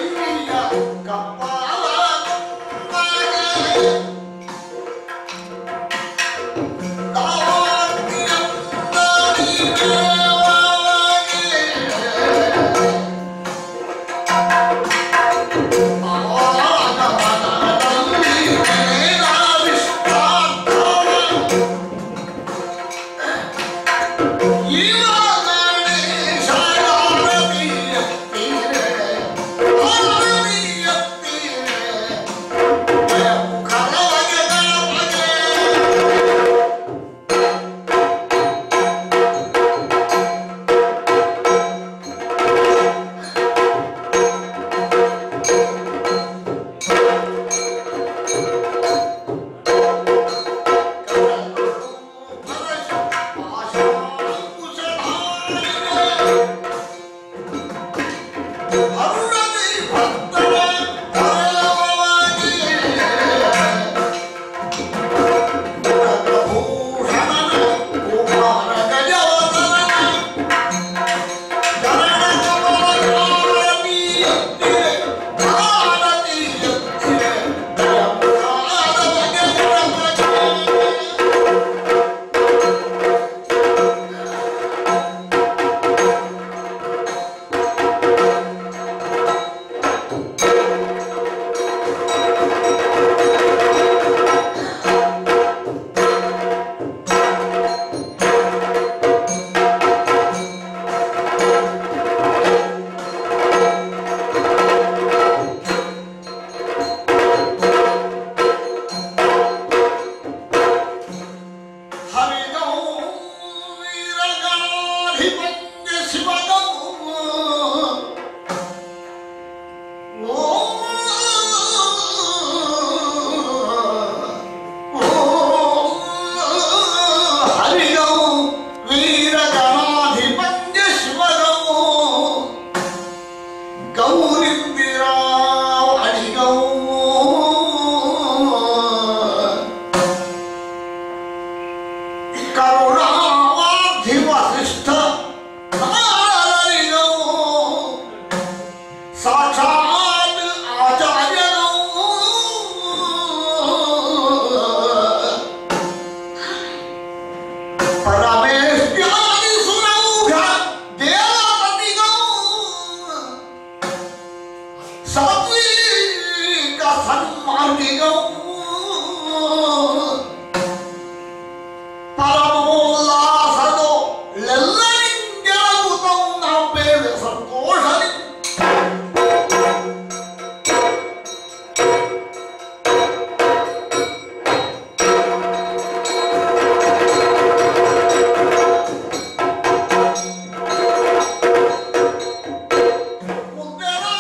ಕೈಯ ಕಪಾಲ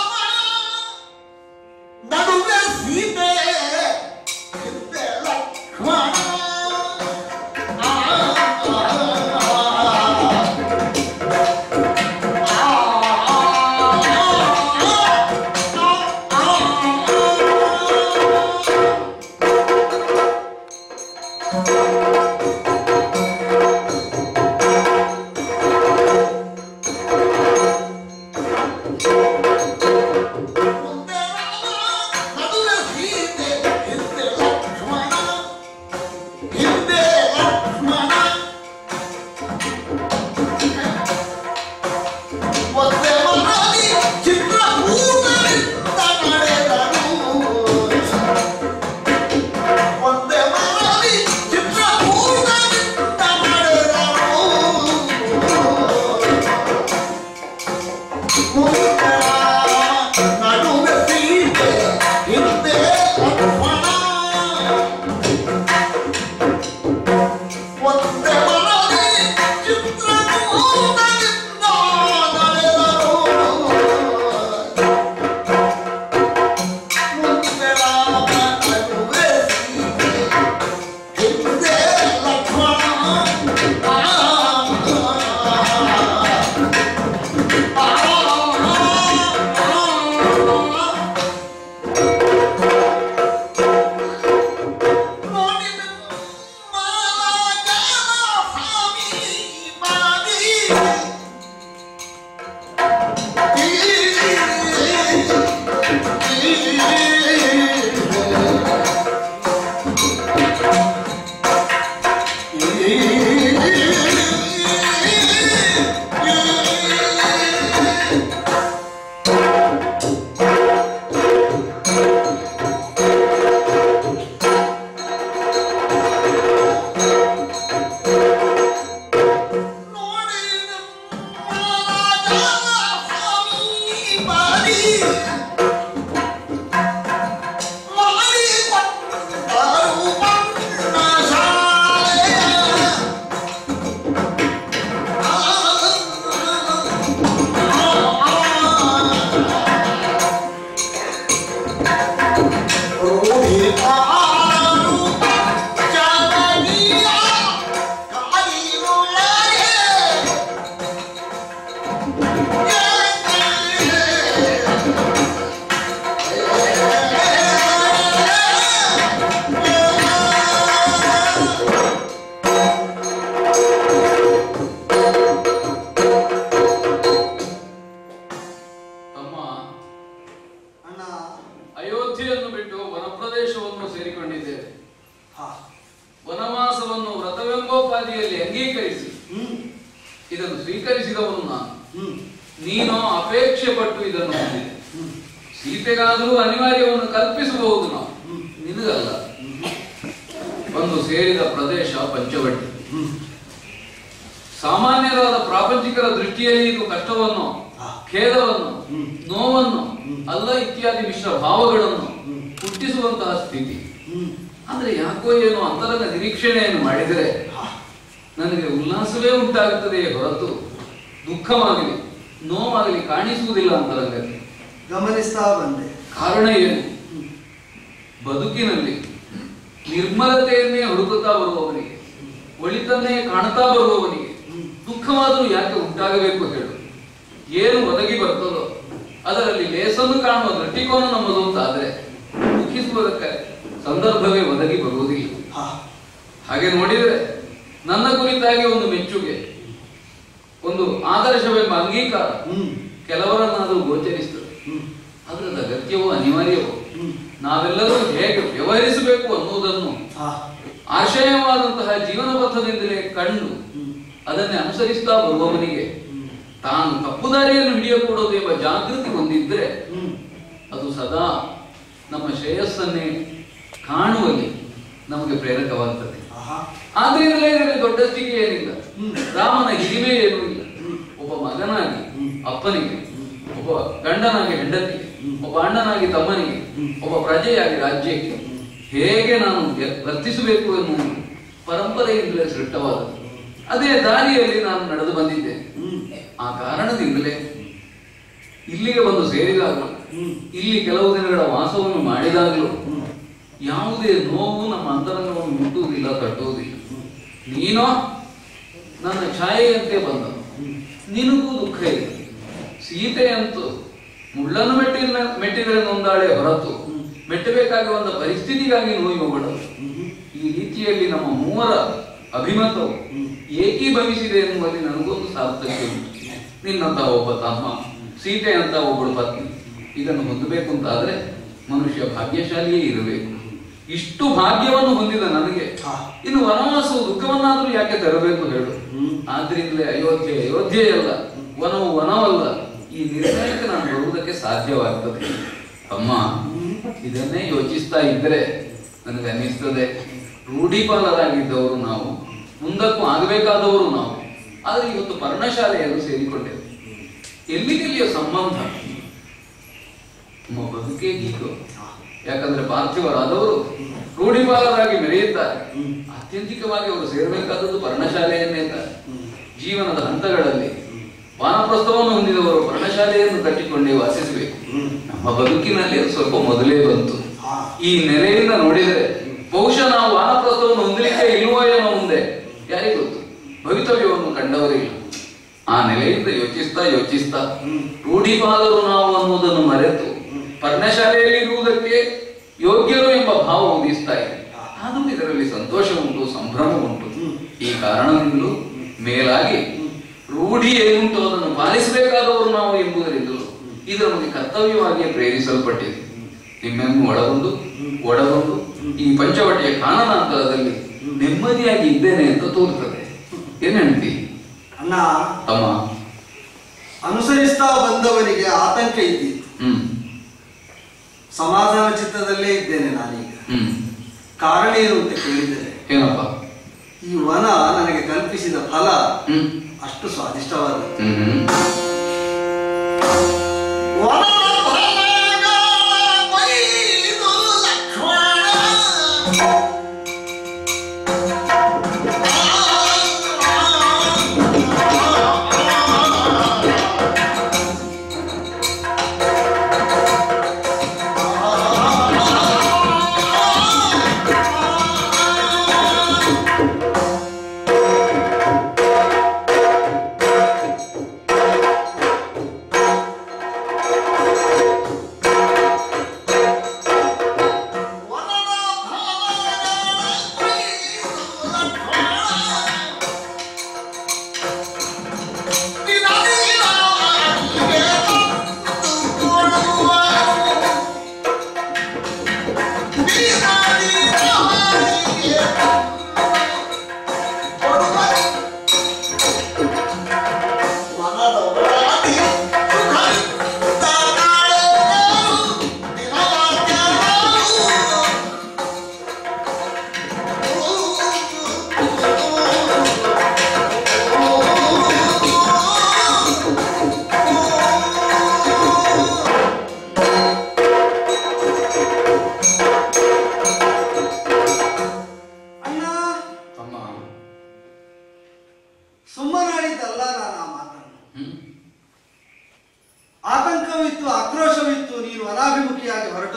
ನಡುವೆ ಸೀತೆ ಹಿಂದೆ ಲಕ್ಕ ತಮ್ಮ ಅಣ್ಣ ಅಯೋಧ್ಯೆಯನ್ನು ಬಿಟ್ಟು ವನಪ್ರದೇಶವನ್ನು ಸೇರಿಕೊಂಡಿದ್ದೇವೆ ಹಾ ವನವಾಸವನ್ನು ವ್ರತವೆಂಬೋಪಾದಿಯಲ್ಲಿ ಅಂಗೀಕರಿಸಿ ಹ್ಮ್ ಇದನ್ನು ಸ್ವೀಕರಿಸಿದವನು ನಾನು ಹ್ಮ್ ನೀನು ಅಪೇಕ್ಷೆ ಪಟ್ಟು ಇದನ್ನು ಹೊಂದಿದೆ ಹ್ಮ್ ಸೀತೆಗಾದರೂ ಅನಿವಾರ್ಯವನ್ನು ಕಲ್ಪಿಸಬಹುದು ನಾವು ಹ್ಮ್. ನಿನಗಲ್ಲ ಒಂದು ಸೇರಿದ ಪ್ರದೇಶ ಪಂಚವಟಿ ಹ್ಮ್ ಸಾಮಾನ್ಯರಾದ ಪ್ರಾಪಂಚಿಕರ ದೃಷ್ಟಿಯಲ್ಲಿ ಇದು ಕಷ್ಟವನ್ನು ಹಾ. ಖೇದವನ್ನು ಹ್ಮ್. ನೋವನ್ನು ಹ್ಮ್. ಅಲ್ಲ ಇತ್ಯಾದಿ ಮಿಶ್ರ ಭಾವಗಳನ್ನು ಹ್ಮ್. ಹುಟ್ಟಿಸುವಂತಹ ಸ್ಥಿತಿ ಹ್ಮ್ ಆದ್ರೆ ಯಾಕೋ ಏನೋ ಅಂತರಂಗ ನಿರೀಕ್ಷಣೆಯನ್ನು ಮಾಡಿದರೆ ಹಾ ನನಗೆ ಉಲ್ಲಾಸವೇ ಉಂಟಾಗುತ್ತದೆಯೇ ಹೊರತು ದುಃಖವಾಗಲಿ ನೋವಾಗಲಿ ಕಾಣಿಸುವುದಿಲ್ಲ ಅಂತರಂಗಕ್ಕೆ ಗಮನಿಸ್ತಾ ಬಂದೆ ಕಾರಣ ಏನು ಹ್ಮ್ ಬದುಕಿನಲ್ಲಿ ನಿರ್ಮಲತೆಯನ್ನೇ ಹುಡುಕುತ್ತಾ ಬರುವವನಿಗೆ ಒಳಿತನ್ನೇ ಕಾಣುತ್ತಾ ಬರುವವನಿಗೆ ಹ್ಮ್. ದುಃಖವಾದರೂ ಯಾಕೆ ಉಂಟಾಗಬೇಕು ಹೇಳು ಏನು ಒದಗಿ ಬರ್ತದೋ ಅದರಲ್ಲಿ ಲೇಸನ್ನು ಕಾಣುವ ದೃಷ್ಟಿಕೋನ ನಮ್ಮದು ಅಂತ ಆದ್ರೆ ದುಃಖಿಸುವುದಕ್ಕೆ ಸಂದರ್ಭವೇ ಒದಗಿ ಬರುವುದಿಲ್ಲ ಹಾ ಹಾಗೆ ನೋಡಿದರೆ ನನ್ನ ಕುರಿತಾಗಿ ಒಂದು ಮೆಚ್ಚುಗೆ ಒಂದು ಆದರ್ಶವೆಂಬ ಅಂಗೀಕಾರ ಹ್ಮ್ ಕೆಲವರನ್ನಾದರೂ ಗೋಚರಿಸ್ತದೆ ಹ್ಮ್ ಅದರದ ಅಗತ್ಯವೋ ಅನಿವಾರ್ಯವೋ ಹ್ಮ್ ನಾವೆಲ್ಲರೂ ಹೇಗೆ ವ್ಯವಹರಿಸಬೇಕು ಅನ್ನುವುದನ್ನು ಹಾ ಆಶಯವಾದಂತಹ ಜೀವನ ಪಥದಿಂದಲೇ ಕಂಡು ಹ್ಮ್ ಅದನ್ನೇ ಅನುಸರಿಸ್ತಾ ಬರುವವನಿಗೆ ಹ್ಮ್ ತಾನು ತಪ್ಪು ದಾರಿಯನ್ನು ಹಿಡಿಯಕೂಡದು ಎಂಬ ಜಾಗೃತಿ ಹೊಂದಿದ್ರೆ ಹ್ಮ್ ಅದು ಸದಾ ನಮ್ಮ ಶ್ರೇಯಸ್ಸನ್ನೇ ಕಾಣುವಲ್ಲಿ ನಮಗೆ ಪ್ರೇರಕವಾಗ್ತದೆ ಆಹಾ ಆದ್ರಿಂದಲೇ ಇದರಲ್ಲಿ ದೊಡ್ಡಸ್ತಿಗೆ ಏನಿಲ್ಲ ಹ್ಮ್. ರಾಮನ ಹಿರಿಮೆ ಏನೂ ಇಲ್ಲ ಹ್ಮ್. ಒಬ್ಬ ಮಗನಾಗಿ ಹ್ಮ್. ಅಪ್ಪನಿಗೆ ಒಬ್ಬ ಗಂಡನಾಗಿ ಹೆಂಡತಿಗೆ ಹ್ಮ್. ಒಬ್ಬ ಅಣ್ಣನಾಗಿ ತಮ್ಮನಿಗೆ ಹ್ಮ್. ಒಬ್ಬ ಪ್ರಜೆಯಾಗಿ ರಾಜ್ಯಕ್ಕೆ ಹೇಗೆ ನಾನು ಯ- ವರ್ತಿಸಬೇಕು ಎನ್ನುವುದು ಪರಂಪರೆಯಿಂದಲೇ ಸೃಷ್ಟವಾದದ್ದು ಅದೇ ದಾರಿಯಲ್ಲಿ ನಾನು ನಡೆದು ಬಂದಿದ್ದೇನೆ ಹ್ಮ್ ಆ ಕಾರಣದಿಂದಲೇ ಇಲ್ಲಿಗೆ ಬಂದು ಸೇರಿದಾಗಲೂ ಹ್ಮ್ ಇಲ್ಲಿ ಕೆಲವು ದಿನಗಳ ವಾಸವನ್ನು ಮಾಡಿದಾಗಲೂ ಹ್ಮ್ ಯಾವುದೇ ನೋವು ನಮ್ಮ ಅಂತರಂಗವನ್ನು ಮುಟ್ಟುವುದಿಲ್ಲ ತಟ್ಟುವುದಿಲ್ಲ ನೀನೋ ನನ್ನ ಛಾಯೆಯಂತೆ ಬಂದನು ಹ್ಮ್ ನಿನಗೂ ದುಃಖ ಇಲ್ಲ ಸೀತೆಯಂತೂ ಮುಳ್ಳನ್ನು ಮೆಟ್ಟಿನ ಮೆಟ್ಟಿದರೆ ನೊಂದಾಳೆ ಹೊರತು ಹ್ಮ್. ಮೆಟ್ಟಬೇಕಾಗಿ ಬಂದ ಪರಿಸ್ಥಿತಿಗಾಗಿ ನೋಯುವವಳು ಹ್ಮ್ ಈ ರೀತಿಯಲ್ಲಿ ನಮ್ಮ ಮೂವರ ಅಭಿಮತವು ಹ್ಮ್. ಏಕೀಭವಿಸಿದೆ ಎನ್ನುವಲ್ಲಿ ನನಗೊಂದು ಸಾರ್ಥಕ್ಯ ಉಂಟು ನಿನ್ನಂತಹ ಒಬ್ಬ ತಮ್ಮ ಸೀತೆ ಅಂತ ಒಬ್ಬಳು ಪತ್ನಿ ಇದನ್ನು ಹೊಂದಬೇಕು ಅಂತಾದ್ರೆ ಮನುಷ್ಯ ಭಾಗ್ಯಶಾಲಿಯೇ ಇರಬೇಕು ಇಷ್ಟು ಭಾಗ್ಯವನ್ನು ಹೊಂದಿದ ನನಗೆ ಹಾ. ಇನ್ನು ವನವಾಸವು ದುಃಖವನ್ನಾದರೂ ಯಾಕೆ ತರಬೇಕು ಹೇಳು ಹ್ಮ್. ಆದ್ರಿಂದಲೇ ಅಯೋಧ್ಯೆ ಅಯೋಧ್ಯೆಯಲ್ಲ ವನವು ವನವಲ್ಲ ಈ ನಿರ್ಣಯಕ್ಕೆ ನಾನು ಬರುವುದಕ್ಕೆ ಸಾಧ್ಯವಾಗ್ತದೆ ಅಮ್ಮ ಇದನ್ನೇ ಯೋಚಿಸ್ತಾ ಇದ್ರೆ ನನಗೆ ಅನ್ನಿಸ್ತದೆ ರೂಢಿಪಾಲರಾಗಿದ್ದವರು ನಾವು ಮುಂದಕ್ಕೂ ಆಗಬೇಕಾದವರು ನಾವು ಆದ್ರೆ ಇವತ್ತು ಪರ್ಣಶಾಲೆಯನ್ನು ಸೇರಿಕೊಂಡೆವು ಎಲ್ಲಿಗೆಲ್ಲಿಯ ಸಂಬಂಧ ನಮ್ಮ ಬದುಕೇ ಗೀತು ಯಾಕಂದ್ರೆ ಪಾರ್ಥಿವರಾದವರು ರೂಢಿಪಾಲರಾಗಿ ಮೆರೆಯುತ್ತಾರೆ ಹ್ಮ್. ಆತ್ಯಂತಿಕವಾಗಿ ಅವರು ಸೇರಬೇಕಾದದ್ದು ಪರ್ಣಶಾಲೆಯನ್ನೇ ತಾನೆ ಹ್ಮ್. ಜೀವನದ ಹಂತಗಳಲ್ಲಿ ವಾನಪ್ರಸ್ಥವನ್ನು ಹೊಂದಿದವರು ಪರ್ಣಶಾಲೆಯನ್ನು ಕಟ್ಟಿಕೊಂಡೇ ವಾಸಿಸಬೇಕು ಹ್ಮ್. ನಮ್ಮ ಬದುಕಿನಲ್ಲಿ ಅದು ಸ್ವಲ್ಪ ಮೊದಲೇ ಬಂತು ಹಾ. ಈ ನೆಲೆಯಿಂದ ನೋಡಿದರೆ ಬಹುಶಃ ನಾವು ವಾನಪ್ರಸ್ಥವನ್ನು ಹೊಂದಲಿಕ್ಕೆ ಇಲ್ವೋ ಏನೋ ಮುಂದೆ ಯಾರಿಗೆ ಗೊತ್ತು ಭವಿತವ್ಯವನ್ನು ಕಂಡವರಿಲ್ಲ ಆ ನೆಲೆಯಿಂದ ಯೋಚಿಸ್ತಾ ಯೋಚಿಸ್ತಾ ಹ್ಮ್. ರೂಢಿಪಾಲರು ನಾವು ಅನ್ನುವುದನ್ನು ಮರೆತು ಪರ್ಣಶಾಲೆಯಲ್ಲಿ ಇರುವುದಕ್ಕೆ ಯೋಗ್ಯರು ಎಂಬ ಭಾವ ಉದಿಸ್ತಾ ಇದೆ ಆದರೂ ಇದರಲ್ಲಿ ಸಂತೋಷ ಉಂಟು ಸಂಭ್ರಮ ಉಂಟು ಹ್ಮ್. ಈ ಕಾರಣದಿಂದಲೂ ಮೇಲಾಗಿ ರೂಢಿ ಏನುಂಟು ಅದನ್ನು ಪಾಲಿಸಬೇಕಾದವರು ನಾವು ಎಂಬುದರಿಂದಲೂ ಇದು ನಮಗೆ ಕರ್ತವ್ಯವಾಗಿ ಪ್ರೇರಿಸಲ್ಪಟ್ಟಿದೆ ನಿಮ್ಮನ್ನು ಒಳಗೊಂಡು ಒಳಗೊಂಡು ಈ ಪಂಚವಟಿಯ ಕಾನನಾಂತರದಲ್ಲಿ ನೆಮ್ಮದಿಯಾಗಿ ಇದ್ದೇನೆ ಅಂತ ತೋರುತ್ತದೆ ಏನ್ ಹೇಳ್ತಿ ಅಣ್ಣ ತಮ್ಮ ಅನುಸರಿಸ್ತಾ ಬಂದವರಿಗೆ ಆತಂಕ ಇದ್ದಿತ್ತು ಹ್ಮ್ ಸಮಾಧಾನ ಚಿತ್ತದಲ್ಲೇ ಇದ್ದೇನೆ ನಾನೀಗ ಹ್ಮ್ ಕಾರಣ ಏನು ಅಂತ ಕೇಳಿದರೆ ಏನಪ್ಪ ಈ ವನ ನನಗೆ ಕಲ್ಪಿಸಿದ ಫಲ ಹ್ಮ್ ಅಷ್ಟು ಸ್ವಾದಿಷ್ಟವಾದದ್ದು ಹ್ಮ್ ವನದ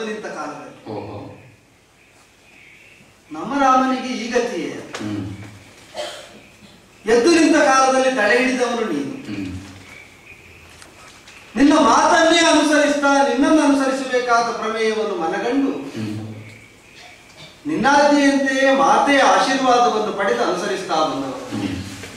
ನಿಂತ ಕಾಲದಲ್ಲಿ ಓಹೋ ನಮ್ಮ ರಾಮನಿಗೆ ಈ ಗತಿಯೇ ಹ್ಮ್ ಎದ್ದು ನಿಂತ ಕಾಲದಲ್ಲಿ ತಡೆ ಹಿಡಿದವನು ನೀನು ಹ್ಮ್ ನಿನ್ನ ಮಾತನ್ನೇ ಅನುಸರಿಸ್ತಾ ನಿನ್ನನ್ನು ಅನುಸರಿಸಬೇಕಾದ ಪ್ರಮೇಯವನ್ನು ಮನಗಂಡು ಹ್ಮ್ ನಿನ್ನಾಜ್ಞೆಯಂತೆಯೇ ಮಾತೆಯ ಆಶೀರ್ವಾದವನ್ನು ಪಡೆದು ಅನುಸರಿಸ್ತಾ ಬಂದವರು ಹ್ಮ್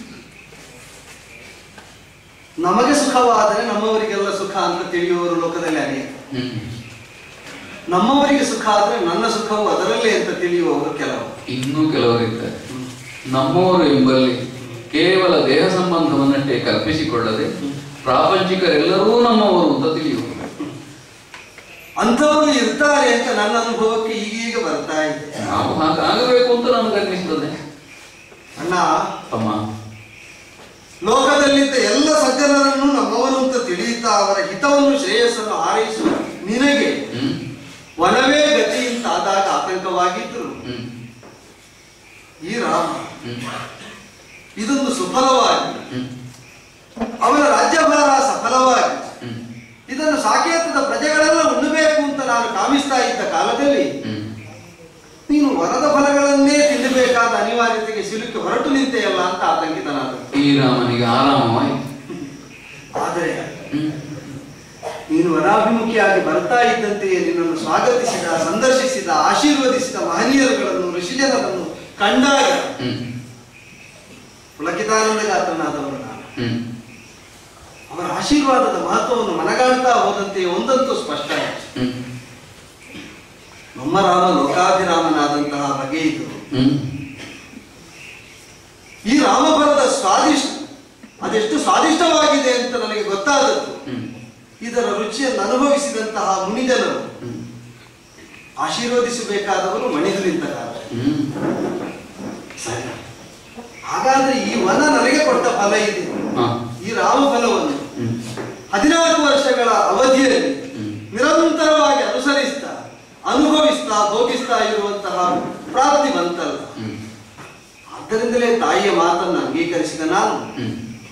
ನಮಗೆ ಸುಖವಾದರೆ ನಮ್ಮವರಿಗೆಲ್ಲ ಸುಖ ಅಂತ ತಿಳಿಯುವವರು ಲೋಕದಲ್ಲಿ ಅನೇಕ ಹ್ಮ್ ನಮ್ಮವರಿಗೆ ಸುಖ ಆದರೆ ನನ್ನ ಸುಖವು ಅದರಲ್ಲೇ ಅಂತ ತಿಳಿಯುವವರು ಕೆಲವು ಇನ್ನೂ ಕೆಲವರಿದ್ದಾರೆ ನಮ್ಮವರು ಎಂಬಲ್ಲಿ ಕೇವಲ ದೇಹ ಸಂಬಂಧವನ್ನಷ್ಟೇ ಕಲ್ಪಿಸಿಕೊಳ್ಳದೆ ಪ್ರಾಪಂಚಿಕರೆಲ್ಲರೂ ನಮ್ಮವರು ಅಂತ ತಿಳಿಯುವರು ಅಂಥವರು ಇರ್ತಾರೆ ಅಂತ ನನ್ನ ಅನುಭವಕ್ಕೆ ಈಗೀಗ ಬರ್ತಾ ಇದೆ ನಾವು ಹಾಗಾಗಬೇಕು ಅಂತ ನನಗೆ ಅನ್ನಿಸ್ತದೆ ಅಣ್ಣ ಅಮ್ಮ ಲೋಕದಲ್ಲಿದ್ದ ಎಲ್ಲ ಸಜ್ಜನರನ್ನು ನಮ್ಮವರು ಅಂತ ತಿಳಿಯುತ್ತಾ ಅವರ ಹಿತವನ್ನು ಶ್ರೇಯಸ್ಸನ್ನು ಹಾರೈಸುವ ನಿನಗೆ ಹ್ಮ್ ವನವೇ ಗತಿ ಅಂತ ಆದಾಗ ಆತಂಕವಾಗಿದ್ರು ಹ್ಮ್ ಈ ರಾಮ ಹ್ಮ್ ಇದೊಂದು ಸುಫಲವಾಗಿ ಹ್ಮ್ ಅವನ ರಾಜ್ಯಭಾರ ಸಫಲವಾಗಿ ಹ್ಮ್ ಇದನ್ನು ಸಾಕೇತದ ಪ್ರಜೆಗಳೆಲ್ಲ ಉಣ್ಣಬೇಕು ಅಂತ ನಾನು ಕಾಮಿಸ್ತಾ ಇದ್ದ ಕಾಲದಲ್ಲಿ ಹ್ಮ್ ನೀನು ವರದ ಫಲಗಳನ್ನೇ ತಿನ್ನಬೇಕಾದ ಅನಿವಾರ್ಯತೆಗೆ ಸಿಲುಕಿ ಹೊರಟು ನಿಂತೆಯಲ್ಲ ಅಂತ ಆತಂಕಿತನಾದ ಈ ರಾಮನಿಗೆ ಆರಾಮವಾಯಿತು ಆದರೆ ಹ್ಮ್ ನೀನು ವನಾಭಿಮುಖಿಯಾಗಿ ಬರ್ತಾ ಇದ್ದಂತೆಯೇ ನಿನ್ನನ್ನು ಸ್ವಾಗತಿಸಿದ ಸಂದರ್ಶಿಸಿದ ಆಶೀರ್ವದಿಸಿದ ಮಹನೀಯರುಗಳನ್ನು ಋಷಿಜನರನ್ನು ಕಂಡಾಗ ಹ್ಮ್ ಪುಲಕಿತಾನಂದಗಾತನಾದವನು ನಾನು ಹ್ಮ್ ಅವರ ಆಶೀರ್ವಾದದ ಮಹತ್ವವನ್ನು ಮನಗಾಣ್ತಾ ಹೋದಂತೆ ಒಂದಂತೂ ಸ್ಪಷ್ಟ ಆಯಿತು. ಹ್ಮ್ ನಮ್ಮ ರಾಮ ಲೋಕಾಭಿರಾಮನಾದಂತಹ ಬಗೆ ಇದು ಹ್ಮ್ ಈ ರಾಮಭರದ ಸ್ವಾದಿಷ್ಟ ಅದೆಷ್ಟು ಸ್ವಾದಿಷ್ಟವಾಗಿದೆ ಅಂತ ನನಗೆ ಗೊತ್ತಾದದ್ದು ಹ್ಮ್ ಇದರ ರುಚಿಯನ್ನು ಅನುಭವಿಸಿದಂತಹ ಮುನಿಜನರು ಹ್ಮ್ ಆಶೀರ್ವದಿಸಬೇಕಾದವರು ಮಣಿದು ನಿಂತ ಕಾಲ ಹ್ಮ್ ಸರಿ ಹಾಗಾದ್ರೆ ಈ ವನ ನನಗೆ ಕೊಟ್ಟ ಫಲ ಇದೆ ಹಾ ಈ ರಾಮ ಫಲವನ್ನು ಹ್ಮ್ ಹದಿನಾಲ್ಕು ವರ್ಷಗಳ ಅವಧಿಯಲ್ಲಿ ಹ್ಮ್. ನಿರಂತರವಾಗಿ ಅನುಸರಿಸ್ತಾ ಅನುಭವಿಸ್ತಾ ಭೋಗಿಸ್ತಾ ಇರುವಂತಹ ಪ್ರಾಪ್ತಿ ಬಂತಲ್ಲ ಹ್ಮ್ ಆದ್ದರಿಂದಲೇ ತಾಯಿಯ ಮಾತನ್ನು ಅಂಗೀಕರಿಸಿದ ನಾನು ಹ್ಮ್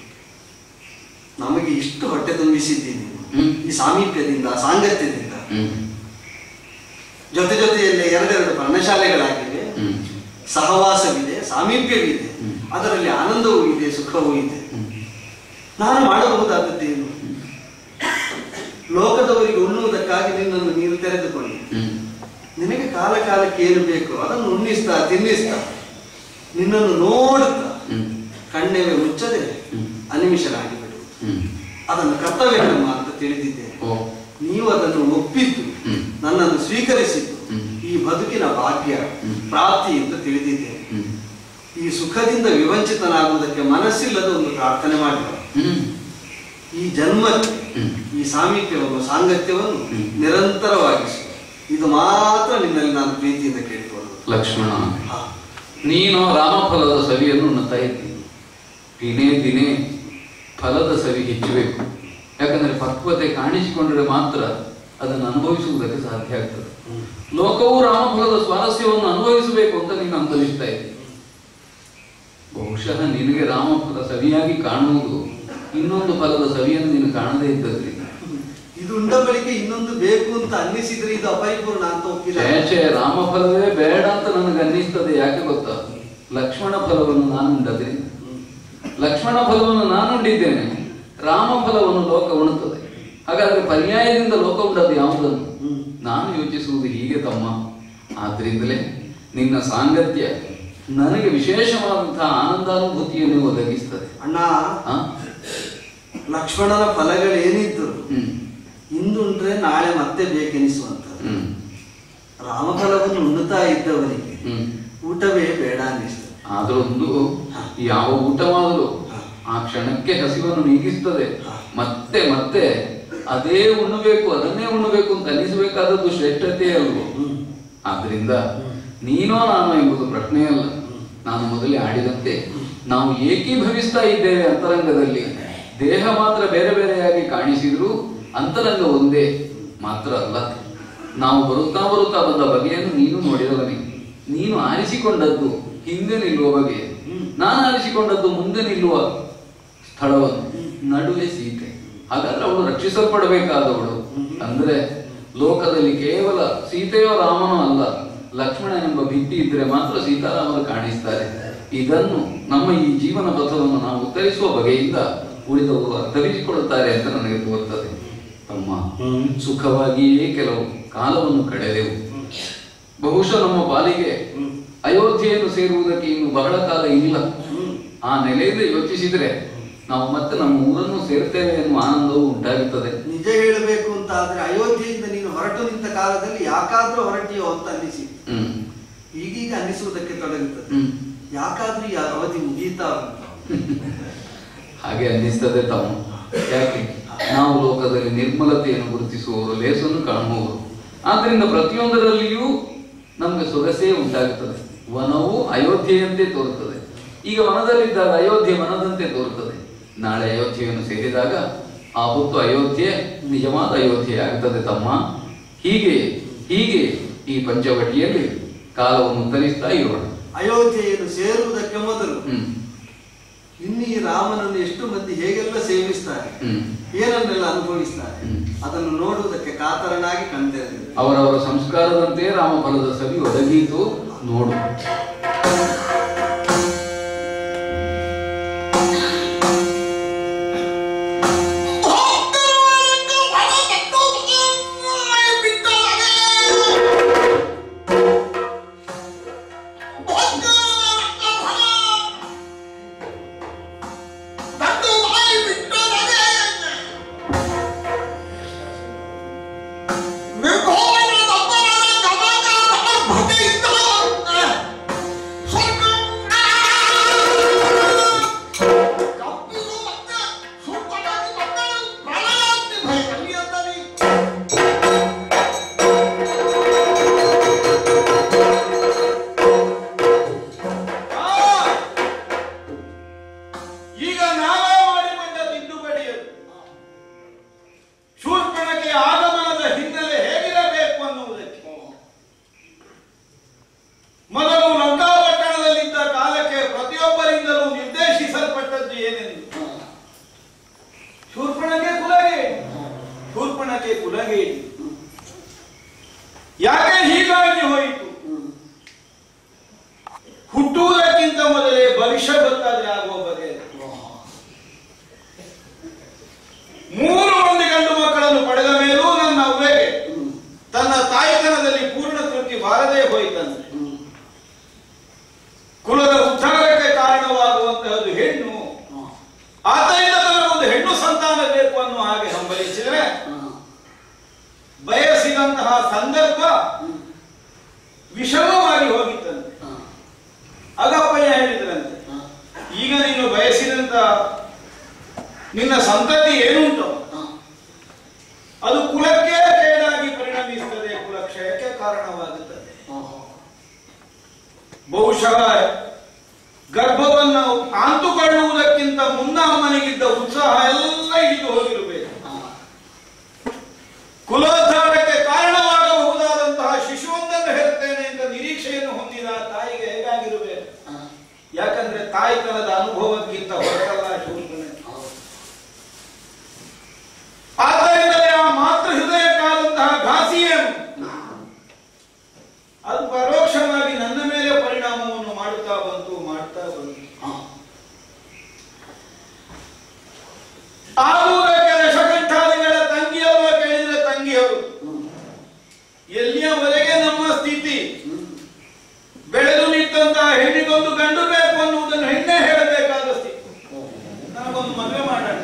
ನಮಗೆ ಇಷ್ಟು ಹೊಟ್ಟೆ ತುಂಬಿಸಿದ್ದೀನಿ ಹ್ಮ್. ಈ ಸಾಮೀಪ್ಯದಿಂದ ಸಾಂಗತ್ಯದಿಂದ ಹ್ಮ್ ಜೊತೆ ಜೊತೆಯಲ್ಲೇ ಎರಡೆರಡು ಪರ್ಣಶಾಲೆಗಳಾಗಿವೆ ಹ್ಮ್ ಸಹವಾಸವಿದೆ ಸಾಮೀಪ್ಯವಿದೆ ಹ್ಮ್. ಅದರಲ್ಲಿ ಆನಂದವೂ ಇದೆ ಸುಖವೂ ಇದೆ ಹ್ಮ್ ನಾನು ಮಾಡಬಹುದಾದದ್ದೇನು ಲೋಕದವರಿಗೆ ಉಣ್ಣುವುದಕ್ಕಾಗಿ ನಿನ್ನನ್ನು ನೀನು ತೆರೆದುಕೊಳ್ಳಿ ಹ್ಮ್ ನಿನಗೆ ಕಾಲ ಕಾಲಕ್ಕೆ ಏನು ಬೇಕು ಅದನ್ನು ಉಣ್ಣಿಸ್ತಾ ತಿನ್ನಿಸ್ತಾ ನಿನ್ನನ್ನು ನೋಡುತ್ತಾ ಹ್ಮ್ ಕಣ್ಣೆವೆ ಮುಚ್ಚದೆ ಹ್ಮ್. ಅನಿಮಿಷನಾಗಿ ಬಿಡು ಹ್ಮ್ ಅದನ್ನು ಕರ್ತವ್ಯ ಕ್ರಮ ಅಂತ ತಿಳಿದಿದ್ದೇನೆ ಓ ನೀವು ಅದನ್ನು ಒಪ್ಪಿದ್ದು ಹ್ಮ್. ನನ್ನನ್ನು ಸ್ವೀಕರಿಸಿದ್ದು ಹ್ಮ್. ಈ ಬದುಕಿನ ಭಾಗ್ಯ ಹ್ಮ್. ಪ್ರಾಪ್ತಿ ಅಂತ ತಿಳಿದಿದ್ದೇನೆ ಹ್ಮ್ ಈ ಸುಖದಿಂದ ವಿವಂಚಿತನಾಗುವುದಕ್ಕೆ ಮನಸ್ಸಿಲ್ಲದ ಒಂದು ಪ್ರಾರ್ಥನೆ ಮಾಡಿದ ಹ್ಮ್ ಈ ಜನ್ಮಕ್ಕೆ ಹ್ಮ್. ಈ ಸಾಮೀಪ್ಯವನ್ನು ಸಾಂಗತ್ಯವನ್ನು ಹ್ಮ್. ನಿರಂತರವಾಗಿಸು ಇದು ಮಾತ್ರ ನಿನ್ನಲ್ಲಿ ನಾನು ಪ್ರೀತಿಯಿಂದ ಕೇಳಿಕೊಳ್ಳುವುದು ಲಕ್ಷ್ಮಣ ಹಾ. ನೀನು ರಾಮಫಲದ ಸವಿಯನ್ನು ಉಣ್ಣುತ್ತಾ ಇದ್ದೀನಿ ದಿನೇ ದಿನೇ ಫಲದ ಸವಿ ಹೆಚ್ಚಬೇಕು ಯಾಕಂದ್ರೆ ಪಕ್ವತೆ ಕಾಣಿಸಿಕೊಂಡ್ರೆ ಮಾತ್ರ ಅದನ್ನು ಅನುಭವಿಸುವುದಕ್ಕೆ ಸಾಧ್ಯ ಆಗ್ತದೆ ಲೋಕವು ರಾಮಫಲದ ಸ್ವಾರಸ್ಯವನ್ನು ಅನುಭವಿಸಬೇಕು ಅಂತ ನೀನು ಅನುಭವಿಸ್ತಾ ಇದ್ದೀನಿ ಬಹುಶಃ ನಿನಗೆ ರಾಮಫಲ ಸವಿಯಾಗಿ ಕಾಣುವುದು ಇನ್ನೊಂದು ಫಲದ ಸವಿಯನ್ನು ನೀನು ಕಾಣದೇ ಇದ್ದದ್ರಿಂದ ಇದು ಉಂಡ ಬಳಿಕ ಇನ್ನೊಂದು ಬೇಕು ಅಂತ ಅನ್ನಿಸಿದ್ರೆ ಇದು ಅಪರಿಪೂರ್ಣ ಅಂತ ಒಪ್ಪಿದ ಛೇ ರಾಮಫಲವೇ ಬೇಡ ಅಂತ ನನಗೆ ಅನ್ನಿಸ್ತದೆ ಯಾಕೆ ಗೊತ್ತಾ ಲಕ್ಷ್ಮಣ ಫಲವನ್ನು ನಾನು ಉಂಡದ್ರಿಂದ ಲಕ್ಷ್ಮಣ ಫಲವನ್ನು ನಾನು ಉಂಡಿದ್ದೇನೆ ರಾಮ ಫಲವನ್ನು ಲೋಕ ಉಣುತ್ತದೆ ಹಾಗಾದ್ರೆ ಪರ್ಯಾಯದಿಂದ ಲೋಕ ಉಂಡದ್ದು ಯಾವುದನ್ನು ಹ್ಮ್. ನಾನು ಯೋಚಿಸುವುದು ಹೀಗೆ ತಮ್ಮ ಆದ್ರಿಂದಲೇ ನಿನ್ನ ಸಾಂಗತ್ಯ ನನಗೆ ವಿಶೇಷವಾದಂತಹ ಆನಂದಾನುಭೂತಿಯನ್ನು ಒದಗಿಸ್ತದೆ ಅಣ್ಣ ಆ? ಲಕ್ಷ್ಮಣನ ಫಲಗಳೇನಿದ್ರು ಹ್ಮ್ ಇಂದುಂಡ್ರೆ ನಾಳೆ ಮತ್ತೆ ಬೇಕೆನಿಸುವಂತ ಹ್ಮ್ ರಾಮಫಲವನ್ನು ಉಣ್ಣುತ್ತಾ ಇದ್ದವರಿಗೆ ಹ್ಮ್ ಊಟವೇ ಬೇಡ ಅನ್ನಿಸ್ತದೆ ಆದ್ರೊಂದು ಹಾ. ಯಾವ ಊಟವಾದರೂ ಹಾ. ಆ ಕ್ಷಣಕ್ಕೆ ಹಸಿವನ್ನು ನೀಗಿಸ್ತದೆ ಹಾ. ಮತ್ತೆ ಮತ್ತೆ ಅದೇ ಉಣ್ಣಬೇಕು ಅದನ್ನೇ ಉಣ್ಣಬೇಕು ಅಂತ ಅನ್ನಿಸಬೇಕಾದದ್ದು ಶ್ರೇಷ್ಠತೆ ಅಲ್ವೋ ಹ್ಮ್. ಆದ್ರಿಂದ ನೀನೋ ನಾನು ಎಂಬುದು ಪ್ರಶ್ನೆಯಲ್ಲ ನಾನು ಮೊದಲೇ ಆಡಿದಂತೆ ನಾವು ಏಕೀಭವಿಸ್ತಾ ಇದ್ದೇವೆ ಅಂತರಂಗದಲ್ಲಿ ದೇಹ ಮಾತ್ರ ಬೇರೆ ಬೇರೆಯಾಗಿ ಕಾಣಿಸಿದ್ರು ಅಂತರಂಗ ಒಂದೇ ಮಾತ್ರ ಅಲ್ಲ ನಾವು ಬರುತ್ತಾ ಬರುತ್ತಾ ಬಂದ ಬಗೆಯನ್ನು ನೀನು ನೋಡಿದವನೇ ನೀನು ಆರಿಸಿಕೊಂಡದ್ದು ಹಿಂದೆ ನಿಲ್ಲುವ ಬಗೆ ನಾನು ಆರಿಸಿಕೊಂಡದ್ದು ಮುಂದೆ ನಿಲ್ಲುವ ಸ್ಥಳವನ್ನು ನಡುವೆ ಸೀತೆ ಹಾಗಾದ್ರೆ ಅವಳು ರಕ್ಷಿಸಲ್ಪಡಬೇಕಾದವಳು ಅಂದ್ರೆ ಲೋಕದಲ್ಲಿ ಕೇವಲ ಸೀತೆಯೋ ರಾಮನೋ ಅಲ್ಲ ಲಕ್ಷ್ಮಣನೆಂಬ ಭಿತ್ತಿ ಇದ್ರೆ ಮಾತ್ರ ಸೀತಾರಾಮರು ಕಾಣಿಸ್ತಾರೆ ಇದನ್ನು ನಮ್ಮ ಈ ಜೀವನ ಪಥವನ್ನು ನಾವು ಉತ್ತರಿಸುವ ಬಗೆಯಿಂದ ಉಳಿದವರು ಅರ್ಥವಿಸಿಕೊಳ್ಳುತ್ತಾರೆ ಅಂತ ನನಗೆ ತೋರುತ್ತದೆ ತಮ್ಮ ಸುಖವಾಗಿಯೇ ಕೆಲವು ಕಾಲವನ್ನು ಕಳೆದೆವು ಬಹುಶಃ ನಮ್ಮ ಪಾಲಿಗೆ ಅಯೋಧ್ಯೆಯನ್ನು ಸೇರುವುದಕ್ಕೆ ಇನ್ನು ಬಹಳ ಕಾಲ ಇಲ್ಲ ಆ ನೆಲೆಯಿಂದ ಯೋಚಿಸಿದರೆ ನಾವು ಮತ್ತೆ ನಮ್ಮ ಊರನ್ನು ಸೇರ್ತೇವೆ ಎನ್ನುವ ಆನಂದವು ಉಂಟಾಗುತ್ತದೆ ನಿಜ ಹೇಳಬೇಕು ಅಂತ ಆದ್ರೆ ಅಯೋಧ್ಯೆಯಿಂದ ನೀನು ಹೊರಟು ನಿಂತ ಕಾಲದಲ್ಲಿ ಯಾಕಾದ್ರೂ ಹೊರಟಿಯೋ ಅಂತ ಅನ್ನಿಸಿ ಹ್ಮ್ ಈಗೀಗ ಅನ್ನಿಸುವುದಕ್ಕೆ ತೊಡಗುತ್ತದೆ ಹ್ಮ್ ಯಾಕಾದ್ರೂ ಈ ಅವಧಿ ಮುಗೀತಾ ಉಂಟು ಹಾಗೆ ಅನ್ನಿಸ್ತದೆ ತಮ್ಮ ಯಾಕೆ ನಾವು ಲೋಕದಲ್ಲಿ ನಿರ್ಮಲತೆಯನ್ನು ಗುರುತಿಸುವವರು ಲೇಸನ್ನು ಕಾಣುವವರು ಆದ್ದರಿಂದ ಪ್ರತಿಯೊಂದರಲ್ಲಿಯೂ ನಮಗೆ ಸೊಗಸೇ ಉಂಟಾಗುತ್ತದೆ ವನವು ಅಯೋಧ್ಯೆಯಂತೆ ತೋರುತ್ತದೆ ಈಗ ವನದಲ್ಲಿದ್ದಾಗ ಅಯೋಧ್ಯೆ ವನದಂತೆ ತೋರುತ್ತದೆ ನಾಳೆ ಅಯೋಧ್ಯೆಯನ್ನು ಸೇರಿದಾಗ ಆ ಹೊತ್ತು ಅಯೋಧ್ಯೆ ನಿಜವಾದ ಅಯೋಧ್ಯೆ ಆಗುತ್ತದೆ ತಮ್ಮ ಹೀಗೆ ಹೀಗೆ ಈ ಪಂಚವಟಿಯಲ್ಲಿ ಕಾಲವನ್ನು ಉತ್ತರಿಸ್ತಾ ಇರೋಣ ಅಯೋಧ್ಯೆಯನ್ನು ಸೇರುವುದಕ್ಕೆ ಮೊದಲು ಹ್ಮ್ ಇನ್ನು ಈ ರಾಮನನ್ನು ಎಷ್ಟು ಮಂದಿ ಹೇಗೆಲ್ಲ ಸೇವಿಸ್ತಾರೆ ಹ್ಮ್ ಏನನ್ನೆಲ್ಲ ಅನುಭವಿಸ್ತಾರೆ ಹ್ಮ್. ಅದನ್ನು ನೋಡುವುದಕ್ಕೆ ಕಾತರನಾಗಿ ಕಾಣ್ತೇವೆ ಅವರವರ ಸಂಸ್ಕಾರದಂತೆ ರಾಮಫಲದ ಸವಿ ಒದಗೀತು ನೋಡು ಈಗ ನಾವೇ ಮಾಡಿಕೊಂಡ ತಿದ್ದುಪಡಿಯದು ಶೂರ್ಪಣಕ್ಕೆ ಆಗಮನದ ಹಿನ್ನೆಲೆ ಹೇಗಿರಬೇಕು ಅನ್ನುವುದಕ್ಕೆ ಮೊದಲು ಲಂಕಾಪಟ್ಟಣದಲ್ಲಿದ್ದ ಕಾಲಕ್ಕೆ ಪ್ರತಿಯೊಬ್ಬರಿಂದಲೂ ನಿರ್ದೇಶಿಸಲ್ಪಟ್ಟದ್ದು ಏನೆಂದು ಶೂರ್ಪಣಕ್ಕೆ ಕುಲಗೇಡಿ ಶೂರ್ಪಣಕ್ಕೆ ಕುಲಗೇಡಿ ಯಾಕೆ ಹೀಗಾಗಿ ಹೋಯಿತು ಹುಟ್ಟುವುದಕ್ಕಿಂತ ಮೊದಲೇ ಭವಿಷ್ಯ ಗೊತ್ತಾದ್ರೆ ಆಗುವ ಬಗೆ ಮೂರು ಮಂದಿ ಗಂಡು ಮಕ್ಕಳನ್ನು ಪಡೆದ ಮೇಲೂ ನನ್ನ ಅವ್ವೆಗೆ ತನ್ನ ತಾಯಿತನದಲ್ಲಿ ಪೂರ್ಣ ತೃಪ್ತಿ ಬಾರದೇ ಹೋಯಿತಂತೆ ಕುಲದ ಉದ್ಧಾರಕ್ಕೆ ಕಾರಣವಾಗುವಂತಹದ್ದು ಹೆಣ್ಣು ಆದ್ದರಿಂದ ತನಗೊಂದು ಹೆಣ್ಣು ಸಂತಾನ ಬೇಕು ಅನ್ನುವ ಹಾಗೆ ಹಂಬಲಿಸಿದರೆ ಬಯಸಿದಂತಹ ಸಂದರ್ಭ ವಿಷಮವಾಗಿ ಹೋಗಿತ್ತಂತೆ ಅಗಪ್ಪಯ್ಯ ಹೇಳಿದ್ರಂತೆ ಈಗ ನೀನು ಬಯಸಿದಂತ ನಿನ್ನ ಸಂತತಿ ಏನುಂಟು ಅದು ಕುಲಕ್ಕೆ ಕೇಡಾಗಿ ಪರಿಣಮಿಸುತ್ತದೆ ಕುಲಕ್ಷಯಕ್ಕೆ ಕಾರಣವಾಗುತ್ತದೆ ಬಹುಶಃ ಗರ್ಭವನ್ನು ಆಂತುಕೊಳ್ಳುವುದಕ್ಕಿಂತ ಮುನ್ನ ಅಮ್ಮನಿಗಿದ್ದ ಉತ್ಸಾಹ ಎಲ್ಲ ಇಳಿದು ಹೋಗಿರಬೇಕು ಕುಲೋದ್ಧಾರಕ್ಕೆ ಕಾರಣವಾಗಬಹುದಾದಂತಹ ಶಿಶುವೊಂದನ್ನು ಹೇರುತ್ತೇನೆ ಅಂತ ನಿರೀಕ್ಷೆಯನ್ನು ಹೊಂದಿದ ತಾಯಿಗೆ ಹೇಗಾಗಿರಬೇಕು ಯಾಕಂದ್ರೆ ತಾಯ್ತನದ ಅನುಭವಕ್ಕಿಂತ ಹೊರಗಲ್ಲ ಶೂರ್ಪಣೆ ಆದ್ದರಿಂದಲೇ ಆ ಮಾತೃ ಹೃದಯಕ್ಕಾದಂತಹ ಘಾಸಿಯನ್ನು ಅದು ಪರೋಕ್ಷವಾಗಿ ನನ್ನ ಮೇಲೆ ಪರಿಣಾಮವನ್ನು ಮಾಡುತ್ತಾ ಬಂತು ಮಾಡ್ತಾ ಬಂತು ಆಗುವುದಕ್ಕೆ ದಶಕಂಠಾದಿಗಳ ತಂಗಿಯಲ್ವ ಕೇಳಿದ್ರೆ ತಂಗಿಯವರು ಎಲ್ಲಿಯವರೆಗೆ ನಮ್ಮ ಸ್ಥಿತಿ ಬೆಳೆದು ನಿಂತಹ ಹೆಣ್ಣಿಗೊಂದು ಗಂಡು ಬೇಕು ಅನ್ನುವುದನ್ನು ಹೆಣ್ಣೆ ಹೇಳಬೇಕಾದ ಸ್ಥಿತಿ ನನಗೊಂದು ಮದುವೆ ಮಾಡೋಣ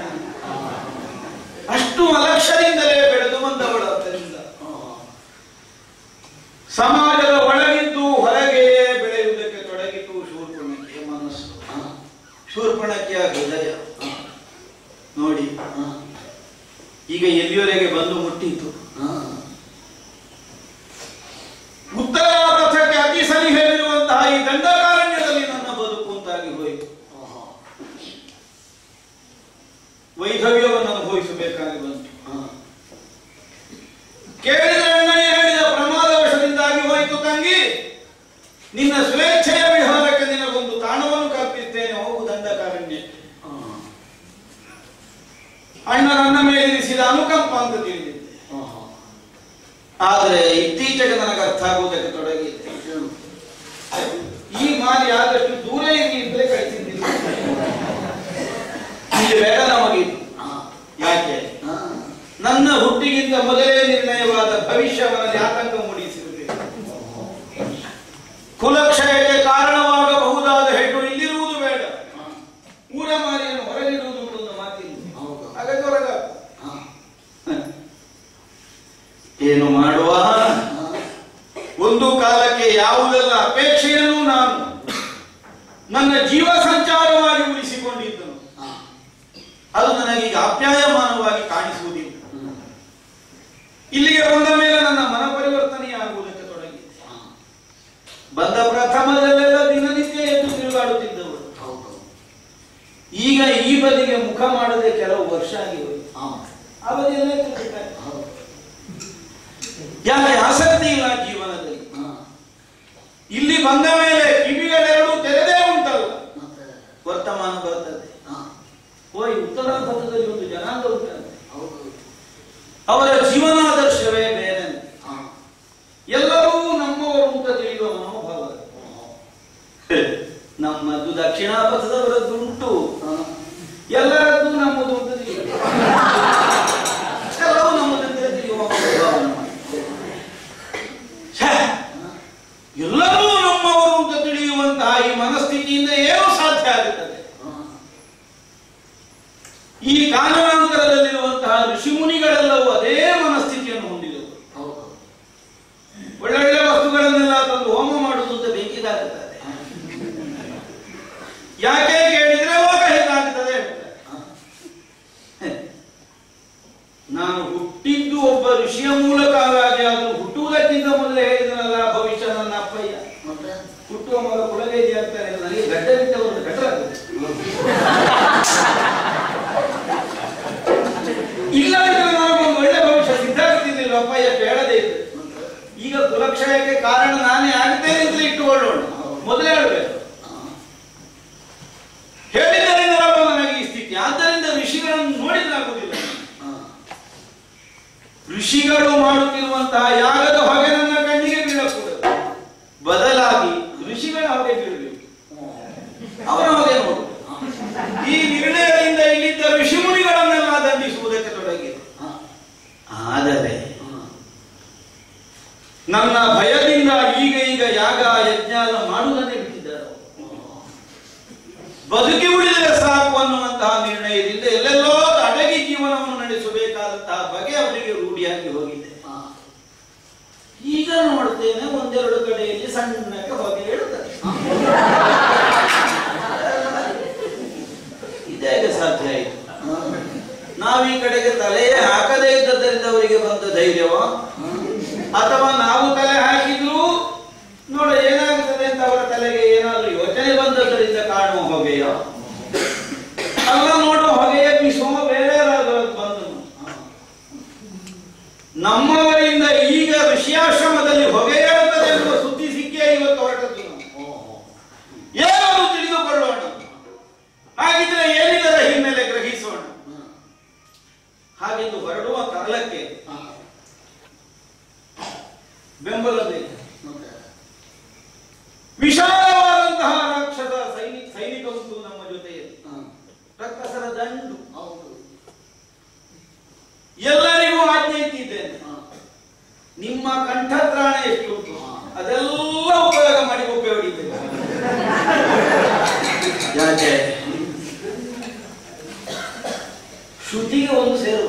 ಅಷ್ಟು ಅಲಕ್ಷ್ಯದಿಂದಲೇ ಬೆಳೆದು ಬಂದವಳು ಆದ್ದರಿಂದ ಸಮಾಜದ ಒಳಗಿದ್ದು ಹೊರಗೆಯೇ ಬೆಳೆಯುವುದಕ್ಕೆ ತೊಡಗಿತು ಶೂರ್ಪಣಕ್ಕಿಯ ಮನಸ್ಸು ಶೂರ್ಪಣಕ್ಕಿಯ ಹೃದಯ ನೋಡಿ ಈಗ ಎಲ್ಲಿಯವರೆಗೆ ಬಂದು ಮುಟ್ಟಿತು ಉತ್ತರ ರಥಕ್ಕೆ ಅತಿ ಸನಿಹವಿರುವಂತಹ ಈ ದಂಡಕಾರಣ್ಯದಲ್ಲಿ ನನ್ನ ಬದುಕು ಅಂತಾಗಿ ಹೋಯಿತು ವೈಧವ್ಯವನ್ನು ಅನುಭವಿಸಬೇಕಾಗಿ ಬಂತು ಕೇಳಿದ ಅಣ್ಣನೇ ಹೇಳಿದ ಪ್ರಮಾದವಶದಿಂದಾಗಿ ಹೋಯಿತು ತಂಗಿ ನಿನ್ನ ಸ್ವೇಚ್ಛೆಯ ವಿಹಾರಕ್ಕೆ ನಿನಗೊಂದು ತಾಣವನ್ನು ಕಲ್ಪಿಸ್ತೇನೆ ಹೋಗು ದಂಡಕಾರಣ್ಯಕ್ಕೆ ಅಣ್ಣ ನನ್ನ ಮೇಲಿರಿಸಿದ ಅನುಕಂಪ ಅಂತ ತಿಳಿದಿದ್ದೆ ಆದರೆ ಇತ್ತೀಚೆಗೆ ನನಗೆ ಅರ್ಥ ಆಗುವುದಕ್ಕೆ ತೊಡಗಿದೆ ಈ ಮಾರಿ ಆದಷ್ಟು ದೂರ ಇದ್ರೆ ಕಳಿಸಿದ್ದಿಲ್ಲ ಇಲ್ಲಿ ಬೇಡ ನಮಗೆ ಯಾಕೆ ನನ್ನ ಹುಟ್ಟಿಗಿಂತ ಮೊದಲೇ ನಿರ್ಣಯವಾದ ಭವಿಷ್ಯವನಲ್ಲಿ ಆತಂಕ ಮೂಡಿಸಿರುತ್ತದೆ ಕುಲಕ್ಷಯಕ್ಕೆ ಕಾರಣವಾಗಬಹುದಾದ ಹೆಣ್ಣು ಇಲ್ಲಿರುವುದು ಬೇಡ ಊರ ಮಾರಿಯನ್ನು ಹೊರಗಿಡುವುದು ಒಂದು ಮಾತಿಲ್ಲ ಹಾಗಾಗಿ ಹೊರಗ ಏನು ಮಾಡುವ ಒಂದು ಕಾಲಕ್ಕೆ ಯಾವುದೆಲ್ಲ ಅಪೇಕ್ಷೆಯನ್ನು ನಾನು ನನ್ನ ಜೀವ ಸಂಚಾರವಾಗಿ ಉಳಿಸಿಕೊಂಡಿದ್ದನು ಅದು ನನಗೀಗ ಅಪ್ಯಾಯಮಾನವಾಗಿ ಕಾಣಿಸುವುದಿಲ್ಲ ಇಲ್ಲಿಗೆ ಬಂದ ಮೇಲೆ ನನ್ನ ಮನ ಪರಿವರ್ತನೆಯಾಗುವುದಕ್ಕೆ ತೊಡಗಿದೆ ಬಂದ ಪ್ರಥಮದಲ್ಲೆಲ್ಲ ದಿನನಿತ್ಯ ಎದ್ದು ತಿರುಗಾಡುತ್ತಿದ್ದವರು ಈಗ ಈ ಬದಿಗೆ ಮುಖ ಮಾಡದೆ ಕೆಲವು ವರ್ಷ ಆಗಿವೆ ಆ ಬದಿಯಲ್ಲೇ ತಿರುಗುತ್ತಾರೆ. ಯಾಕೆ ಆಸಕ್ತಿ ಇಲ್ಲ ಜೀವನದಲ್ಲಿ ಇಲ್ಲಿ ಬಂದ ಮೇಲೆ ಕಿವಿಗಳೆರಡು ತೆರೆದೇ ಉಂಟಲ್ಲ ವರ್ತಮಾನ ಬರ್ತದೆ ಓ ಈ ಉತ್ತರಾಖಂಡದಲ್ಲಿ ಒಂದು ಜನಾಂಗ ಉಂಟಂತೆ ಅವರ ಜೀವನಾದರ್ಶವೇ ಬೇರೆ ಎಲ್ಲರೂ ನಮ್ಮವರು ಅಂತ ತಿಳಿಯುವ ಮನೋಭಾವ ನಮ್ಮದು ದಕ್ಷಿಣಾಪಥದವರದ್ದು ಉಂಟು ಎಲ್ಲರದ್ದು ನಮ್ಮದು ಅಂತ ತಿಳಿಯುವ ಎಲ್ಲವೂ ನಮ್ಮದಂತ ತಿಳಿಯುವ ಮನೋಭಾವ ನಮ್ಮದು. ಛೆ! ಎಲ್ಲರೂ ನಮ್ಮವರು ಅಂತ ತಿಳಿಯುವಂತಹ ಈ ಮನಸ್ಥಿತಿಯಿಂದ ಏನು ಸಾಧ್ಯ ಆಗುತ್ತದೆ ಈ ಕಾರಣಾಂತರದಲ್ಲಿರುವಂತಹ ಋಷಿಮುನಿಗಳೆಲ್ಲವೂ ಅದೇ ಮನಸ್ಥಿತಿಯನ್ನು ಹೊಂದಿದವರು ಒಳ್ಳೊಳ್ಳೆ ವಸ್ತುಗಳನ್ನೆಲ್ಲ ತಂದು ಹೋಮ ಮಾಡುವುದು ಅಂತ ಬೇಕಿದಾಗುತ್ತದೆ ಯಾಕೆ ಕೇಳಿದ್ರೆ ಲೋಕ ಹೇಗಾಗುತ್ತದೆ ಹೇಳ್ತಾರೆ. ನಾನು ಹುಟ್ಟಿದ್ದು ಒಬ್ಬ ಋಷಿಯ ಮೂಲಕವಾಗಿ ಆದರೂ ಹುಟ್ಟುವುದಕ್ಕಿಂತ ಮೊದಲೇ ಹೇಳಿದನಲ್ಲ ಭವಿಷ್ಯ ನನ್ನ ಅಪ್ಪಯ್ಯ ಹುಟ್ಟುವ ಮಗ ಕುಲಗೇಜಿ ಆಗ್ತಾನೆ ಅಂತ ನನಗೆ ಗಡ್ಡ ಬಿಟ್ಟವರು ಗಡ್ಡರಾಗ್ತದೆ ಇಲ್ಲದಿದ್ರೆ ನನಗೊಂದು ಒಳ್ಳೆ ಭವಿಷ್ಯ ಸಿದ್ಧ ಆಗ್ತಿರ್ಲಿಲ್ಲ ಅಪ್ಪಯ್ಯ ಹೇಳದೇ ಇದ್ರೆ ಈಗ ಕುಲಕ್ಷಯಕ್ಕೆ ಕಾರಣ ನಾನೇ ಆಗ್ತೇನೆ ಅಂತ ಇಟ್ಟುಕೊಳ್ಳೋಣ ಮೊದಲೇ ಹೇಳಬೇಕು ಹೇಳಿದ್ದರಿಂದಲಪ್ಪ ನನಗೆ ಈ ಸ್ಥಿತಿ ಆದ್ದರಿಂದ ಋಷಿಗಳನ್ನು ನೋಡಿದ್ರಾಗುವುದಿಲ್ಲ ಋಷಿಗಳು ಮಾಡುತ್ತಿರುವಂತಹ ಯಾಗದ ಹೊಗೆ ನನ್ನ ಕಣ್ಣಿಗೆ ಬೀಳಕೂಡದು ಬದಲಾಗಿ ಋಷಿಗಳ ಹೊಗೆ ಬೀಳಬೇಕು ಅವರ ಹೊಗೆ ನೋಡು ಈ ನಿರ್ಣಯದಿಂದ ಇಲ್ಲಿದ್ದ ಋಷಿಮುನಿಗಳನ್ನೆಲ್ಲ ದಂಡಿಸುವುದಕ್ಕೆ ತೊಡಗಿದೆ ಆದರೆ ನನ್ನ ಭಯದಿಂದ ಈಗ ಈಗ ಯಾಗ ಯಜ್ಞ ಎಲ್ಲ ಮಾಡುವುದನ್ನೇ ಬಿಟ್ಟಿದ್ದಾರೆ ಬದುಕಿ ಉಳಿದರೆ ಸಾಕು ಅನ್ನುವಂತಹ ನಿರ್ಣಯದಿಂದ ಎಲ್ಲೆಲ್ಲೋ ಅಡಗಿ ಜೀವನವನ್ನು ನಡೆಸಬೇಕಾದಂತಹ ಬಗೆ ಅವರಿಗೆ ರೂಢಿಯಾಗಿ ಹೋಗಿದೆ ಈಗ ನೋಡ್ತೇನೆ ಒಂದೆರಡು ಕಡೆಯಲ್ಲಿ ಸಣ್ಣಕ್ಕೆ ಹೊಗೆ ಹೇಳುತ್ತದೆ ಇದೇಗೆ ಸಾಧ್ಯ ಆಯಿತು ನಾವು ಈ ಕಡೆಗೆ ತಲೆಯೇ ಹಾಕದೇ ಇದ್ದದ್ದರಿಂದ ಅವರಿಗೆ ಬಂದ ಧೈರ್ಯವ ಅಥವಾ ನಾವು ತಲೆ ಹಾಕಿದ್ರು ನೋಡ ಏನಾಗುತ್ತದೆ ಅಂತ ಅವರ ತಲೆಗೆ ಏನಾದ್ರೂ ಯೋಚನೆ ಬಂದದ್ದರಿಂದ ಕಾಣುವ ಹೊಗೆಯ ಅಲ್ಲ ನೋಡುವ ಹೊಗೆಯ ಬೀಸುವ ಬೇರೆ ಯಾರಾದರೂ ಬಂದು ನಮ್ಮವರಿಂದ ಈಗ ಋಷಿಯಾಶ್ರಮದಲ್ಲಿ ಹೊಗೆ ಹೇಳುತ್ತದೆ ಎನ್ನುವ ಸುದ್ದಿ ಸಿಕ್ಕೇ ಇವತ್ತು ಹೊರಟದ್ದು ನಾವು ಏನನ್ನು ತಿಳಿದುಕೊಳ್ಳೋಣ ಹಾಗಿದ್ರೆ ಏನಿದರ ಹಿನ್ನೆಲೆ ಗ್ರಹಿಸೋಣ ಹಾಗೆಂದು ಹೊರಡುವ ಕಾಲಕ್ಕೆ ಬೆಂಬಲ ಬೇಕು ವಿಶಾಲವಾದಂತಹ ರಾಕ್ಷಸ ಸೈನಿಕ ಸೈನಿಕ ಉಂಟು ನಮ್ಮ ಜೊತೆಯಲ್ಲಿ ರಕ್ಕಸರ ದಂಡು ಎಲ್ಲರಿಗೂ ಆಜ್ಞೆ ಇಟ್ಟಿದ್ದೇನೆ ನಿಮ್ಮ ಕಂಠತ್ರಾಣ ಎಷ್ಟು ಉಂಟು ಅದೆಲ್ಲ ಉಪಯೋಗ ಮಾಡಿ ಒಪ್ಪೆ ಹೊಡಿತೇವೆ ಯಾಕೆ ಶ್ರುತಿಗೆ ಒಂದು ಸೇರುವ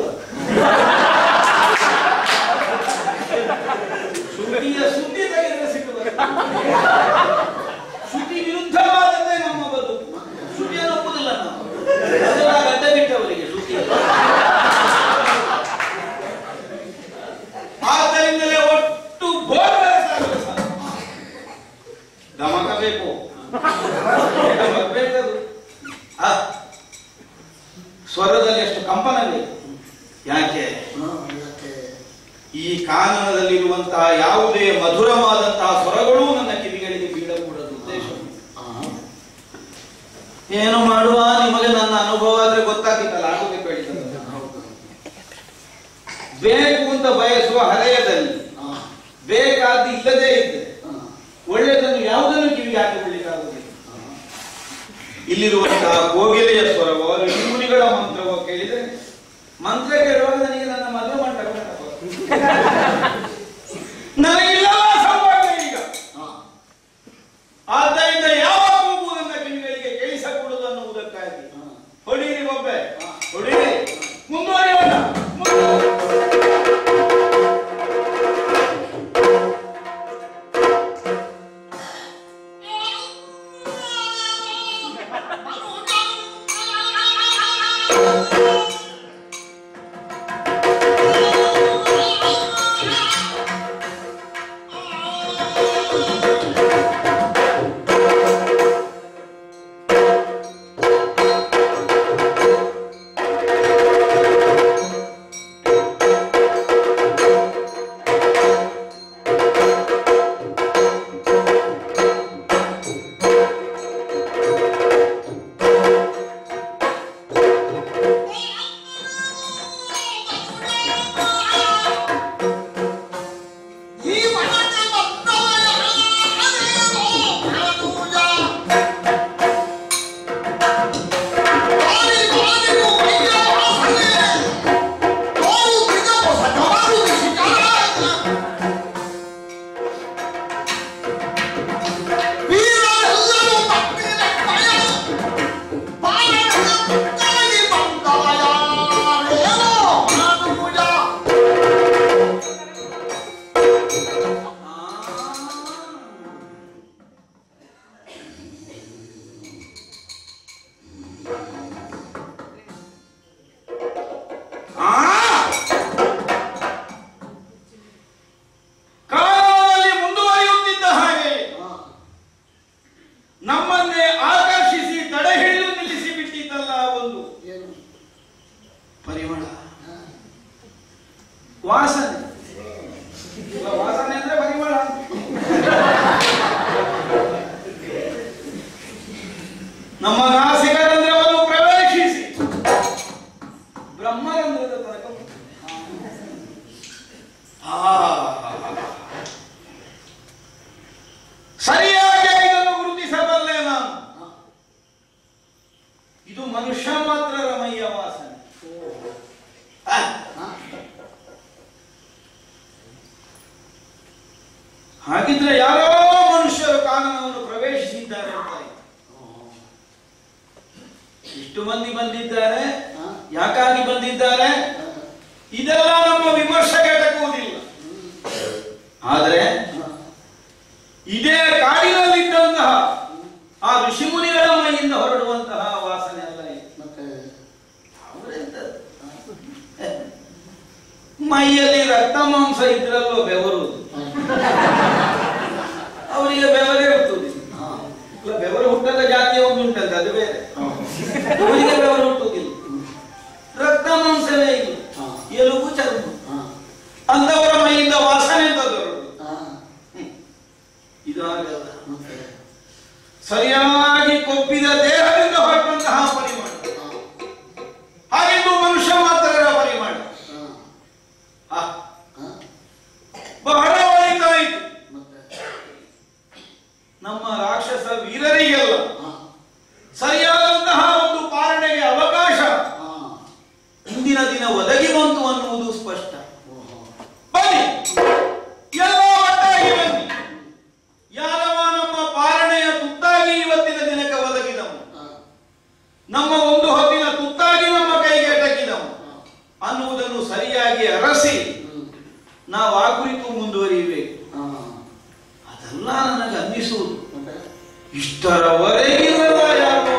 ಶ್ರುತಿಯ ಸುದ್ದಿ ತೆಗೆದರೆ ಸಿಟ್ಟು ಬರುತ್ತೆ. ಶ್ರುತಿ ವಿರುದ್ಧವಾದದ್ದೇ ನಮ್ಮ ಬದುಕು ಶ್ರುತಿಯನ್ನು ಒಪ್ಪುದಿಲ್ಲ ನಾವು ಅದೆಲ್ಲ ಗಡ್ಡ ಬಿಟ್ಟವರಿಗೆ ಶ್ರುತಿ ಆದ್ದರಿಂದಲೇ ಒಟ್ಟು ಬೋರ್ಗರೆ ಸಾಗಲು ಸಾಧ್ಯ. ಗಮಕ ಬೇಕು ಗಮಕ ಬೇಕದು ಆ, ಸ್ವರದಲ್ಲಿ ಎಷ್ಟು ಕಂಪನ ಬೇಕು ಯಾಕೆ ಈ ಕಾನನದಲ್ಲಿರುವಂತಹ ಯಾವುದೇ ಮಧುರವಾದಂತಹ ಸ್ವರಗಳು ನನ್ನ ಕಿವಿಗಳಿಗೆ ಬೀಳಕೂಡದು ಉದ್ದೇಶ ಏನು ಮಾಡುವ ನಿಮಗೆ ನನ್ನ ಅನುಭವ ಆದ್ರೆ ಗೊತ್ತಾಗಿತ್ತಲ್ಲ ಆಗುದೇ ಬೇಡಿದ ಬೇಕು ಅಂತ ಬಯಸುವ ಹರೆಯದಲ್ಲಿ ಇಲ್ಲಿರುವಂತಹ ಕೋಗಿಲೆಯ ಸ್ವರವೋ ಋಷಿಮುನಿಗಳ ಮಂತ್ರವೋ ಕೇಳಿದ್ರೆ ಮಂತ್ರ ಕೇಳುವಾಗ ನನಗೆ ನನ್ನ ಮದುವೆ ಮಂಟಪ ನೆನಪಾಗುತ್ತೆ. ನನಗಿಲ್ಲವ ಸಂಪರ್ಕ ಈಗ ಆದ್ದರಿಂದ ಯಾವ ಕೂಗು ನನ್ನ ಕಿವಿಗಳಿಗೆ ಕೇಳಿಸಕೂಡದು ಅನ್ನುವುದಕ್ಕಾಗಿ ಹೊಡೀರಿ ಒಬ್ಬೆ ಹೊಡೀರಿ ಮುಂದುವರಿಯೋಣ ಮುಂದುವರಿ. ಆ ಕಾಲದಲ್ಲಿ ಮುಂದುವರಿಯುತ್ತಿದ್ದ ಹಾಗೆ ನಮ್ಮನ್ನೇ ಆಕರ್ಷಿಸಿ ತಡೆ ಹಿಡಿದು ನಿಲ್ಲಿಸಿ ಬಿಟ್ಟಿದ್ದಲ್ಲ ಒಂದು ಪರಿಮಳ ವಾಸನೆ ಇಲ್ಲ, ವಾಸನೆ ಅಂದ್ರೆ ಪರಿಮಳ ನಮ್ಮ ನಾಸಿಕರಂಧ್ರವನ್ನು ಪ್ರವೇಶಿಸಿ ಬ್ರಹ್ಮರಂಧ್ರದ ತನಕ ಮುಟ್ಟಿದೆ. ಆ ಸರಿಯಾಗಿ ಇದನ್ನು ಗುರುತಿಸಬಲ್ಲೆ ನಾನು ಇದು ಮನುಷ್ಯ ಮಾತ್ರ ರಮಯ್ಯ ವಾಸನೆ ಆ, ಹಾಗಿದ್ರೆ ಯಾರೋ ಮನುಷ್ಯರು ಕಾನನವನ್ನು ಪ್ರವೇಶಿಸಿದ್ದಾರೆ ಅಂತ ಆಯ್ತು. ಇಷ್ಟು ಮಂದಿ ಬಂದಿದ್ದಾರೆ ಯಾಕಾಗಿ ಬಂದಿದ್ದಾರೆ ಇದೆಲ್ಲ ನಮ್ಮ ವಿಮರ್ಶೆಗೆ ಎಟಕುವುದಿಲ್ಲ ಆದರೆ ಇದೇ ಕಾಡಿನಲ್ಲಿದ್ದಂತಹ ಆ ಋಷಿಮುನಿಗಳ ಮೈಯಿಂದ ಹೊರಡುವಂತಹ ವಾಸನೆ ಅಲ್ಲ ಇದು. ಅವರೆಂಥದ್ದು? ಮೈಯಲ್ಲಿ ರಕ್ತ ಮಾಂಸ ಇದ್ರಲ್ಲೋ ಬೆವರುವುದು ಅವರಿಗೆ ಬೆವರೇ ಹುಟ್ಟುವುದಿಲ್ಲ ಇಲ್ಲ, ಬೆವರು ಹುಟ್ಟದ ಜಾತಿಯ ಒಂದು ಉಂಟಂತೆ ಅದು ಬೇರೆ ಅವರಿಗೆ ಬೆವರು ಹುಟ್ಟುವುದಿಲ್ಲ ರಕ್ತ ಮಾಂಸವೇ ಇಲ್ಲ ಎಲುಬು ಚರ್ಮ ಅಂದವರ ಮೈಯಿಂದ ವಾಸನೆ ಅಂತ ಹೊರಡುವುದು ಇದು ಆಗಲ್ಲ ಸರಿಯಾಗಿ ಕೊಬ್ಬಿದ ದೇಹದಿಂದ ಹೊರಟಂತಹ ಪರಿಮಾಣ ಹಾಗೆಂದು ಮನುಷ್ಯ ಮಾತ್ರರ ಪರಿಮಾಣ ಆ, ಬಹಳ ಒಳಿತಾಯಿತು ನಮ್ಮ ರಾಕ್ಷಸ ವೀರರಿಗೆಲ್ಲ ಸರಿಯಾದಂತಹ ಒಂದು ಪಾಲನೆಗೆ ಅವಕಾಶ ಇಂದಿನ ದಿನ ಒದಗಿ ಬಂತು ಅನ್ನುವುದು ಸ್ಪಷ್ಟ ಬನ್ನಿ ಎಲ್ಲ ಒಟ್ಟಾಗಿ ಬನ್ನಿ ಯಾರವ ನಮ್ಮ ಪಾಲನೆಯ ತುತ್ತಾಗಿ ಇವತ್ತಿನ ದಿನಕ್ಕೆ ಒದಗಿದವು ನಮ್ಮ ಒಂದು ಹೊತ್ತಿನ ತುತ್ತಾಗಿ ನಮ್ಮ ಕೈಗೆ ಎಟಕಿದವು ಅನ್ನುವುದನ್ನು ಸರಿಯಾಗಿ ಅರಸಿ ನಾವು ಆ ಕುರಿತು ಮುಂದುವರಿಯಬೇಕು ಅದೆಲ್ಲ ನನಗೆ ಅನ್ನಿಸುವುದು ಇಷ್ಟರವರೆಗಿರುವ ಯಾರೋ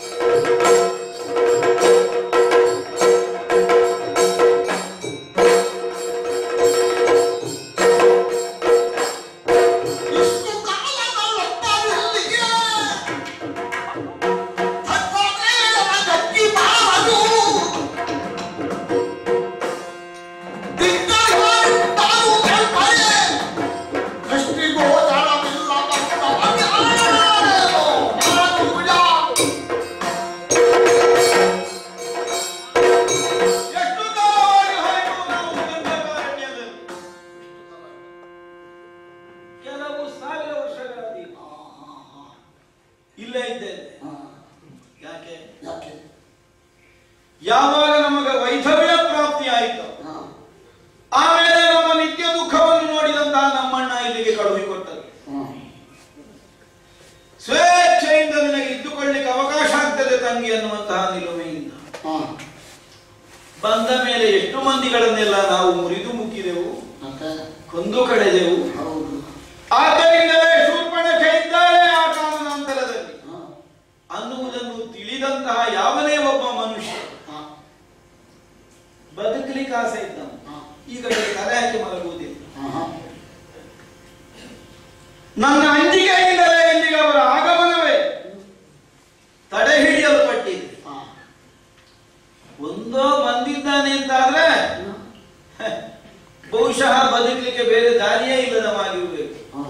ಆ ಯಾವಾಗ ನಮಗೆ ವೈಧವ್ಯ ಪ್ರಾಪ್ತಿ ಆಯಿತು ಹಾ. ಆಮೇಲೆ ನಮ್ಮ ನಿತ್ಯ ದುಃಖವನ್ನು ನೋಡಿದಂತಹ ನಮ್ಮಣ್ಣ ಇಲ್ಲಿಗೆ ಕಳುಹಿಕೊಟ್ಟರು ಹಾ. ಸ್ವೇಚ್ಛೆಯಿಂದ ನಿನಗೆ ಇದ್ದುಕೊಳ್ಳಿಕ್ಕೆ ಅವಕಾಶ ಆಗ್ತದೆ ತಂಗಿ ಅನ್ನುವಂತಹ ನಿಲುಮೆಯಿಂದ ಹಾ. ಬಂದ ಮೇಲೆ ಎಷ್ಟು ಮಂದಿಗಳನ್ನೆಲ್ಲ ನಾವು ಮುರಿದು ಮುಕ್ಕಿದೆವು ಮತ್ತೆ ಕೊಂದು ಕಳೆದೆವು ಹೌದು ಆದ್ದರಿಂದಲೇ ಶೂರ್ಪಣಖೆ ಇದ್ದಾಳೆ ಆ ಕಾರಣಾಂತರದಲ್ಲಿ ಹಾ. ಅನ್ನುವುದನ್ನು ತಿಳಿದಂತಹ ಯಾವನೇ ಒಬ್ಬ ಮನುಷ್ಯ ಹಾ. ಬದುಕಲಿಕ್ಕೆ ಆಸೆ ಇದ್ದನು ಹಾ. ಈಗ ತಲೆ ಹಾಕಿ ಮಲಗುವುದಿಲ್ಲ ಹಾ. ನನ್ನ ಅಂಜಿಕೆಯಿಂದಲೇ ಇಲ್ಲಿಗೆ ಅವರ ಆಗಮನವೇ ತಡೆ ಹಿಡಿಯಲ್ಪಟ್ಟಿದೆ ಹಾ. ಒಂದೋ ಬಂದಿದ್ದಾನೆ ಅಂತಾದ್ರೆ ಹ, ಬಹುಶಃ ಬದುಕಲಿಕ್ಕೆ ಬೇರೆ ದಾರಿಯೇ ಇಲ್ಲದವಾಗಿರಬೇಕು ಹಾ.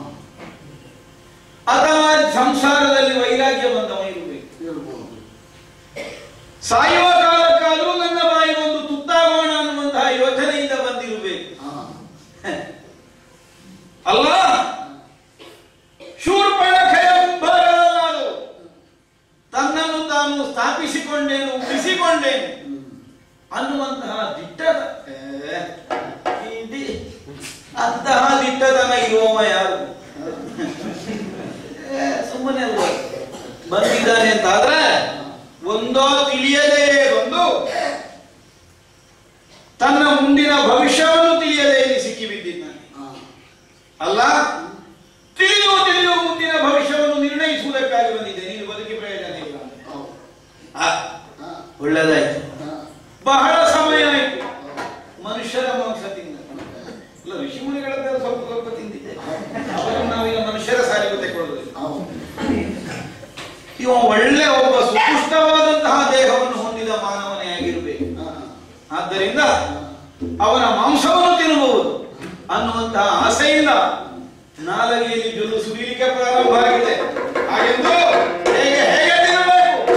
ಅಥವಾ ಸಂಸಾರದಲ್ಲಿ ವೈರಾಗ್ಯ ಬಂದವ ಇರಬೇಕು ಇರ್ಬೋದು ಸಾಯುವ ಕಾಲಕ್ಕಾದರೂ ನನ್ನ ಬಾಯಿ ಒಂದು ತುತ್ತಾಗೋಣ ಅನ್ನುವಂತಹ ಯೋಚನೆಯಿಂದ ಬಂದಿರಬೇಕು ಹಾ. ಅಲ್ಲ ಶೂರ್ಪಣಖೆಯ ಮುಂಭಾಗದಲ್ಲಾದು ತನ್ನನ್ನು ತಾನು ಸ್ಥಾಪಿಸಿಕೊಂಡೇನು ಉಳಿಸಿಕೊಂಡೇನು ಹ್ಮ್. ಅನ್ನುವಂತಹ ದಿಟ್ಟದ ಏ, ಇದಿ ಅಂತಹ ದಿಟ್ಟತನ ಇರುವವ ಯಾರು ಏ, ಸುಮ್ಮನೆ ಅಲ್ವ ಬಂದಿದ್ದಾನೆ ಅಂತಾದ್ರೆ ಒಂದೋ ತಿಳಿಯದೇ ಬಂದು ತನ್ನ ಮುಂದಿನ ಭವಿಷ್ಯವನ್ನು ತಿಳಿಯದೇ ಇಲ್ಲಿ ಸಿಕ್ಕಿ ಬಿದ್ದಿದ್ದಾನೆ ಹಾ. ಅಲ್ಲ ತಿಳಿದು ತಿಳಿದು ಮುಂದಿನ ಭವಿಷ್ಯವನ್ನು ನಿರ್ಣಯಿಸುವುದಕ್ಕಾಗಿ ಬಂದಿದ್ದೆ ನೀನು ಬದುಕಿ ಪ್ರಯೋಜನ ಇಲ್ಲ ಹೌದು. ಆ, ಹಾ. ಒಳ್ಳೆದಾಯ್ತು ಹಾ. ಬಹಳ ಸಮಯ ಆಯ್ತು ಮನುಷ್ಯರ ಮಾಂಸ ತಿಂದ ಇಲ್ಲ ಋಷಿಮುನಿಗಳದ್ದೆಲ್ಲ ಸ್ವಲ್ಪ ಸ್ವಲ್ಪ ತಿಂದಿದ್ದೆ ಅವರನ್ನು ನಾವೀಗ ಮನುಷ್ಯರ ಸಾರಿಗೆ ತೆಗೊಳ್ಳೋದಿಲ್ಲ ಹೌದು. ಇವ ಒಳ್ಳೆ ಒಬ್ಬ ಸುಪುಷ್ಟವಾದಂತಹ ದೇಹವನ್ನು ಹೊಂದಿದ ಮಾನವನೇ ಆಗಿರಬೇಕು ಹಾ. ಆದ್ದರಿಂದ ಅವನ ಮಾಂಸವನ್ನು ತಿನ್ನಬಹುದು ಅನ್ನುವಂತಹ ಆಸೆಯಿಂದ ನಾಲಗೆಯಲ್ಲಿ ಜೊಲ್ಲು ಸುರಿಲಿಕ್ಕೆ ಪ್ರಾರಂಭ ಆಗಿದೆ ಹಾಗೆಂದು ಹೇಗೆ ಹೇಗೆ ತಿನ್ನಬೇಕು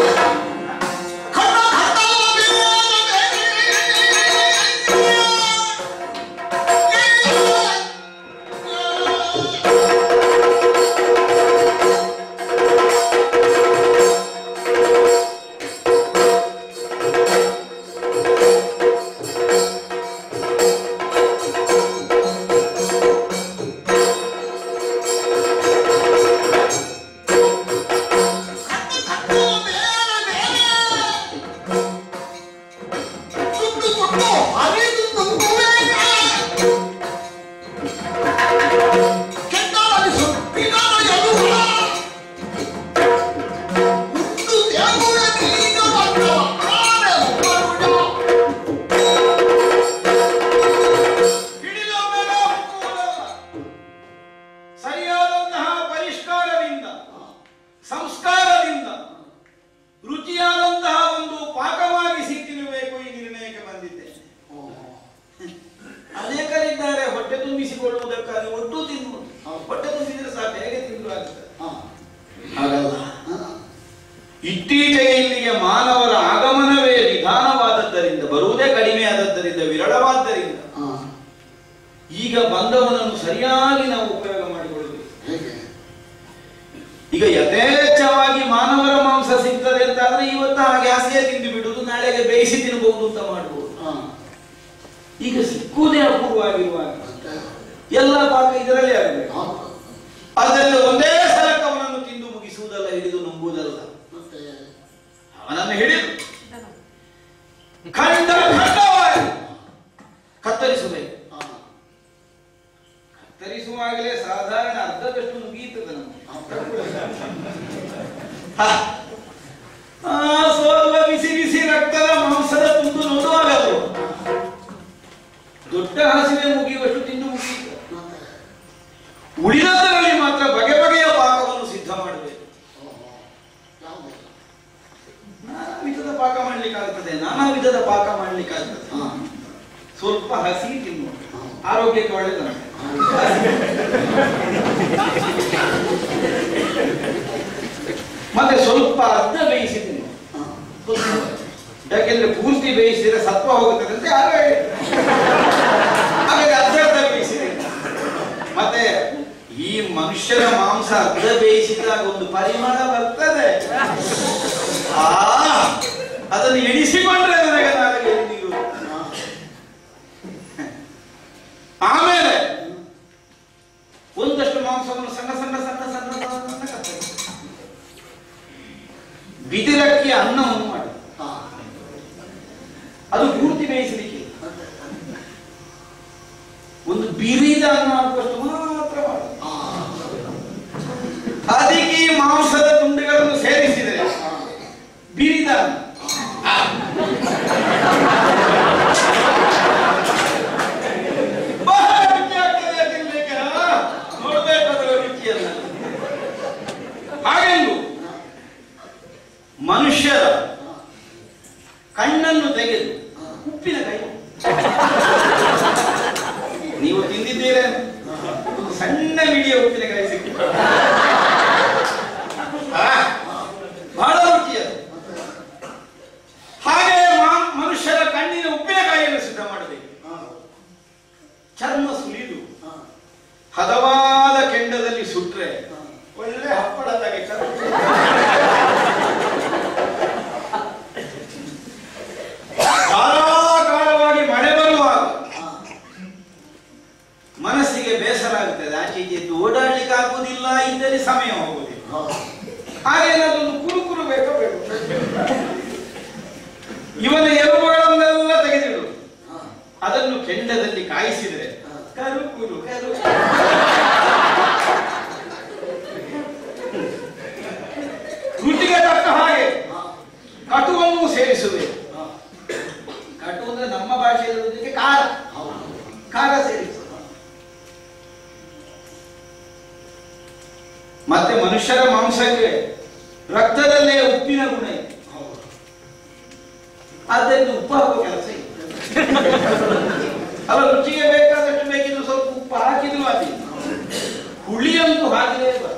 ಹಿಡಿದ ಮೇಲೆ ಹುಕ್ಕುವುದಲ್ಲ. ಸರಿಯಾದಂತಹ ಪರಿಷ್ಕಾರದಿಂದ ಸಂಸ್ಕಾರದಿಂದ ರುಚಿಯಾದಂತಹ ಒಂದು ಪಾಕವಾಗಿಸಿ ತಿನ್ನಬೇಕು ಈ ನಿರ್ಣಯಕ್ಕೆ ಬಂದಿದ್ದೇನೆ ಅನೇಕರಿದ್ದಾರೆ ಹೊಟ್ಟೆ ತುಂಬಿಸಿಕೊಳ್ಳುವುದಕ್ಕಾಗಿ ಒಟ್ಟು ತಿನ್ನುವುದು ಹೊಟ್ಟೆ ತುಂಬಿದ್ರೆ ಸಾಕು ಹೇಗೆ ತಿಂದು ಆಗ್ತದೆ ಹಾ. ಹಾಗಲ್ಲ ಹಾ. ಇತ್ತೀಚೆಗೆ ಇಲ್ಲಿಗೆ ಮಾನವರ ಆಗಮನವೇ ನಿಧಾನವಾದದ್ದರಿಂದ ಬರುವುದೇ ಕಡಿಮೆ ಆದದ್ದರಿಂದ ವಿರಳವಾದ್ದರಿಂದ ಹಾ. ಈಗ ಬಂದವನನ್ನು ಸರಿಯಾಗಿ ನಾವು ಉಪಯೋಗ ಮಾಡಿಕೊಳ್ಳಬೇಕು ಹೇಗೆ ಈಗ ಯಥೇಚ್ಛವಾಗಿ ಮಾನವರ ಮಾಂಸ ಸಿಗ್ತದೆ ಅಂತಾದ್ರೆ ಇವತ್ತು ಹಾಗೆ ಹಸಿಯೇ ತಿಂದು ಬಿಡುವುದು ನಾಳೆಗೆ ಬೇಯಿಸಿ ತಿನ್ನಬಹುದು ಅಂತ ಮಾಡಬಹುದು ಹಾ. ಈಗ ಸಿಕ್ಕುವುದೇ ಅಪೂರ್ವವಾಗಿರುವಾಗ ಮತ್ತೆ ಎಲ್ಲ ಪಾಕ ಇದರಲ್ಲಿ ಆಗಬೇಕು ಹೌದು. ಅದರಲ್ಲಿ ಒಂದೇ ಸಲಕ್ಕೆ ಅವನನ್ನು ತಿಂದು ಮುಗಿಸುವುದಲ್ಲ ಹಿಡಿದು ನುಂಗುವುದಲ್ಲ ಮತ್ತೆ ಅವನನ್ನು ಹಿಡಿದು ಖಂಡ ಖಂಡವಾಗಿ ಕತ್ತರಿಸಬೇಕು ಹಾ. ಕತ್ತರಿಸುವಾಗಲೇ ಸಾಧಾರಣ ಅರ್ಧದಷ್ಟು ಮುಗಿಯುತ್ತದೆ ನಮಗೆ ಹ. ಆ, ಸ್ವಲ್ಪ ಬಿಸಿ ಬಿಸಿ ರಕ್ತದ ಮಾಂಸದ ತುಂಡು ನೋಡುವಾಗ ಅದು ದೊಡ್ಡ ಹಸಿವೆ ಮುಗಿಯುವಷ್ಟು ತಿಂದು ಮುಗಿಯುತ್ತದೆ ಮತ್ತೆ ಉಳಿದದರಲ್ಲಿ ಮಾತ್ರ ಬಗೆ ಬಗೆಯ ಪಾಕವನ್ನು ಸಿದ್ಧ ಮಾಡಬೇಕು ಓಹೋ. ಯಾವುದು? ನಾನಾ ವಿಧದ ಪಾಕ ಮಾಡ್ಲಿಕ್ಕಾಗ್ತದೆ ನಾನಾ ವಿಧದ ಪಾಕ ಮಾಡ್ಲಿಕ್ಕಾಗ್ತದೆ ಹಾ. ಸ್ವಲ್ಪ ಹಸಿ ತಿನ್ನು ಆರೋಗ್ಯಕ್ಕೆ ಒಳ್ಳೆಯದಂತೆ ಮತ್ತೆ ಸ್ವಲ್ಪ ಅರ್ಧ ಬೇಯಿಸಿ ತಿನ್ನು ಹಾ. ಸ್ವಲ್ಪ. ಯಾಕೆಂದ್ರೆ ಪೂರ್ತಿ ಬೇಯಿಸಿದ್ರೆ ಸತ್ವ ಹೋಗುತ್ತದೆ ಅಂತ ಯಾರು ಹೇಳಿದ್ರು. ಹಾಗಾಗಿ ಅರ್ಧ ಅರ್ಧ ಬೇಯಿಸಿ ತಿನ್ನು. ಮತ್ತೆ ಈ ಮನುಷ್ಯರ ಮಾಂಸ ಅರ್ಧ ಬೇಯಿಸಿದಾಗ ಒಂದು ಪರಿಮಾಣ ಬರ್ತದೆ ಆ ಅದನ್ನು ಎಣಿಸಿಕೊಂಡ್ರೆ ನನಗೆ ಅದು ಪೂರ್ತಿ ಬೇಯಿಸಲಿಕ್ಕೆ ಒಂದು ಬಿರಿದ ಅನ್ನ ಆಗುವಷ್ಟು ಮಾತ್ರ ಮಾಡುದು ಅದಕ್ಕೆ ಈ ಮಾಂಸದ ತುಂಡುಗಳನ್ನು ಸೇರಿಸಿದರೆ ಬಿರಿದ ಅನ್ನ. ಬಹಳ ರುಚಿ ಆಗ್ತದೆ ತಿನ್ಲಿಕ್ಕೆ, ಆ? ನೋಡ್ಬೇಕು ಅದರ ರುಚಿಯನ್ನ ಹಾಗೆಂದು ಮನುಷ್ಯರ ಕಣ್ಣನ್ನು ತೆಗೆದು ಉಪ್ಪಿನ ಕೈ ನೀವು ತಿಂದಿದ್ದೀರೇ ಒಂದು ಸಣ್ಣ ಮಿಡಿಯ ಉಪ್ಪಿನಕಾಯಿ ಸಿಕ್ಕಿತು ಆ, ಬಹಳ ರುಚಿ ಅದು ಹಾಗೆ ಮಾ- ಮನುಷ್ಯರ ಕಣ್ಣಿನ ಉಪ್ಪಿನಕಾಯಿಯನ್ನು ಸಿದ್ಧ ಮಾಡಬೇಕು ಚರ್ಮ ಸುಲಿದು ಹದವಾದ ಕೆಂಡದಲ್ಲಿ ಸುಟ್ರೆ ಒಳ್ಳೆ ಹಪ್ಪಳದಾಗೆ ಚರ್ಮ ಧಾರಾಕಾರವಾಗಿ ಮಳೆ ಬರುವಾಗ ಮನಸ್ಸಿಗೆ ಬೇಸರ ಆಗುತ್ತದೆ ಆಚೆ ಈಚೆ ಎದ್ದು ಓಡಾಡ್ಲಿಕ್ಕೆ ಆಗುವುದಿಲ್ಲ ಇದ್ದಲ್ಲಿ ಸಮಯ ಹೋಗುವುದಿಲ್ಲ ಹಾಗೇನಾದ್ರೂ ಒಂದು ಕುರು ಕುರು ಬೇಕೋ ಬೇಕು ಇವನ ಎಲುಬುಗಳನ್ನೆಲ್ಲ ತೆಗೆದಿಡು ಅದನ್ನು ಕೆಂಡದಲ್ಲಿ ಕಾಯಿಸಿದರೆ ಕರು ಕುರು ಕರು ರುಚಿಗೆ ತಕ್ಕ ಹಾಗೆ ಕಟುವನ್ನು ಸೇರಿಸುವೆ ಕಟು ಅಂದ್ರೆ ನಮ್ಮ ಭಾಷೆಯಲ್ಲಿ ಖಾರ ಖಾರ ಸೇರಿಸು ಮತ್ತೆ ಮನುಷ್ಯರ ಮಾಂಸಕ್ಕೆ ರಕ್ತದಲ್ಲೇ ಉಪ್ಪಿನ ಗುಣ ಇದೆ ಆದ್ದರಿಂದ ಉಪ್ಪು ಹಾಕುವ ಕೆಲಸ ಇಲ್ಲ ಅಲ್ಲ ರುಚಿಗೆ ಬೇಕಾದಷ್ಟು ಬೇಕಿದ್ರು ಸ್ವಲ್ಪ ಉಪ್ಪು ಹಾಕಿದ್ರು ಅದೇ ಹುಳಿಯಂತೂ ಹಾಕಿದೇ ಬರ್ತದೆ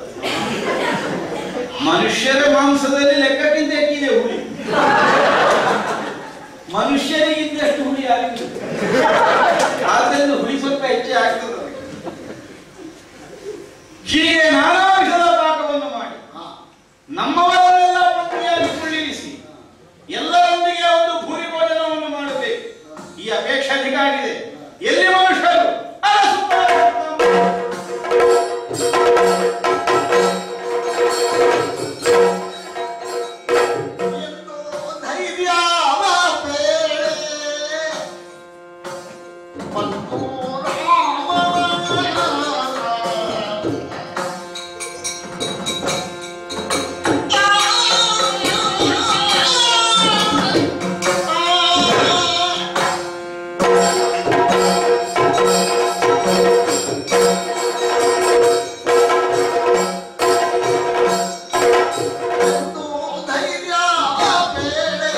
ಮನುಷ್ಯರ ಮಾಂಸದಲ್ಲಿ ಲೆಕ್ಕಕ್ಕಿಂತ ಹೆಚ್ಚಿದೆ ಹುಳಿ ಮನುಷ್ಯರಿಗಿದ್ದಷ್ಟು ಹುಳಿ ಆಗಿಲ್ಲ ಆದ್ದರಿಂದ ಹುಳಿ ಸ್ವಲ್ಪ ಹೆಚ್ಚೆ ಆಗ್ತದೆ ಅದಕ್ಕೆ. ಹೀಗೆ ನಾನಾ ವಿಧದ ಪಾಕವನ್ನು ಮಾಡಿ ನಮ್ಮವರನ್ನೆಲ್ಲ ಪತ್ನಿಯಾಗಿ ಕುಳ್ಳಿರಿಸಿ ಎಲ್ಲರೊಂದಿಗೆ ಒಂದು ಭೂರಿ ಭೋಜನವನ್ನು ಮಾಡಬೇಕು ಈ ಅಪೇಕ್ಷೆ ಅಧಿಕ ಆಗಿದೆ ಎಲ್ಲಿ ಮನುಷ್ಯರು ಅರಸು ಧೈರ್ಯ ಬೇಳೆ ಬಂತು ಬಂತು ಧೈರ್ಯ ಬೇಳೆ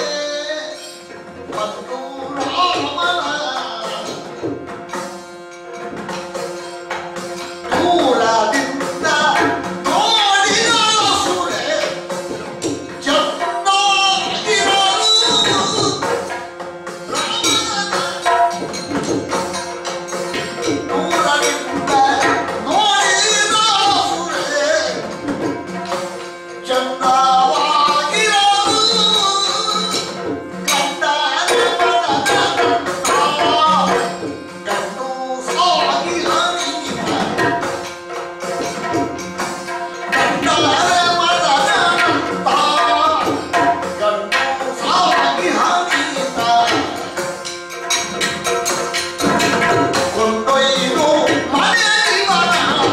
ಬಂತು ರಾಮನ ದೂರದಿಂದ ನೋಡಿದ ಸುರೆ ಚೆನ್ನಾಗಿರಲು ದೂರದಿಂದ ನೋಡಿದ ಸುರೆ ಚಂದವಾಗಿರಲು ಕಂಡರೆ ಮನದಂತ ಕಣ್ಣು ಸಾಗಿ ಹರಿಯುವ ಕಂಡರೆ ಮನದಂತ ಕಣ್ಣು ಸಾಗಿ ಹರಿಯುತ್ತ ಕೊಂಡೊಯ್ದು ಮನೆಯವರ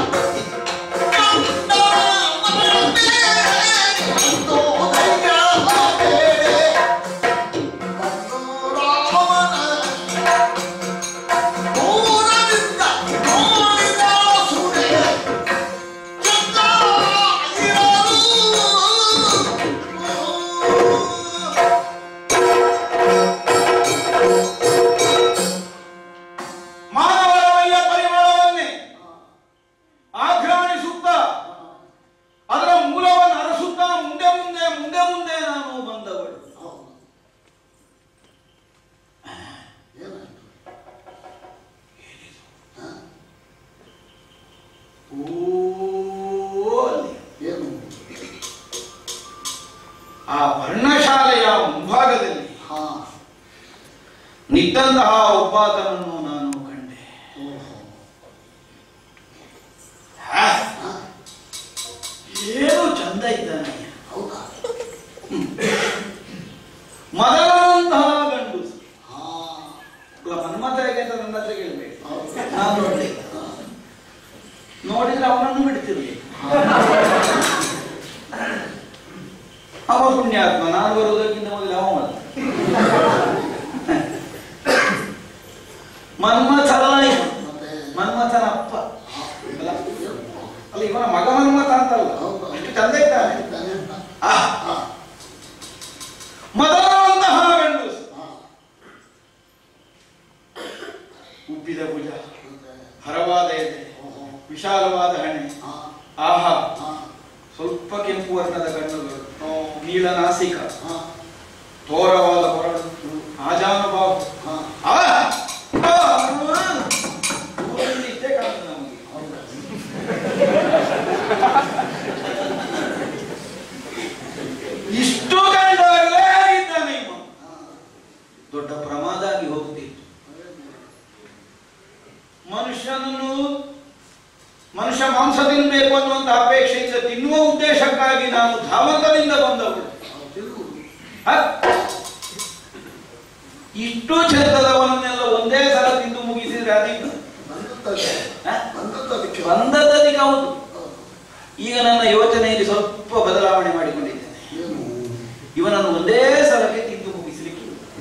ಮಾನವರವಯ್ಯ ಪರಿಮಳವನ್ನೇ ಆಘ್ರಾಣಿಸುತ್ತಾ ಅದರ ಮೂಲವನ್ನು ಅರಸುತ್ತಾ ಮುಂದೆ ಮುಂದೆ ಮುಂದೆ ಮುಂದೆ ನಾನು ಬಂದವಳು ಓ ಅಲ್ಲಿ. ಆ ಪರ್ಣಶಾಲೆಯ ಮುಂಭಾಗದಲ್ಲಿ ನಿಂತಹ ಒಬ್ಬಾತನನ್ನು ನಾನು ಕಂಡೆ ಹಾ? ಏನು ಚಂದ ಇದ್ದಾನಯ್ಯ ಹೌದಾ ಮೊದಲಂತಹ ಗಂಡು ಹಾ ನಾನು ನೋಡ್ಲಿ ನೋಡಿದ್ರೆ ಅವನನ್ನು ಬಿಡ್ತಿರ್ಲಿ ಅವ ಪುಣ್ಯಾತ್ಮ ನಾನು ಬರುವುದಕ್ಕಿಂತ ಮೊದಲು ಅವ ಬಂದ. ಮನ್ಮಥನ ಇವ. ಮನ್ಮಥನ ಅಪ್ಪ ಅಲ್ಲ ಅಲ್ಲ ಇವನ ಮಗ ಮನ್ಮಥ ಅಂತಲ್ಲ ಎಷ್ಟು ಚಂದ ಇದ್ದಾನೆ ಆಹ್. ಮದನವಂತಹ ಗಂಡಸು ಉಬ್ಬಿದ ಭುಜ ಹರವಾದ ಎದೆ ವಿಶಾಲವಾದ ಹಣೆ ಆಹಾ ಸ್ವಲ್ಪ ಕೆಂಪು ವರ್ಣದ ಕಣ್ಣುಗಳು ನೀಲ ನಾಸಿಕ ತೋರವಾದ ಹೊರಡು ಆಜಾನುಭಾವ ಆ! ಆ! ದೂರದಿಂದ ಇಷ್ಟೇ ಕಾಣ್ತದೆ ನಮಗೆ ಇಷ್ಟು ಕಂಡಾಗಲೇ ಆಗಿದ್ದಾನೆ ಇವ ದೊಡ್ಡ ಪ್ರಮಾದ ಆಗಿ ಹೋಗ್ತಿತ್ತು ಮನುಷ್ಯನನ್ನು ಮನುಷ್ಯ ಮಾಂಸ ತಿನ್ನಬೇಕು ಅನ್ನುವಂತ ಅಪೇಕ್ಷೆಯಿಂದ ತಿನ್ನುವ ಉದ್ದೇಶಕ್ಕಾಗಿ ನಾವು ಧಾವಂತದಿಂದ ಬಂದವರು ಹ? ಇಷ್ಟು ಚಂದದವನ್ನೆಲ್ಲ ಒಂದೇ ಸಲ ತಿಂದು ಮುಗಿಸಿದ್ರೆ ಅದಿತ್ತು ಹ? ಬಂದದ್ದದಿಗೆ ಹೌದು ಈಗ ನನ್ನ ಯೋಚನೆಯಲ್ಲಿ ಸ್ವಲ್ಪ ಬದಲಾವಣೆ ಮಾಡಿಕೊಂಡಿದ್ದೇನೆ ಇವನನ್ನು ಒಂದೇ ಸಲಕ್ಕೆ ತಿಂದು ಮುಗಿಸಲಿಕ್ಕೆ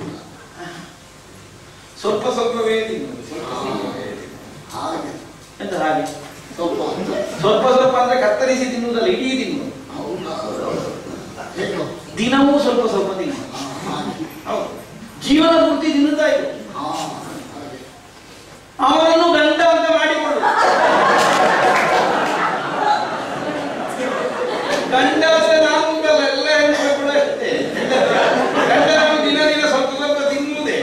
ಸ್ವಲ್ಪ ಸ್ವಲ್ಪವೇ ತಿನ್ನುವುದು ಸ್ವಲ್ಪ ಸ್ವಲ್ಪವೇ ತಿನ್ನುವುದು. ಎಂತ ಹಾಗೆ ಸ್ವಲ್ಪ ಸ್ವಲ್ಪ ಅಂದ್ರೆ ಕತ್ತರಿಸಿ ತಿನ್ನುವುದಲ್ಲ ಇಡೀ ತಿನ್ನುವುದು ದಿನವೂ ಸ್ವಲ್ಪ ಸ್ವಲ್ಪ ತಿನ್ನುವುದು ಹೌದು ಜೀವನ ಪೂರ್ತಿ ತಿನ್ನುತ್ತಾ ಇರು ಅವನನ್ನು ಗಂಡ ಅಂತ ಮಾಡಿಕೊಳ್ಳು ಗಂಡ ಅಂದ್ರೆ ನಾನು ಉಂಟಲ್ಲ, ಎಲ್ಲ ಹೆಣ್ಮಕ್ಳು ಅಷ್ಟೇ ಗಂಡನನ್ನು ದಿನ ದಿನ ಸ್ವಲ್ಪ ಸ್ವಲ್ಪ ತಿನ್ನುವುದೇ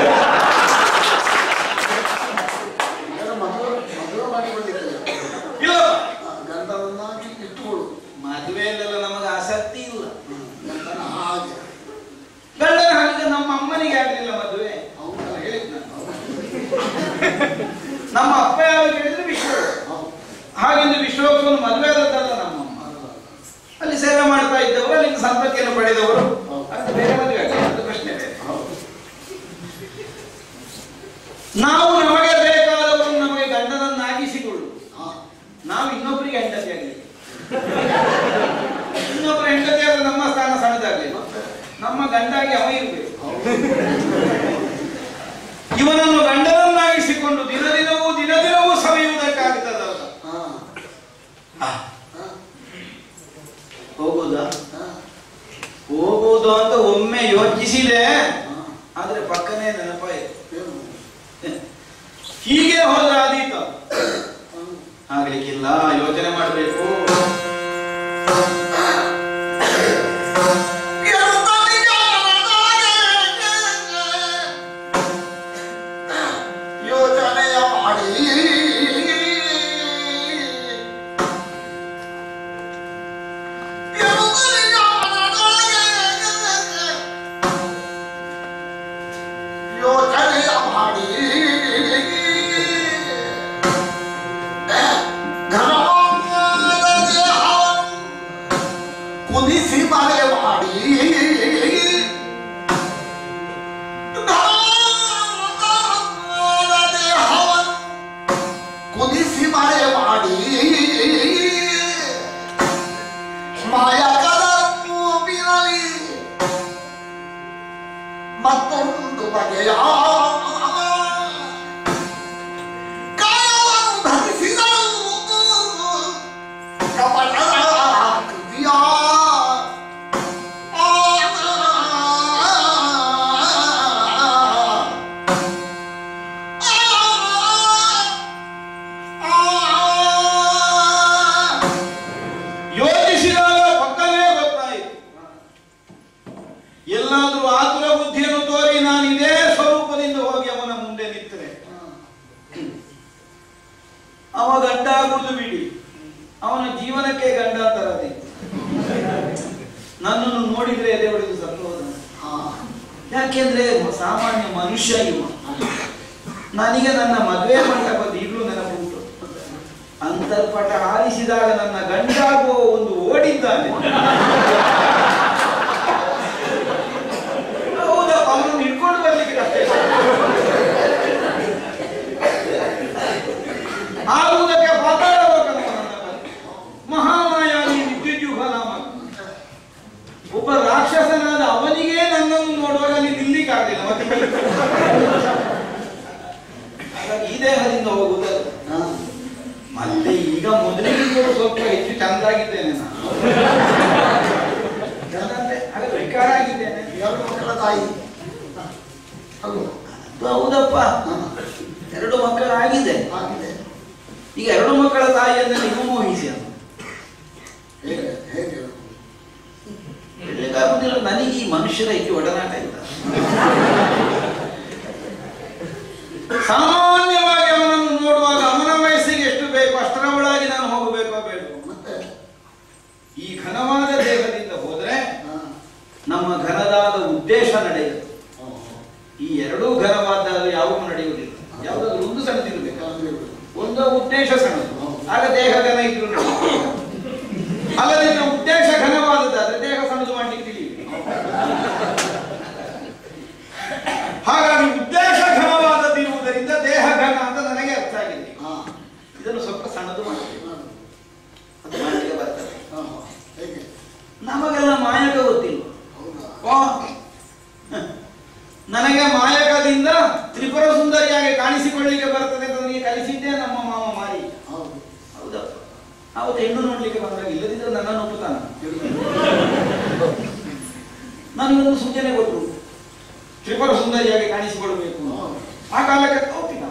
ಇಲ್ಲ ಮದುವೆಯಲ್ಲೆಲ್ಲ ನಮಗೆ ಆಸಕ್ತಿ ಇಲ್ಲ ಗಂಡನ ಹಾಗೆ ನಮ್ಮ ಅಮ್ಮನಿಗೆ ಆಗಲಿಲ್ಲ ಮದುವೆ ಅಲ್ಲ, ಹೇಳಿದ್ ನಾನು. ನಮ್ಮ ಅಪ್ಪ ಯಾವ ಕೇಳಿದ್ರೆ ವಿಶ್ವ ಹಾಗೆಂದು ವಿಶ್ವವನ್ನು ಮದುವೆ ಆದದ್ದಲ್ಲ ನಮ್ಮಮ್ಮ ಅಲ್ಲಿ ಸೇವೆ ಮಾಡ್ತಾ ಇದ್ದವರು ಅಲ್ಲಿ ಸಂಪತ್ತಿಯನ್ನು ಪಡೆದವರು ಅದು ಬೇರೆ ಮದುವೆ ಆಗಲಿ ಅದು ಪ್ರಶ್ನೆ ಬೇರೆ ನಾವು ನಮಗೆ ಬೇಕಾದವರು ನಮಗೆ ಗಂಡನನ್ನಾಗಿಸಿಕೊಳ್ಳು ನಾವು ಇನ್ನೊಬ್ಬರಿಗೆ ಹೆಂಡತಿ ಆಗಲಿ ಇನ್ನೊಬ್ಬರ ಹೆಂಡತಿ ಆದ್ರೆ ನಮ್ಮ ಸ್ಥಾನ ಸಣ್ಣದಾಗಲಿ ನಮ್ಮ ಗಂಡಾಗಿ ಅವ ಇರಬೇಕು ಇವನನ್ನು ಗಂಡನನ್ನಾಗಿಸಿಕೊಂಡು ದಿನ ದಿನವೂ ದಿನ ದಿನವೂ ಸವಿಯುವುದಕ್ಕಾಗ್ತದಲ್ಲ ಹೋಗುದಾ ಹೋಗುವುದು ಅಂತ ಒಮ್ಮೆ ಯೋಚಿಸಿದೆ ಆದ್ರೆ ಪಕ್ಕನೇ ನೆನಪಾಯಿತು ಹೀಗೆ ಹೋದ್ರೆ ಆದೀತ ಆಗ್ಲಿಕ್ಕಿಲ್ಲ ಯೋಚನೆ ಮಾಡಬೇಕು ಯೋಚನೆಯ ಮಾಡಿ ಯೋಚನೆಯ ಮಾಡಿ ಘನವಾದ ದೇಹವನ್ನು ಕುದಿಸಿ ಮರೆ ಮಾಡಿ ಘನವಾದ ದೇಹವನ್ನು ಕುದಿಸಿ ಮರೆ ಮಾಡಿ ಮಾಯಕದ ಮೂಪಿನಲ್ಲಿ ಮತ್ತೊಂದು ಬಗೆಯ ಕಾಯವನ್ನು ಧರಿಸಿದಳು ಕಪಟದ ಕೃತಿಯ ಯೋಚಿಸಿದಾಗ ಪಕ್ಕನೇ ಗೊತ್ತಾಯಿತು ಎಲ್ಲಾದ್ರೂ ಆತುರ ಬುದ್ಧಿಯನ್ನು ತೋರಿ ನಾನು ಇದೇ ಸ್ವರೂಪದಿಂದ ಹೋಗಿ ಅವನ ಮುಂದೆ ನಿಂತರೆ ಅವ ಗಂಡ ಆಗುವುದು ಬಿಡಿ ಅವನ ಜೀವನಕ್ಕೆ ಗಂಡಾಂತರ ಆದೀತು. ನನ್ನನ್ನು ನೋಡಿದ್ರೆ ಎದೆ ಹೊಡೆದು ಸತ್ತು ಹೋದ ಯಾಕೆಂದ್ರೆ ಸಾಮಾನ್ಯ ಮನುಷ್ಯ ಇವ ನನಗೆ ನನ್ನ ಮದುವೆ ಮಂಟಪದ ಈಗಲೂ ನೆನಪುಂಟು ಅಂತರ್ಪಟ ಆಲಿಸಿದಾಗ ನನ್ನ ಗಂಡಾಗುವ ಒಂದು ಓಡಿದ್ದಾನೆ ಹೌದಾ ಅವನನ್ನು ಹಿಡ್ಕೊಂಡು ಬರ್ಲಿಕ್ಕೆ ಕಷ್ಟ ಇಲ್ಲ. ತಾಯಿ ಅಲ್ವಾ ಅದು ಹೌದಪ್ಪ ಎರಡು ಮಕ್ಕಳಾಗಿದೆ ಆಗಿದೆ ಈಗ ಎರಡು ಮಕ್ಕಳ ತಾಯಿಯನ್ನ ನೀವು ಮೋಹಿಸಿ ಅಂತ ಹೇಗೆ ಹೇಗೆ ಹೇಳಲಿಕ್ಕಾಗುದಿಲ್ಲ ನನಗೆ ಈ ಮನುಷ್ಯರ ಇಲ್ಲಿ ಒಡನಾಟ ಇಲ್ಲ ಸಾಮಾನ್ಯವಾಗಿ ಅವನನ್ನು ನೋಡುವಾಗ ಅವನ ವಯಸ್ಸಿಗೆ ಎಷ್ಟು ಬೇಕು ಅಷ್ಟರ ಒಳಗೆ ನಾನು ಹೋಗಬೇಕೋ ಬೇಡ ಮತ್ತೆ ಈ ಘನವಾದ ದೇಹದಿಂದ ಹೋದ್ರೆ ಹಾ. ನಮ್ಮ ಘನದಾದ ಉದ್ದೇಶ ನಡೆಯುತ್ತೆ ಓಹೋ. ಈ ಎರಡೂ ಘನವಾದ ಯಾವುವು ನಡೆಯುವುದಿಲ್ಲ ಯಾವುದಾದ್ರೂ ಒಂದು ಸಣ್ಣದಿರಬೇಕು ಆಗ್ಲಿ. ಒಂದು ಉದ್ದೇಶ ಸಣ್ಣದು ಆಗ ದೇಹ ಘನ ಇದ್ರು ನಡೆಯುತ್ತೆ. ಅಲ್ಲದಿದ್ರೆ ಉದ್ದೇಶ ಘನವಾದದ್ದಾದ್ರೆ ದೇಹ ಸಣ್ಣದು ಮಾಡ್ಲಿಕ್ಕೆ ತಿಳಿಯುತ್ತೆ ಹಾಗಾಗಿ ಉದ್ದೇಶ ಘನವಾದದ್ದಿರುವುದರಿಂದ ದೇಹ ಘನ ಅಂತ ನನಗೆ ಅರ್ಥ ಆಗಿದೆ ಹಾ. ಇದನ್ನು ಸ್ವಲ್ಪ ಸಣ್ಣದು ಮಾಡಬೇಕು ಮಾಡು. ಅದು ಮಾಡಲಿಕ್ಕೆ ಬರ್ತದೆ ಹಾ. ಹೇಗೆ ನಮಗೆಲ್ಲ ಮಾಯಕ ಗೊತ್ತಿಲ್ಲ ಹೌದಾ ವಾ. ನನಗೆ ಮಾಯಕದಿಂದ ತ್ರಿಪುರ ಸುಂದರಿಯಾಗಿ ಕಾಣಿಸಿಕೊಳ್ಳಿಕ್ಕೆ ಬರ್ತದೆ ಅಂತ ನನಗೆ ಕಲಿಸಿದ್ದೇ ನಮ್ಮ ಮಾವ ಮಾರಿ ಹೌದು ಹೌದಪ್ಪ ಅವತ್ತು ಹೆಣ್ಣು ನೋಡ್ಲಿಕ್ಕೆ ಬಂದಾಗ ಇಲ್ಲದಿದ್ರೆ ನನ್ನನ್ನು ಒಪ್ಪುತ್ತಾನ ನನಗೊಂದು ಸೂಚನೆ ಕೊಟ್ಟರು ತ್ರಿಪುರ ಸುಂದರಿಯಾಗಿ ಕಾಣಿಸಿಕೊಳ್ಬೇಕು ಅಂತ. ಆ ಕಾಲಕ್ಕೆ ಒಪ್ಪಿದ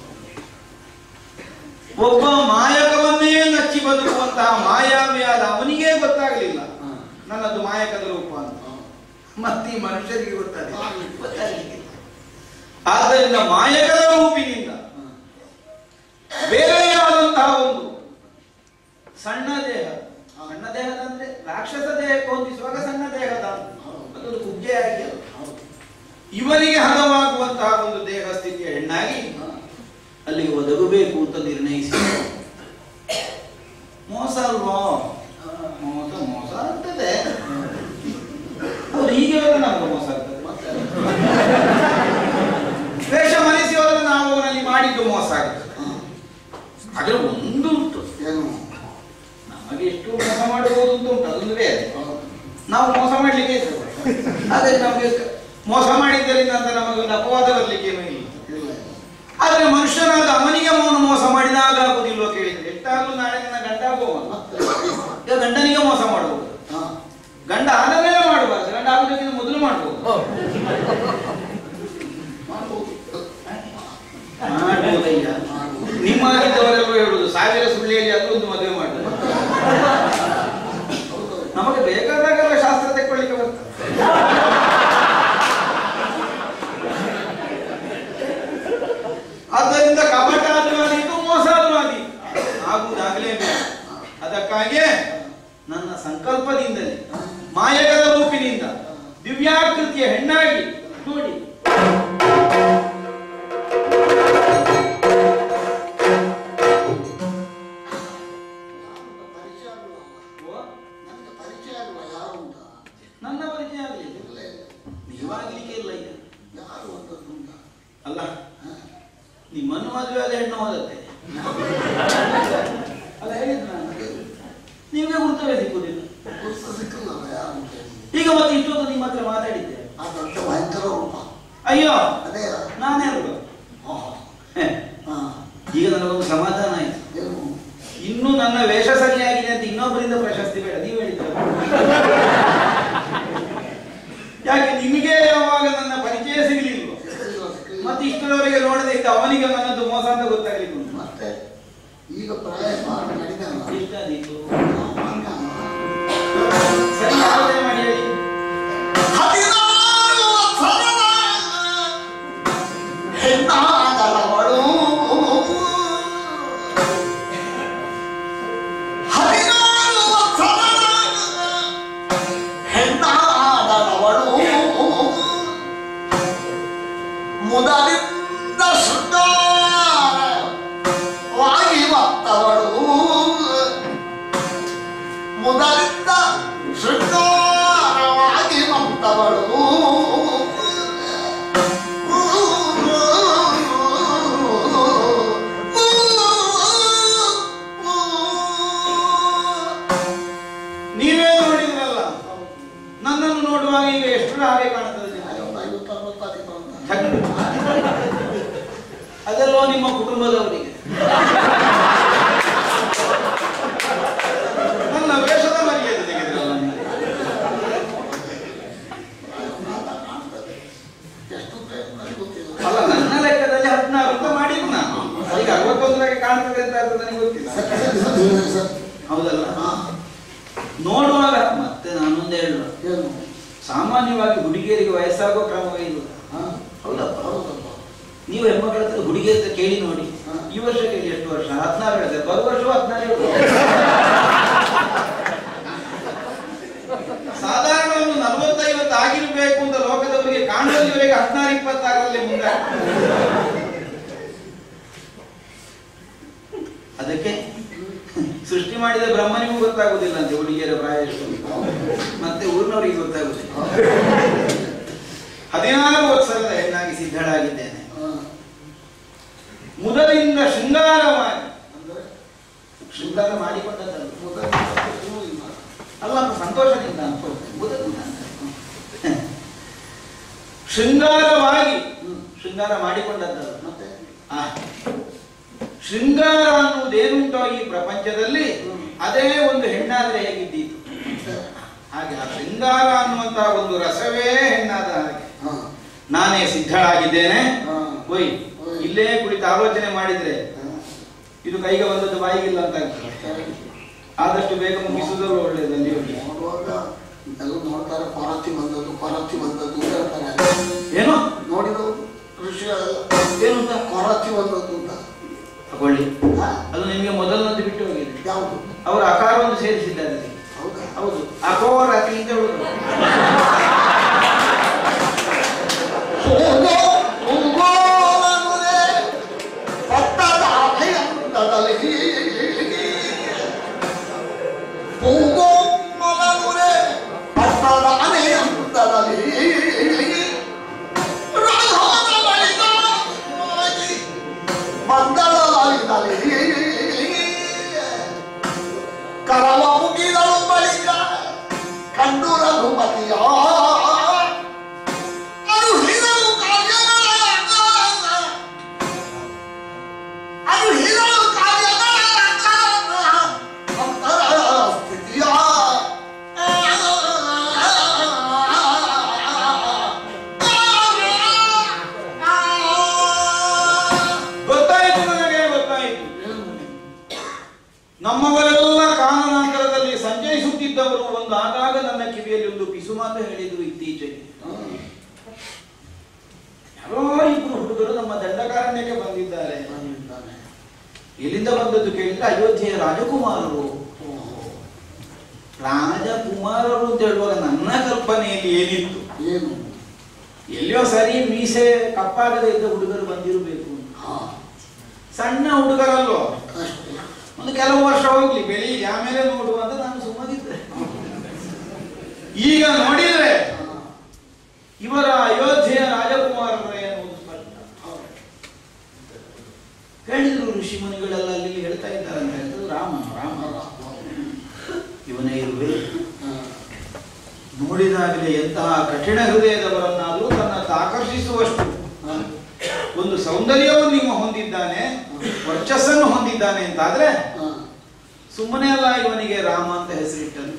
ಒಬ್ಬ ಮಾಯಕವನ್ನೇ ನಚ್ಚಿ ಬದುಕುವಂತಹ ಮಾಯಾವಿಯಾದ ಅವನಿಗೆ ಗೊತ್ತಾಗಲಿಲ್ಲ ಹಾ. ನನ್ನದು ಮಾಯಕದ ರೂಪ ಅಂತ ಹಾ. ಮತ್ತೆ ಈ ಮನುಷ್ಯರಿಗೆ ಗೊತ್ತಾಗಲಿಲ್ಲ ಹಾ. ಗೊತ್ತಾಗಲಿಕ್ಕಿಲ್ಲ ಆದ್ದರಿಂದ ಮಾಯಕದ ರೂಪಿನಿಂದ ಹಾ. ಬೇರೆಯಾದಂತಹ ಒಂದು ಸಣ್ಣ ದೇಹ ಸಣ್ಣ ದೇಹದ ಅಂದ್ರೆ ರಾಕ್ಷಸ ದೇಹಕ್ಕೆ ಹೊಂದಿಸುವಾಗ ಸಣ್ಣ ದೇಹದ ಅದೊಂದು ಕುಬ್ಜೆಯಾಗಿ ಅಲ್ಲ. ಹೌದು ಇವನಿಗೆ ಹದವಾಗುವಂತಹ ಒಂದು ದೇಹ ಸ್ಥಿತಿಯ ಹೆಣ್ಣಾಗಿ ಹಾ. ಅಲ್ಲಿಗೆ ಒದಗಬೇಕು ಅಂತ ನಿರ್ಣಯಿಸಿ ಮೋಸ ಅಲ್ವಾ ಮೋಸ ಮೋಸ ಆಗ್ತದೆ ಅವ್ರು ಹೀಗೆ ಹೋದ್ರೆ ನಮ್ಗೆ ಮೋಸ ಆಗ್ತದೆ ಮತ್ತೆ ವೇಷ ಮನಸ್ಸಿ ಹೋದ್ರೆ ನಾವು ಅವನಲ್ಲಿ ಮಾಡಿದ್ದು ಮೋಸ ಆಗ್ತದೆ ಹಾ. ಆದ್ರೆ ಒಂದು ಉಂಟು ಏನು ನಮಗೆ ಎಷ್ಟು ಮೋಸ ಮಾಡಬಹುದು ಅಂತ ಉಂಟು ಅದೊಂದು ಬೇರೆ ಹೌದು. ನಾವು ಮೋಸ ಮಾಡ್ಲಿಕ್ಕೆ ಇರ್ತದೆ ಆದ್ರೆ ನಮಗೆ ಮೋಸ ಮಾಡಿದ್ದರಿಂದ ಅಂತ ನಮಗೆ ಒಂದು ಅಪವಾದ ಬರ್ಲಿಕ್ಕೆ ಏನೂ ಇಲ್ಲ ಇಲ್ಲ ಆದ್ರೆ ಮನುಷ್ಯನಾದ ಅವನಿಗೆ ಅವನು ಮೋಸ ಮಾಡಿದಾಗ ಆಗುದಿಲ್ವ ಕೇಳಿದ್ರೆ ಎಷ್ಟಾದ್ರೂ ನಾಳೆ ನನ್ನ ಗಂಡ ಆಗುವವನು ಮತ್ತೆ ಈಗ ಗಂಡನಿಗೆ ಮೋಸ ಮಾಡಬಹುದು ಹಾ. ಗಂಡ ಆದ ಮೇಲೆ ಮಾಡಬಾರ್ದು ಗಂಡ ಆಗುದಕ್ಕಿಂತ ಮೊದಲು ಮಾಡಬಹುದು ಮಾಡ್ಬೋದು. ಮಾಡ್ಬೋದಯ್ಯ ಮಾಡ್ಬೋದು. ನಿಮ್ಮ ಆಗಿದ್ದವರೆಲ್ಲರೂ ಹೇಳುದು ಸಾವಿರ ಸುಳ್ಳಿಯಲ್ಲಿ ಅದು ಒಂದು ಮದುವೆ ಮಾಡುದು ಹೌದು. ನಮಗೆ ಬೇಕಾದಾಗೆಲ್ಲ ಶಾಸ್ತ್ರ ತೆಕ್ಕೊಳ್ಳಿಕ್ಕೆ ಬರ್ತದೆ ಆದ್ದರಿಂದ ಕಪಟ ಅನುವಾದಿ ಇದು ಮೋಸ ಅನುವಾದಿ ಆಗುವುದಾಗಲೇ ಬೇಕು ಅದಕ್ಕಾಗಿಯೇ ನನ್ನ ಸಂಕಲ್ಪದಿಂದಲೇ ಮಾಯಕದ ರೂಪಿನಿಂದ ದಿವ್ಯಾಕೃತಿಯ ಹೆಣ್ಣಾಗಿ ನೋಡಿ ಯಾರು ಪರಿಚಯ ಅಲ್ವಾ? ಓ, ನನಗೆ ಪರಿಚಯ ಅಲ್ವಾ ಯಾರು ಅಂತ ನನ್ನ ಪರಿಚಯ ಆಗಲಿ ಇಲ್ಲ ಇಲ್ಲ. ನೀವಾಗ್ಲಿಕ್ಕೆ ಇಲ್ಲ ಈಗ ಯಾರು ಅಂತದ್ದು ಉಂಟ ಅಲ್ಲ ಹಾ. ನಿಮ್ಮನ್ನು ಮದುವೆ ಆದ ಹೆಣ್ಣು ಹೋದತ್ತೆ ಅಲ್ಲ ಹೇಳಿದ್ ನಾನು ನಿಮಗೆ ಗುರುತವೇ ಸಿಕ್ಕುದಿಲ್ಲ ಗುರುತು ಸಿಕ್ಕಲ್ಲಲ್ಲ ಯಾರು ಅಂತ ಹೇಳಿ. ಈಗ ಮತ್ತೆ ಇಷ್ಟೊತ್ತು ನಿಮ್ಮ ಹತ್ರ ಮಾತಾಡಿದ್ದೆ ಆ ದೊಡ್ಡ ಭಯಂಕರ ರೂಪ ಅಯ್ಯೋ ಅದೇ ನಾನೇ ಅಲ್ವಾ ಹಾ. ಹೆ, ಹಾ. ಈಗ ನನಗೊಂದು ಸಮಾಧಾನ ಆಯ್ತು ಏನು ಇನ್ನು ನನ್ನ ವೇಷ ಸರಿಯಾಗಿದೆ ಅಂತ ಇನ್ನೊಬ್ಬರಿಂದ ಪ್ರಶಸ್ತಿ ಬೇಡ ನೀವು ಹೇಳಿದ್ದಲ್ಲ ಯಾಕೆ ನಿಮಗೆ ಯಾವಾಗ ನನ್ನ ಪರಿಚಯ ಸಿಗಲಿಲ್ವೋ ಸಿಕ್ಕಲಿಲ್ಲ ಸಿಕ್ಕಲಿಲ್ಲ ಮತ್ತೆ ಇಷ್ಟರವರೆಗೆ ನೋಡದೆ ಇದ್ದ ಅವನಿಗೆ ನನ್ನದು ಮೋಸ ಅಂತ ಗೊತ್ತಾಗ್ಲಿಕ್ಕೆ ಉಂಟು. ಮತ್ತೆ ಈಗ ಪ್ರಾಯ ಮಾಡಿ ನಡೀತಲ್ಲ ಎಷ್ಟಾದೀತು ಮಾನ್ಯ ಸರಿ ಆಲೋಚನೆ ಮಾಡಿ ಹೇಳಿ ಹದಿನಾರು ವರ್ಷದ ಹೆಣ್ಣಾದವಳು ಹದಿನಾರು ವರ್ಷದ ಹೆಣ್ಣಾದವಳು ಮುದರಿಂದ ಶೃಂಗಾರವಾಗಿ ಮತ್ತವಳು ಮುದರಿಂದ ಶೃಂಗಾರವಾಗಿ ಮತ್ತವಳು ನೀವೇ ನೋಡಿದ್ರಲ್ಲ ನನ್ನನ್ನು ನೋಡುವಾಗ ಈಗ ಎಷ್ಟು ಹಾಗೆ ಕಾಣುತ್ತದೆ ನಿಮಗೆ? ಅದೆಲ್ಲೋ ನಿಮ್ಮ ಕುಟುಂಬದವರಿಗೆ ನನ್ನ ವೇಷದ ಮರ್ಯಾದೆ ತೆಗೆದ್ರಲ್ಲ ನೀವು. ಆಗ್ತದೆ ಅಂತ ಅದು ನನಗೆ ಗೊತ್ತಿಲ್ಲ ಸರಿ, ಸರಿ, ಸರಿ, ಸರಿ, ಸರಿ. ಹೌದಲ್ಲ ಹಾ, ನೋಡುವಾಗ ಮತ್ತೆ ನಾನೊಂದು ಹೇಳ ಏನು ಸಾಮಾನ್ಯವಾಗಿ ಹುಡುಗಿಯರಿಗೆ ವಯಸ್ಸಾಗೋ ಕ್ರಮವೇ ಇಲ್ಲ ಹಾ, ಹೌದಪ್ಪ ಹೌದಪ್ಪ. ನೀವು ಹೆಣ್ಮಕ್ಳ ಹತ್ರ ಹುಡುಗಿ ಅಂತ ಕೇಳಿ ನೋಡಿ ಹಾ. ಈ ವರ್ಷ ಕೇಳಿ ಎಷ್ಟು ವರ್ಷ ಹದಿನಾರು ಹೇಳ್ತಾರೆ ಬರುವ ವರ್ಷ ಹದಿನಾರು ಸಾಧಾರಣ ಒಂದು ನಲವತ್ತೈವತ್ತು ಆಗಿರ್ಬೇಕು ಅಂತ ಲೋಕದವರಿಗೆ ಕಾಣುವಲ್ಲಿವರೆಗೆ ಹದಿನಾರು ಇಪ್ಪತ್ತಾರರಲ್ಲಿ ಮುಂದೆ ಅದಕ್ಕೆ ಸೃಷ್ಟಿ ಮಾಡಿದ ಬ್ರಹ್ಮನಿಗೂ ಗೊತ್ತಾಗುದಿಲ್ಲ ಅಂತೆ ಹುಡುಗಿಯರ ಪ್ರಾಯ ಎಷ್ಟು ಅಂತ. ಮತ್ತೆ ಊರಿನವರಿಗೆ ಗೊತ್ತಾಗುದಿಲ್ಲ ಹದಿನಾರು ವರ್ಷದ ಹೆಣ್ಣಾಗಿ ಸಿದ್ಧಳಾಗಿದ್ದೇನೆ ಹಾ, ಮುದದಿಂದ ಶೃಂಗಾರವಾಗಿ ಅಂದ್ರೆ ಶೃಂಗಾರ ಮಾಡಿಕೊಂಡದ್ದಲ್ಲ ಮೊದಲ ಏನೂ ಇಲ್ಲ. ಅಲ್ಲ ಅಂತ ಸಂತೋಷದಿಂದ ಅನ್ಕೊಳ್ತೇನೆ. ಮುದದಿಂದ ಅಂತ. ಶೃಂಗಾರವಾಗಿ ಹ್ಮ್. ಶೃಂಗಾರ ಮಾಡಿಕೊಂಡದ್ದಲ್ಲ ಮತ್ತೆ ಆ, ಶೃಂಗಾರ ಅನ್ನುವುದೇನುಂಟೋ ಈ ಪ್ರಪಂಚದಲ್ಲಿ ಹ್ಮ್. ಅದೇ ಒಂದು ಹೆಣ್ಣಾದ್ರೆ ಹೇಗಿದ್ದೀತು ಮತ್ತೆ ಹಾಗೆ ಆ ಶೃಂಗಾರ ಅನ್ನುವಂತಹ ಒಂದು ರಸವೇ ಹೆಣ್ಣಾದ ಹಾಗೆ ಹಾ, ನಾನೇ ಸಿದ್ಧಳಾಗಿದ್ದೇನೆ ಹಾ. ಹೋಯ್ ಹೋಯ್. ಇಲ್ಲೇ ಕುಳಿತು ಆಲೋಚನೆ ಮಾಡಿದ್ರೆ ಹಾ, ಇದು ಕೈಗೆ ಬಂದದ್ದು ಬಾಯಿಗಿಲ್ಲ ಅಂತ ಆಗ್ತದೆ ಸರಿ. ಆದಷ್ಟು ಬೇಗ ಮುಗಿಸುವುದಲ್ಲ ಒಳ್ಳೆಯದು ಅಲ್ಲಿ ಹೋಗಿ ನೋಡುವಾಗ ಎಲ್ಲ ನೋಡ್ತಾರೆ ಪಾರತಿ ಬಂದದ್ದು ಪಾರತಿ ಬಂದದ್ದು ಅಂತ ಹೇಳ್ತಾರೆ ಏನು ನೋಡಿದವರು ಋಷಿಗಳೆಲ್ಲ ಏನು ಅಂತ ಪಾರತಿ ಬಂದದ್ದು ಅಂತ ತಗೊಳ್ಳಿ ಹಾ, ಅದು ನಿಮಗೆ ಮೊದಲನದ್ದು ಬಿಟ್ಟು ಹೋಗಿದೆ ಯಾವುದು ಅವರು ಅಕಾರವನ್ನು ಸೇರಿಸಿದ್ದಾರೆ ಅದಕ್ಕೆ. ಹೌದಾ ಹೌದು ಅಕೋರತಿ ಅಂತ ಹೇಳುದು ಹೋಗೋ ಹೋಗೋಲನುರೆ ಪಟ್ಟದ ಅಭಯಂದದಲ್ಲಿ ಹೋಗೋ ಮಲನುರೆ ಪಟ್ಟದ ಅಭಯಂದದಲ್ಲಿ ರಾಧಾನ ಬಳಿಕ ಹೋಗಿ ಮಂದಳದಲ್ಲಿ ಕರವ ಮುಗಿದಳು ಬಳಿಕ ಕಂಡು ರಘುಪತಿಯ ಅರುಹಿರಲು ಕಾರ್ಯಗಳ ಅರುಹಿರಲು ಕಾರ್ಯಗಳ ಅಂತರ ಸ್ಥಿತಿಯ ಗೊತ್ತಾಯಿತು ನನಗೆ ಗೊತ್ತಾಯಿತು ನಮ್ಮವರೆಲ್ಲ ಕಾನನಾಂತರದಲ್ಲಿ ಸಂಚರಿಸುತ್ತಿದ್ದವರು ಒಂದು ಆಗಾಗ ನನ್ನ ಕಿವಿಯಲ್ಲಿ ಒಂದು ಪಿಸು ಮಾತು ಹೇಳಿದ್ರು ಇತ್ತೀಚೆಗೆ ಯಾರೋ ಇಬ್ರು ಹುಡುಗರು ನಮ್ಮ ದಂಡಕಾರಣ್ಯಕ್ಕೆ ಬಂದಿದ್ದಾರೆ ಎಲ್ಲಿಂದ ಬಂದದ್ದು ಕೇಳಿದ್ರೆ ಅಯೋಧ್ಯೆಯ ರಾಜಕುಮಾರರು ರಾಜಕುಮಾರರು ಅಂತ ಹೇಳುವಾಗ ನನ್ನ ಕಲ್ಪನೆಯಲ್ಲಿ ಏನಿತ್ತು ಏನು ಎಲ್ಲಿಯೋ ಸರಿ ಮೀಸೆ ಕಪ್ಪಾಗದೆ ಇದ್ದ ಹುಡುಗರು ಬಂದಿರಬೇಕು ಅಂತ. ಹಾ ಸಣ್ಣ ಹುಡುಗರಲ್ಲೋ ಅಷ್ಟೇ ಒಂದು ಕೆಲವು ವರ್ಷ ಹೋಗ್ಲಿ ಬೆಳಿ ಆಮೇಲೆ ನೋಡುವ ಅಂತ ನಾನು ಸುಮ್ಮನಿದ್ದೆ ಈಗ ನೋಡಿದ್ರೆ ಹಾ. ಇವರ ಅಯೋಧ್ಯೆಯ ರಾಜಕುಮಾರರ ಎನ್ನುವುದು ಸ್ಪಷ್ಟ ಹೌದು. ಹೇಳಿದ್ರು ಋಷಿ ಮುನಿಗಳೆಲ್ಲ ಅಲ್ಲಿ ಇಲ್ಲಿ ಹೇಳ್ತಾ ಇದ್ದಾರೆ ಅಂತ ಹೇಳಿದ್ರು ರಾಮ ರಾಮ ಇವನೇ ಇರಬೇಕು ಹಾ. ನೋಡಿದಾಗಲೇ ಎಂತಹ ಕಠಿಣ ಹೃದಯದವರನ್ನಾದರೂ ತನ್ನ ಆಕರ್ಷಿಸುವಷ್ಟು ಹಾ. ಒಂದು ಸೌಂದರ್ಯವನ್ನು ನಿಮ್ಮ ಹೊಂದಿದ್ದಾನೆ ವರ್ಚಸ್ಸನ್ನು ಹೊಂದಿದ್ದಾನೆ ಅಂತಾದ್ರೆ ಹಾ. ಸುಮ್ಮನೆ ಅಲ್ಲ ಇವನಿಗೆ ರಾಮ ಅಂತ ಹೆಸರಿಟ್ಟನು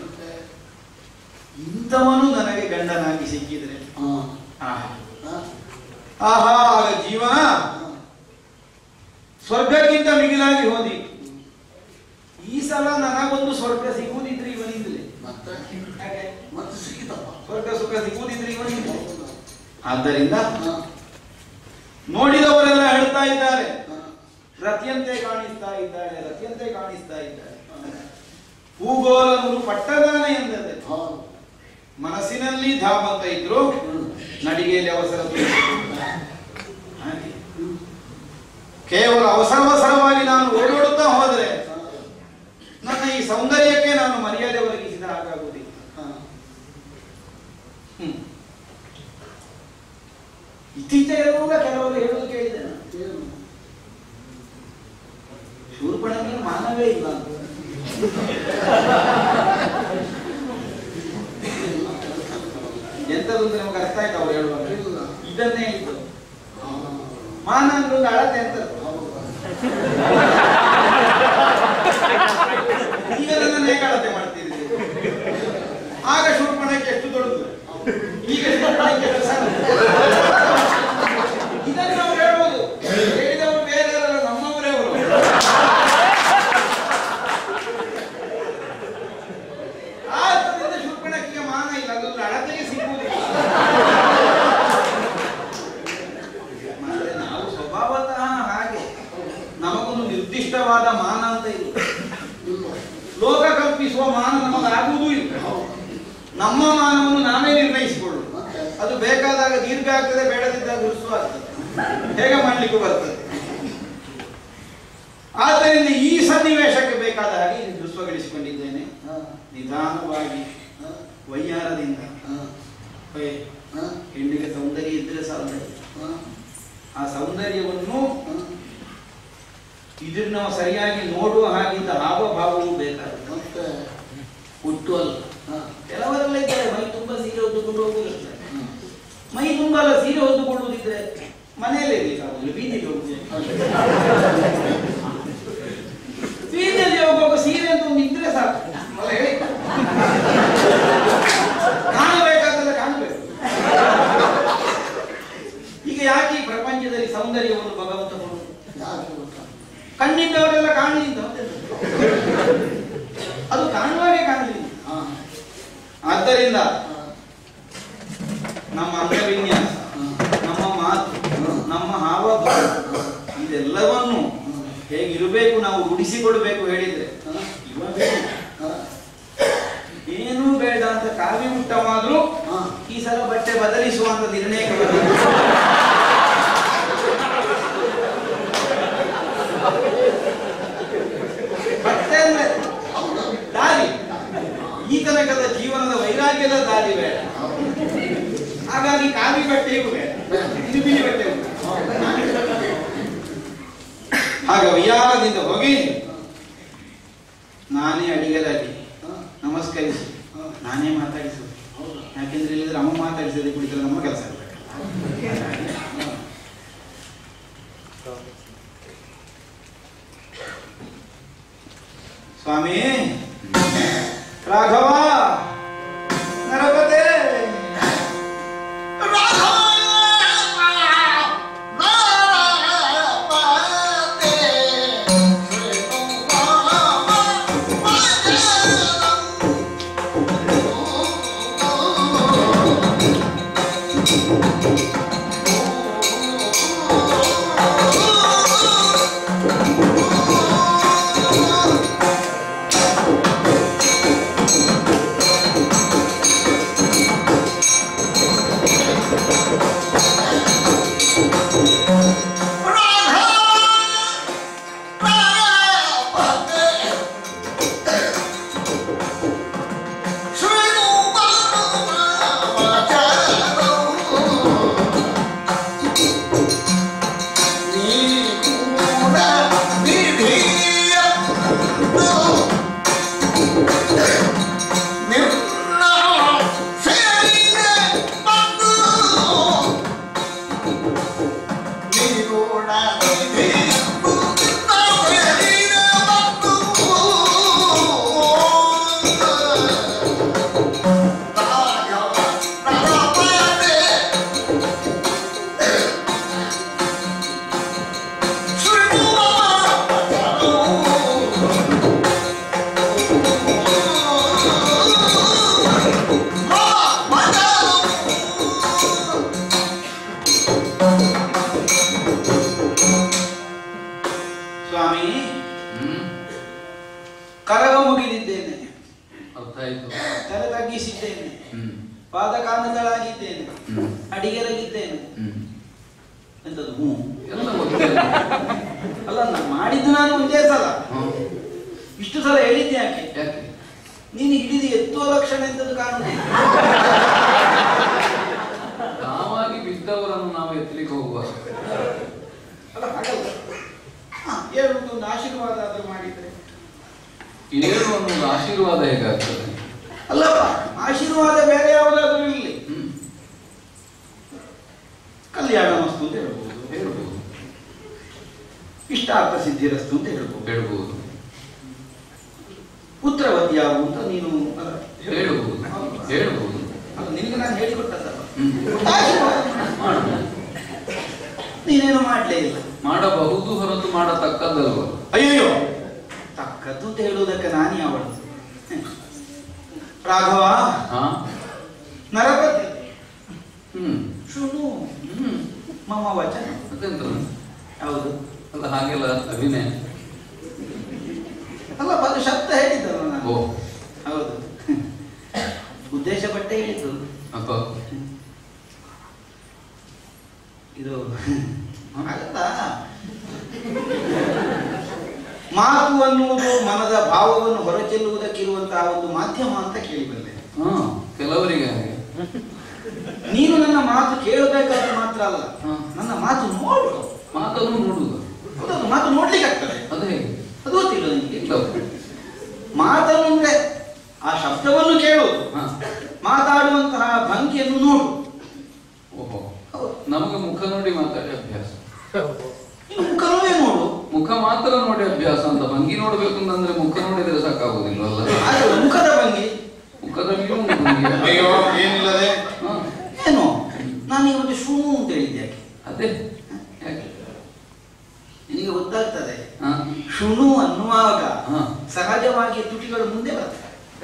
ಇಂಥವನು ನನಗೆ ಗಂಡನಾಗಿ ಸಿಕ್ಕಿದ್ರೆ ಹಾ. ಆಹಾ ಹಾ. ಆಹಾ ಆಗ ಜೀವನ ಹಾ. ಸ್ವರ್ಗಕ್ಕಿಂತ ಮಿಗಿಲಾಗಿ ಹೋದಿ ಈ ಸಲ ನನಗೊಂದು ಸ್ವರ್ಗ ಸಿಗುವುದಿದ್ರೆ ಇವನಿಂದಲೇ ಮತ್ತೆ ಹಾಗೆ ಮತ್ತೆ ಸಿಕ್ಕಿತಪ್ಪ ಸ್ವರ್ಗ ಸುಖ ಸಿಗುವುದಿದ್ರೆ ಇವನಿಂದಲೇ ಆದ್ದರಿಂದ ಹಾ. ನೋಡಿದವರೆಲ್ಲ ಹೇಳ್ತಾ ಇದ್ದಾರೆ ಹಾ. ರತಿಯಂತೆ ಕಾಣಿಸ್ತಾ ಇದ್ದಾಳೆ ರತಿಯಂತೆ ಕಾಣಿಸ್ತಾ ಇದ್ದಾಳೆ ಹೂಗೋಲನೂರು ಪಟ್ಟದಾನ ಎಂದದೆ ಹೌದು. ಮನಸ್ಸಿನಲ್ಲಿ ಧಾಮ್ ಅಂತ ಇದ್ರು ಹ್ಮ್. ನಡಿಗೆಯಲ್ಲಿ ಅವಸರ ತೋರಿಸಿದ್ರು. ಹಾಗೆ. ಕೇವಲ ಅವಸರವಸರವಾಗಿ ನಾನು ಓಡೋಡುತ್ತಾ ಹೋದರೆ ಹಾ. ನನ್ನ ಈ ಸೌಂದರ್ಯಕ್ಕೆ ನಾನು ಮರ್ಯಾದೆ ಒದಗಿಸಿದ ಹಾಗಾಗುವುದಿಲ್ಲ ಹಾ. ಹ್ಮ್. ಇತ್ತೀಚೆಗೆ ಕೂಡ ಕೆಲವರು ಹೇಳುವುದು ಕೇಳಿದೆ ನಾನು ಏನು? ಶೂರ್ಪಣಕ್ಕೆ ಮಾನವೇ ಇಲ್ಲ ಅಂತ ಎಂತದ್ದು ಅಂತ ನಮ್ಗೆ ಅರ್ಥ ಆಯ್ತು ಅವ್ರು ಹೇಳುವಾಗ ಇಲ್ಲ. ಇದನ್ನೇ ಇತ್ತು ಹಾ. ಮಾನ ಅಂದ್ರೆ ಒಂದು ಅಳತೆ ಅಂತ ಹೌದಾ? ಈಗ ನನ್ನನ್ನು ಹೇಗೆ ಅಳತೆ ಮಾಡ್ತಿದ್ದೀರಿ ಆಗ ಶೂರ್ಪಣಕ್ಕೆ ಎಷ್ಟು ದೊಡ್ಡದು ಈಗ ಶೂರ್ಪಣಕ್ಕೆ ಎಷ್ಟು ಸಣ್ಣ ಇದನ್ನು ನಾವು ಹೇಳ್ಬೋದು ಹೇಳಿದವರು ಬೇರೆ ಯಾರಲ್ಲ ನಮ್ಮವರೇ ಅವರು ನಮ್ಮ ಮಾನವನ್ನು ನಾವೇ ನಿರ್ಣಯಿಸಿಕೊಳ್ಳುವುದು ಮತ್ತೆ ಅದು ಬೇಕಾದಾಗ ದೀರ್ಘ ಆಗ್ತದೆ ಬೇಡದಿದ್ದಾಗ ಗುರುಸು ಆಗ್ತದೆ ಹೇಗೆ ಮಾಡ್ಲಿಕ್ಕೂ ಬರ್ತದೆ ಆದ್ದರಿಂದ ಈ ಸನ್ನಿವೇಶಕ್ಕೆ ಬೇಕಾದ ಹಾಗೆ ಇಲ್ಲಿ ಹೃಸ್ವಗಳಿಸಿಕೊಂಡಿದ್ದೇನೆ ಹಾ, ನಿಧಾನವಾಗಿ ಹಾ, ವೈಯಾರದಿಂದ ಹಾ, ಏ, ಹಾ, ಹೆಣ್ಣಿಗೆ ಸೌಂದರ್ಯ ಇದ್ರೆ ಸೌಂದರ್ಯ ಹಾ, ಆ ಸೌಂದರ್ಯವನ್ನು ಹಾ. ಇದ್ರ ನಾವು ಸರಿಯಾಗಿ ನೋಡುವ ಹಾಗಿದ್ದ ಹಾವಭಾವವು ಬೇಕಾಗುತ್ತೆ ಮತ್ತೆ ಹುಟ್ಟು ಅಲ್ಲ ಹಾ, ಕೆಲವರೆಲ್ಲ ಇದ್ದಾರೆ ಮೈ ತುಂಬಾ ಸೀರೆ ಹೊದ್ದುಕೊಂಡು ಹೋಗುದಿರ್ತಾರೆ ಹ್ಮ್. ಮೈ ತುಂಬಾ ಅಲ್ಲ ಸೀರೆ ಹೊದ್ದುಕೊಳ್ಳುವುದಿದ್ರೆ ಮನೆಯಲ್ಲೇ ಇರ್ಲಿಕ್ಕಾಗುದಿಲ್ಲ ಬೀದಿಗೆ ಹೋಗುದು ಬೀದಿಯಲ್ಲಿ ಹೋಗುವಾಗ ಸೀರೆ ಅಂತ ಒಂದು ಇದ್ರೆ ಸಾಕು ಅಲ್ಲ ಹೇಳಿ ಕಾಣಬೇಕಾದಲ್ಲ ಕಾಣಬೇಕು ಈಗ ಯಾಕೆ ಈ ಪ್ರಪಂಚದಲ್ಲಿ ಸೌಂದರ್ಯವನ್ನು ಭಗವಂತ ಕೊಡುವುದು ಯಾಕೆ ಗೊತ್ತಾ? ಕಣ್ಣಿದ್ದವರೆಲ್ಲ ಕಾಣಲಿಲ್ಲ ಅದು ಕಾಣುವಾಗೆ ಕಾಣಲಿಲ್ಲ ಹಾ, ಆದ್ದರಿಂದ ಹಾ, ನಮ್ಮ ಅಂಗವಿನ್ಯಾಸ ಹಾ, ನಮ್ಮ ಮಾತು ನಮ್ಮ ಹಾವಭಾವ ಇದೆಲ್ಲವನ್ನು ಹೇಗಿರಬೇಕು ನಾವು ರೂಢಿಸಿಕೊಳ್ಬೇಕು ಹೇಳಿದ್ರೆ ಹಾ, ಇವ ಬೇಡ. ಹಾ, ಏನೂ ಬೇಡ ಅಂತ ಕಾವಿ ಊಟವಾದ್ರೂ ಹಾ. ಈ ಸಲ ಬಟ್ಟೆ ಬದಲಿಸುವಂತ ನಿರ್ಣಯಕ್ಕೆ ಬಂದಿದೆ. ಬಟ್ಟೆ ಅಂದ್ರೆ ಹೌದು. ದಾರಿ ಈ ತನಕದ ಜೀವನದ ವೈರಾಗ್ಯದ ದಾರಿ ಬೇಡ ಹಾಗಾಗಿ ಕಾವಿ ಬಟ್ಟೆಯೂ ಬೇಡ ಇದು ಬಿಳಿ ಬಟ್ಟೆ ಉಂಟು. ಹಾಗೆ ವೈಯಾರದಿಂದ ಹೋಗಿ ನಾನೇ ಅಡಿಗರಾಗಿ ಹಾ, ನಮಸ್ಕರಿಸಿ ಹಾ, ನಾನೇ ಮಾತಾಡಿಸುದು ಹೌದು. ಯಾಕೆಂದ್ರೆ ಇಲ್ಲದ್ರೆ ಅಮ್ಮ ಮಾತಾಡಿಸದೆ ಕುಳಿತರೆ ನಮ್ಮ ಕೆಲಸ ಇರ್ಬೇಕು ಸ್ವಾಮಿ ರಾಘವ ನರಪತೆ ಸ್ವಾಮಿ ಹ್ಮ್ ಕರಗ ಮುಗಿದಿದ್ದೇನೆ ಅರ್ಥ ಆಯ್ತು ತಲೆ ತಗ್ಗಿಸಿದ್ದೇನೆ ಹ್ಮ್ ಪಾದ ಕಾಮಗಳಾಗಿದ್ದೇನೆ ಹ್ಮ್ ಅಡಿಗೆರಗಿದ್ದೇನೆ ಹ್ಮ್ ಎಂತದ್ದು ಹ್ಞೂ ಎಲ್ಲ ಗೊತ್ತೇ ಅಲ್ಲ ನಾನು ಮಾಡಿದ್ದು ನಾನು ಒಂದೇ ಸಲ ಹ್ಮ್ ಇಷ್ಟು ಸಲ ಹೇಳಿದ್ದೆ ಯಾಕೆ ಯಾಕೆ ನೀನು ಹಿಡಿದು ಎತ್ತುವ ಲಕ್ಷಣ ಎಂತದ್ದು ಕಾಣುವುದಿಲ್ಲ ನಾವಾಗಿ ಬಿದ್ದವರನ್ನು ನಾವು ಎತ್ತಲಿಕ್ಕೆ ಹೋಗುವ ಅಲ್ಲ ಹಾಗಲ್ಲ ಹಾ, ಹೇಳುವುದು ಒಂದು ಆಶೀರ್ವಾದ ಆದ್ರೂ ಮಾಡಿದ್ರೆ ಏನು ಅನ್ನೋದು ಆಶೀರ್ವಾದ ಹೇಗಾಗ್ತದೆ ಅಲ್ಲಪ್ಪ ಆಶೀರ್ವಾದ ಬೇರೆ ಯಾವುದಾದ್ರೂ ಇರಲಿ ಹ್ಮ್ ಕಲ್ಯಾಣ ಮಸ್ತು ಅಂತ ಹೇಳ್ಬೋದು ಹೇಳ್ಬೋದು ಇಷ್ಟಾರ್ಥ ಸಿದ್ಧಿರಸ್ತು ಅಂತ ಹೇಳ್ಬೋದು ಹೇಳ್ಬೋದು ಪುತ್ರವತಿ ಯಾವು ಅಂತ ನೀನು ಅಲ್ಲ, ಹೇಳ್ಬೋದು ಹೇಳ್ಬೋದು ಅಲ್ಲ ನಿನಗೆ ನಾನು ಹೇಳಿಕೊಟ್ಟದ್ದಲ್ಲ ಹ್ಮ್ ಆಶೀರ್ವಾದ. ಮಾಡು ನೀನೇನು ಮಾಡ್ಲೇ ಇಲ್ಲ ಮಾಡಬಹುದು ಹೊರತು ಮಾಡತಕ್ಕದ್ದಲ್ವ ಅಯ್ಯಯ್ಯೋ ತಕ್ಕದ್ದು ಅಂತ ಹೇಳುವುದಕ್ಕೆ ನಾನು ಯಾವಳು ರಾಘವ ಹಾ ನರಪತಿ ಹ್ಮ್ ಶೃಣು ಹ್ಮ್ ಮಮ ವಚನ ಅದೆಂತ ಹೌದು ಅಲ್ಲ ಹಾಗೆಲ್ಲ ಅಭಿನಯ ಅಲ್ಲ ಅದು ಶಬ್ದ ಹೇಳಿದ್ದಲ್ಲ ನಾನು ಓ ಹೌದು ಉದ್ದೇಶ ಪಟ್ಟು ಇದು ಆಗತ್ತಾ ಮಾತು ಅನ್ನುವುದು ಮನದ ಭಾವವನ್ನು ಹೊರಚೆಲ್ಲುವುದಕ್ಕಿರುವಂತಹ ಒಂದು ಮಾಧ್ಯಮ ಅಂತ ಕೇಳಿಬಲ್ಲೆ ಹಾ ಕೆಲವರಿಗೆ ಹಾಗೆ ನೀನು ನನ್ನ ಮಾತು ಕೇಳಬೇಕಾದ್ರೆ ಮಾತ್ರ ಅಲ್ಲ ಹಾ. ನನ್ನ ಮಾತು ನೋಡು ಮಾತನ್ನು ನೋಡುವುದು ಹೌದೌದು ಮಾತು ನೋಡ್ಲಿಕ್ಕೆ ಆಗ್ತದೆ ಅದು ಹೇಗೆ ಅದು ಗೊತ್ತಿಲ್ಲ ನಿಮಗೆ ಇಲ್ಲ ಮಾತನ್ನು ಅಂದ್ರೆ ಆ ಶಬ್ದವನ್ನು ಕೇಳುವುದು ಹಾ ಮಾತಾಡುವಂತಹ ಭಂಗಿಯನ್ನು ನೋಡು ಓಹೋ ಹೌದು. ನಮಗೆ ಮುಖ ನೋಡಿ ಮಾತಾಡಿ ಅಭ್ಯಾಸ ನೀನು ಮುಖವೇ ನೋಡು ಮುಖ ಮಾತ್ರ ನೋಡಿ ಅಭ್ಯಾಸ ಅಂತ ಭಂಗಿ ನೋಡ್ಬೇಕು ಅಂತಂದ್ರೆ ಮುಖ ನೋಡಿದ್ರೆ ಸಾಕಾಗುದಿಲ್ವಲ್ಲ ಹಾಗೆ ಮುಖದ ಭಂಗಿ ಮುಖದಲ್ಲಿಯೂ ಒಂದು ಭಂಗಿ ಅಯ್ಯೋ ಏನಿಲ್ಲದೆ ಹಾ, ಏನು ನಾನು ಇವತ್ತು ಶೂನು ಅಂತ ಹೇಳಿದ್ದೆ ಯಾಕೆ ಅದೇ ಯಾಕೆ ನಿನಗೆ ಗೊತ್ತಾಗ್ತದೆ ಹಾ ಶುಣು ಅನ್ನುವಾಗ ಹಾ. ಸಹಜವಾಗಿ ತುಟಿಗಳು ಮುಂದೆ ಬರ್ತವೆ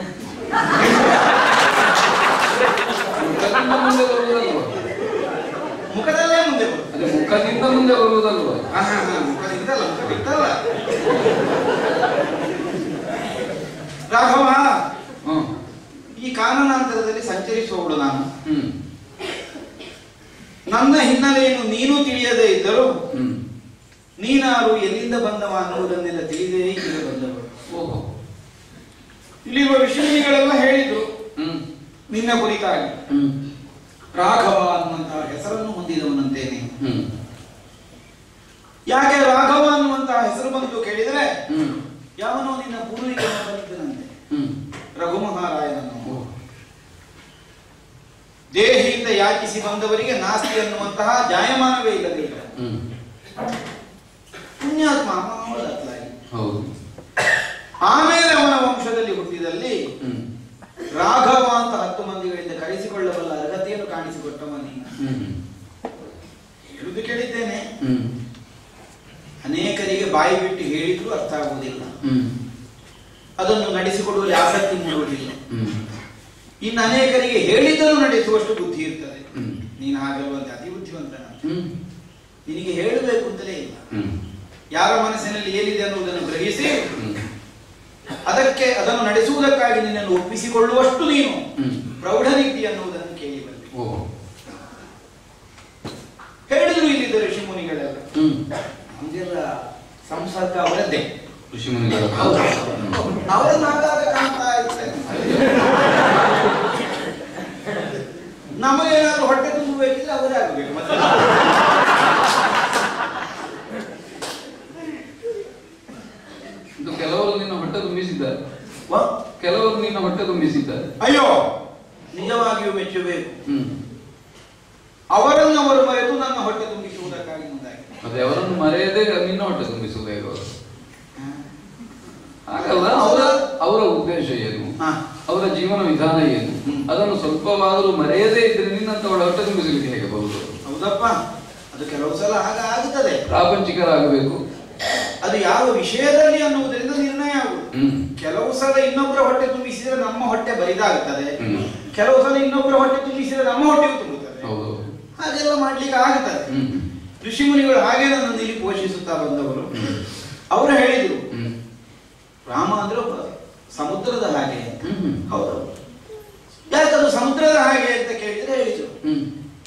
ಮುಖದಿಂದ ಮುಂದೆ ಬರುವುದಲ್ವ ಮುಖದಲ್ಲೇ ಮುಂದೆ ಬರ್ತವೆ ಅದೇ ಮುಖದಿಂದ ಮುಂದೆ ಬರುವುದಲ್ವ ಹಾ, ಹಾ, ಹಾ, ಮುಖದಿಂದ ಅಲ್ಲ, ಮುಖ ಬಿಟ್ಟಲ್ಲ. ರಾಘವ ಹ್ಮ್ ಈ ಕಾನನಾಂತರದಲ್ಲಿ ಸಂಚರಿಸುವವಳು ನಾನು ಹ್ಮ್ ನನ್ನ ಹಿನ್ನೆಲೆಯನ್ನು ನೀನು ತಿಳಿಯದೇ ಇದ್ದರೂ ಹ್ಮ್ ನೀನಾರು ಎಲ್ಲಿಂದ ಬಂದವ ಅನ್ನುವುದನ್ನೆಲ್ಲ ತಿಳಿದೇ ಇಲ್ಲಿ ಬಂದವರು ಓಹೋ ಇಲ್ಲಿರುವ ವಿಷಯಗಳೆಲ್ಲ ಹೇಳಿದ್ರು ಹ್ಮ್ ನಿನ್ನ ಕುರಿತಾಗಿ ಹ್ಮ್ ರಾಘವ ಅನ್ನುವಂತಹ ಹೆಸರನ್ನು ಹೊಂದಿದವನಂತೇನೆ ಹ್ಮ್ ಯಾಕೆ ರಾಘವ ಅನ್ನುವಂತಹ ಹೆಸರು ಬಂತು ಕೇಳಿದ್ರೆ ಹ್ಮ್ ಯಾವನೋ ನಿನ್ನ ಪೂರ್ವಿಕನ ಬಂದಿದ್ದನಂತೆ ಹ್ಮ್ ರಘುಮಹಾರಾಯನನ್ನು ಓಹ್ ದೇಹಿಯಿಂದ ಯಾಚಿಸಿ ಬಂದವರಿಗೆ ನಾಸ್ತಿ ಅನ್ನುವಂತಹ ಜಾಯಮಾನವೇ ಇಲ್ಲದೆ ಇಲ್ಲ ಹ್ಮ್ ಪುಣ್ಯಾತ್ಮ ಅವಳತ್ಲಾಗಿ ಹೌದು ಆಮೇಲೆ ಅವನ ವಂಶದಲ್ಲಿ ಹುಟ್ಟಿದಲ್ಲಿ ಹ್ಮ್ ರಾಘವ ಅಂತ ಹತ್ತು ಮಂದಿಗಳಿಂದ ಕರೆಸಿಕೊಳ್ಳಬಲ್ಲ ಅರ್ಹತೆಯನ್ನು ಕಾಣಿಸಿಕೊಟ್ಟವನಿ ಹ್ಮ್ ಹೇಳುದು ಕೇಳಿದ್ದೇನೆ ಹ್ಮ್ ಅನೇಕರಿಗೆ ಬಾಯಿ ಬಿಟ್ಟು ಹೇಳಿದ್ರು ಅರ್ಥ ಆಗುವುದಿಲ್ಲ ಹ್ಮ್ ಅದನ್ನು ನಡೆಸಿಕೊಡುವಲ್ಲಿ ಆಸಕ್ತಿ ಮೂಡುವುದಿಲ್ಲ ಹ್ಮ್ ಇನ್ನು ಅನೇಕರಿಗೆ ಹೇಳಿದರೂ ನಡೆಸುವಷ್ಟು ಬುದ್ಧಿ ಇರ್ತದೆ ಹ್ಮ್ ನೀನು ಹಾಗಲ್ವಂತೆ ಅತಿ ಬುದ್ಧಿವಂತ ಹ್ಮ್ ನಿನಗೆ ಹೇಳಬೇಕು ಅಂತಲೇ ಇಲ್ಲ ಹ್ಮ್ ಯಾರ ಮನಸ್ಸಿನಲ್ಲಿ ಏನಿದೆ ಅನ್ನುವುದನ್ನು ಗ್ರಹಿಸಿ ಹ್ಮ್ ಅದಕ್ಕೆ ಅದನ್ನು ನಡೆಸುವುದಕ್ಕಾಗಿ ನಿನ್ನನ್ನು ಒಪ್ಪಿಸಿಕೊಳ್ಳುವಷ್ಟು ನೀನು ಹ್ಮ್ ಪ್ರೌಢನಿದ್ದಿ ಅನ್ನುವುದನ್ನು ಕೇಳಿ ಬಂದೆ ಓಹ್ ಹೇಳಿದ್ರು ಇಲ್ಲಿದ್ದ ಋಷಿ ಮುನಿಗಳೆಲ್ಲ ಹ್ಮ್ ನಮ್ದೆಲ್ಲ ಸಂಸರ್ಗ ಅವರದ್ದೇ ಋಷಿ ಮುನಿಗಳ ಅವರನ್ನ ಆಗಾಗ ಕಾಣ್ತಾ ಇರ್ತೇನೆ ನಮಗೇನಾದ್ರೂ ಹೊಟ್ಟೆ ತುಂಬಬೇಕಿದ್ರೆ ಅವರೇ ಆಗಬೇಕು ಮತ್ತೆ ಇದು ಕೆಲವರು ನಿನ್ನ ಹೊಟ್ಟೆ ತುಂಬಿಸಿದ್ದಾರೆ ವಾ, ಕೆಲವರು ನಿನ್ನ ಹೊಟ್ಟೆ ತುಂಬಿಸಿದ್ದಾರೆ ಅಯ್ಯೋ ನಿಜವಾಗಿಯೂ ಮೆಚ್ಚಬೇಕು ಹ್ಮ್ ಅವರನ್ನು ಅವರು ಮರೆತು ನನ್ನ ಹೊಟ್ಟೆ ತುಂಬಿಸುವುದಕ್ಕಾಗಿ ಮುಂದಾಗಿ ಮತ್ತೆ ಅವರನ್ನು ಮರೆಯದೆ ನಿನ್ನ ಹೊಟ್ಟೆ ತುಂಬಿಸುವುದು ಹೇಗೆ ಅವರು ಹಾಗಲ್ಲ ಅವರ ಅವರ ಉದ್ದೇಶ ಏನು ಹಾ. ಅವರ ಜೀವನ ವಿಧಾನ ಏನು ಹ್ಮ್. ಅದನ್ನು ಸ್ವಲ್ಪವಾದರೂ ಮರೆಯದೇ ಇದ್ರೆ ನಿನ್ನಂತವಳ ಹೊಟ್ಟೆ ತುಂಬಿಸಲಿಕ್ಕೆ ಹೇಗೆ ಬರುವುದು ಹೌದಪ್ಪ ಅದು ಕೆಲವು ಸಲ ಆಗ ಆಗುತ್ತದೆ ಪ್ರಾಪಂಚಿಕರಾಗಬೇಕು ಅದು ಯಾವ ವಿಷಯದಲ್ಲಿ ಅನ್ನುವುದರಿಂದ ನಿರ್ಣಯ ಆಗುವುದು ಹ್ಮ್ ಕೆಲವು ಸಲ ಇನ್ನೊಬ್ಬರ ಹೊಟ್ಟೆ ತುಂಬಿಸಿದ್ರೆ ನಮ್ಮ ಹೊಟ್ಟೆ ಬರಿದಾಗುತ್ತದೆ ಹ್ಮ್. ಕೆಲವು ಸಲ ಇನ್ನೊಬ್ಬರ ಹೊಟ್ಟೆ ತುಂಬಿಸಿದ್ರೆ ನಮ್ಮ ಹೊಟ್ಟೆಗೂ ತುಂಬುತ್ತದೆ ಹೌದು ಹಾಗೆಲ್ಲ ಮಾಡ್ಲಿಕ್ಕೆ ಆಗುತ್ತದೆ ಹ್ಮ್ ಋಷಿ ಮುನಿಗಳು ಹಾಗೆ ನನ್ನನ್ನು ಇಲ್ಲಿ ಪೋಷಿಸುತ್ತಾ ಬಂದವರು ಹ್ಮ್. ಅವರು ಹೇಳಿದ್ರು ಹ್ಮ್ ರಾಮ ಅಂದ್ರೆ ಒಬ್ಬ ಸಮುದ್ರದ ಹಾಗೆ ಅಂತ. ಹ್ಮ್. ಹೌದೌದು ಯಾಕದು ಸಮುದ್ರದ ಹಾಗೆ ಅಂತ ಕೇಳಿದ್ರೆ ಹೇಳಿದ್ರು ಹ್ಮ್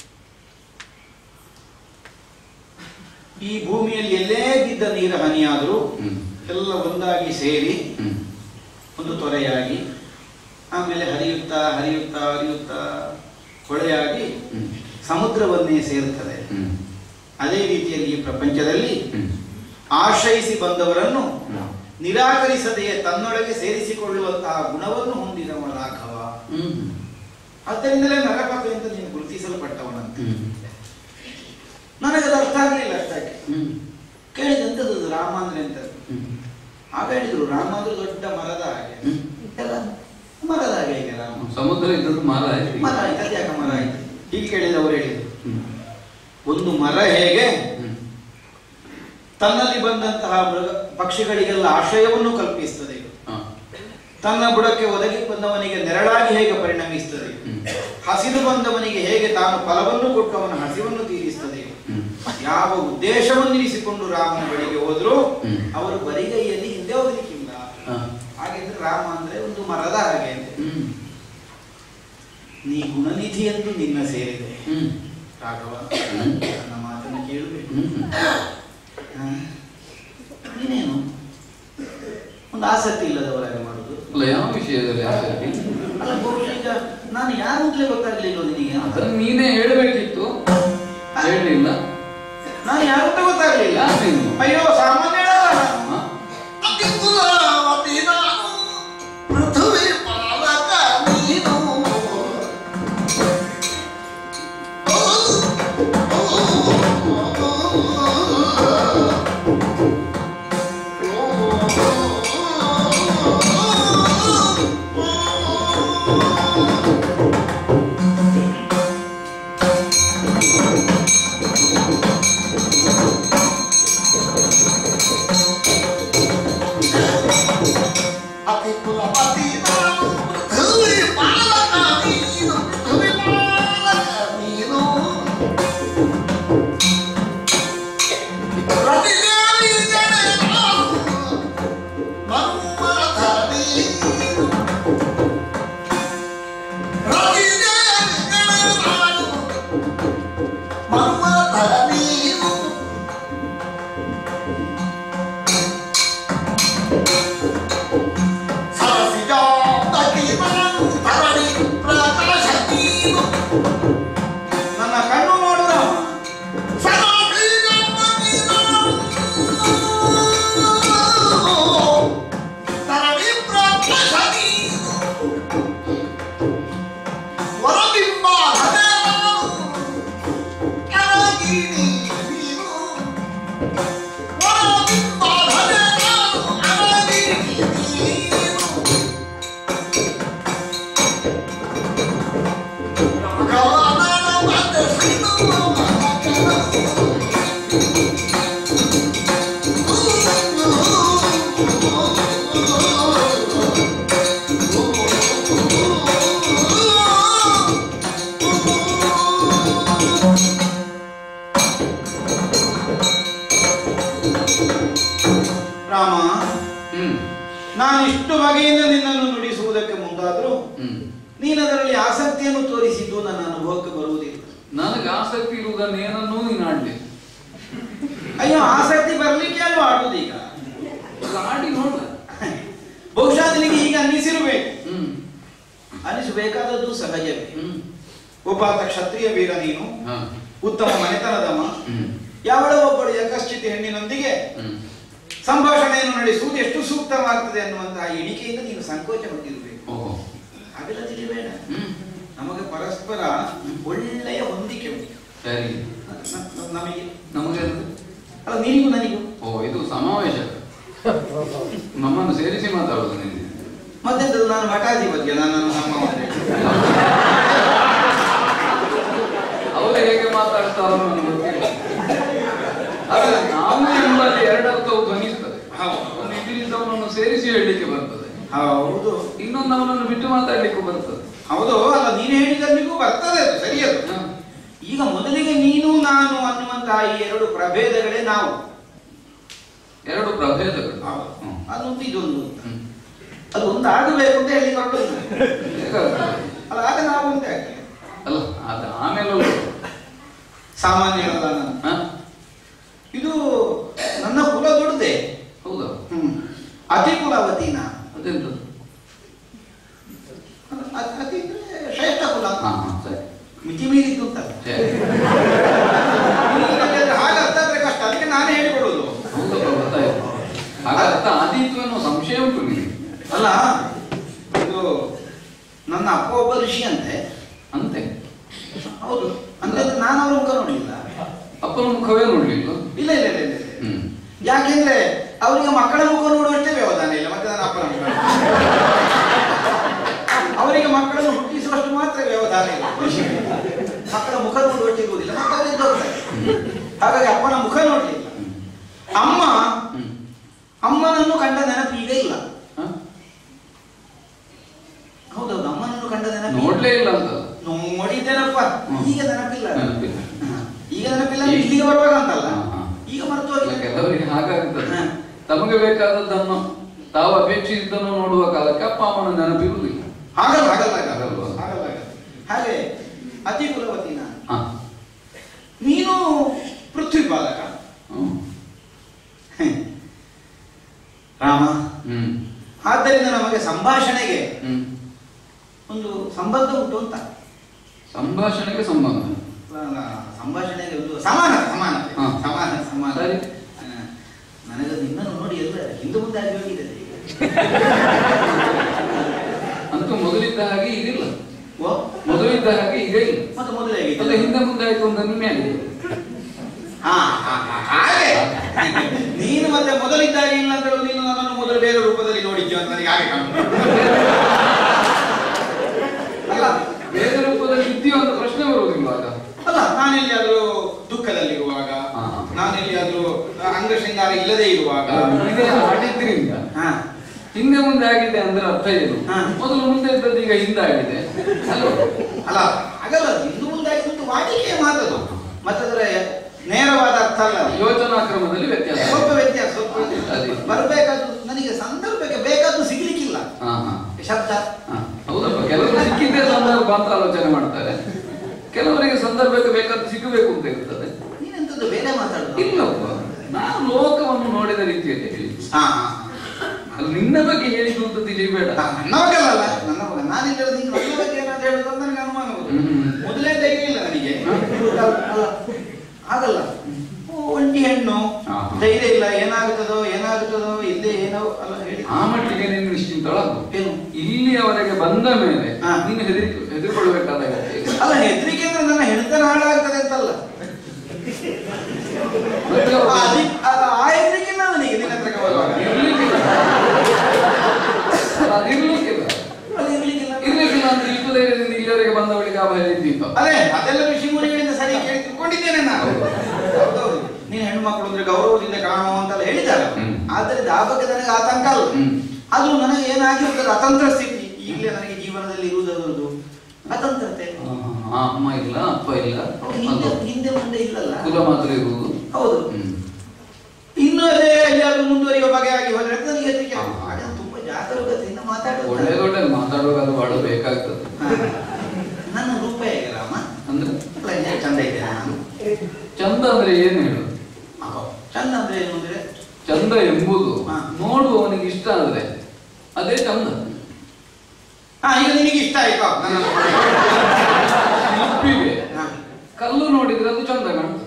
ಈ ಭೂಮಿಯಲ್ಲಿ ಎಲ್ಲೇ ಬಿದ್ದ ನೀರ ಹನಿಯಾದರೂ ಹ್ಮ್ ಎಲ್ಲ ಒಂದಾಗಿ ಸೇರಿ ಹ್ಮ್ ಒಂದು ತೊರೆಯಾಗಿ ಆಮೇಲೆ ಹರಿಯುತ್ತಾ ಹರಿಯುತ್ತಾ ಹರಿಯುತ್ತಾ ಹೊಳೆಯಾಗಿ ಹ್ಮ್ ಸಮುದ್ರವನ್ನೇ ಸೇರುತ್ತದೆ ಹ್ಮ್ ಅದೇ ರೀತಿಯಲ್ಲಿ ಈ ಪ್ರಪಂಚದಲ್ಲಿ ಹ್ಮ್ ಆಶ್ರಯಿಸಿ ಬಂದವರನ್ನು ಹ್ಮ್ ನಿರಾಕರಿಸದೆಯೇ ತನ್ನೊಳಗೆ ಸೇರಿಸಿಕೊಳ್ಳುವಂತಹ ಗುಣವನ್ನು ಹೊಂದಿದವ ರಾಘವ ಹ್ಮ್ ಆದ್ದರಿಂದಲೇ ನರಕತೆ ಅಂತ ನೀನು ಗುರುತಿಸಲ್ಪಟ್ಟವನಂತೆ ಹ್ಮ್ ನನಗದು ಅರ್ಥ ಆಗಲಿಲ್ಲ ಅಷ್ಟಕ್ಕೆ ಹ್ಮ್ ಕೇಳಿದಂಥದ್ದು ಅದು ರಾಮ ಅಂದ್ರೆ ಎಂತದ್ದು ಹ್ಮ್ ಆಗ ಹೇಳಿದ್ರು ರಾಮ ಅಂದ್ರೆ ದೊಡ್ಡ ಮರದ ಹಾಗೆ ಹ್ಮ್. ಎಲ್ಲ ಮರದ ಹಾಗೆ ಈಗ ರಾಮ ಸಮುದ್ರ ಇದ್ದದ್ದು ಮರ ಆಯ್ತು ಈಗ. ಮರ ಆಯ್ತು ಅದ್ಯಾಕ ಮರ ಆಯ್ತು ಹೀಗೆ ಕೇಳಿದ ಅವರು ಹೇಳಿದ್ರು ಹ್ಮ್ ಒಂದು ಮರ ಹೇಗೆ ಹ್ಮ್ ತನ್ನಲ್ಲಿ ಬಂದಂತಹ ಮೃಗ ಪಕ್ಷಿಗಳಿಗೆಲ್ಲ ಆಶ್ರಯವನ್ನು ಕಲ್ಪಿಸ್ತದೆ ಹಾ. ತನ್ನ ಬುಡಕ್ಕೆ ಒದಗಿ ಬಂದವನಿಗೆ ನೆರಳಾಗಿ ಹೇಗೆ ಪರಿಣಮಿಸ್ತದೆ ಹ್ಮ್. ಹಸಿದು ಬಂದವನಿಗೆ ಹೇಗೆ ತಾನು ಫಲವನ್ನು ಕೊಟ್ಟು ಅವನ ಹಸಿವನ್ನು ತೀರಿಸ್ತದೆ ಹ್ಮ್. ಯಾವ ಉದ್ದೇಶವನ್ನು ಇರಿಸಿಕೊಂಡು ರಾಮನ ಬಳಿಗೆ ಹೋದ್ರು ಹ್ಮ್. ಅವರು ಬರಿಗೈಯಲ್ಲಿ ಹಿಂದೆ ಹೋಗ್ಲಿಕ್ಕಿಲ್ಲ ಹಾ. ಹಾಗಿದ್ರೆ ರಾಮ ಅಂದ್ರೆ ಒಂದು ಮರದ ಹಾಗೆ ಅಂತೆ. ಹ್ಮ್. ನೀ ಗುಣನಿಧಿ ಎಂದು ನಿನ್ನ ಸೇರಿದೆ ಹ್ಮ್. ರಾಘವ ಹ್ಮ್. ನನ್ನ ಮಾತು ಹ್ಮ್ ಹ? ನೀನೇನು ಒಂದು ಆಸಕ್ತಿ ಇಲ್ಲದವರಾಗ ಮಾಡುದು ಅಲ್ಲ ಯಾವ ವಿಷಯದಲ್ಲಿ ಆಸಕ್ತಿ ಅಲ್ಲ ಬಹುಶಃ ಈಗ ನಾನು ಯಾರು ಅಂತಲೇ ಗೊತ್ತಾಗ್ಲಿಲ್ಲ ನಿನಗೆ ಅದನ್ನು ನೀನೇ ಹೇಳಬೇಕಿತ್ತು ಹೇಳಲಿಲ್ಲ ನಾನು ಯಾರು ಅಂತ ಗೊತ್ತಾಗ್ಲಿಲ್ಲ ಯಾರು ನೀನು? ಅಯ್ಯೋ ಸಾಮಾನ್ಯ ಹೇಳಲ್ಲ ನಾನು. ಹ? ಅತಿ ಕುಲಾವತಿ ನಾನು ಪೃಥ್ವಿ ಪಾಲಕ ನೀನು ಓ, ಓ, ಅತಿ ಕುಲಪತಿ ನಾನು ಪೃಥ್ವಿ ಪಾಲಕ ನೀನು ಪೃಥ್ವಿ ಪಾಲಕ ನೀನು ರತಿದೇವಿ ಜಡೆ ನಾನು ಮನ್ಮಥ ನೀನು ರತಿದೇವಿ ಜಡೆ ನಾನು ಮನ್ಮಥ ನೀನು ಸರಸಿಜಾತಕಿ ನಾನು ಧರಣಿ ಪ್ರಕಾಶ ನೀನು ನನ್ನ ಕಣ್ಣು ನೋಡು ರಾಮ ಸರಸಿಜಾತಕಿ ನಾನು ಧರಣಿ ಪ್ರಕಾಶ ನೀನು ವರಬಿಂಬ ಹಣೆ ನಾನು ಅರಗಿಣಿ ನೀನು ವರಬಿಂಬ ಹಣೆ ನಾನು ಅರಗಿಣಿ ನೀನು ರಾಮ ಹ್ಮ್ ನಾನು ಇಷ್ಟು ಬಗೆಯಿಂದ ನಿನ್ನನ್ನು ನುಡಿಸುವುದಕ್ಕೆ ಮುಂದಾದರೂ ಹ್ಮ್ ನೀನು ಅದರಲ್ಲಿ ಆಸಕ್ತಿಯನ್ನು ತೋರಿಸಿದ್ದು ನನ್ನ ಅನುಭವಕ್ಕೆ ಬರುವುದಿಲ್ಲ ನನಗೆ ಆಸಕ್ತಿ ಇರುವುದನ್ನು ಏನನ್ನೂ ನೀನು ಆಡ್ಲಿ ಅಯ್ಯೋ ಆಸಕ್ತಿ ಬರ್ಲಿಕ್ಕೆ ಅಲ್ವಾ ಆಡುದು ಈಗ ಅದು ಆಡಿ ನೋಡ ಬಹುಶಃ ನಿನಗೆ ಈಗ ಅನ್ನಿಸಿರಬೇಕು ಹ್ಮ್ ಅನ್ನಿಸಬೇಕಾದದ್ದು ಸಹಜವೇ ಹ್ಮ್ ಒಬ್ಬಾತ ಕ್ಷತ್ರಿಯ ವೀರ ನೀನು ಹ. ಉತ್ತಮ ಮನೆತನದವ ಹ್ಮ್ ಯಾವಳೋ ಒಬ್ಬಳು ಯಕಶ್ಚಿತ ಹೆಣ್ಣಿನೊಂದಿಗೆ ಹ್ಮ್ ಸಂಭಾಷಣೆಯನ್ನು ನಡೆಸುವುದು ಎಷ್ಟು ಸೂಕ್ತವಾಗ್ತದೆ ಅನ್ನುವಂತಹ ಎಣಿಕೆಯಿಂದ ನೀನು ಸಂಕೋಚ ಹೊಂದಿರಬೇಕು ಓಹೋ ಹಾಗೆಲ್ಲ ತಿಳಿಬೇಡ ಹ್ಮ್ ನಮಗೆ ಪರಸ್ಪರ ಒಳ್ಳೆಯ ಹೊಂದಿಕೆ ಉಂಟು ಸರಿ ನ- ನ- ನಮಗೆ ನಮಗೆ ಅದು- ಅಲ್ಲ ನಿನಗೂ ನನಗೂ ಓ ಇದು ಸಮಾವೇಶ ನಮ್ಮನ್ನು ಸೇರಿಸಿ ಮಾತಾಡೋದು ನಿನ್ನೆ ಮತ್ತೆಂತದ್ದು ನಾನು ಮಠಾಧಿಪತ್ಯ ನಾನು ನಮ್ಮ ಅವರು ಹೇಗೆ ಮಾತಾಡ್ತಾರೋ ನನಗೆ ಗೊತ್ತಿಲ್ಲ ಆದ್ರೆ ನಾವು ಎಂಬಲ್ಲಿ ಎರಡರ್ಥವು ಧ್ವನಿಸ್ತದೆ ಹೌದು. ಒಂದು ಇದರಿಂದವನನ್ನು ಸೇರಿಸಿ ಹೇಳಲಿಕ್ಕೆ ಬರ್ತದೆ ಹೌದು ಇನ್ನೊಂದು ಅವನನ್ನು ಬಿಟ್ಟು ಮಾತಾಡ್ಲಿಕ್ಕೂ ಬರ್ತದೆ ಹೌದು ಅಲ್ಲ ನೀನು ಹೇಳಿದಲ್ಲಿಗೂ ಬರ್ತದೆ ಅದು ಸರಿಯದು ಹ. ಈಗ ಮೊದಲಿಗೆ ನೀನು ನಾನು ಅನ್ನುವಂತಹ ಈ ಎರಡು ಪ್ರಭೇದಗಳೇ ನಾವು ಎರಡು ಪ್ರಭೇದಗಳು ಹೌದು. ಹ್ಮ್. ಅದೊಂದು ಇದೊಂದು ಅಂತ. ಹ್ಮ್. ಅದು ಒಂದು ಆಗಬೇಕು ಅಂತ ಹೇಳಿ ಹೊರಟು ಹೇಗಾಗ್ತದೆ? ಅಲ್ಲ ಆಗ ನಾವು ಅಂತ ಆಗ್ತದೆ ಅಲ್ಲ ಅದು ಆಮೇಲೆ ಸಾಮಾನ್ಯ ಅಲ್ಲ ನಾನು ಹ? ಇದು ನನ್ನ ಕುಲ ದೊಡ್ಡದೆ ಹೌದಾ ಹ್ಮ್ ಅತಿ ಕುಲವತಿ ನಾನು ಅದೆಂತದ್ದು ಅ- ಅತಿ ಅಂದ್ರೆ ಶ್ರೇಷ್ಠ ಕುಲ ಹಾ ಹಾ ಸರಿ ಮಿತಿ ಮೀರಿದ್ದು ಅಂತಲ್ಲ ಸರಿ ನಿನಗೆ ಅದು ಹಾಗೆ ಅರ್ಥ ಆದ್ರೆ ಕಷ್ಟ ಅದಕ್ಕೆ ನಾನೇ ಹೇಳಿಕೊಡೋದು ಹೌದಪ್ಪ ಗೊತ್ತಾಯ್ತು ಆಗ ಅರ್ಥ ಆದೀತು ಅನ್ನೋ ಸಂಶಯ ಉಂಟು ನಿನಗೆ ಅಲ್ಲ ಇದು ನನ್ನ ಅಪ್ಪ ಒಬ್ಬ ಋಷಿ ಅಂತೆ ಅಂತೆ ಹೌದು ಅಂತ ನಾನು ಅವ್ರ ಮುಖ ನೋಡಲಿಲ್ಲ ಅಪ್ಪನ ಮುಖವೇ ನೋಡ್ಲಿಲ್ಲ ಇಲ್ಲ ಇಲ್ಲ ಇಲ್ಲ ಇಲ್ಲ ಇಲ್ಲ. ಹ್ಮ್ ಯಾಕೆಂದ್ರೆ ಅವರಿಗೆ ಮಕ್ಕಳ ಮುಖ ನೋಡುವಷ್ಟೇ ವ್ಯವಧಾನ ಇಲ್ಲ ಮತ್ತೆ ನನ್ನ ಅಪ್ಪನ ಮುಖ ಅವರಿಗೆ ಮಕ್ಕಳನ್ನು ಹುಟ್ಟಿಸುವಷ್ಟು ಮಾತ್ರ ವ್ಯವಧಾನ ಇಲ್ಲ ಮಕ್ಕಳ ಮುಖ ನೋಡುವಷ್ಟು ಇರುವುದಿಲ್ಲ ಮತ್ತೆ ಅವರಿಗೆ ದೊಡ್ಡದಾಗಿ. ಹಾಗಾಗಿ ಅಪ್ಪನ ಮುಖ ನೋಡ್ಲಿಲ್ಲ ಅಮ್ಮ ಹ್ಮ್ ಅಮ್ಮನನ್ನು ಕಂಡ ನೆನಪು ಈಗ ಇಲ್ಲ ಹ? ಹೌದೌದು ಅಮ್ಮನನ್ನು ಕಂಡ ನೆನಪು ನೋಡ್ಲೇ ಇಲ್ಲ ಅಂತಲ್ಲ ನೋಡಿದ್ದೇನಪ್ಪ ಹ್ಮ್. ಈಗ ನೆನಪಿಲ್ಲ ನೆನಪಿಲ್ಲ. ಹ. ಈಗ ನೆನಪಿಲ್ಲ ಅಂದ್ರೆ ಇಲ್ಲಿಗೆ ಬರುವಾಗ ಅಂತಲ್ಲ ಹಾ, ಹಾ. ಈಗ ಮರೆತು ಅಲ್ಲ, ಹೋಗಿದೆ ಕೆಲವರಿಗೆ ಹಾಗಾಗ್ತದೆ ಹ. ತಮಗೆ ಬೇಕಾದದ್ದನ್ನು ತಾವು ಅಪೇಕ್ಷಿಸಿದ್ದನ್ನು ನೋಡುವ ಕಾಲಕ್ಕೆ ಅಪ್ಪ ಅಮ್ಮನ ನೆನಪಿರುವುದಿಲ್ಲ ಹಾಗಲ್ಲ ಹಾಗಲ್ಲ ಹಾಗಲ್ಲ ಹಾಗಲ್ವಾ? ಹಾಗಲ್ಲ ಹಾಗಲ್ಲ. ಹಾಗೆ ಅತಿ ಕುಲವತಿ ನಾನು ಹ. ನೀನು ಪೃಥ್ವಿ ಪಾಲಕ ಆದ್ದರಿಂದ ನಮಗೆ ಸಂಭಾಷಣೆಗೆ ಹ್ಮ್ ಒಂದು ಸಂಬಂಧ ಉಂಟು ಅಂತ ಸಂಭಾಷಣೆಗೆ ಸಂಬಂಧ ಅಲ್ಲ, ಸಂಭಾಷಣೆಗೆ ಒಂದು ಸಮಾನ ಸಮಾನ ಹಾ. ಸಮಾನ ಸಮಾನ ಸರಿ. ಆ, ನನಗದು ನಿನ್ನನ್ನು ನೋಡಿ ಎಲ್ಲ ಹಿಂದೆ ಮುಂದೆ ಆಗಿ ಹೋಗಿದೆ ಅಂತೂ ಮೊದಲಿದ್ದ ಹಾಗೆ ಇದಿಲ್ಲ ಓ ಮೊದಲಿದ್ದ ಹಾಗೆ ಈಗ ಇಲ್ಲ ಮತ್ತೆ ಮೊದಲೇ ಅಲ್ಲ ಆಗಿದೆ ಹಿಂದೆ ಮುಂದೆ ಆಯ್ತು ಅಂತ ನಿನ್ನೆ ಆಗಿದೆ ಹಾ ಹಾ, ಹಾ, ಹಾಗೆ ನೀನು ಮತ್ತೆ ಮೊದಲಿದ್ದಾಗ ಇಲ್ಲ ಅಂತ ಹೇಳುದು ನೀನು ನನ್ನನ್ನು ಮೊದಲು ಬೇರೆ ರೂಪದಲ್ಲಿ ನೋಡಿದ್ಯೋ ಅಂತ ನನಗೆ ಹಾಗೆ ಕಾಣುತ್ತೆ ಅಲ್ಲ ಬೇರೆ ರೂಪದಲ್ಲಿ ಇದೆಯೋ ಅಂತ ಪ್ರಶ್ನೆ ಬರುವುದಿಲ್ಲ ಆಗ ಅಲ್ಲ ನಾನೆಲ್ಲಿಯಾದ್ರೂ ದುಃಖದಲ್ಲಿರುವಾಗ ಹಾ. ನಾನೆಲ್ಲಿಯಾದ್ರೂ ಅಂಗಶೃಂಗಾರ ಇಲ್ಲದೆ ಇರುವಾಗ ಇದೇ ಆಡಿದ್ರಿಂದ ಹಾ ಹಿಂದೆ ಮುಂದೆ ಆಗಿದೆ ಅಂದ್ರೆ ಅರ್ಥ ಏನು ಹಾ. ಮೊದಲು ಮುಂದೆ ಇದ್ದದ್ದು ಈಗ ಹಿಂದೆ ಆಗಿದೆ ಅಲ್ವಾ? ಅಲ್ಲ ಹಾಗಲ್ಲ ಇನ್ನು ಮುಂದಾಗಿ ಒಂದು ವಾಡಿಕೆಯ ಮಾತದು ಮತ್ತದರ ನೇರವಾದ ಅರ್ಥ ಅಲ್ಲ ಅದು. ಯೋಚನಾ ಕ್ರಮದಲ್ಲಿ ವ್ಯತ್ಯಾಸ ಸ್ವಲ್ಪ ವ್ಯತ್ಯಾಸ ಸ್ವಲ್ಪ ಅದೇ. ಬರಬೇಕಾದ್ದು ನನಗೆ ಸಂದರ್ಭಕ್ಕೆ ಬೇಕಾದ್ದು ಸಿಗ್ಲಿಕ್ಕಿಲ್ಲ ಹಾ ಹಾ ಶಬ್ದ ಹಾ, ಹೌದಪ್ಪ ಕೆಲವರು ಸಿಕ್ಕಿದ್ದೇ ಸಂದರ್ಭ ಅಂತ ಆಲೋಚನೆ ಮಾಡ್ತಾರೆ ಕೆಲವರಿಗೆ ಸಂದರ್ಭಕ್ಕೆ ಬೇಕಾದ್ದು ಸಿಗಬೇಕು ಅಂತ ಇರ್ತದೆ ನೀನೆಂತದ್ದು ಬೇರೆ ಮಾತಾಡುದು ಇಲ್ಲಪ್ಪ ನಾನು ಲೋಕವನ್ನು ನೋಡಿದ ರೀತಿಯಲ್ಲಿ ಹೇಳಿ ಹಾ ಹಾ, ಅಲ್ಲಿ ನಿನ್ನ ಬಗ್ಗೆ ಹೇಳಿದ್ದು ಅಂತ ತಿಳಿಬೇಡ ಹಾ. ನನ್ನ ಮಗಲ್ಲ ಅಲ್ಲ ನನ್ನ ಮಗ ನಾನಿಲ್ಲ ನೀನು ನನ್ನ ಬಗ್ಗೆ ಏನಾದ್ರು ಹೇಳುದು ಅಂತ ನನಗೆ ಅನುಮಾನ ಹೌದು ಹ್ಮ್. ಮೊದಲೇ ಧೈರ್ಯ ಇಲ್ಲ ನನಗೆ ಹಾ. ಅಲ್ಲ ಆಗಲ್ಲ ಓ, ಒಂಟಿ ಹೆಣ್ಣು ಹಾ, ಹಾ. ಧೈರ್ಯ ಇಲ್ಲ ಏನಾಗುತ್ತದೋ ಏನಾಗುತ್ತದೋ ಇಲ್ಲೇ ಏನೋ ಅಲ್ಲ ಹೇಳಿ ಆ ಮಟ್ಟಿಗೆ ನೀನು ನಿಶ್ಚಿಂತಳಾಗು ಏನು ಇಲ್ಲಿಯವರೆಗೆ ಬಂದ ಮೇಲೆ ಹಾ. ನೀನು ಹೆದರಿ ಹೆದರ್ಕೊಳ್ಬೇಕಾದ ಅಗತ್ಯ ಇಲ್ಲ. ಅಲ್ಲ ಹೆದರಿಕೆ ಅಂದ್ರೆ ನನ್ನ ಹೆಣ್ತನ ಹಾಳಾಗ್ತದೆ ಅಂತಲ್ಲ ಮತ್ತೆ ಆ ಅವ್ರು ಅದಿ- ಆ- ಆ ಹೆದರಿಕೆ ನನಗೆ ನಿನ್ನ ಹತ್ರ ಬರುವಾಗ ಇರ್ಲಿಕ್ಕಿಲ್ಲ. ಅಲ್ಲ, ಅದಿರ್ಲಿಕ್ಕಿಲ್ಲ ಅದು ಇರ್ಲಿಕ್ಕಿಲ್ಲ ಇರ್ಲಿಕ್ಕಿಲ್ಲ ಅಂತ ಇಷ್ಟು ಧೈರ್ಯದಿಂದ ಇಲ್ಲಿವರೆಗೆ ಬಂದವಳಿಗೆ ಆ ಭಯ ಇದ್ದಿತ್ತು ಅದೇ ಅದೆಲ್ಲ ಋಷಿ ಮುನಿಗಳಿಂದ ಸರಿ ಕೇಳಿ ತಿಳ್ಕೊಂಡಿದ್ದೇನೆ ನಾನು ಹೌದೌದು ನೀನು ಹೆಣ್ಣು ಮಕ್ಕಳು ಅಂದ್ರೆ ಗೌರವದಿಂದ ಕಾಣುವ ಅಂತೆಲ್ಲ ಹೇಳಿದ್ದಾರೆ ಹ್ಮ್. ಆದ್ದರಿಂದ ಆ ಬಗ್ಗೆ ನನಗೆ ಆತಂಕ ಅಲ್ಲ ಹ್ಮ್. ಅದು ನನಗೆ ಏನಾಗಿರ್ತದೆ ಅತಂತ್ರ ಸ್ಥಿತಿ ಈಗಲೇ ನನಗೆ ಜೀವನದಲ್ಲಿ ಇರುವುದರದು ಅತಂತ್ರತೆ ಆ, ಅಮ್ಮ ಇಲ್ಲ ಅಪ್ಪ ಇಲ್ಲ ಅವ್ರು ಹಿಂದೆ ಅದು ಹಿಂದೆ ಮುಂದೆ ಇಲ್ಲಲ್ಲ ಕುಲ ಮಾತ್ರ ಇರುವುದು ಹೌದು ಹ್ಮ್. ಇನ್ನು ಅದೇ ಎಲ್ಲಿಯಾದ್ರೂ ಮುಂದುವರಿಯುವ ಬಗೆಯಾಗಿ ಹೋದ್ರೆ ಅದು ನನಗೆ ಹೆದರಿಕೆ ಹಾ. ಆಗುತ್ತೆ. ಆಗ ತುಂಬಾ ಜಾಗರೂಕತೆಯಿಂದ ಮಾತಾಡೋದು ಒಳ್ಳೆ ಒಳ್ಳೆ ಮಾತಾಡುವಾಗ ಅದು ಬಹಳ ಬೇಕಾಗ್ತದೆ ಹಾ. ನನ್ನ ರೂಪ ಹೇಗೆ ರಾಮ ಅಂದ್ರೆ ಅಲ್ಲ, ಏನ್ ಚಂದ ಇದೆ ನಾನು ಚಂದ ಅಂದ್ರೆ ಏನು ಹೇಳು ಅಹೋ, ಚಂದ ಅಂದ್ರೆ ಏನು ಅಂದ್ರೆ ಚಂದ ಎಂಬುದು ಹಾ. ನೋಡುವವನಿಗೆ ಇಷ್ಟ ಆದ್ರೆ ಅದೇ ಚಂದ ಹಾ ಈಗ ನಿನಗೆ ಇಷ್ಟ ಆಯ್ತಾ ನನ್ನ ಶಿಲ್ಪಿಗೆ ಹಾ. ಕಲ್ಲು ನೋಡಿದ್ರೆ ಅದು ಚಂದ ಕಾಣ್ತದೆ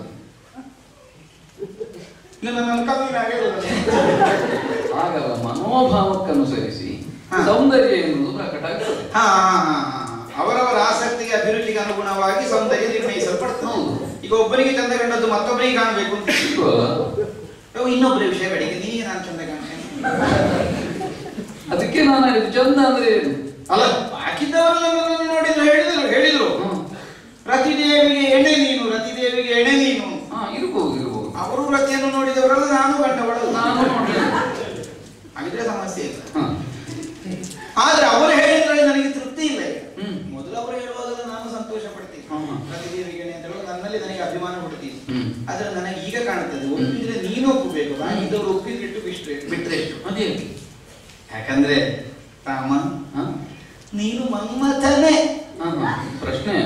ಇಲ್ಲ ನನ್ನ ಕಣ್ಣಿನ ಹಾಗೆ ಇರುತ್ತದೆ. ಹಾಗಲ್ಲ ಮನೋಭಾವಕ್ಕನುಸರಿಸಿ ಹಾ. ಸೌಂದರ್ಯ ಎನ್ನುವುದು ಪ್ರಕಟ ಆಗ್ತದೆ ಹಾ, ಹಾ, ಹಾ, ಹಾ. ಅವರವರ ಆಸಕ್ತಿಗೆ ಅಭಿರುಚಿಗೆ ಅನುಗುಣವಾಗಿ ಸೌಂದರ್ಯ ನಿರ್ಣಯಿಸಲ್ಪಡ್ತದೆ ಹೌದು. ಈಗ ಒಬ್ಬನಿಗೆ ಚಂದ ಕಂಡದ್ದು ಮತ್ತೊಬ್ಬರಿಗೆ ಕಾಣಬೇಕು ಅಂತ ಇಷ್ಟು ಅಲ್ಲ? ಅಯ್ಯೋ, ಇನ್ನೊಬ್ಬರ ವಿಷಯ ಬೇಡ ಈಗ ನೀಗೆ ನಾನು ಚಂದ ಕಾಣ್ತೇನೆ ಅದಕ್ಕೆ ನಾನು ಹೇಳಿದ್ದು ಚಂದ ಅಂದ್ರೆ ಏನು ಅಲ್ಲ ಬಾಕಿದ್ದವರೆಲ್ಲ ನನ್ನನ್ನು ನೋಡಿದ್ರು ಹೇಳಿದ್ರು ಹೇಳಿದ್ರು ಹ್ಮ್. ರತಿದೇವಿಗೆ ಎಣೆ ನೀನು ರತಿದೇವಿಗೆ ಎಣೆ ನೀನು ಹಾ ಇರ್ಬೋದು ಇರ್ಬೋದು ಅವರು ರತಿಯನ್ನು ನೋಡಿದವರಲ್ಲ ನಾನು ಕಂಡವಳಲ್ಲ ನಾನು ನೋಡ್ಲಿಲ್ಲ. ಹಾಗಿದ್ರೆ ಸಮಸ್ಯೆ ಇಲ್ಲ ಹಾ. ಆದ್ರೆ ಅವರು ಹೇಳಿದ್ರೆ ನನಗೆ ತೃಪ್ತಿ ಇಲ್ಲ ಈಗ ಹ್ಮ್. ಮೊದಲು ಅವರು ಹೇಳುವಾಗಲೂ ನಾನು ಸಂತೋಷ ಪಡ್ತೀನಿ ಹಾ, ಹಾ. ಪ್ರತಿದೇವಿಗೆ ಅಂತ ಹೇಳುವಾಗ ನನ್ನಲ್ಲಿ ನನಗೆ ಅಭಿಮಾನ ಪಡ್ತೀನಿ ಹ್ಮ್. ಆದ್ರೆ ನನಗೆ ಈಗ ಕಾಣುತ್ತದೆ ಒಪ್ಪಿದ್ರೆ ನೀನು ಒಪ್ಪಬೇಕು ನಾನು ಇದ್ದವರು ಒಪ್ಪಿದ್ಬಿಟ್ಟು ಬಿಟ್ರೆ ಬಿಟ್ರೆ ಎಷ್ಟು ಅದೇ ಯಾಕಂದ್ರೆ ರಾಮ ಹಾ? ನೀನು ಮನ್ಮಥನೇ ಹಾ, ಹಾ. ಪ್ರಶ್ನೆಯ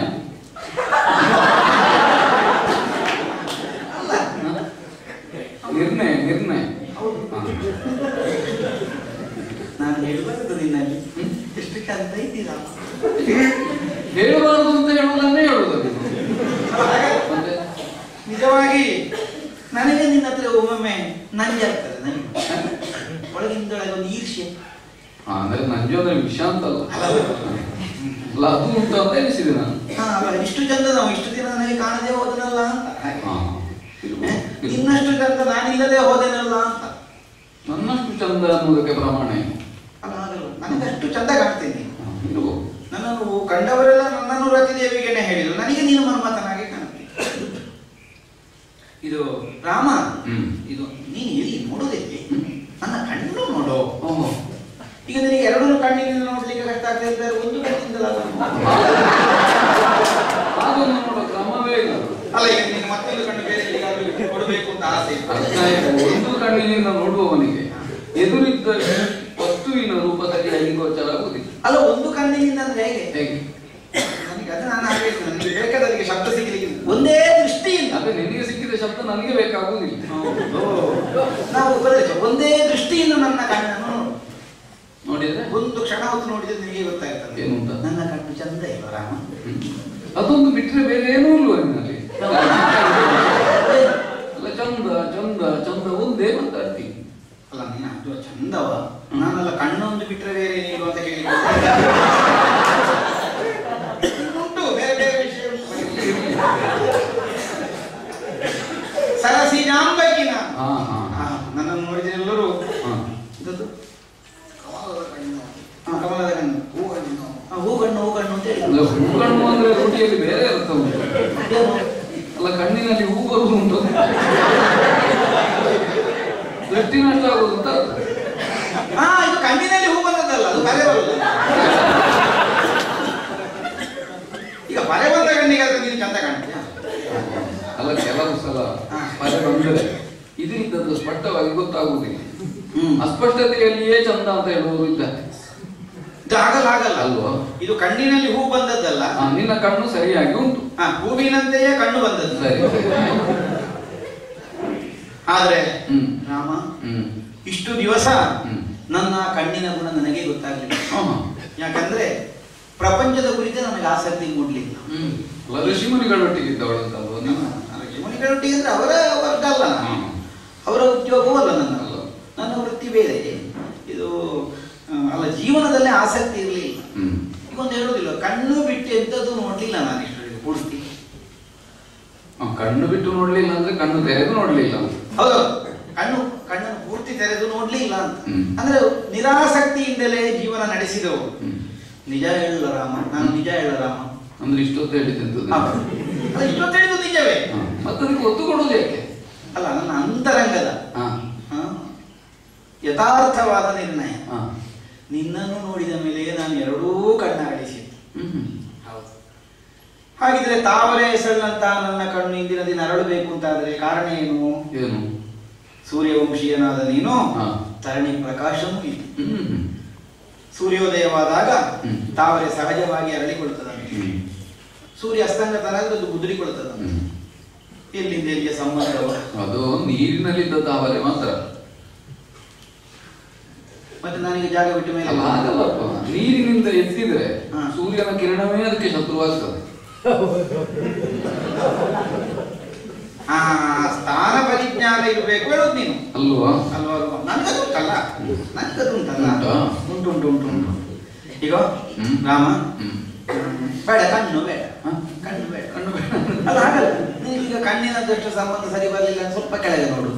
ಅಲ್ಲ ನಿರ್ಣಯ ನಿರ್ಣಯ ಹೌದು ಹಾ. ನಾನು ಹೇಳಬಾರದು ನಿನ್ನಲ್ಲಿ ಹ್ಮ್. ಎಷ್ಟು ಚಂದ ಇದ್ದೀರಾ ಹೇಳಬಾರದು ಅಂತ ಹೇಳುವುದನ್ನೇ ಹೇಳುವುದು ಮತ್ತೆ ನಿಜವಾಗಿ ನನಗೆ ನಿನ್ನ ಹತ್ರ ಒಮ್ಮೊಮ್ಮೆ ನಂಜೆ ಆಗ್ತದೆ ನನಗೆ ಒಳಗಿಂದೊಳಗೆ ಒಂದು ಈರ್ಷ್ಯೆ ಹಾ, ಅಂದ್ರೆ ನಂಜು ಅಂದ್ರೆ ವಿಷ ಅಂತಲ್ಲ ಅಲ್ಲ. ಅಲ್ಲ ಅದು ಉಂಟು ಅಂತ ಎನಿಸಿದೆ ನಾನು ಹಾ ಅಲ್ಲ ಇಷ್ಟು ಚಂದ ನಾವು ಇಷ್ಟು ದಿನ ನನಗೆ ಕಾಣದೇ ಹೋದನಲ್ಲ ಅಂತ ಹಾಗೆ. ಹಾ. ಏ, ಇರ್ಬೋದು. ಇರ್ಬೋದು. ಇನ್ನಷ್ಟು ಚಂದ ನಾನಿಲ್ಲದೆ ಹೋದೆನಲ್ಲ ಅಂತ ನನ್ನಷ್ಟು ಚಂದ ಅನ್ನೋದಕ್ಕೆ ಪ್ರಮಾಣ ಏನು ಅಲ್ಲ ಹಾಗಲ್ಲ ನನಗೆ ಅಷ್ಟು ಚಂದ ಕಾಣ್ತೀನಿ ಹಾ, ಇರ್ಬೋದು ನನ್ನನ್ನು ಕಂಡವರೆಲ್ಲ ನನ್ನನ್ನು ರತಿದೇವಿಗೆನೆ ಹೇಳಿದ್ರು ನನಗೆ ನೀನು ಮನ್ಮಥನಾಗಿ ಕಾಣ್ತೀನಿ ಇದು ರಾಮ ಹ್ಮ್. ಇದು ನೀನು ಎಲ್ಲಿ ನೋಡೋದಕ್ಕೆ ಹ್ಮ್. ನನ್ನ ಕಣ್ಣು ನೋಡೋ ಓಹೋ ಈಗ ನಿನಗೆ ಎರಡು ಕಣ್ಣಿನಿಂದ ನೋಡ್ಲಿಕ್ಕೆ ಕಷ್ಟ ಆಗ್ತಾ ಇದ್ದಾರೆ ಒಂದು ಕಣ್ಣಿಂದಲ್ಲ ಅದನ್ನು ನೋಡೋ ಕ್ರಮವೇ ಇಲ್ಲ ಅಲ್ಲ ಈಗ ನಿನಗೆ ಮತ್ತೊಂದು ಕಣ್ಣು ಬೇರೆ ಎಲ್ಲಿಗಾದ್ರೂ ಕೊಡಬೇಕು ಅಂತ ಆಸೆ ಇತ್ತು. ಅರ್ಥ ಆಯ್ತು. ಒಂದು ಕಣ್ಣಿನಿಂದ ನೋಡುವವನಿಗೆ ಎದುರಿದ್ದ ವಸ್ತುವಿನ ರೂಪದಲ್ಲಿ ಅಲ್ಲಿ ಗೋಚರ ಆಗುವುದಿಲ್ಲ ಅಲ್ಲ ಒಂದು ಕಣ್ಣಿನಿಂದ ಅಂದ್ರೆ ಹೇಗೆ ಹೇಗೆ ನನಗೆ ಅದು ನಾನು ಹಾಗೆ ಹೇಳ್ತೇನೆ. ನನಗೆ ಬೇಕಾದಲ್ಲಿಗೆ ಶಬ್ದ ಸಿಗಲಿಕ್ಕೆ ಒಂದೇ ದೃಷ್ಟಿಯಿಂದ ಅದೇ ನಿನಗೆ ಸಿಕ್ಕಿದ ಶಬ್ದ ನನಗೆ ಬೇಕಾಗುವುದಿಲ್ಲ ಓ, ನಾವು ಉಪದೇಶ ಒಂದೇ ದೃಷ್ಟಿಯಿಂದ ನನ್ನ ಕಣ್ಣನ್ನು ನೋಡು. ನೋಡಿ ನೋಡಿದ್ರೆ ಒಂದು ಕ್ಷಣ ಹೊತ್ತು ನೋಡಿದ್ರೆ ನಿನಗೆ ಗೊತ್ತಾಗ್ತದೆ ಏನು ಅಂತ? ನನ್ನ ಕಣ್ಣು ಚಂದ ಇಲ್ವ ರಾಮ ಹ್ಮ್. ಅದೊಂದು ಬಿಟ್ರೆ ಬೇರೆ ಏನೂ ಇಲ್ವ ನಿನ್ನಲ್ಲಿ ಅಲ್ಲ ಚಂದ ಚಂದ ಚಂದ ಒಂದೇ ಮಾತಾಡ್ತೀನಿ ಅಲ್ಲ ನೀನು ಅದು ಚಂದವ ನಾನೆಲ್ಲ ಕಣ್ಣೊಂದು ಬಿಟ್ರೆ ಬೇರೆ ಏನಿಲ್ವ ಅಂತ ಕೇಳಿ ಉಂಟು ಬೇರೆ ಬೇರೆ ವಿಷಯ ಉಂಟು. ಸರಸಿ ಜಾಂಬಕಿನ ಹಾ ಹಾ ಆ, ನನ್ನನ್ನು ನೋಡಿದ್ರೆ ಎಲ್ಲರೂ ಹಾ ಇದದ್ದು ಕಮಲದ ಕಣ್ಣು ಆ, ಕಮಲದ ಕಣ್ಣು ಹೂ ಕಣ್ಣು ಆ, ಹೂ ಕಣ್ಣು ಹೂ ಕಣ್ಣು ಅಂತ ಹೇಳಿ ಅಲ್ಲ ಹೂ ಕಣ್ಣು ಅಂದ್ರೆ ರೂಢಿಯಲ್ಲಿ ಬೇರೆ ಅರ್ಥ ಉಂಟು ಏನು? ಅಲ್ಲ ಕಣ್ಣಿನಲ್ಲಿ ಹೂ ಬರುವುದು ಉಂಟು ದೃಷ್ಟಿನಷ್ಟ ಆಗುದು ಅಂತ ಅರ್ಥ. ಆ ಇದು ಕಣ್ಣಿನಲ್ಲಿ ಹೂ ಬಂದದ್ದಲ್ಲ ಅದು ಬರೆ ಬರುದು ಈಗ ಬರೆ ಬಂದ ಕಣ್ಣಿಗೆ ಆದ್ರೆ ನೀನು ಚಂದ ಕಾಣ್ತೀಯ ಅಲ್ಲ ಕೆಲವು ಸಲ ಹಾ. ಪದ ಬಂದರೆ ಇದರಿಂದದ್ದು ಸ್ಪಷ್ಟವಾಗಿ ಗೊತ್ತಾಗುವುದಿಲ್ಲ ಹ್ಮ್ ಅಸ್ಪಷ್ಟತೆಯಲ್ಲಿಯೇ ಚಂದ ಅಂತ ಹೇಳುವುದು ಇದ್ದಾರೆ ಇದು ಆಗಲ್ಲ ಆಗಲ್ಲ ಅಲ್ವಾ? ಇದು ಕಣ್ಣಿನಲ್ಲಿ ಹೂ ಬಂದದ್ದಲ್ಲ ಆ, ನಿನ್ನ ಕಣ್ಣು ಸರಿಯಾಗಿ ಉಂಟು ಆ, ಹೂವಿನಂತೆಯೇ ಕಣ್ಣು ಬಂದದ್ದು ಸರಿ ಆದ್ರೆ ಹ್ಮ್ ರಾಮ ಹ್ಮ್ ಇಷ್ಟು ದಿವಸ ಹ್ಮ್ ನನ್ನ ಕಣ್ಣಿನ ಗುಣ ನನಗೆ ಗೊತ್ತಾಗಲಿಲ್ಲ ಹಾ, ಹಾ. ಯಾಕಂದ್ರೆ ಪ್ರಪಂಚದ ಕುರಿತು ನನಗೆ ಆಸಕ್ತಿ ಮೂಡಲಿಲ್ಲ ಹ್ಮ್ ಅಲ್ಲ ಋಷಿಮುನಿಗಳೊಟ್ಟಿಗೆ ಇದ್ದವಳಂತಲ್ವ ನೀನು ಮುನಿಗಳೊಟ್ಟಿಗೆ ಅಂದ್ರೆ ಅವರ ವರ್ಗ ಅಲ್ಲ ನಾನು. ಹ್ಮ್. ಅವರ ಉದ್ಯೋಗವೂ ಅಲ್ಲ ನನ್ನ ಅಲ್ಲ. ನನ್ನ ವೃತ್ತಿ ಬೇರೆ ಇದು ಆ, ಅಲ್ಲ ಜೀವನದಲ್ಲೇ ಆಸಕ್ತಿ ಇರಲಿಲ್ಲ ಹ್ಮ್ ಈಗೊಂದು ಹೇಳುದಿಲ್ಲ ಕಣ್ಣು ಬಿಟ್ಟು ಎಂಥದ್ದು ನೋಡ್ಲಿಲ್ಲ ನಾನು ಇಷ್ಟೊಂದು ಪೂರ್ತಿ ಆ, ಕಣ್ಣು ಬಿಟ್ಟು ನೋಡ್ಲಿಲ್ಲ ಅಂದ್ರೆ ಕಣ್ಣು ತೆರೆದು ನೋಡ್ಲಿಲ್ಲ ಹೌದು ಕಣ್ಣು ಕಣ್ಣನ್ನು ಪೂರ್ತಿ ತೆರೆದು ನೋಡ್ಲಿಲ್ಲ ಅಂತ ಹ್ಮ್. ಅಂದ್ರೆ ನಿರಾಸಕ್ತಿಯಿಂದಲೇ ಜೀವನ ನಡೆಸಿದವರು ಹ್ಮ್. ನಿಜ ಹೇಳಲ್ಲ ರಾಮ ನಾನು ನಿಜ ಹೇಳ ರಾಮ ಅಂದ್ರೆ ಇಷ್ಟೊತ್ತು ಹೇಳಿದ್ದೆಂತದ್ದು ಹಾ. ಅದು ಇಷ್ಟೊತ್ತು ಹೇಳಿದ್ದು ನಿಜವೇ ಮತ್ತೆ ಅದಕ್ಕೆ ಒತ್ತು ಕೊಡುವುದು ಯಾಕೆ ಅಲ್ಲ ನನ್ನ ಅಂತರಂಗದ ಹಾ ಹಾ, ಯಥಾರ್ಥವಾದ ನಿರ್ಣಯ ಹಾ ನಿನ್ನನ್ನು ನೋಡಿದ ಮೇಲೆ ನಾನು ಎರಡೂ ಕಣ್ಣಾಡಿಸಿದ್ದು ಹ್ಮ್ ಹೌದು ಹಾಗಿದ್ರೆ ತಾವರೆ ಹೆಸರಿನಂತ ನನ್ನ ಕಣ್ಣು ಇಂದಿನ ದಿನ ಅರಳಬೇಕು ಅಂತಾದ್ರೆ ಕಾರಣ ಏನು ಏನು ಸೂರ್ಯವಂಶೀಯನಾದ ನೀನು ಹಾ. ತರಣಿ ಪ್ರಕಾಶವೂ ಇದೆ ಹ್ಮ್ ಸೂರ್ಯೋದಯವಾದಾಗ ಹ್ಮ್. ತಾವರೆ ಸಹಜವಾಗಿ ಅರಳಿಕೊಳ್ತದೆ ಹ್ಮ್ ಸೂರ್ಯ ಅಸ್ತಂಗತನಾದ್ರೆ ಅದು ಮುದುರಿಕೊಳ್ತದೆ ಹ್ಮ್ ಎಲ್ಲಿಂದ ಎಲ್ಲಿಗೆ ಸಂಬಂಧವ ಅದು ನೀರಿನಲ್ಲಿದ್ದ ತಾವರೆ ಮಾತ್ರ ಮತ್ತೆ ನನಗೆ ಜಾಗ ಬಿಟ್ಟ ಮೇಲೆ ಅಲ್ಲ ಆಗಲ್ಲಪ್ಪ ನೀರಿನಿಂದ ಎತ್ತಿದ್ರೆ ಹಾ. ಸೂರ್ಯನ ಕಿರಣವೇ ಅದಕ್ಕೆ ಶತ್ರುವಾಗ್ತದೆ ಆ ಸ್ಥಾನ ಪರಿಜ್ಞಾನ ಇರಬೇಕು ಹೇಳೋದು ನೀನು ಅಲ್ವಾ ಅಲ್ವಾ ಅಲ್ವಾ ನನ್ಗದು ಉಂಟಲ್ಲ ನನ್ಗದು ಉಂಟಲ್ಲ ಉಂಟಾ? ಉಂಟು ಉಂಟು ಉಂಟು ಉಂಟು ಈಗ ಹ್ಮ್. ರಾಮ ಹ್ಮ್ ಬೇಡ ಕಣ್ಣು ಬೇಡ ಹ? ಕಣ್ಣು ಬೇಡ ಕಣ್ಣು ಬೇಡ. ಅಲ್ಲ ಹಾಗಲ್ಲ ನಿನಗೀಗ ಕಣ್ಣಿನದಷ್ಟು ಸಂಬಂಧ ಸರಿ ಬರಲಿಲ್ಲ ಅಂತ ಸ್ವಲ್ಪ ಕೆಳಗೆ ನೋಡು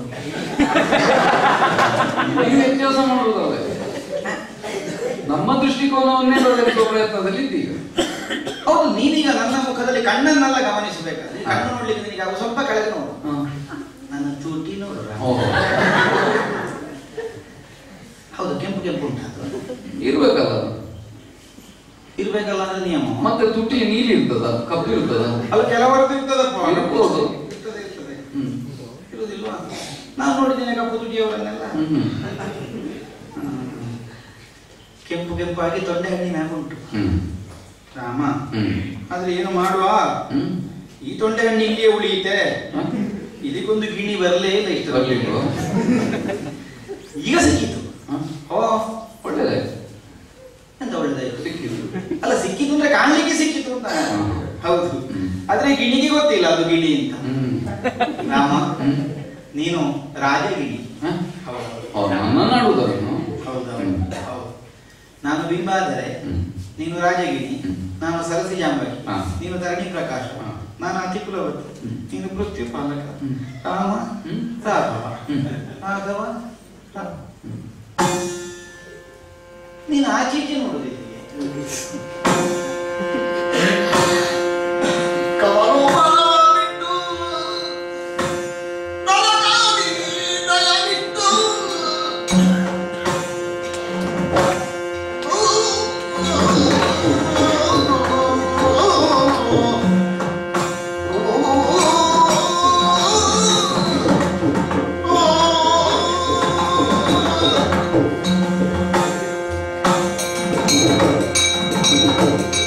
ನೀವು ವ್ಯತ್ಯಾಸ ಮಾಡುವುದಲ್ಲ ನಮ್ಮ ದೃಷ್ಟಿಕೋನವನ್ನೇ ಬದಲಿಸುವ ಪ್ರಯತ್ನದಲ್ಲಿ ಇದ್ದೀಗ ಹೌದು ನೀನೀಗ ನನ್ನ ಮುಖದಲ್ಲಿ ಕಣ್ಣನ್ನೆಲ್ಲ ಗಮನಿಸಬೇಕಾದ್ರೆ ಈ ಕಣ್ಣು ನೋಡ್ಲಿಕ್ಕೆ ನಿನಗೆ ಆಗ ಸ್ವಲ್ಪ ಕೆಳಗೆ ನೋಡು ಹಾ. ನನ್ನ ತೂಟಿ ನೋಡು ರಾಮ. ಓಹೋ. ಹೌದು ಕೆಂಪು ಕೆಂಪು ಉಂಟು ಅದು ಇರ್ಬೇಕಲ್ಲ ಅದು. ಇರ್ಬೇಕಲ್ಲ ಅಂದ್ರೆ ನಿಯಮ ಮತ್ತೆ ತುಟಿ ನೀಲಿ ಇರ್ತದ ಕಪ್ಪು ಇರ್ತದ ಅಲ್ಲ ಕೆಲವರದ್ದು ಇರ್ತದಪ್ಪ ಇರ್ಬೋದು. ಇರ್ತದೆ ಇರ್ತದೆ ಹ್ಮ್ ಇರುವುದಿಲ್ವಾ ನಾನು ನೋಡಿದ್ದೇನೆ ಕಪ್ಪು ತುಟಿಯವರನ್ನೆಲ್ಲ ಹ್ಮ್ ಹ್ಮ್. ಹ್ಮ್. ಕೆಂಪು ಕೆಂಪಾಗಿ ತೊಂಡೆ ಹಣ್ಣಿನ ಹಾಗೆ ಉಂಟು ಹ್ಮ್ ರಾಮ ಹ್ಮ್ ಆದ್ರೆ ಏನು ಮಾಡುವ ಹ್ಮ್ ಈ ತೊಂಡೆ ಹಣ್ಣು ಇಲ್ಲಿಯೇ ಉಳಿಯುತ್ತೆ ಹ? ಇದಕ್ಕೊಂದು ಗಿಣಿ ಬರಲೇ ಇಲ್ಲ ಇಷ್ಟು ಬರ್ಲಿಲ್ವಾ? ಈಗ ಸಿಕ್ಕಿತು ಹ? ಓ ಒಳ್ಳೆದಾಯ್ತು ಎಂತ ಒಳ್ಳೆದಾಯ್ತು ಸಿಕ್ಕಿದ್ರು ಅಲ್ಲ ಸಿಕ್ಕಿತು ಅಂದ್ರೆ ಕಾಣ್ಲಿಕ್ಕೆ ಸಿಕ್ಕಿತು ಅಂತ ಹಾ. ಹೌದು ಹ್ಮ್. ಆದ್ರೆ ಗಿಣಿಗೆ ಗೊತ್ತಿಲ್ಲ ಅದು ಗಿಣಿ ಅಂತ ಹ್ಮ್ ರಾಮ ಹ್ಮ್ ನೀನು ರಾಜಗಿಣಿ ಹ? ಹೌದು ಓ, ನನ್ನ ನಾಡುವುದನ್ನು ಹೌದೌದು ಹ್ಮ್. ಹೌದು ನಾನು ಬಿಂಬಾದರೆ ಹ್ಮ್. ನೀನು ರಾಜಗಿಣಿ ಹ್ಮ್. ನಾನು ಸರಸಿ ಜಾಂಬಗಿ ಹಾ. ನೀನು ತರಣಿ ಪ್ರಕಾಶ ಹಾ. ನಾನು ಅತಿ ಕುಲವತಿ ಹ್ಮ್. ನೀನು ಮೃತ್ಯು ಪಾಲಕ ಹ್ಮ್. ರಾಮ ಹ್ಮ್. ರಾಘವ ಹ್ಮ್. ರಾಘವ ರಾಮ. ನೀನು ಆಚೀಚೆ ನೋಡುದು ಇಲ್ಲಿಗೆ ಕವಲುಗಳನ್ನು ನನಗಾಗಿ ದಯವಿಟ್ಟು ಆ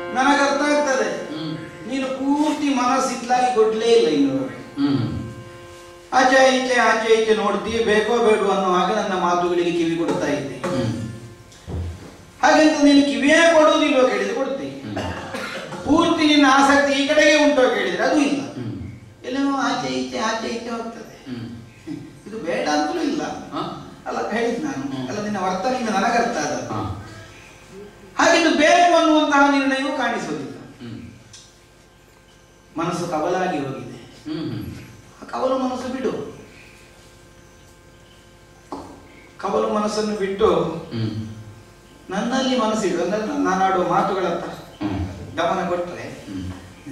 ನನಗೆ ಅರ್ಥ ಆಗ್ತದೆ ಹ್ಮ್ ನೀನು ಪೂರ್ತಿ ಮನಸ್ಸಿತ್ಲಾಗಿ ಕೊಡ್ಲೇ ಇಲ್ಲ ಇನ್ನೂವರೆಗೆ ಹ್ಮ್ ಆಚೆ ಈಚೆ ಆಚೆ ಈಚೆ ನೋಡ್ತೀವಿ ಬೇಕೋ ಬೇಡೋ ಅನ್ನೋ ಹಾಗೆ ನನ್ನ ಮಾತುಗಳಿಗೆ ಕಿವಿ ಕೊಡ್ತಾ ಇದ್ದೆ ಹ್ಮ್ ಹಾಗೆಂತ ನೀನು ಕಿವಿಯೇ ಕೊಡುವುದಿಲ್ಲೋ ಕೇಳಿದ್ರೆ ಕೊಡ್ತೀವಿ ಹ್ಮ್ ಪೂರ್ತಿ ನಿನ್ನ ಆಸಕ್ತಿ ಈ ಕಡೆಗೆ ಉಂಟೋ ಕೇಳಿದ್ರೆ ಅದು ಇಲ್ಲ ಹ್ಮ್ ಎಲ್ಲವೋ ಆಚೆ ಈಚೆ ಆಚೆ ಈಚೆ ಹೋಗ್ತದೆ ಹ್ಮ್ ಇದು ಬೇಡ ಅಂತಲೂ ಇಲ್ಲ ಹಾ? ಅಲ್ಲ ಹೇಳಿದ್ ನಾನು ಹ್ಮ್. ಅಲ್ಲ ನಿನ್ನ ವರ್ತನೆಯಿಂದ ನನಗರ್ಥ ಅದ ಹಾ. ಹಾಗೆ ಇದು ಬೇಕು ಅನ್ನುವಂತಹ ನಿರ್ಣಯವೂ ಕಾಣಿಸುವುದಿಲ್ಲ ಹ್ಮ್ ಮನಸ್ಸು ಕವಲಾಗಿ ಹೋಗಿದೆ ಹ್ಮ್ ಹ್ಮ್ ಆ ಕವಲು ಮನಸ್ಸು ಬಿಡು ಕವಲು ಮನಸ್ಸನ್ನು ಬಿಟ್ಟು ಹ್ಮ್ ನನ್ನಲ್ಲಿ ಮನಸ್ಸಿಡು ಅಂದ್ರೆ ನಾನು ಆಡುವ ಮಾತುಗಳತ್ತ ಹ್ಮ್ ಗಮನ ಕೊಟ್ರೆ ಹ್ಮ್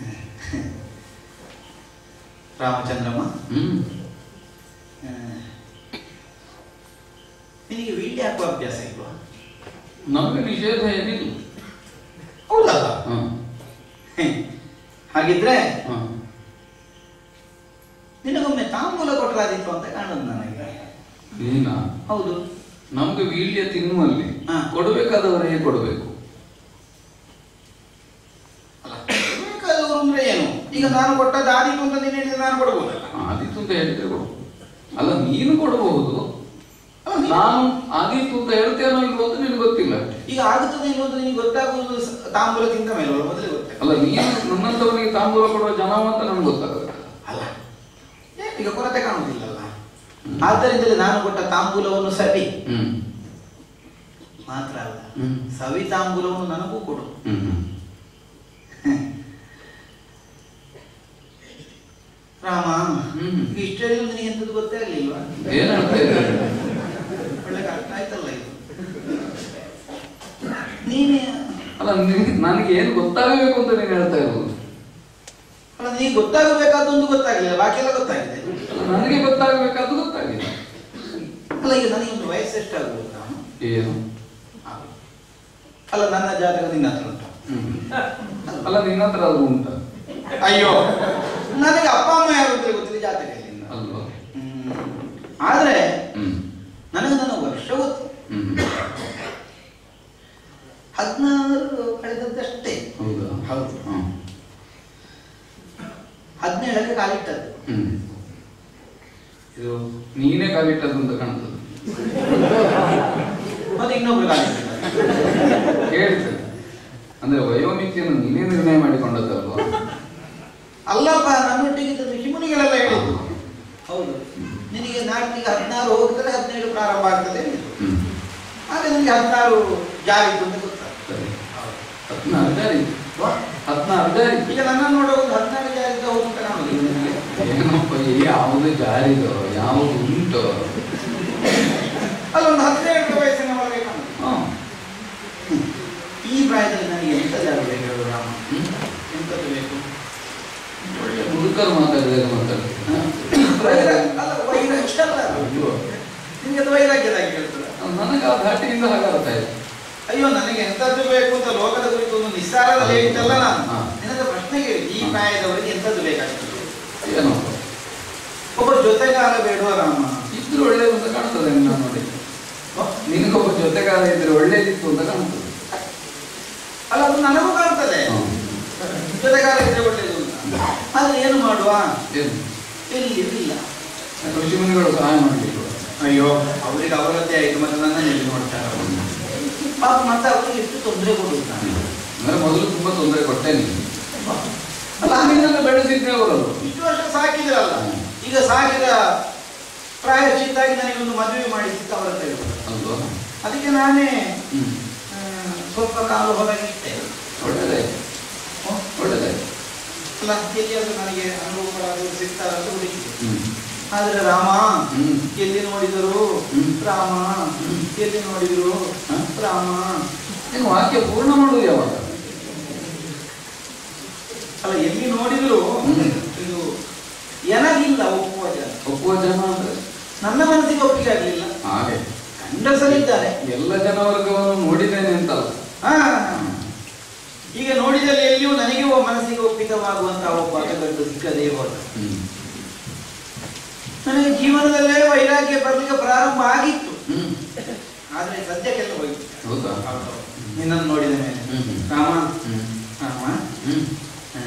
ರಾಮಚಂದ್ರಮ್ಮ ಹ್ಮ್ ಆ, ನಿನಗೆ ವೀಳ್ಯ ಹಾಕುವ ಅಭ್ಯಾಸ ಇಲ್ವಾ ನಮಗೆ ನಿಷೇಧ ಏನಿಲ್ಲ ಹೌದಲ್ಲ ಹ್ಮ್ ಹಾಗಿದ್ರೆ ಹ್ಮ್ ನಿನಗೊಮ್ಮೆ ತಾಂಬೂಲ ಕೊಟ್ಟರಾದಿತ್ತು ಅಂತ ಕಾಣುದು ನನಗೆ ನೀನಾ ಹೌದು ನಮ್ಗೆ ವೀಳ್ಯ ತಿನ್ನುವಲ್ಲಿ ಹಾ. ಕೊಡಬೇಕಾದವರೇ ಕೊಡಬೇಕು ಅಲ್ಲ ಬೇಕಾದವರು ಅಂದ್ರೆ ಏನು ಈಗ ನಾನು ಕೊಟ್ಟದ್ದು ಆದೀತು ಅಂತ ನೀನು ಹೇಳಿದ್ರೆ ನಾನು ಕೊಡ್ಬೋದಲ್ಲ ಆದೀತು ಅಂತ ಹೇಳಿದ್ರೆ ಕೊಡು ಅಲ್ಲ ನೀನು ಕೊಡಬಹುದು ಅಲ್ಲ, ನೀನು- ನಾನು ಆದೀತು ಅಂತ ಹೇಳ್ತೇನೋ ಇಲ್ವೋ ಅಂತ ನಿನಗೆ ಗೊತ್ತಿಲ್ಲ ಈಗ ಆಗುತ್ತದೆ ಇಲ್ವೋ ಅಂತ ನಿನಗೆ ಗೊತ್ತಾಗುವುದು ಸ- ತಾಂಬೂಲ ತಿಂದ ಮೇಲೆ ಅಲ್ವಾ? ಮೊದಲೇ ಗೊತ್ತಾಗ ಅಲ್ಲ ನೀನು ನನ್ನಂತವನಿಗೆ ತಾಂಬೂಲ ಕೊಡುವ ಜನ ಅಂತ ನನಗೆ ಗೊತ್ತಾಗಬೇಕು ಅಲ್ಲ ಏ, ಈಗ ಕೊರತೆ ಕಾಣುವುದಿಲ್ಲಲ್ಲ ಆದ್ದರಿಂದಲೇ ನಾನು ಕೊಟ್ಟ ತಾಂಬೂಲವನ್ನು ಸವಿ ಹ್ಮ್ ಮಾತ್ರ ಅಲ್ಲ ಹ್ಮ್. ಸವಿ ತಾಂಬೂಲವನ್ನು ನನಗೂ ಕೊಡು ಹ್ಮ್ ಹ್ಮ್ ರಾಮ ಹ್ಮ್. ಇಷ್ಟ ಹೇಳಿದ್ರು ನಿನಗೆ ಎಂತದ್ದು ಗೊತ್ತೇ ಆಗ್ಲಿಲ್ವಾ ಏನ್ ಹೇಳ್ತಾ ಇದ್ದಾರೆ ಒಳ್ಳೆ ಅರ್ಥ ಆಯ್ತಲ್ಲ ಇದು ನೀನೇ ಅಲ್ಲ ನಿನಗೆ ನನಗೆ ಏನು ಗೊತ್ತಾಗಬೇಕು ಅಂತ ನೀನು ಹೇಳ್ತಾ ಇರೋದು ಅಲ್ಲ ನೀ ಗೊತ್ತಾಗಬೇಕಾದೊಂದು ಗೊತ್ತಾಗ್ಲಿಲ್ಲ ಬಾಕಿ ಎಲ್ಲ ಗೊತ್ತಾಗಿದೆ ಅಲ್ಲ ನನಗೆ ಗೊತ್ತಾಗಬೇಕಾದ್ದು ಗೊತ್ತಾಗಿಲ್ಲ ಅಲ್ಲ ಈಗ ನನಗೆ ಒಂದು ವಯಸ್ಸು ಎಷ್ಟಾಗ್ಬೋದು ರಾಮ ಏನು ಅಲ್ಲ ನನ್ನ ಜಾತಕ ನಿನ್ನ ಹತ್ರ ಉಂಟು ಹ್ಮ್. ಅಲ್ಲ ನಿನ್ನ ಹತ್ರ ಅದು ಉಂಟ ಅಯ್ಯೋ ನನಗೆ ಅಪ್ಪ ಅಮ್ಮ ಯಾರು ಅಂತ ಗೊತ್ತಿಲ್ಲ ಜಾತಕ ಇಲ್ಲ ಅಲ್ವಾ ಹ್ಮ್. ಆದ್ರೆ ಹ್ಮ್ ನನಗೆ ನನ್ನ ವರ್ಷ ಗೊತ್ತು ಹ್ಮ್ ಹದಿನಾರು ಕಳೆದದ್ದಷ್ಟೇ ಹೌದಾ ಹೌದು ಹ್ಮ್ ಹದಿನೇಳಕ್ಕೆ ಕಾಲಿಟ್ಟದ್ದು ಹ್ಮ್ ಇದು ನೀನೇ ಕಾಲಿಟ್ಟದ್ದು ಅಂತ ಕಾಣ್ತದೆ ಮತ್ತೆ ಇನ್ನೊಬ್ರು ಕಾಲಿಟ್ಟಿದ್ದಾರೆ ಕೇಳ್ತದೆ ಅಂದ್ರೆ ವಯೋಮಿತಿಯನ್ನು ನೀನೇ ನಿರ್ಣಯ ಮಾಡಿಕೊಂಡದ್ದಲ್ವಾ ಅಲ್ಲಪ್ಪ ನನ್ನೊಟ್ಟಿಗೆ ಇದ್ದ ಋಷಿಮುನಿಗಳೆಲ್ಲ ಹೇಳಿದ್ರು ಹೌದು ನಿನಗೆ ನಾಟಿಗೆ ಹದಿನಾರು ಹೋಗ್ತದೆ ಹದಿನೇಳು ಪ್ರಾರಂಭ ಆಗ್ತದೆ ಹೇಳಿದ್ರು. ಹ್ಮ್ ಆಗ ನನಗೆ ಹದಿನಾರು ಜಾರಿತ್ತು ಅಂತ ಗೊತ್ತಾಗ್ತದೆ ಸರಿ ಹದಿನಾರು ಜಾರಿ ಹದಿನಾರು ಜಾರಿ ಈಗ ನನ್ನ ನೋಡುವಾಗ ಒಂದು ಹದಿನಾರು ಜಾರಿದ್ದ ಹೋಗುದು ಅಂತ ಕಾಣುದಿಲ್ಲ ನಿನಗೆ ಏನಪ್ಪ ಈ ಯಾವುದು ಜಾರಿದೋ ಯಾವುದು ಉಂಟೋ ಅಲ್ಲ ಒಂದು ಹದಿನೇಳು ವಯಸ್ಸಿನ ಒಳಗೆ ಕಾಣುದು ಹ್ಮ್. ಈ ಪ್ರಾಯದಲ್ಲಿ ನನಗೆ ಎಂತ ಜಾಗಬೇಕು ಹೇಳು ರಾಮ ಹ್ಮ್. ಎಂತದ್ದು ಬೇಕು ಒಳ್ಳೆ ಮುದುಕರು ಮಾತಾಡಿದಾಗ ಮಾತಾಡ್ತಾರೆ ವೈರ ಅಲ್ಲ ವೈರಾಗ್ಯ ಅಲ್ಲ ಅದು. ಅಯ್ಯೋ ನಿನಗೆ ಅದು ವೈರಾಗ್ಯದಾಗಿ ಕೇಳ್ತದೆ ನನಗೆ ಆ ಘಾಟಿಯಿಂದ ಹಾಗಾಗ್ತಾ ಇದೆ ಅಯ್ಯೋ ನನಗೆ ಎಂತದ್ದು ಬೇಕು ಅಂತ ಲೋಕದ ಕುರಿತು ಒಂದು ನಿಸ್ಸಾರದಲ್ಲಿ ಹೇಳಿದ್ದಲ್ಲ ನಾನು ಹಾ. ನಿನ್ನದ ಪ್ರಶ್ನೆ ಕೇಳಿ ಈ ಪ್ರಾಯದವರಿಗೆ ಎಂತದ್ದು ಬೇಕಾಗ್ತದೆ ಏನಪ್ಪ ಒಬ್ಬ ಜೊತೆಗಾರ ಬೇಡುವ ರಾಮ ಇದ್ರು ಒಳ್ಳೇದು ಅಂತ ಕಾಣ್ತದೆ ನಾನು ನೋಡಿ ನಿನಗೊಬ್ಬ ಜೊತೆಗಾರ ಇದ್ರೆ ಒಳ್ಳೇದಿತ್ತು ಅಂತ ಕಾಣ್ತದೆ ಅಲ್ಲ ಅದು ನನಗೂ ಕಾಣ್ತದೆ ಹ್ಮ್. ಜೊತೆಗಾರ ಇದ್ರೆ ಒಳ್ಳೇದು ಅಂತ ಆದ್ರೆ ಏನು ಮಾಡುವ ಏನು ಎಲ್ಲಿ ಇಲ್ಲ ಕೃಷಿ ಮುನಿಗಳು ಸಹಾಯ ಮಾಡಲಿಲ್ಲ ಅಯ್ಯೋ ಅವರಿಗೆ ಅವರದ್ದೇ ಆಯ್ತು ಮತ್ತೆ ನನ್ನ ಎಲ್ಲಿ ನೋಡ್ತಾರೆ ಅವರು. ಪಾಪ ಮತ್ತೆ ಅವರಿಗೆ ಎಷ್ಟು ತೊಂದರೆ ಕೊಡುದು ನಾನು ಅಂದ್ರೆ ಮೊದಲು ತುಂಬಾ ತೊಂದರೆ ಕೊಟ್ಟೆ ನೀನು ಅಲ್ಲ ನಿನ್ನೆಲ್ಲ ಬೆಳೆಸಿದ್ದೆ ಅವರಲ್ಲ ಇಷ್ಟು ವರ್ಷ ಸಾಕಿದ್ರಲ್ಲ ಈಗ ಸಾಕಿದ ಪ್ರಾಯಶ್ಚಿತ್ತಾಗಿ ನನಗೆ ಒಂದು ಮದುವೆ ಮಾಡಿಸಿತ್ತು ಅವರ ತೆಗೆದು ಅಲ್ವಾ ಅದಕ್ಕೆ ನಾನೇ ಹ್ಮ್ ಆ, ಸ್ವಲ್ಪ ಕಾಲ ಹೊರಗಿಟ್ಟೆ ಒಳ್ಳೇದಾಯ್ತು ಹ್ಮ್. ಒಳ್ಳೇದಾಯ್ತು ಅಲ್ಲ ಎಲ್ಲಿಯಾದ್ರೂ ನನಗೆ ಅನುಭವಗಳಾದರೂ ಸಿಗ್ತಾರಂತ ಹುಡುಕಿದೆ ಹ್ಮ್ ಆದ್ರೆ ರಾಮ ಹ್ಮ್. ಎಲ್ಲಿ ನೋಡಿದರು ಹ್ಮ್. ರಾಮ ಹ್ಮ್. ಎಲ್ಲಿ ನೋಡಿದ್ರು ಹ? ರಾಮ ನೀನು ವಾಕ್ಯ ಪೂರ್ಣ ಮಾಡುದು ಯಾವಾಗ ಅಲ್ಲ ಎಲ್ಲಿ ನೋಡಿದ್ರು ಹ್ಮ್. ಇದು ಎನಗಿಲ್ಲ ಒಪ್ಪುವ ಜನ ಒಪ್ಪುವ ಜನ ಅಂದ್ರೆ ನನ್ನ ಮನಸ್ಸಿಗೆ ಒಪ್ಪಿಗೆ ಆಗಲಿಲ್ಲ ಹಾಗೆ ಗಂಡಸರಿದ್ದಾರೆ ಎಲ್ಲ ಜನವರ್ಗವನ್ನು ನೋಡಿದ್ದೇನೆ ಅಂತಲ್ಲ ಹಾ ಈಗ ನೋಡಿದಲ್ಲಿ ಎಲ್ಲಿಯೂ ನನಗೆ ಒಬ್ಬ ಮನಸ್ಸಿಗೆ ಒಪ್ಪಿತವಾಗುವಂತಹ ಒಬ್ಬ ಗಂಡು ಸಿಕ್ಕದೇ ಹೋದ ಹ್ಮ್ ನನಗೆ ಜೀವನದಲ್ಲೇ ವೈರಾಗ್ಯ ಬರಲಿಕ್ಕೆ ಪ್ರಾರಂಭ ಆಗಿತ್ತು ಹ್ಮ್ ಆದ್ರೆ ಸದ್ಯಕ್ಕೆಲ್ಲ ಹೋಯ್ತು ಹೌದಾ ನಿನ್ನನ್ನು ನೋಡಿದ ಮೇಲೆ ಹ್ಮ್. ರಾಮ ಹ್ಮ್ ಆ, ರಾಮ ಹ್ಮ್ ಆ,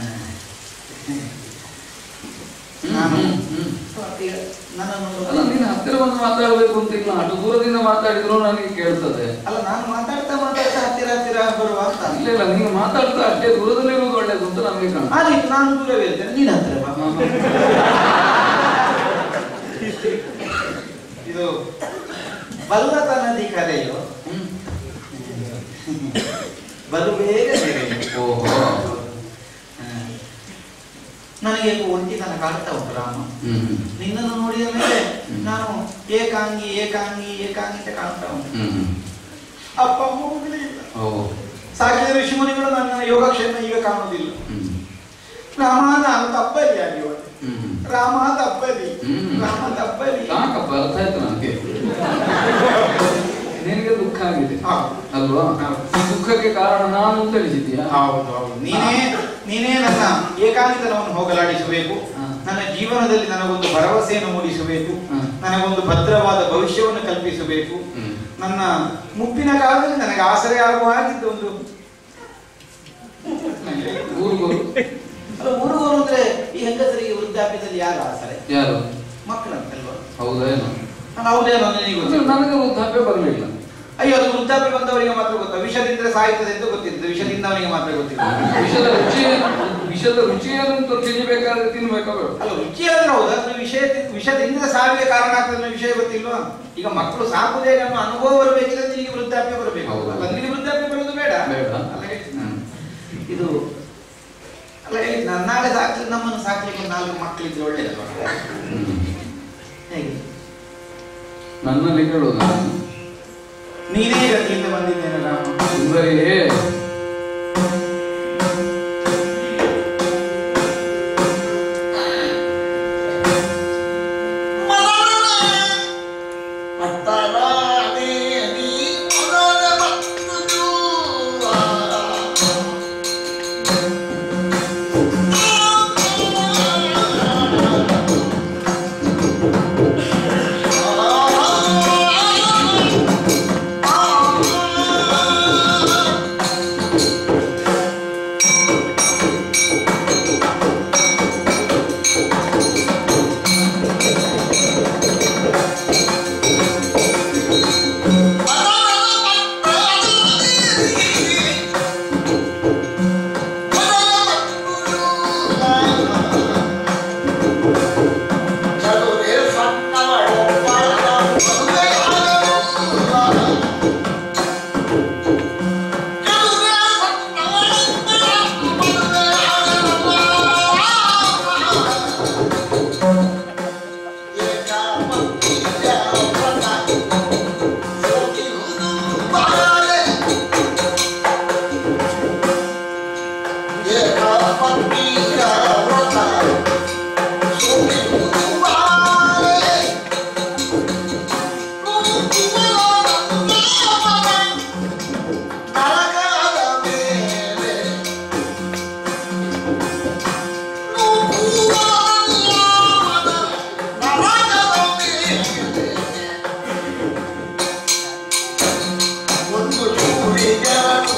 ಹ್ಮ್, ನಾನು ಹ್ಮ್, ಹ್ಮ್. ಈಗ ನನ್ನನ್ನು ಅಲ್ಲ ನೀನು ಹತ್ತಿರ ಬಂದು ಮಾತಾಡಬೇಕು ಅಂತ ಇಲ್ಲ ಅಷ್ಟು ದೂರದಿಂದ ಮಾತಾಡಿದ್ರು ನನಗೆ ಕೇಳ್ತದೆ ಅಲ್ಲ ನಾನು ಮಾತಾಡ್ತಾ ಮಾತಾಡ್ತಾ ಹತ್ತಿರ ಹತ್ತಿರ ಬರುವ ಅಂತ ಇಲ್ಲ ಇಲ್ಲ ನೀನು ಮಾತಾಡ್ತಾ ಅಷ್ಟೇ ದೂರದಲ್ಲಿ ಇರುವುದು ಒಳ್ಳೇದು ಅಂತ ನಮಗೆ ಕಾಣ್ತದೆ ಆದೀತು ನಾನು ದೂರವೇ ಇರ್ತೇನೆ ನೀನು ಹತ್ತಿರ ಬಾ ಹಾ, ಹಾ. ಇದು ಬಲ್ಲತನದಿ ಕಲೆಯು ಹ್ಮ್. ಬಲು ಬೇಗ ಬೆಳೆಯು ಓಹೋ ಆ, ನನಗೆ ಇದು ಒಂಟಿತನ ಕಾಡ್ತಾ ಉಂಟು ರಾಮ ಹ್ಮ್ ನಿನ್ನನ್ನು ನೋಡಿದ ಮೇಲೆ ಹ್ಮ್. ನಾನು ಏಕಾಂಗಿ ಏಕಾಂಗಿ ಏಕಾಂಗಿ ಅಂತ ಕಾಣ್ತಾ ಉಂಟು ಹ್ಮ್ ಅಪ್ಪ ಅಮ್ಮ ಹೋಗಲಿಲ್ಲ ಓ ಸಾಕಿದ ಋಷಿಮುನಿಗಳು ನನ್ನ ಯೋಗಕ್ಷೇಮ ಈಗ ಕಾಣುವುದಿಲ್ಲ ಹ್ಮ್ ರಾಮ ನಾನು ತಪ್ಪಲಿ ಆಗಿ ಹೋದೆ. ಹ್ಮ್ ರಾಮ ತಪ್ಪಲಿ ಹ್ಮ್. ರಾಮ ತಪ್ಪಲಿ ಸಾಕಪ್ಪ ಅರ್ಥ ಆಯ್ತು ನನಗೆ ನಿನಗೆ ದುಃಖ ಆಗಿದೆ ಹೌದು. ಅಲ್ವಾ ಹೌದು. ಈ ದುಃಖಕ್ಕೆ ಕಾರಣ ನಾನು ಅಂತ ತಿಳಿಸಿದ್ಯಾ ಹೌದು ಹೌದು ನೀನೇ ನೀನೇ ನನ್ನ ಏಕಾಂಗಿತನವನ್ನು ಹೋಗಲಾಡಿಸಬೇಕು ಹಾ. ನನ್ನ ಜೀವನದಲ್ಲಿ ನನಗೊಂದು ಭರವಸೆಯನ್ನು ಮೂಡಿಸಬೇಕು ಹಾ. ನನಗೊಂದು ನನಗೊಂದು ಭದ್ರವಾದ ಭವಿಷ್ಯವನ್ನು ಕಲ್ಪಿಸಬೇಕು ಹ್ಮ್. ನನ್ನ ಮುಪ್ಪಿನ ಕಾಲದಲ್ಲಿ ನನಗೆ ಆಸರೆ ಆಗುವ ಹಾಗಿದ್ದು ಒಂದು ಊರುಗೋರು ಅಲ್ಲ ಊರುಗೋರು ಅಂದ್ರೆ ಈ ಹೆಂಗಸರಿಗೆ ವೃದ್ಧಾಪ್ಯದಲ್ಲಿ ಯಾರು ಆಸರೆ ಯಾರು ಮಕ್ಕಳಂತಲ್ವಾ ಹೌದೇನು ನಾನು ಹೌದೇನೋ ನನಗೆ ಗೊತ್ತಿಲ್ಲ ನನಗೆ ವೃದ್ಧಾಪ್ಯ ಬರಲಿಲ್ಲ ಅಯ್ಯೋ ಅದು ವೃದ್ಧಾಪ್ಯ ಬಂದವರಿಗೆ ಮಾತ್ರ ಗೊತ್ತಾ ವಿಷದಿಂದ ಸಾಯ್ತದೆ ಅಂತ ಗೊತ್ತಿರ್ತದೆ ವಿಷದಿಂದ ಅವನಿಗೆ ಮಾತ್ರ ಗೊತ್ತಿಲ್ಲ ವಿಷದ ರುಚಿ ವಿಷದ ರುಚಿಯನ್ನು ಅಂತ ತಿಳಿಬೇಕಾದ್ರೆ ತಿನ್ಬೇಕಾ ಬೇಡ ಅಲ್ಲ ರುಚಿ ಅಂದ್ರೆ ಹೌದು ಅದ್ರ ವಿಷಯ ವಿಷದಿಂದ ಸಾವಿಗೆ ಕಾರಣ ಆಗ್ತದೆ ಅನ್ನೋ ವಿಷಯ ಗೊತ್ತಿಲ್ವಾ ಈಗ ಮಕ್ಕಳು ಸಾಕುದೇ ಅನ್ನೋ ಅನುಭವ ಬರಬೇಕಿದ್ರೆ ನಿನಗೆ ವೃದ್ಧಾಪ್ಯ ಬರಬೇಕು ಹೌದು. ಅಲ್ಲ ನಿನಗೆ ವೃದ್ಧಾಪ್ಯ ಬರೋದು ಬೇಡ ಬೇಡ. ಅಲ್ಲ ಹೇಳಿದ್ದು ಹ್ಮ್. ಇದು ಅಲ್ಲ ಹೇಳಿದ್ದು ನಾನು ನಾಳೆ ಸಾಕಿ ನಮ್ಮನ್ನು ಸಾಕ್ಲಿಕ್ಕೆ ಒಂದು ನಾಲ್ಕು ಮಕ್ಕಳಿದ್ರೆ ಒಳ್ಳೇದಲ್ವಾ ಹ್ಮ್. ಹೇಗೆ ನನ್ನಲ್ಲಿ ಕೇಳುವುದು ನೀನೇ ಗತಿಯಿಂದ ಬಂದಿದ್ದೇನೆ ರಾಮ ಸುಂದರಿ ಒಂದು ಚೂರಿಗೆ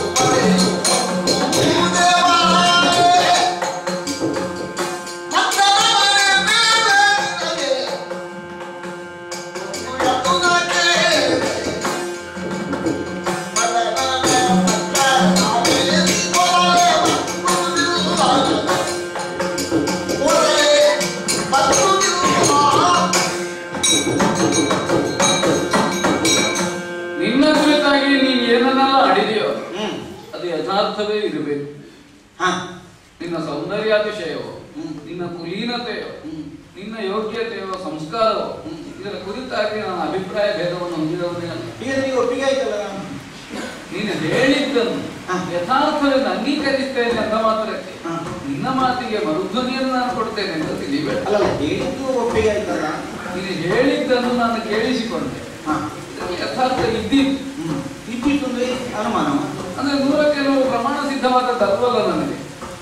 ನಿನ್ನ ಕುರಿತಾಗಿ ನೀನು ಏನನ್ನೆಲ್ಲ ಅಡಿದೆಯೋ ಹ್ಮ್ ಅದು ಯಥಾರ್ಥವೇ ಇರಬೇಕು ಹಾ ನಿನ್ನ ಸೌಂದರ್ಯಾತಿಶಯವೋ ಹ್ಮ್. ನಿನ್ನ ಕುಲೀನತೆಯೋ ಹ್ಮ್. ನಿನ್ನ ಯೋಗ್ಯತೆಯೋ ಸಂಸ್ಕಾರವೋ ಹ್ಮ್. ಇದರ ಕುರಿತಾಗಿ ನಾನು ಅಭಿಪ್ರಾಯ ಭೇದವನ್ನು ಹೊಂದಿದವನೇ ಅಲ್ಲ ಈಗ ನಿನಗೆ ಒಪ್ಪಿಗೆ ಆಯ್ತಲ್ಲ ರಾಮ ನೀನು ಹೇಳಿದ್ದನ್ನು ಹಾ. ಯಥಾರ್ಥವೆಂದು ಅಂಗೀಕರಿಸ್ತೇನೆ ಅಂತ ಮಾತ್ರಕ್ಕೆ ಹಾ. ನಿನ್ನ ಮಾತಿಗೆ ಮರುಧ್ವನಿಯನ್ನು ನಾನು ಕೊಡ್ತೇನೆ ಅಂತ ತಿಳಿಬೇಡ ಅಲ್ಲ ಹೇಳಿದ್ದು ಒಪ್ಪಿಗೆ ಆಯ್ತಲ್ಲ ನೀನು ಹೇಳಿದ್ದನ್ನು ನಾನು ಕೇಳಿಸಿಕೊಂಡೆ ಹಾ ಇದರಲ್ಲಿ ಯಥಾರ್ಥ ಇದ್ದಿದ್ದು ಹ್ಮ್. ಇದ್ದಿತ್ತು ಅಂದ್ರೆ ಅನುಮಾನ ಅಂದ್ರೆ ನೂರಕ್ಕೆ ನೂರು ಪ್ರಮಾಣ ಸಿದ್ಧವಾದ ತತ್ವಲ್ಲ ನನಗೆ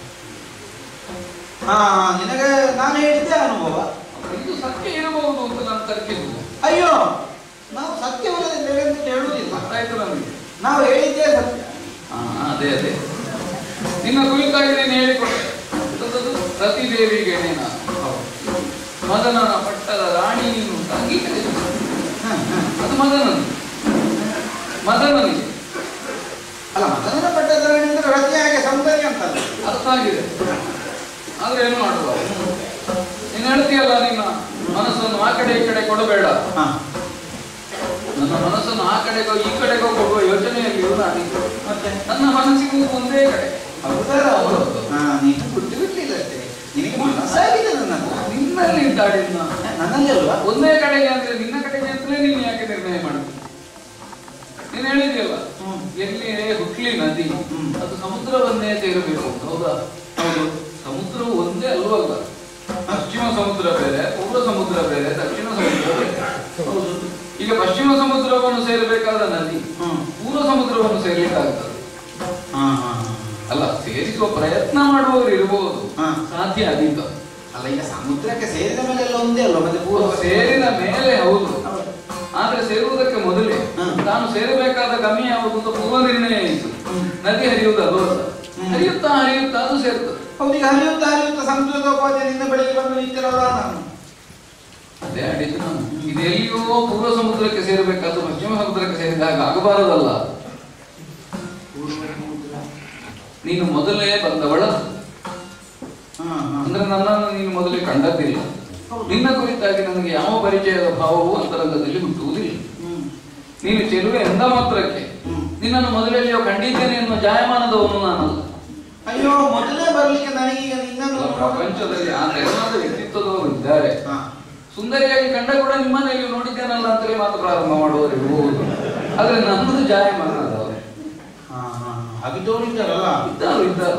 ಹಾ ನಿನಗೆ ನಾನು ಹೇಳಿದ್ದೆ ಅನುಭವ ಇದು ಸತ್ಯ ಇರಬಹುದು ಅಂತ ನಾನು ತರ್ಕಿಸುವುದು ಅಯ್ಯೋ ನಾವು ಸತ್ಯವಲ್ಲದೆ ಬೇರೆ ಅಂತ ಹೇಳುವುದಿಲ್ಲ ಗೊತ್ತಾಯ್ತು ನನಗೆ ನಾವು ಹೇಳಿದ್ದೇ ಸತ್ಯ ಹಾ ಅದೇ ಅದೇ ನಿನ್ನ ಕುರಿತಾಗಿ ನೀನು ಹೇಳಿಕೊಟ್ಟೆ ಎಂತದದು? ರತಿದೇವಿಗೆ ನೇನ ಮದನನ ಪಟ್ಟದ ರಾಣಿ ನೀನು ಅಂತ ಅಂಗೀಕರಿಸಿದ. ಅದು ಮದನನು ಮದನನಿಗೆ ಅಲ್ಲ ಮತದಾನ ಪಟ್ಟದ್ರಿಂದ ರತಿ ಹಾಗೆ ಸೌಂದರ್ಯ ಅಂತಲ್ಲ ಅರ್ಥ ಆಗಿದೆ ಆದ್ರೆ ಏನು ಮಾಡುವ ನೀನು ಹೇಳ್ತೀಯಲ್ಲ ನಿನ್ನ ಮನಸ್ಸನ್ನು ಆ ಕಡೆ ಈ ಕಡೆ ಕೊಡಬೇಡ ಹಾ ನನ್ನ ಮನಸ್ಸನ್ನು ಆ ಕಡೆಗೋ ಈ ಕಡೆಗೋ ಕೊಡುವ ಯೋಚನೆಯಲ್ಲಿ ನಾನಿದ್ದು ಮತ್ತೆ ನನ್ನ ಮನಸ್ಸಿಗೂ ಒಂದೇ ಕಡೆ ಹೌದಲ್ಲ ಹೌದು. ಹಾ ನೀನು ಬಿಟ್ಟು ಬಿಡ್ಲಿಲ್ಲ ಅಷ್ಟೇ ನಿನಗೆ ಮನಸ್ಸಾಗಿದೆ ನನ್ನದು ನಿನ್ನಲ್ಲಿ ಇದ್ದಾಡಿನ ನನ್ನಲ್ಲಿ ಅಲ್ವಾ ಒಂದೇ ಕಡೆಗೆ ಅಂದ್ರೆ ನಿನ್ನ ಕಡೆಗೆ ಅಂತಲೇ ನೀನು ಯಾಕೆ ನಿರ್ಣಯ ಮಾಡುದು ನೀನು ಹೇಳಿದ್ಯಲ್ಲ ಹ್ಮ್. ಎಲ್ಲಿ ಹುಟ್ಲಿ ನದಿ ಹ್ಮ್. ಅದು ಸಮುದ್ರವನ್ನೇ ಸೇರಬೇಕು ಅಂತ, ಹೌದಾ ಹೌದು ಸಮುದ್ರವು ಒಂದೇ ಅಲ್ವಲ್ಲ ಪಶ್ಚಿಮ ಸಮುದ್ರ ಬೇರೆ ಪೂರ್ವ ಸಮುದ್ರ ಬೇರೆ ದಕ್ಷಿಣ ಸಮುದ್ರ ಬೇರೆ ಹೌದು ಈಗ ಪಶ್ಚಿಮ ಸಮುದ್ರವನ್ನು ಸೇರಬೇಕಾದ ನದಿ ಹ್ಮ್ ಪೂರ್ವ ಸಮುದ್ರವನ್ನು ಸೇರ್ಲಿಕ್ಕಾಗ್ತದೆ ಹಾ ಹಾ ಹಾ. ಅಲ್ಲ ಸೇರಿಸುವ ಪ್ರಯತ್ನ ಮಾಡುವವರು ಇರಬಹುದು ಹಾ. ಸಾಧ್ಯ ಅಧಿಕ ಅಲ್ಲ ಈಗ ಸಮುದ್ರಕ್ಕೆ ಸೇರಿದ ಮೇಲೆ ಎಲ್ಲ ಒಂದೇ ಅಲ್ವಾ ಮತ್ತೆ ಪೂರ್ವ ಸೇರಿದ ಮೇಲೆ ಹೌದು ಹೌದು. ಆದ್ರೆ ಸೇರುವುದಕ್ಕೆ ಮೊದಲೇ ಹ್ಮ್. ತಾನು ಸೇರಬೇಕಾದ ಗಮ್ಯ ಯಾವುದು ಅಂತ ಪೂರ್ವ ನಿರ್ಣಯ ಇತ್ತು ಹ್ಮ್. ನದಿ ಹರಿಯುವುದು ಅಲ್ವಲ್ಲ ಹ್ಮ್. ಹರಿಯುತ್ತಾ ಹರಿಯುತ್ತಾ ಅದು ಸೇರ್ತದೆ ಹೌದು ಈಗ ಹರಿಯುತ್ತಾ ಹರಿಯುತ್ತಾ ಸಮುದ್ರದ ಉಪಾಧ್ಯ ನಿನ್ನ ಬಳಿಗೆ ಬಂದು ನಿಂತಿರಲ್ಲ ನಾನು ಅದೇ ಆಡಿದ್ದು ನಾನು ಇದು ಎಲ್ಲಿಯೋ ಪೂರ್ವ ಸಮುದ್ರಕ್ಕೆ ಸೇರಬೇಕಾದ ಪಶ್ಚಿಮ ಸಮುದ್ರಕ್ಕೆ ಸೇರಿದಾಗ ಆಗಬಾರದಲ್ಲ ನೀನು ಮೊದಲೇ ಬಂದವಳ ಹಾ ಹಾ ಅಂದ್ರೆ ನನ್ನನ್ನು ನೀನು ಮೊದಲೇ ಕಂಡದ್ದಿಲ್ಲ ನಿನ್ನ ಕುರಿತಾಗಿ ನನಗೆ ಯಾವ ಪರಿಚಯದ ಭಾವವೂ ಅಂತರಂಗದಲ್ಲಿ ಹುಟ್ಟುವುದಿಲ್ಲ ಹ್ಮ್ ನೀನು ಚೆಲುವೆ ಎಂದ ಮಾತ್ರಕ್ಕೆ ಹ್ಮ್. ನಿನ್ನನ್ನು ಮೊದಲೆಲ್ಲಿಯೋ ಕಂಡಿದ್ದೇನೆ ಎನ್ನುವ ಜಾಯಮಾನದವನು ನಾನಲ್ಲ ಅಯ್ಯೋ ಮೊದಲೇ ಬರ್ಲಿಕ್ಕೆ ನನಗೀಗ ನಿನ್ನನ್ನು ಅಲ್ಲ, ಪ್ರಪಂಚದಲ್ಲಿ ಆ ತೆರನಾದ ವ್ಯಕ್ತಿತ್ವದವರು ಇದ್ದಾರೆ ಹಾ ಸುಂದರಿಯಾಗಿ ಕಂಡ ಕೂಡ ನಿಮ್ಮನೆಯಲ್ಲಿ ನೋಡಿದ್ದೇನಲ್ಲ ಅಂತಲೇ ಮಾತು ಪ್ರಾರಂಭ ಮಾಡುವವರು ಇರಬಹುದು ಆದ್ರೆ ನನ್ನದು ಜಾಯಮಾನ ಅದವರು ಹಾ ಹಾ ಹಾಗಿದ್ದವರು ಇದ್ದಾರಲ್ಲ ಇದ್ದಾರು ಇದ್ದಾರೆ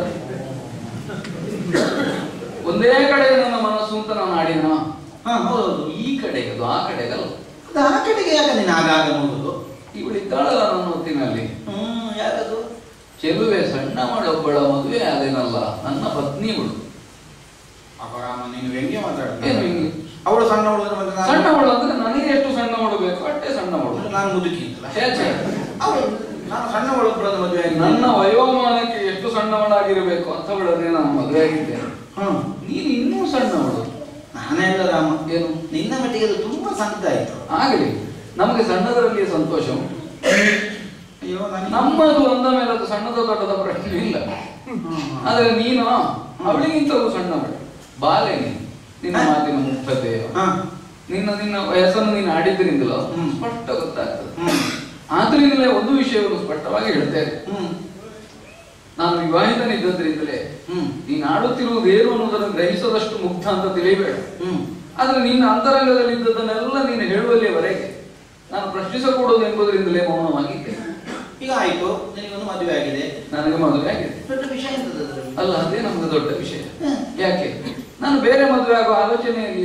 ಒಂದೇ ಕಡೆ ನನ್ನ ಮನಸ್ಸು ಅಂತ ನಾನು ಆಡಿನ ಹಾ ಹೌದು ಈ ಕಡೆಗೆ ಅದು ಆ ಕಡೆಗಲ್ಲ ಅದು ಆ ಕಡೆಗೆ ಯಾಕೆ ನೀನು ಆಗಾಗ ನೋಡುದು ಇವಳು ಇದ್ದಾಳಲ್ಲ ನನ್ನ ಹೊತ್ತಿನಲ್ಲಿ ಹ್ಮ್ ಯಾಕದು ಚೆಲುವೆ ಸಣ್ಣ ಮಾಡೊಬ್ಬಳ ಮದುವೆ ಆದೇನಲ್ಲ ನನ್ನ ಪತ್ನಿ ಇವಳು ಅಪರಾಮ ನೀನು ವ್ಯಂಗ್ಯ ಏನು ಮಾತಾಡ್ತೀನಿ ಹಿಂಗೆ? ಅವಳು ಸಣ್ಣವಳು ಅಂದ್ರೆ ಮತ್ತೆ ನಾನು- ಸಣ್ಣವಳು ಅಂದ್ರೆ ನನಗೆ ಎಷ್ಟು ಸಣ್ಣವಳು ಬೇಕು ಅಷ್ಟೇ ಸಣ್ಣವಳು ನಾನು ಮುದುಕಿ ಅಂತಲ್ಲ ಛೇ, ಛೇ. ಅವಳು ನಾನು ಸಣ್ಣವಳು ಒಬ್ಬಳನ್ನು ಮದುವೆ ಆಗಿ ನನ್ನ ವಯೋಮಾನಕ್ಕೆ ಎಷ್ಟು ಸಣ್ಣವಳಾಗಿರಬೇಕು ಅಂಥವಳನ್ನೇ ನಾನು ಮದುವೆ ಆಗಿದ್ದೇನೆ ಹ್ಮ್ ನೀನು ಇನ್ನೂ ಸಣ್ಣವಳು ನಾನೇ ಅಲ್ಲ ರಾಮ ಏನು ನಿನ್ನ ಮಟ್ಟಿಗೆ ಅದು ತುಂಬಾ ಸಣ್ಣದಾಯ್ತು ಆಗಲಿ ನಮಗೆ ಸಣ್ಣದರಲ್ಲಿ ಸಂತೋಷ ಉಂಟು ಅಯ್ಯೋ ನನಗೆ ನಮ್ಮದು ಅಂದ ಮೇಲೆ ಅದು ಸಣ್ಣದ ದೊಡ್ಡದ ಪ್ರಶ್ನೆ ಇಲ್ಲ ಆದ್ರೆ ನೀನು ಅವಳಿಗಿಂತಲೂ ಸಣ್ಣವಳು ಬಾಲೆ ನೀನು ನಿನ್ನ ಹ? ಮಾತಿನ ಮುಕ್ತತೆ ಹಾ ನಿನ್ನ ನಿನ್ನ ವಯಸ್ಸನ್ನು ನೀನು ಆಡಿದ್ದರಿಂದಲೋ ಹ್ಮ್. ಸ್ಪಷ್ಟ ಗೊತ್ತಾಗ್ತದೆ ಹ್ಮ್ ಆದ್ರಿಂದಲೇ ಒಂದು ವಿಷಯವನ್ನು ಸ್ಪಷ್ಟವಾಗಿ ಹೇಳ್ತೇನೆ ಹ್ಮ್ ನಾನು ವಿವಾಹಿತನಿದ್ದದ್ರಿಂದಲೇ ಹ್ಮ್ ನೀನು ಆಡುತ್ತಿರುವುದು ಏನು ಅನ್ನೋದನ್ನು ಗ್ರಹಿಸದಷ್ಟು ಮುಗ್ಧ ಅಂತ ತಿಳಿಯಬೇಡ ಹ್ಮ್ ಆದ್ರೆ ನಿನ್ನ ಅಂತರಂಗದಲ್ಲಿ ಇದ್ದದನ್ನೆಲ್ಲ ನೀನು ಹೇಳುವಲ್ಲಿಯವರೆಗೆ ನಾನು ಪ್ರಶ್ನಿಸಕೂಡದು ಎಂಬುದರಿಂದಲೇ ಮೌನವಾಗಿದ್ದೆ ಈಗ ಆಯ್ತು ನಿನಗೊಂದು ಮದುವೆ ಆಗಿದೆ ನನಗೆ ಮದುವೆ ಆಗಿದೆ ದೊಡ್ಡ ವಿಷಯ ಎಂತದ್ದು ಅದರಲ್ಲಿ? ಅಲ್ಲ ಅದೇ ನಮ್ಗೆ ದೊಡ್ಡ ವಿಷಯ ಹ್ಮ್. ಯಾಕೆ ನಾನು ಬೇರೆ ಮದುವೆ ಆಗುವ ಆಲೋಚನೆಯಲ್ಲಿ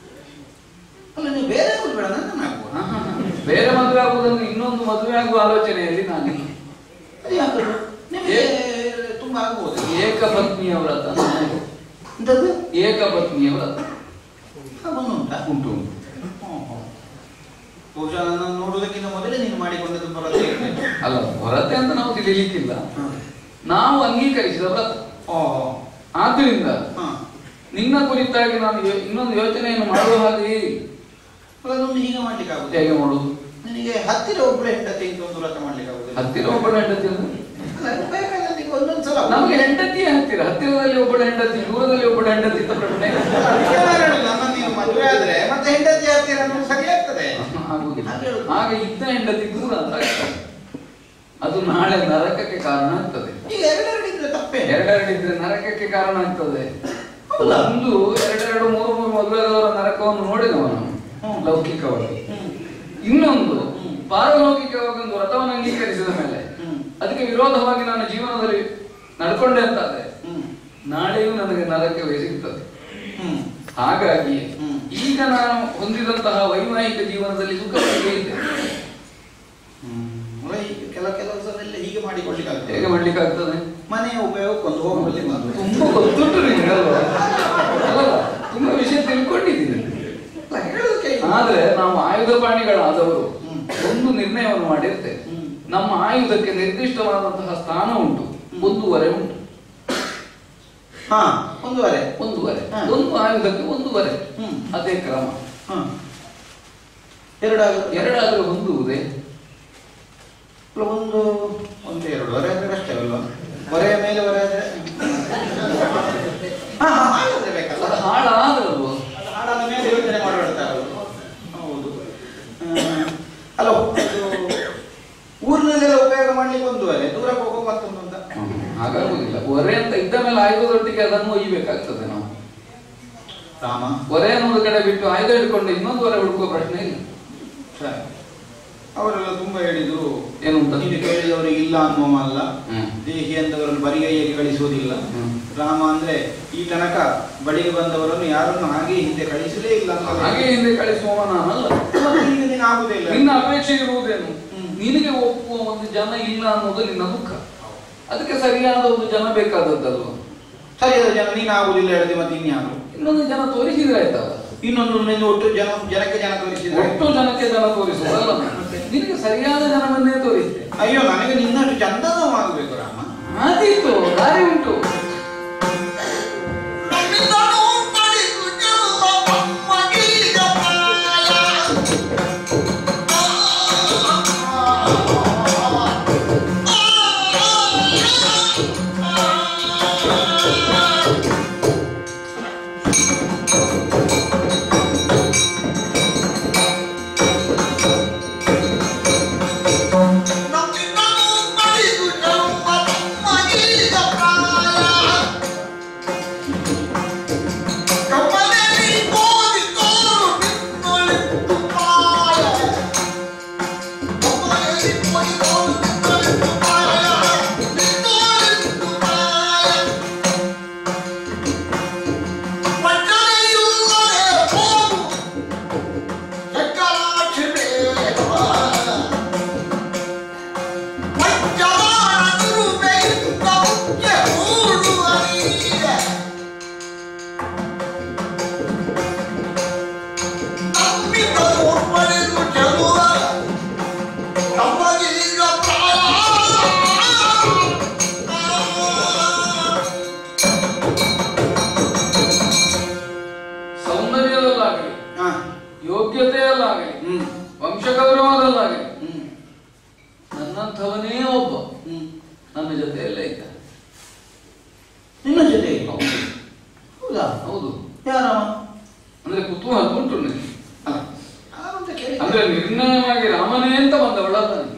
ಅಲ್ಲ ನೀವು ಬೇರೆ ಆಗುದು ಬೇಡ ನನ್ನ ಆಗುವ ಹಾ, ಹಾ, ಹಾ. ಬೇರೆ ಮದುವೆ ಆಗುವುದನ್ನು ಇನ್ನೊಂದು ಮದುವೆ ಆಗುವ ಆಲೋಚನೆಯಲ್ಲಿ ನಾನಿಲ್ಲ ಅದು ಯಾಕದು ನಿಮಗೆ ತುಂಬಾ ಆಗ್ಬೋದು ಏಕಪತ್ನಿಯ ವ್ರತ ನನಗೆ. ಎಂತದ್ದು ಏಕಪತ್ನಿಯ ವ್ರತ ಹಾಗೊಂದು ಉಂಟಾ ಉಂಟು ಉಂಟು ಹ್ಮ್, ಹ್ಮ್. ಬಹುಶಃ ನನ್ನನ್ನು ನೋಡುವುದಕ್ಕಿಂತ ಮೊದಲೇ ನೀನು ಮಾಡಿಕೊಂಡದ್ದು ಬರತ್ತೆ ಇರ್ಬೇಕು. ಅಲ್ಲ ಹೊರತೆ ಅಂತ ನಾವು ತಿಳಿಲಿಕ್ಕಿಲ್ಲ ಹ್ಮ್. ನಾವು ಅಂಗೀಕರಿಸಿದ ವ್ರತ ಓ ಆದ್ರಿಂದ ಹಾ ನಿನ್ನ ಕುರಿತಾಗಿ ನಾನು ಯೋ- ಇನ್ನೊಂದು ಯೋಚನೆಯನ್ನು ಮಾಡುವ ಹಾಗೆ ಅದೊಂದು ಹೀಗೆ ಮಾಡ್ಲಿಕ್ಕೆ ಆಗುದು ಹೇಗೆ ಮಾಡುದು ನಿನಗೆ ಹತ್ತಿರ ಒಬ್ಬಳು ಹೆಂಡತಿ ಅಂತ ಒಂದು ವ್ರತ ಮಾಡ್ಲಿಕ್ಕೆ ಆಗುದಿಲ್ಲ ಹತ್ತಿರ ಒಬ್ಬಳ ಹೆಂಡತಿ ಅಂದ್ರೆ? ಅಲ್ಲ, ಅದು ಬೇಕಾದಲ್ಲಿ ಒಂದೊಂದ್ಸಲ ನಮಗೆ ಹೆಂಡತಿಯೇ ಹತ್ತಿರ ಹತ್ತಿರದಲ್ಲಿ ಒಬ್ಬಳ ಹೆಂಡತಿ ದೂರದಲ್ಲಿ ಒಬ್ಬಳ ಹೆಂಡತಿ ಅಂತ ಪ್ರಶ್ನೆ ಇಲ್ಲ. ಅದಕ್ಕೆ ನಾನು ಹೇಳುದು, ನನ್ನ ನೀನು ಮದುವೆ ಆದ್ರೆ ಮತ್ತೆ ಹೆಂಡತಿ ಹತ್ತಿರ ಅನ್ನೋದು ಸರಿ ಆಗ್ತದೆ ಆಗುವುದಿಲ್ಲ ಹಾಗೆ ಹೇಳುದು. ಹಾಗೆ ಇದ್ದ ಹೆಂಡತಿ ದೂರ ಅಂತ ಆಗ್ತದೆ. ಅದು ನಾಳೆ ನರಕಕ್ಕೆ ಕಾರಣ ಆಗ್ತದೆ ಈಗ ಎರಡೆರಡಿದ್ರೆ ತಪ್ಪೇ ಎರಡೆರಡಿದ್ರೆ ನರಕಕ್ಕೆ ಕಾರಣ ಆಗ್ತದೆ ಹೌದಾ? ಒಂದು ಎರಡೆರಡು ಮೂರು ಮೂರು ಮದುವೆದವರ ನರಕವನ್ನು ನೋಡಿದವ ನಾವು ಹ್ಮ್. ಲೌಕಿಕವಾಗಿ ಹ್ಮ್. ಇನ್ನೊಂದು ಹ್ಮ್. ಪಾರಲೌಕಿಕವಾಗಿ ಒಂದು ವ್ರತವನ್ನು ಅಂಗೀಕರಿಸಿದ ಮೇಲೆ ಹ್ಮ್. ಅದಕ್ಕೆ ವಿರೋಧವಾಗಿ ನಾನು ಜೀವನದಲ್ಲಿ ನಡ್ಕೊಂಡೆ ಅಂತಾದ್ರೆ ಹ್ಮ್. ನಾಳೆಯೂ ನನಗೆ ನರಕವೇ ಸಿಗ್ತದೆ ಹ್ಮ್. ಹಾಗಾಗಿ ಹ್ಮ್. ಈಗ ನಾನು ಹೊಂದಿದಂತಹ ವೈವಾಹಿಕ ಜೀವನದಲ್ಲಿ ಸುಖವಾಗಿ ಇದ್ದೆ ಹ್ಮ್. ಅಲ್ಲ, ಈಗ ಕೆಲ ಕೆಲವು ಸಲ ಎಲ್ಲ ಹೀಗೆ ಮಾಡಿಕೊಳ್ಳಿಕ್ಕೆ ಆಗ್ತದೆ ಹೇಗೆ ಮಾಡ್ಲಿಕ್ಕೆ ಆಗ್ತದೆ ಮನೆಯ ಉಪಯೋಗಕ್ಕೆ ಒಂದು ಹೋಗುವಲ್ಲಿ ಬಂದು ತುಂಬಾ ಗೊತ್ತುಂಟು ನಿಮ್ಗೆ ಅಲ್ವಾ ಅಲ್ಲಲ್ಲ ತುಂಬಾ ವಿಷಯ ತಿಳ್ಕೊಂಡಿದ್ದೀನಿ ಅಲ್ಲ, ಹೇಳೋದಕ್ಕೆ ಇಲ್ಲ. ಆದ್ರೆ ನಾವು ಆಯುಧ ಪ್ರಾಣಿಗಳಾದವರು ಹ್ಮ್. ಒಂದು ನಿರ್ಣಯವನ್ನು ಮಾಡಿರ್ತೇವೆ ಹ್ಮ್. ನಮ್ಮ ಆಯುಧಕ್ಕೆ ನಿರ್ದಿಷ್ಟವಾದಂತಹ ಸ್ಥಾನ ಉಂಟು ಒಂದೂವರೆ ಉಂಟು ಹಾ ಒಂದೂವರೆ ಒಂದೂವರೆ ಹಾ. ಒಂದು ಆಯುಧಕ್ಕೆ ಒಂದೂವರೆ ಹ್ಮ್. ಅದೇ ಕ್ರಮ ಹಾ ಎರಡಾಗ ಎರಡಾದ್ರೆ ಹೊಂದುವುದೇ ಅಲ್ಲ, ಒಂದು ಒಂದು ಎರಡೂವರೆ ಅಂದ್ರೆ ಅಷ್ಟೇ ಅಲ್ವಾ ಹೊರೆಯ ಮೇಲೆ ಹೊರೆ ಆದ್ರೆ ಹಾ ಹಾ ಹಾಗಾದ್ರೆ ಬೇಕಲ್ಲ ಅದು ಹಾಳಾದ್ರಲ್ವ ಅದು ಹಾಳಾದ ಮೇಲೆ ಯೋಚನೆ ಮಾಡಿಬಿಡ್ತಾರಲ್ಲ ಹೌದು ಆ, ಅಲ್ಲ ಇದು ಊರಿನಲ್ಲೆಲ್ಲ ಉಪಯೋಗ ಮಾಡ್ಲಿಕ್ಕೆ ಒಂದೂವರೆ ದೂರಕ್ಕೆ ಹೋಗೋ ಮತ್ತೊಂದು ಅಂತ ಹಾಗಾಗುದಿಲ್ಲ ಒರೆ ಅಂತ ಇದ್ದ ಮೇಲೆ ಆಯುಧದೊಟ್ಟಿಗೆ ಅದನ್ನು ಒಯ್ಯಬೇಕಾಗ್ತದೆ ನಾವು ರಾಮ ಒರೆ ಅನ್ನೋದು ಕಡೆ ಬಿಟ್ಟು ಆಯುಧ ಹಿಡ್ಕೊಂಡು ಇನ್ನೊಂದು ಒರೆ ಹುಡುಕುವ ಪ್ರಶ್ನೆ ಇಲ್ಲ ಸರಿ ಅವರೆಲ್ಲ ತುಂಬಾ ಹೇಳಿದ್ರು ಏನು ಅಂತ ನೀನು ಕೇಳಿದವರಿಗೆ ಇಲ್ಲ ಅನ್ನುವ ಅಲ್ಲ ಹ್ಮ್. ದೇಹಿ ಅಂತವರನ್ನು ಬರಿಗೈಯಲ್ಲಿ ಕಳಿಸುವುದಿಲ್ಲ ಹ್ಮ್. ರಾಮ ಅಂದ್ರೆ ಈ ತನಕ ಬಳಿಗೆ ಬಂದವರನ್ನು ಯಾರನ್ನು ಹಾಗೆ ಹಿಂದೆ ಕಳಿಸಲೇ ಇಲ್ಲ ಅಂತ ಹಾಗೆ ಹಿಂದೆ ಕಳಿಸುವ ನಾನಲ್ಲ ಮತ್ತೆ ಈಗ ನೀನು ಆಗುದೇ ಇಲ್ಲ ನಿನ್ನ ಅಪೇಕ್ಷೆ ಇರುವುದೇನು ಹ್ಮ್. ನಿನಗೆ ಒಪ್ಪುವ ಒಂದು ಜನ ಇಲ್ಲ ಅನ್ನೋದು ನಿನ್ನ ದುಃಖ ಅದಕ್ಕೆ ಸರಿಯಾದ ಒಂದು ಜನ ಬೇಕಾದದ್ದಲ್ವ ಸರಿಯಾದ ಜನ ನೀನು ಆಗುದಿಲ್ಲ ಹೇಳಿದೆ ಮತ್ತೆ ಇನ್ಯಾರು ಇನ್ನೊಂದು ಜನ ತೋರಿಸಿದ್ರೆ ಆಯ್ತಲ್ಲ ಇನ್ನೊಂದು ನೀನು ಒಟ್ಟು ಜನ ಜನಕ್ಕೆ ಜನ ತೋರಿಸಿದ್ರೆ ಒಟ್ಟು ಜನಕ್ಕೆ ಜನ ತೋರಿಸುವುದಲ್ಲ ನಿನಗೆ ಸರಿಯಾದ ಜನವನ್ನೇ ತೋರಿಸಿದೆ ಅಯ್ಯೋ ನನಗೆ ನಿನ್ನಷ್ಟು ಚಂದನೂ ಆಗಬೇಕು ರಾಮ ಆದೀತು ದಾರಿ ಉಂಟು ಸೌಂದರ್ಯದಲ್ಲಾಗಲಿ ಹಾ ಯೋಗ್ಯತೆಯಲ್ಲಾಗಲಿ ಹ್ಮ್ ವಂಶಗೌರವದಲ್ಲಾಗಲಿ ಹ್ಮ್ ನನ್ನಂಥವನೇ ಒಬ್ಬ ಹ್ಮ್ ನನ್ನ ಜೊತೆಯಲ್ಲೇ ಇದ್ದ ನಿನ್ನ ಜೊತೆ ಹೌದು. ಹೌದಾ ಹೌದು ಯಾರವ ಅಂದ್ರೆ ಕುತೂಹಲ ಉಂಟು ನನಗೆ ಅಲ್ಲ ಯಾರು ಅಂತ ಕೇಳಿ ಅಂದ್ರೆ ನಿರ್ಣಯವಾಗಿ ರಾಮನೇ ಅಂತ ಬಂದವಳಲ್ಲ ನನಗೆ.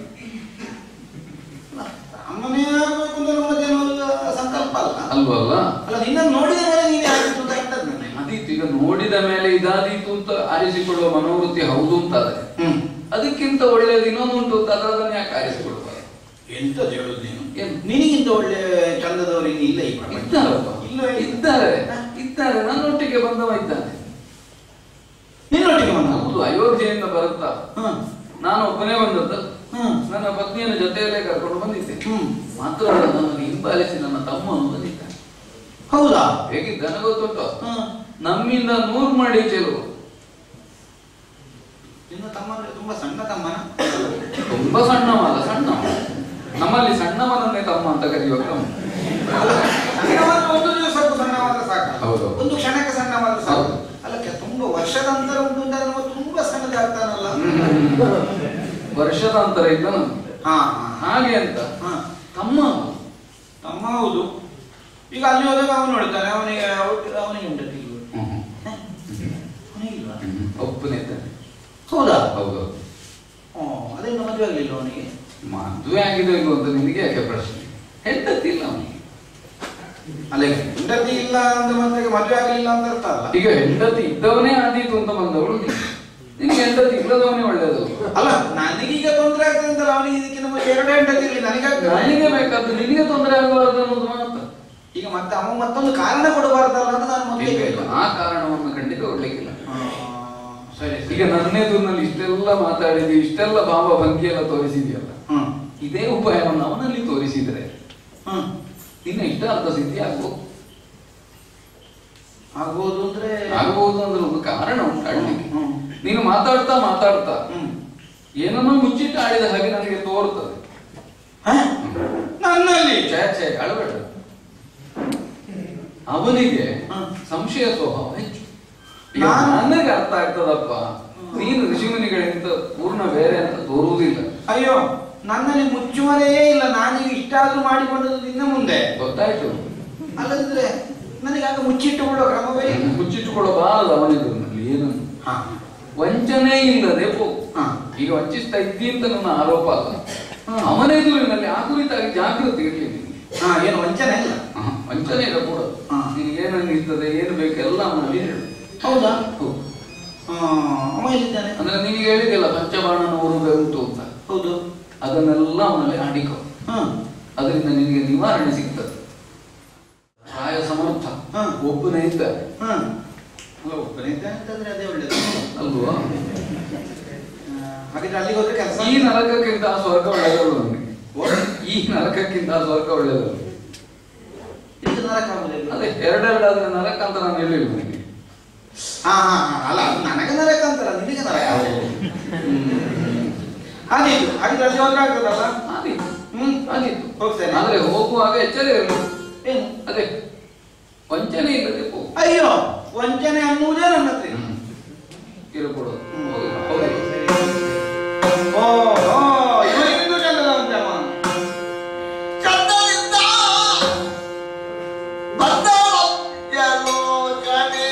ರಾಮನೇ ಆಗ್ಬೇಕು ಅಂತ ನಮ್ಮ ಜನರ ಸಂಕಲ್ಪ ಅಲ್ಲ ಅಲ್ವಲ್ಲ ಅಲ್ಲ ನಿನ್ನನ್ನು ನೋಡಿದ ಮೇಲೆ ನೀನು ಯಾರಿತ್ತು ಅಂತ ಇಟ್ಟದ್ದು ನನಗೆ ಅದೀತು ಈಗ ನೋಡಿದ ಮೇಲೆ ಇದಾದೀತು ಅಂತ ಆರಿಸಿಕೊಳ್ಳುವ ಮನೋವೃತ್ತಿ ಹೌದು ಅಂತಾದ್ರೆ ಹ್ಮ್ ಅದಕ್ಕಿಂತ ಒಳ್ಳೆಯದು ಇನ್ನೊಂದು ಉಂಟು ಅಂತ ಅದನ್ನು ಯಾಕೆ ಆರಿಸಿಕೊಳ್ಳುವ ಎಂತ ಹೇಳುದು ನೀನು ಏನು? ನಿನಗಿಂತ ಒಳ್ಳೆ ಚಂದದವರು ಇನ್ನು ಇಲ್ಲ ಈ ಪ್ರಪಂಚ ಇದ್ದಾರಪ್ಪ ಇಲ್ಲವೇ ಇಲ್ಲ. ಇದ್ದಾರೆ ಇದ್ದಾರೆ ನನ್ನೊಟ್ಟಿಗೆ ಬಂದವ ಇದ್ದಾನೆ ನಿನ್ನೊಟ್ಟಿಗೆ ಬಂದ ಹೌದು ಅಯೋಧ್ಯೆಯಿಂದ ಬರುತ್ತಾ ಹ್ಮ್ ನಾನು ಒಬ್ಬನೇ ಬಂದದ್ದು ಹ್ಮ್ ನನ್ನ ಪತ್ನಿಯನ್ನು ಜೊತೆಯಲ್ಲೇ ಕರ್ಕೊಂಡು ಬಂದಿದ್ದೆ ಹ್ಮ್ ಮಾತ್ರ ಅಲ್ಲ ನನ್ನನ್ನು ಹಿಂಬಾಲಿಸಿ ನನ್ನ ತಮ್ಮನು ಬಂದಿದ್ದಾನೆ ಹೌದಾ ಹೇಗಿದ್ದಾನೆ ಗೊತ್ತುಂಟು ಹ್ಮ್ ನಮ್ಮಿಂದ ನೂರು ಮಾಡಿ ಚೆಲುವು ನಿನ್ನ ತಮ್ಮ ಅಂದ್ರೆ ತುಂಬಾ ಸಣ್ಣ ತಮ್ಮನ ತುಂಬಾ ಸಣ್ಣವಲ್ಲ ಸಣ್ಣವ ನಮ್ಮಲ್ಲಿ ಸಣ್ಣವನನ್ನೇ ತಮ್ಮ ಅಂತ ಕರೆಯುವ ಕ್ರಮ ಸಣ್ಣವಾದ್ರೆ ಒಂದು ದಿವಸಕ್ಕೂ ಸಣ್ಣವಾದ್ರೆ ಸಾಕು ಹೌದು. ಒಂದು ಕ್ಷಣಕ್ಕೆ ಸಣ್ಣವಾದ್ರೆ ಸಾಕು ಹೌದು. ಅಲ್ಲ ಕೆ- ತುಂಬಾ ವರ್ಷದ ಅಂತರ ಉಂಟು ಅಂತ ನಮ್ಮ ತುಂಬಾ ಸಣ್ಣದಾಗ್ತಾನಲ್ಲ ವರ್ಷದ ಅಂತರ ಇದ್ದ ನಾನು ಹಾ ಹಾ ಹಾಗೆ ಅಂತ ಹಾ ತಮ್ಮ ತಮ್ಮ ಹೌದು ಈಗ ಅಲ್ಲಿ ಹೋದಾಗ ಅವನು ನೋಡ್ತಾನೆ ಅವನಿಗೆ ಅವ್ಟ್- ಅವನಿಗೆ ಉಂಟು ಅವನಿಗೆ ಇಲ್ವಾ ಒಪ್ಪನೇ ಇದ್ದಾನೆ ಹೌದಾ ಹೌದು ಓ ಅದರಿಂದ ಮದುವೆ ಆಗಲಿಲ್ಲ ಅವನಿಗೆ ಮದುವೆ ಆಗಿದೆ ಇಲ್ವೋ ಅಂತ ನಿನಗೆ ಯಾಕೆ ಪ್ರಶ್ನೆ ಹೆಂಡತಿ ಇಲ್ಲ ಅವನಿಗೆ ಅಲ್ಲ ಈಗ ಹೆಂಡತಿ ಇಲ್ಲ ಅಂತ ಬಂದಾಗ ಮದುವೆ ಆಗಲಿಲ್ಲ ಅಂತ ಅರ್ಥ ಅಲ್ಲ ಈಗ ಹೆಂಡತಿ ಇದ್ದವನೇ ಆದೀತು ಅಂತ ಬಂದವಳು ನೀನು. ನಿನಗೆ ಹೆಂಡತಿ ಇಲ್ಲದವನೇ ಒಳ್ಳೆಯದು ಅಲ್ಲ ನನಗೀಗ ತೊಂದರೆ ಆಗ್ತದೆ ಅಂತಲ್ಲ ಅವನಿಗೆ ಇದಕ್ಕಿಂತ ಮುಂಚೆ ಎರಡು ಹೆಂಡತಿ ಇರಲಿ ನನಗಾಗ್ತದೆ ನನಗೆ ಬೇಕಾದ್ದು ನಿನಗೆ ತೊಂದರೆ ಆಗಬಾರದು ಅನ್ನೋದು ಮಾತ್ರ ಈಗ ಮತ್ತೆ ಅವ ಮತ್ತೊಂದು ಕಾರಣ ಕೊಡಬಾರ್ದಲ್ಲ ಅಂತ ನಾನು ಮೊದಲೇ ಇಲ್ಲ, ಇಲ್ಲ. ಕೇಳಿದೆ. ಆ ಕಾರಣವನ್ನು ಖಂಡಿತ ಕೊಡ್ಲಿಕ್ಕಿಲ್ಲ ಆ, ಸರಿ ಈಗ ನನ್ನೆದುರಿನಲ್ಲಿ ಇಷ್ಟೆಲ್ಲ ಮಾತಾಡಿದಿ ಇಷ್ಟೆಲ್ಲ ಭಾವ ಭಂಗಿ ಎಲ್ಲ ತೋರಿಸಿದೆಯಲ್ಲ ಹ್ಮ್ ಇದೇ ಉಪಾಯವನ್ನು ಅವನಲ್ಲಿ ತೋರಿಸಿದರೆ ಹ್ಮ್ ನಿನ್ನ ಇಷ್ಟ ಅರ್ಥ ಸಿದ್ಧಿ ಆಗ್ಬೋದು ಆಗ್ಬೋದು ಅಂದ್ರೆ ಆಗಬಹುದು ಅಂದ್ರೆ ಒಂದು ಕಾರಣ ಉಂಟು ಆಡ್ಲಿಕ್ಕೆ ಹ್ಮ್. ನೀನು ಮಾತಾಡ್ತಾ ಮಾತಾಡ್ತಾ ಹ್ಮ್ ಏನನ್ನೋ ಮುಚ್ಚಿಟ್ಟು ಆಡಿದ ಹಾಗೆ ನನಗೆ ತೋರ್ತದೆ ಹ? ನನ್ನಲ್ಲಿ ಛೇ ಛೇ ಅಳಬೇಡ ಅವನಿಗೆ ಹ. ಸಂಶಯ ಸ್ವಭಾವ ಹೆಚ್ಚು ಈಗ ನಾನು- ನನಗೆ ಅರ್ಥ ಆಗ್ತದಪ್ಪ ನೀನು ಋಷಿಮುನಿಗಳಿಂದ ಪೂರ್ಣ ಬೇರೆ ಅಂತ ತೋರುವುದಿಲ್ಲ ಅಯ್ಯೋ ನನ್ನಲ್ಲಿ ಮುಚ್ಚುಮರೇ ಇಲ್ಲ ನಾನೀಗ ಇಷ್ಟಾದ್ರೂ ಮಾಡಿಕೊಂಡದ್ದು ನಿನ್ನ ಮುಂದೆ ಗೊತ್ತಾಯ್ತು ಅಲ್ಲದಿದ್ರೆ ನನಗಾಗ ಮುಚ್ಚಿಟ್ಟುಕೊಳ್ಳೋ ಕ್ರಮವೇ ಇಲ್ಲ. ಮುಚ್ಚಿಟ್ಟುಕೊಳ್ಳಬಾರದು ಅವನಿದ್ರಲ್ಲಿ ಏನನ್ನು ಹಾ ವಂಚನೆ ಇಲ್ಲದೆ ಪೋ ಹಾ. ಈಗ ವಂಚಿಸ್ತಾ ಇದ್ದಿ ಅಂತ ನನ್ನ ಆರೋಪ ಅಲ್ಲ ಹಾ. ಅವನ ಎದುರಿನಲ್ಲಿ ಆ ಕುರಿತಾಗಿ ಜಾಗೃತಿ ಇರಲಿ ನಿನಗೆ ಹಾ ಏನು ವಂಚನೆ ಇಲ್ಲ ಹ, ವಂಚನೆ ಇಲ್ಲ ಕೂಡ ಹಾ. ನಿನಗೆ ಏನನ್ನು ಇರ್ತದೆ ಏನು ಬೇಕು ಎಲ್ಲ ಅವನಲ್ಲಿ ಹೇಳು ಹೌದಾ ಹೌದು. ಹಾ, ಅವ ಎಲ್ಲಿದ್ದಾನೆ ಅಂದ್ರೆ ನಿನಗೆ ಹೇಳಿದೆಲ್ಲ ಪಂಚಬಾಣನ ಊರುಗ ಉಂಟು ಅಂತ ಹೌದು ಅದನ್ನೆಲ್ಲ ಅವನಲ್ಲಿ ಆಡಿಕೊ ಹಾ ಅದರಿಂದ ನಿನಗೆ ನಿವಾರಣೆ ಸಿಗ್ತದೆ ಪ್ರಾಯ ಸಮರ್ಥ ಹಾ. ಒಬ್ಬನೇ ಇದ್ದಾನೆ ಹಾ ಅಲ್ಲ ಒಬ್ಬನೇ ಇದ್ದಾನೆ ಅಂತಂದ್ರೆ ಅದೇ ಒಳ್ಳೇದು ಅಲ್ವಾ ಆ, ಹಾಗಿದ್ರೆ ಅಲ್ಲಿಗೆ ಹೋದ್ರೆ ಕೆಲಸ ಈ ನರಕಕ್ಕಿಂತ ಆ ಸ್ವರ್ಗ ಒಳ್ಳೆಯದಲ್ಲ ನನಗೆ ಈ ನರಕಕ್ಕಿಂತ ಆ ಸ್ವರ್ಗ ಒಳ್ಳೆಯದಲ್ಲ ಇದು ನರಕ ಆಗುದಿಲ್ಲ ಅದೇ ಎರಡೆರಡಾದ್ರೆ ನರಕ ಅಂತ ನಾನು ಹೇಳಿಲ್ಲ ನಿನಗೆ ಹಾ ಹಾ ಹಾ ಅಲ್ಲ ಅದು ನನಗೆ ನರಕ ಅಂತಲ್ಲ ನಿನಗೆ ನರಕ ಆದೀತು ಹಾಗಿದ್ರೆ ಅಲ್ಲಿ ಹೋದ್ರೆ ಆಗ್ತದಲ್ಲ ಆದೀತು ಹ್ಮ್ ಆದೀತು ಹೋಗ್ತೇನೆ ಆದ್ರೆ ಹೋಗುವಾಗ ಎಚ್ಚರ ಇರಲಿ ಏನು ಅದೇ ವಂಚನೆ ಇಲ್ಲದೆ ಹೋಗು ಅಯ್ಯೋ ವಂಚನೆ ಅನ್ನುವುದೇ ನನ್ನ ಹತ್ರ ಇಲ್ಲ. ಕಿರುಕೊಡೋದು ಹ್ಮ್. ಹೋಗಿ, ಹೋಗಿ. ಓ ಓ ಇವನಿಗಿಂದು ಚಂದದ ಉಂಟಮ್ಮ ಚಂದದಿಂದ ಬಂದ ಯೋಚನೆ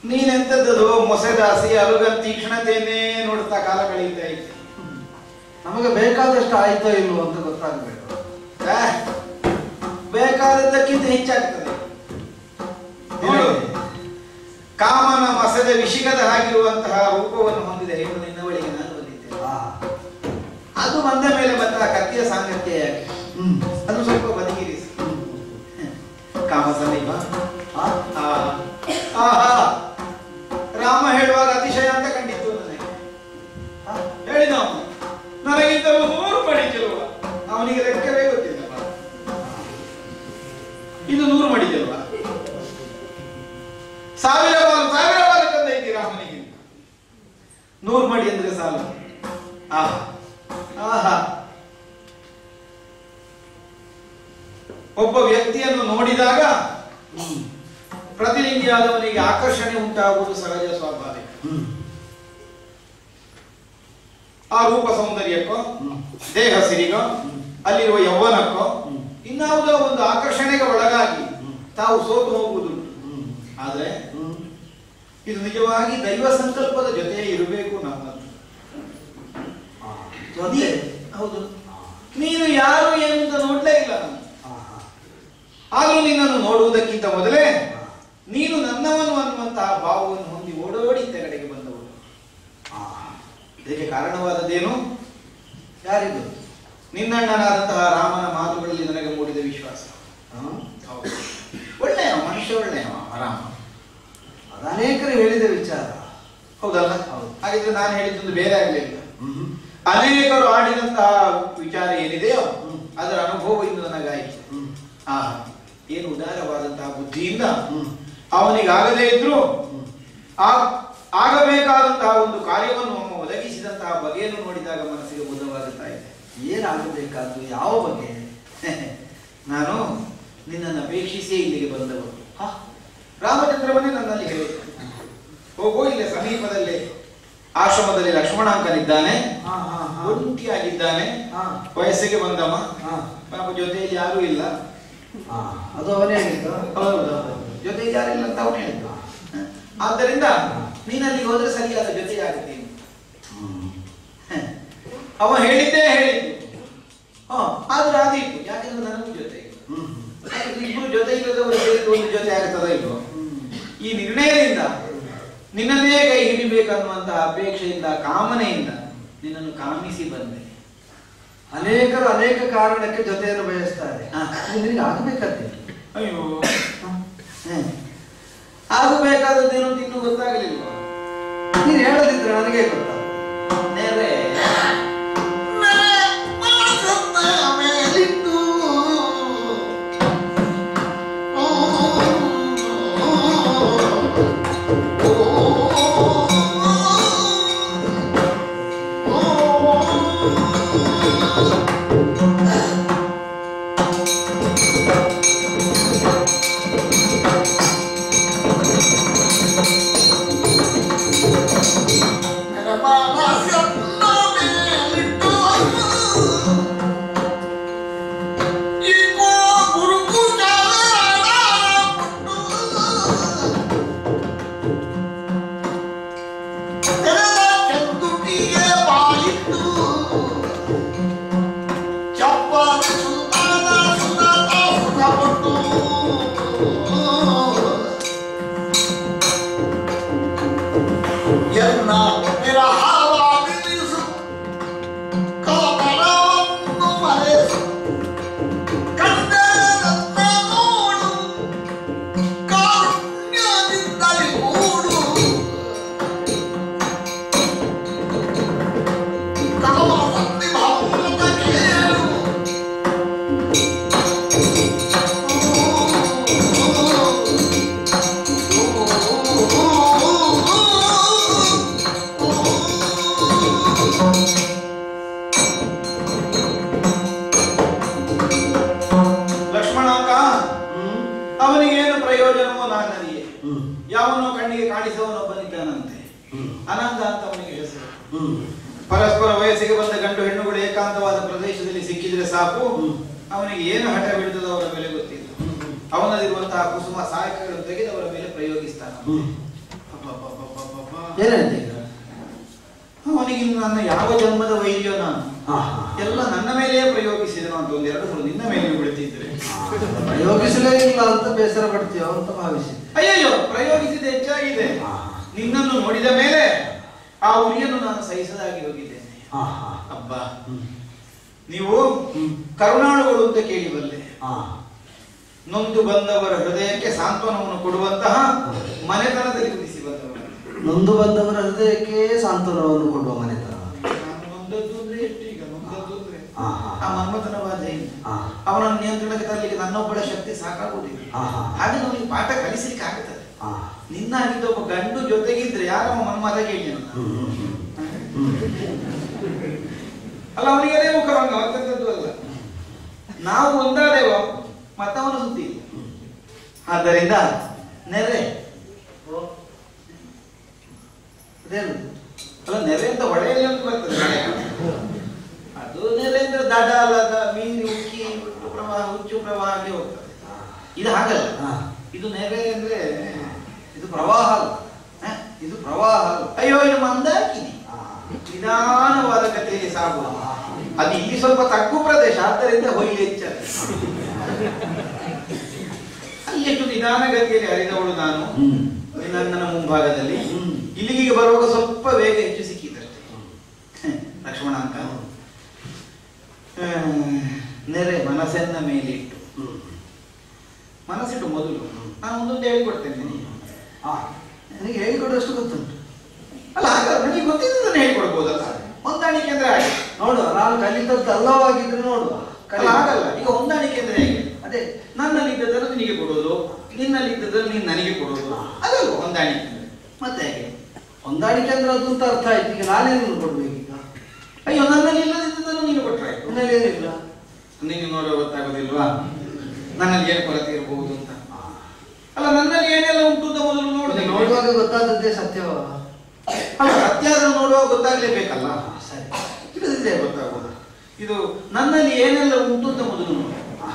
ನೀನೆಂತದ್ದು ಮೊಸೆದಾಸಿ ಅಲುಗನ್ ತೀಕ್ಷ್ಣತೆಯನ್ನೇ ನೋಡ್ತಾ ಕಾಲ ಕಳೀತಾ ಇದ್ದೆ ನಮಗೆ ಬೇಕಾದಷ್ಟು ಆಯ್ತೋ ಇಲ್ವೋ ಅಂತ ಗೊತ್ತಾಗ್ಬೇಕು ಆ, ಬೇಕಾದದ್ದಕ್ಕಿಂತ ಹೆಚ್ಚಾಗ್ತದೆ ನೋಡು ಕಾಮನ ಮಸದ ವಿಷಿಗದ ಹಾಗಿರುವಂತಹ ರೂಪವನ್ನು ಹೊಂದಿದ ಹೆಣ್ಣು ನಿನ್ನ ಬಳಿಗೆ ನಾನು ಬಂದಿದ್ದೇನೆ ಆ, ಅದು ಬಂದ ಮೇಲೆ ಮತ್ತೆ ಆ ಕತ್ತಿಯ ಸಾಂಗತ್ಯ ಯಾಕೆ ಹ್ಮ್. ಅದು ಸ್ವಲ್ಪ ಬದಿಗಿರಿಸಿ ಕಾಮ ಸಮೀಪ ಆ, ಆಹಾ ರಾಮ ಹೇಳುವಾಗ ಅತಿಶಯ ಅಂತ ಕಂಡಿತ್ತು ನನಗೆ ಆ, ಹೇಳಿದ ಅವನು ನನಗಿಂತಲೂ ನೂರು ಮಡಿ ಚೆಲುವ ಅವನಿಗೆ ಲೆಕ್ಕವೇ ಗೊತ್ತಿಲ್ಲಪ್ಪ ಇದು ನೂರು ಮಡಿ ಚೆಲುವ ಸಾವಿರ ಬಾಲು ಸಾವಿರ ಬಾಲು ತಂದ ಇದ್ದೀರಾ ಅವನಿಗೆ ನೂರು ಮಡಿ ಅಂದ್ರೆ ಸಾಲು ಆಹಾ ಆಹಾ ಒಬ್ಬ ವ್ಯಕ್ತಿಯನ್ನು ನೋಡಿದಾಗ ಹ್ಮ್. ಪ್ರತಿಲಿಂಗಿಯಾದವನಿಗೆ ಆಕರ್ಷಣೆ ಉಂಟಾಗುವುದು ಸಹಜ ಸ್ವಾಭಾವಿಕ ಹ್ಮ್. ಆ ರೂಪ ಸೌಂದರ್ಯಕ್ಕೋ ಹ್ಮ್. ದೇಹ ಸಿರಿಗೋ ಅಲ್ಲಿರುವ ಯೌವನಕ್ಕೋ ಹ್ಮ್. ಇನ್ನಾವುದೋ ಒಂದು ಆಕರ್ಷಣೆಗೆ ಒಳಗಾಗಿ ಹ್ಮ್. ತಾವು ಸೋತು ಹೋಗುವುದು ಹ್ಮ್. ಆದ್ರೆ ಹ್ಮ್. ಇದು ನಿಜವಾಗಿ ದೈವ ಸಂಕಲ್ಪದ ಜೊತೆ ಇರಬೇಕು ನಮ್ಮದು ಆ, ಜೊತೆ ಹೌದು ನೀನು ಯಾರು ಏನು ಅಂತ ನೋಡ್ಲೇ ಇಲ್ಲ ನಾನು ಆ, ಆ, ಆದ್ರೂ ನಿನ್ನನ್ನು ನೋಡುವುದಕ್ಕಿಂತ ಮೊದಲೇ ಆ, ನೀನು ನನ್ನವನು ಅನ್ನುವಂತಹ ಭಾವವನ್ನು ಹೊಂದಿ ಓಡೋಡಿ ಇಂಥ ಕಡೆಗೆ ಬಂದವನು ಆ. ಇದಕ್ಕೆ ಕಾರಣವಾದದ್ದೇನು ಯಾರಿದು ನಿನ್ನಣ್ಣನಾದಂತಹ ರಾಮನ ಮಾತುಗಳಲ್ಲಿ ನನಗೆ ಮೂಡಿದ ವಿಶ್ವಾಸ ಆ? ಹೌದು. ಒಳ್ಳೆಯವ ಮನುಷ್ಯ ಒಳ್ಳೆಯವ ರಾಮ ಅದು ಅನೇಕರು ಹೇಳಿದ ವಿಚಾರ ಹೌದಲ್ಲ ಹೌದು. ಹಾಗಿದ್ರೆ ನಾನು ಹೇಳಿದ್ದೊಂದು ಬೇರೆ ಆಗಲಿಲ್ಲ ಹ್ಮ್. ಅನೇಕರು ಆಡಿದಂತಹ ವಿಚಾರ ಏನಿದೆಯೋ ಹ್ಮ್. ಅದರ ಅನುಭವ ಇಂದು ನನಗಾಯಿತು ಹ್ಮ್. ಆ ಏನು ಉದಾರವಾದಂತಹ ಬುದ್ಧಿಯಿಂದ ಹ್ಮ್. ಅವನಿಗಾಗದೇ ಇದ್ರು ಹ್ಮ್. ಆ ಆಗಬೇಕಾದಂತಹ ಒಂದು ಕಾರ್ಯವನ್ನು ಅವನು ಒದಗಿಸಿದಂತಹ ಬಗೆಯನ್ನು ನೋಡಿದಾಗ ಮನಸ್ಸಿಗೆ ಬುದ್ಧವಾಗುತ್ತಾ ಇದೆ ಏನಾಗಬೇಕಾದ್ದು ಯಾವ ಬಗ್ಗೆ ನಾನು ನಿನ್ನನ್ನು ಅಪೇಕ್ಷಿಸಿಯೇ ಇಲ್ಲಿಗೆ ಬಂದವರು ಹ? ರಾಮಚಂದ್ರವನ್ನೇ ನನ್ನಲ್ಲಿ ಹೇಳಿದ ಹೋಗೋ ಇಲ್ಲೇ ಸಮೀಪದಲ್ಲೇ ಆಶ್ರಮದಲ್ಲಿ ಲಕ್ಷ್ಮಣಾಂಕನಿದ್ದಾನೆ ಹಾ, ಹಾ, ಹಾ. ಒಂಟಿಯಾಗಿದ್ದಾನೆ ಹಾ, ವಯಸ್ಸಿಗೆ ಬಂದವ ಹಾ, ಪಾಪ ಜೊತೆಯಲ್ಲಿ ಯಾರೂ ಇಲ್ಲ ಹಾ. ಅದು ಅವನೇ ಹೇಳಿದ್ದು ಹೌದು ಜೊತೆಗೆ ಯಾರಿಲ್ಲ ಅಂತ ಅವನು ಹೇಳಿದ್ದ ಆದ್ದರಿಂದ ನೀನಲ್ಲಿ ಹೋದ್ರೆ ಸರಿಯಾದ ಜೊತೆಯಾಗುತ್ತೆ ಅಂತ. ಹ್ಮ್. ಹ. ಅವ ಹೇಳಿದ್ದೇ ಹೇಳಿದ್ದು ಹ ಆದ್ರೆ ಆದೀತು ಯಾಕಂದ್ರೆ ನನಗೂ ಜೊತೆ ಇಲ್ಲ ಹ್ಮ್. ಯಾಕಂದ್ರೆ ಇಬ್ರು ಜೊತೆ ಇಲ್ಲದವರು ಸೇರಿದ್ದು ಒಂದು ಜೊತೆ ಆಗ್ತದ ಇಲ್ವೋ ಹ್ಮ್. ಈ ನಿರ್ಣಯದಿಂದ ನಿನ್ನನ್ನೇ ಕೈ ಹಿಡಿಬೇಕನ್ನುವಂತಹ ಅಪೇಕ್ಷೆಯಿಂದ ಕಾಮನೆಯಿಂದ ನಿನ್ನನ್ನು ಕಾಮಿಸಿ ಬಂದೆ ಅನೇಕರು ಅನೇಕ ಕಾರಣಕ್ಕೆ ಜೊತೆಯನ್ನು ಬಯಸ್ತಾರೆ ಹಾ. ಅದು ನಿನಗೆ ಆಗಬೇಕಾದ್ರೆ ಅಯ್ಯೋ ಹ. ಆಗಬೇಕಾದದ್ದೇನು ಅಂತ ಇನ್ನೂ ಗೊತ್ತಾಗಲಿಲ್ಲ ನೀನು ಹೇಳದಿದ್ರೆ ನನಗೆ ಗೊತ್ತಾಗ ನೇರೆ ಎನ್ನ ನಿರಹಾರವಾಗಿರಿಸು ಕಾಮರವನ್ನು ಮರೆಸು ಕಣ್ಣೆರನ್ನ ನೋಡು ಕಾರುಣ್ಯದಿಂದಲೇ ಮೂಡು ಕಾಮ ಸನ್ನಿಭಾವದ ಕೇಳು ಲಕ್ಷ್ಮಣಾಂಕ ಹ್ಮ್ ಅವನಿಗೇನು ಪ್ರಯೋಜನವೋ ನಾನರಿಯೆ ಹ್ಮ್ ಯಾವನೋ ಕಣ್ಣಿಗೆ ಕಾಣಿಸುವವನೊಬ್ಬನಿದ್ದಾನಂತೆ ಹ್ಮ್ ಅನಂತ ಅಂತ ಅವನಿಗೆ ಹೆಸರು ಹ್ಮ್ ಪರಸ್ಪರ ವಯಸ್ಸಿಗೆ ಬಂದ ಗಂಡು ಹೆಣ್ಣುಗಳು ಏಕಾಂತವಾದ ಪ್ರದೇಶದಲ್ಲಿ ಸಿಕ್ಕಿದ್ರೆ ಸಾಕು ಹ್ಮ್. ಅವನಿಗೆ ಏನು ಹಠ ಬಿಡುತ್ತದೋ ಅವರ ಮೇಲೆ ಗೊತ್ತಿಲ್ಲ ಅವನಲ್ಲಿರುವಂತಹ ಕುಸುಮ ಸಹಾಯಕಗಳನ್ನು ತೆಗೆದು ಅವರ ಮೇಲೆ ಪ್ರಯೋಗಿಸ್ತಾನೆ ಹ್ಮ್ ಪಾಪ ಏನಾಯ್ತು ಈಗ ಅವನಿಗೆ ಇನ್ನು ನನ್ನ ಯಾವ ಜನ್ಮದ ವೈದ್ಯೋ ನಾನು ಹಾ, ಹಾ. ಎಲ್ಲ ನನ್ನ ಮೇಲೆಯೇ ಪ್ರಯೋಗಿಸಿದನು ಅಂತ ಒಂದು ಎರಡು ಸಲ ನಿನ್ನ ಮೇಲೆ ಬಿಡ್ತಿದ್ರೆ ಪ್ರಯೋಗಿಸಲೇ ಇಲ್ಲ ಅಂತ ಬೇಸರ ಪಡ್ತೀಯೋ ಅಂತ ಭಾವಿಸಿದ್ದೆ ಅಯ್ಯಯ್ಯೋ ಪ್ರಯೋಗಿಸಿದ ಹೆಚ್ಚಾಗಿದೆ ಹಾ. ನಿನ್ನನ್ನು ನೋಡಿದ ಮೇಲೆ ಆ ಉರಿಯನ್ನು ನಾನು ಸಹಿಸದಾಗಿ ಹೋಗಿದ್ದೇನೆ ಹಾ, ಹಾ. ಅಬ್ಬಾ ಹ್ಮ್. ನೀವು ಹ್ಮ್. ಕರುಣಾಳುಗಳು ಅಂತ ಕೇಳಿ ಬಲ್ಲೆ ಹಾ. ನೊಂದು ಬಂದವರ ಹೃದಯಕ್ಕೆ ಸಾಂತ್ವನವನ್ನು ಕೊಡುವಂತಹ ಮನೆತನದಲ್ಲಿ ಕುದಿಸಿ ಬಂದವರು ನೊಂದು ಬಂದವರ ಹೃದಯಕ್ಕೆ ಸಾಂತ್ವನವನ್ನು ಕೊಡುವ ಮನೆತನ ನಾನು ನೊಂದದ್ದು ಅಂದ್ರೆ ಎಷ್ಟು ಈಗ ನೊಂದದ್ದು ಅಂದ್ರೆ ಹಾ, ಹಾ. ಆ ಮನ್ಮಥನ ಬಾಧೆ ಹಾ. ಅವನನ್ನು ನಿಯಂತ್ರಣಕ್ಕೆ ತರಲಿಕ್ಕೆ ನನ್ನೊಬ್ಬಳ ಶಕ್ತಿ ಸಾಕಾಗುವುದಿಲ್ಲ ಹಾ, ಹಾ. ಹಾಗೆ ಅವನಿಗೆ ಪಾಠ ಕಲಿಸಲಿಕ್ಕೆ ಆಗುತ್ತದೆ ಹಾ. ನಿನ್ನಾಗಿದ್ದ ಒಬ್ಬ ಗಂಡು ಜೊತೆಗಿದ್ರೆ ಯಾರವ ಮನ್ಮಥ ಕೇಳಿ ಅಂತ ಹ್ಮ್, ಹ್ಮ್, ಹ್ಮ್. ಅಲ್ಲ ಅವನಿಗೆ ಅದೇ ಮುಖಭಂಗ ಮತ್ತದ್ದು ಅಲ್ಲ ನಾವು ಒಂದಾದೇವ ಮತ್ತವನ ಸುದ್ದಿ ಇಲ್ಲ ಆದ್ದರಿಂದ ನೆರೆ ಅದೇನು ಅಲ್ಲ ನೆರೆ ಅಂತ ಹೊಳೆಯಲ್ಲಿ ಅಂತ ಬರ್ತದೆ ನೆರೆ. ಅದು ನೆರೆ ಅಂದ್ರೆ ದಡ ಅಲ್ಲದ ಮೀನು ಉಕ್ಕಿ ಹುಟ್ಟು ಪ್ರವಾಹ ಹುಚ್ಚು ಪ್ರವಾಹ ಹಾಗೆ ಹೋಗ್ತದೆ ಇದು ಹಾಗಲ್ಲ ಹಾ. ಇದು ನೆರೆ ಅಂದ್ರೆ ಇದು ಪ್ರವಾಹ ಅಲ್ಲ ಹ? ಇದು ಪ್ರವಾಹ ಅಲ್ಲ ಅಯ್ಯೋ ಇದು ಮಂದಾಕಿನಿ ಹಾ. ನಿಧಾನವಾದ ಕಥೆಯಲ್ಲಿ ಸಾಗುವ ಅದು ಇಲ್ಲಿ ಸ್ವಲ್ಪ ತಗ್ಗು ಪ್ರದೇಶ ಆದ್ದರಿಂದ ಹೊಯ್ಲಿ ಹೆಚ್ಚಾದ ಅಲ್ಲಿ ಎಷ್ಟು ನಿಧಾನಗತಿಯಲ್ಲಿ ಹರಿದವಳು ನಾನು ಹ್ಮ್. ನನ್ನ ಮುಂಭಾಗದಲ್ಲಿ ಹ್ಮ್. ಇಲ್ಲಿಗೆ ಬರುವಾಗ ಸ್ವಲ್ಪ ವೇಗ ಹೆಚ್ಚು ಸಿಕ್ಕಿದಷ್ಟೇ ಲಕ್ಷ್ಮಣ ಅಂತ ಹ್ಮ್. ನೆರೆ ಮನಸ್ಸನ್ನ ಮೇಲಿಟ್ಟು ಹ್ಮ್. ಮನಸ್ಸಿಟ್ಟು ಮೊದಲು ನಾನು ಒಂದೊಂದು ಹೇಳಿಕೊಡ್ತೇನೆ ನಿನಗೆ. ಹಾ. ನನಗೆ ಹೇಳಿಕೊಡುವಷ್ಟು ಗೊತ್ತುಂಟು ಅಲ್ಲ ಹಾಗಾದ್ರೆ ನನಗೆ ಗೊತ್ತಿದ್ದದನ್ನು ಹೇಳಿಕೊಡ್ಬೋದಲ್ಲ ಹೊಂದಾಣಿಕೆ ಅಂದ್ರೆ ಹಾಗೆ ನೋಡುವ ನಾನು ಕಲಿತದ್ದು ಅಲ್ಲವಾಗಿದ್ರೆ ನೋಡುವ ಅಲ್ಲ ಹಾಗಲ್ಲ ಈಗ ಹೊಂದಾಣಿಕೆ ಅಂದ್ರೆ ಹೇಗೆ ಅದೇ ನನ್ನಲ್ಲಿದ್ದದನ್ನು ನಿನಗೆ ಕೊಡೋದು ನಿನ್ನಲ್ಲಿದ್ದದನ್ನು ನೀನು ನನಗೆ ಕೊಡೋದು ಅದಲ್ಲ ಹೊಂದಾಣಿಕೆ ಅಂದ್ರೆ ಮತ್ತೆ ಹೇಗೆ ಹೊಂದಾಣಿಕೆ ಅಂದ್ರೆ ಅದು ಅಂತ ಅರ್ಥ ಆಯ್ತು ಈಗ ನಾನೇನು ಕೊಡ್ಬೇಕೀಗ ಅಯ್ಯೋ ನನ್ನಲ್ಲಿ ಇಲ್ಲದಿದ್ದದನ್ನು ನೀನು ಕೊಟ್ಟರೆ ಆಯ್ತು ನನ್ನಲ್ಲಿ ಏನಿಲ್ಲ ನೀನು ನೋಡುವ ಗೊತ್ತಾಗೋದಿಲ್ವಾ ನನ್ನಲ್ಲಿ ಏನು ಕೊರತೆ ಇರಬಹುದು ಅಂತ ಅಲ್ಲ ನನ್ನಲ್ಲಿ ಏನೆಲ್ಲ ಉಂಟು ಅಂತ ಮೊದಲು ಮತ್ತೆ ನೋಡಿದೆ ನೋಡುವಾಗ ಗೊತ್ತಾದದ್ದೇ ಸತ್ಯವ ಅಲ್ಲ ಸತ್ಯ ಅದನ್ನು ನೋಡುವಾಗ ಗೊತ್ತಾಗ್ಲೇಬೇಕಲ್ಲ ಸರಿ ಇಲ್ಲದಿದ್ದೇ ಗೊತ್ತಾಗೋದು ಇದು ನನ್ನಲ್ಲಿ ಏನೆಲ್ಲ ಉಂಟು ಅಂತ ಮೊದಲು ನೋಡು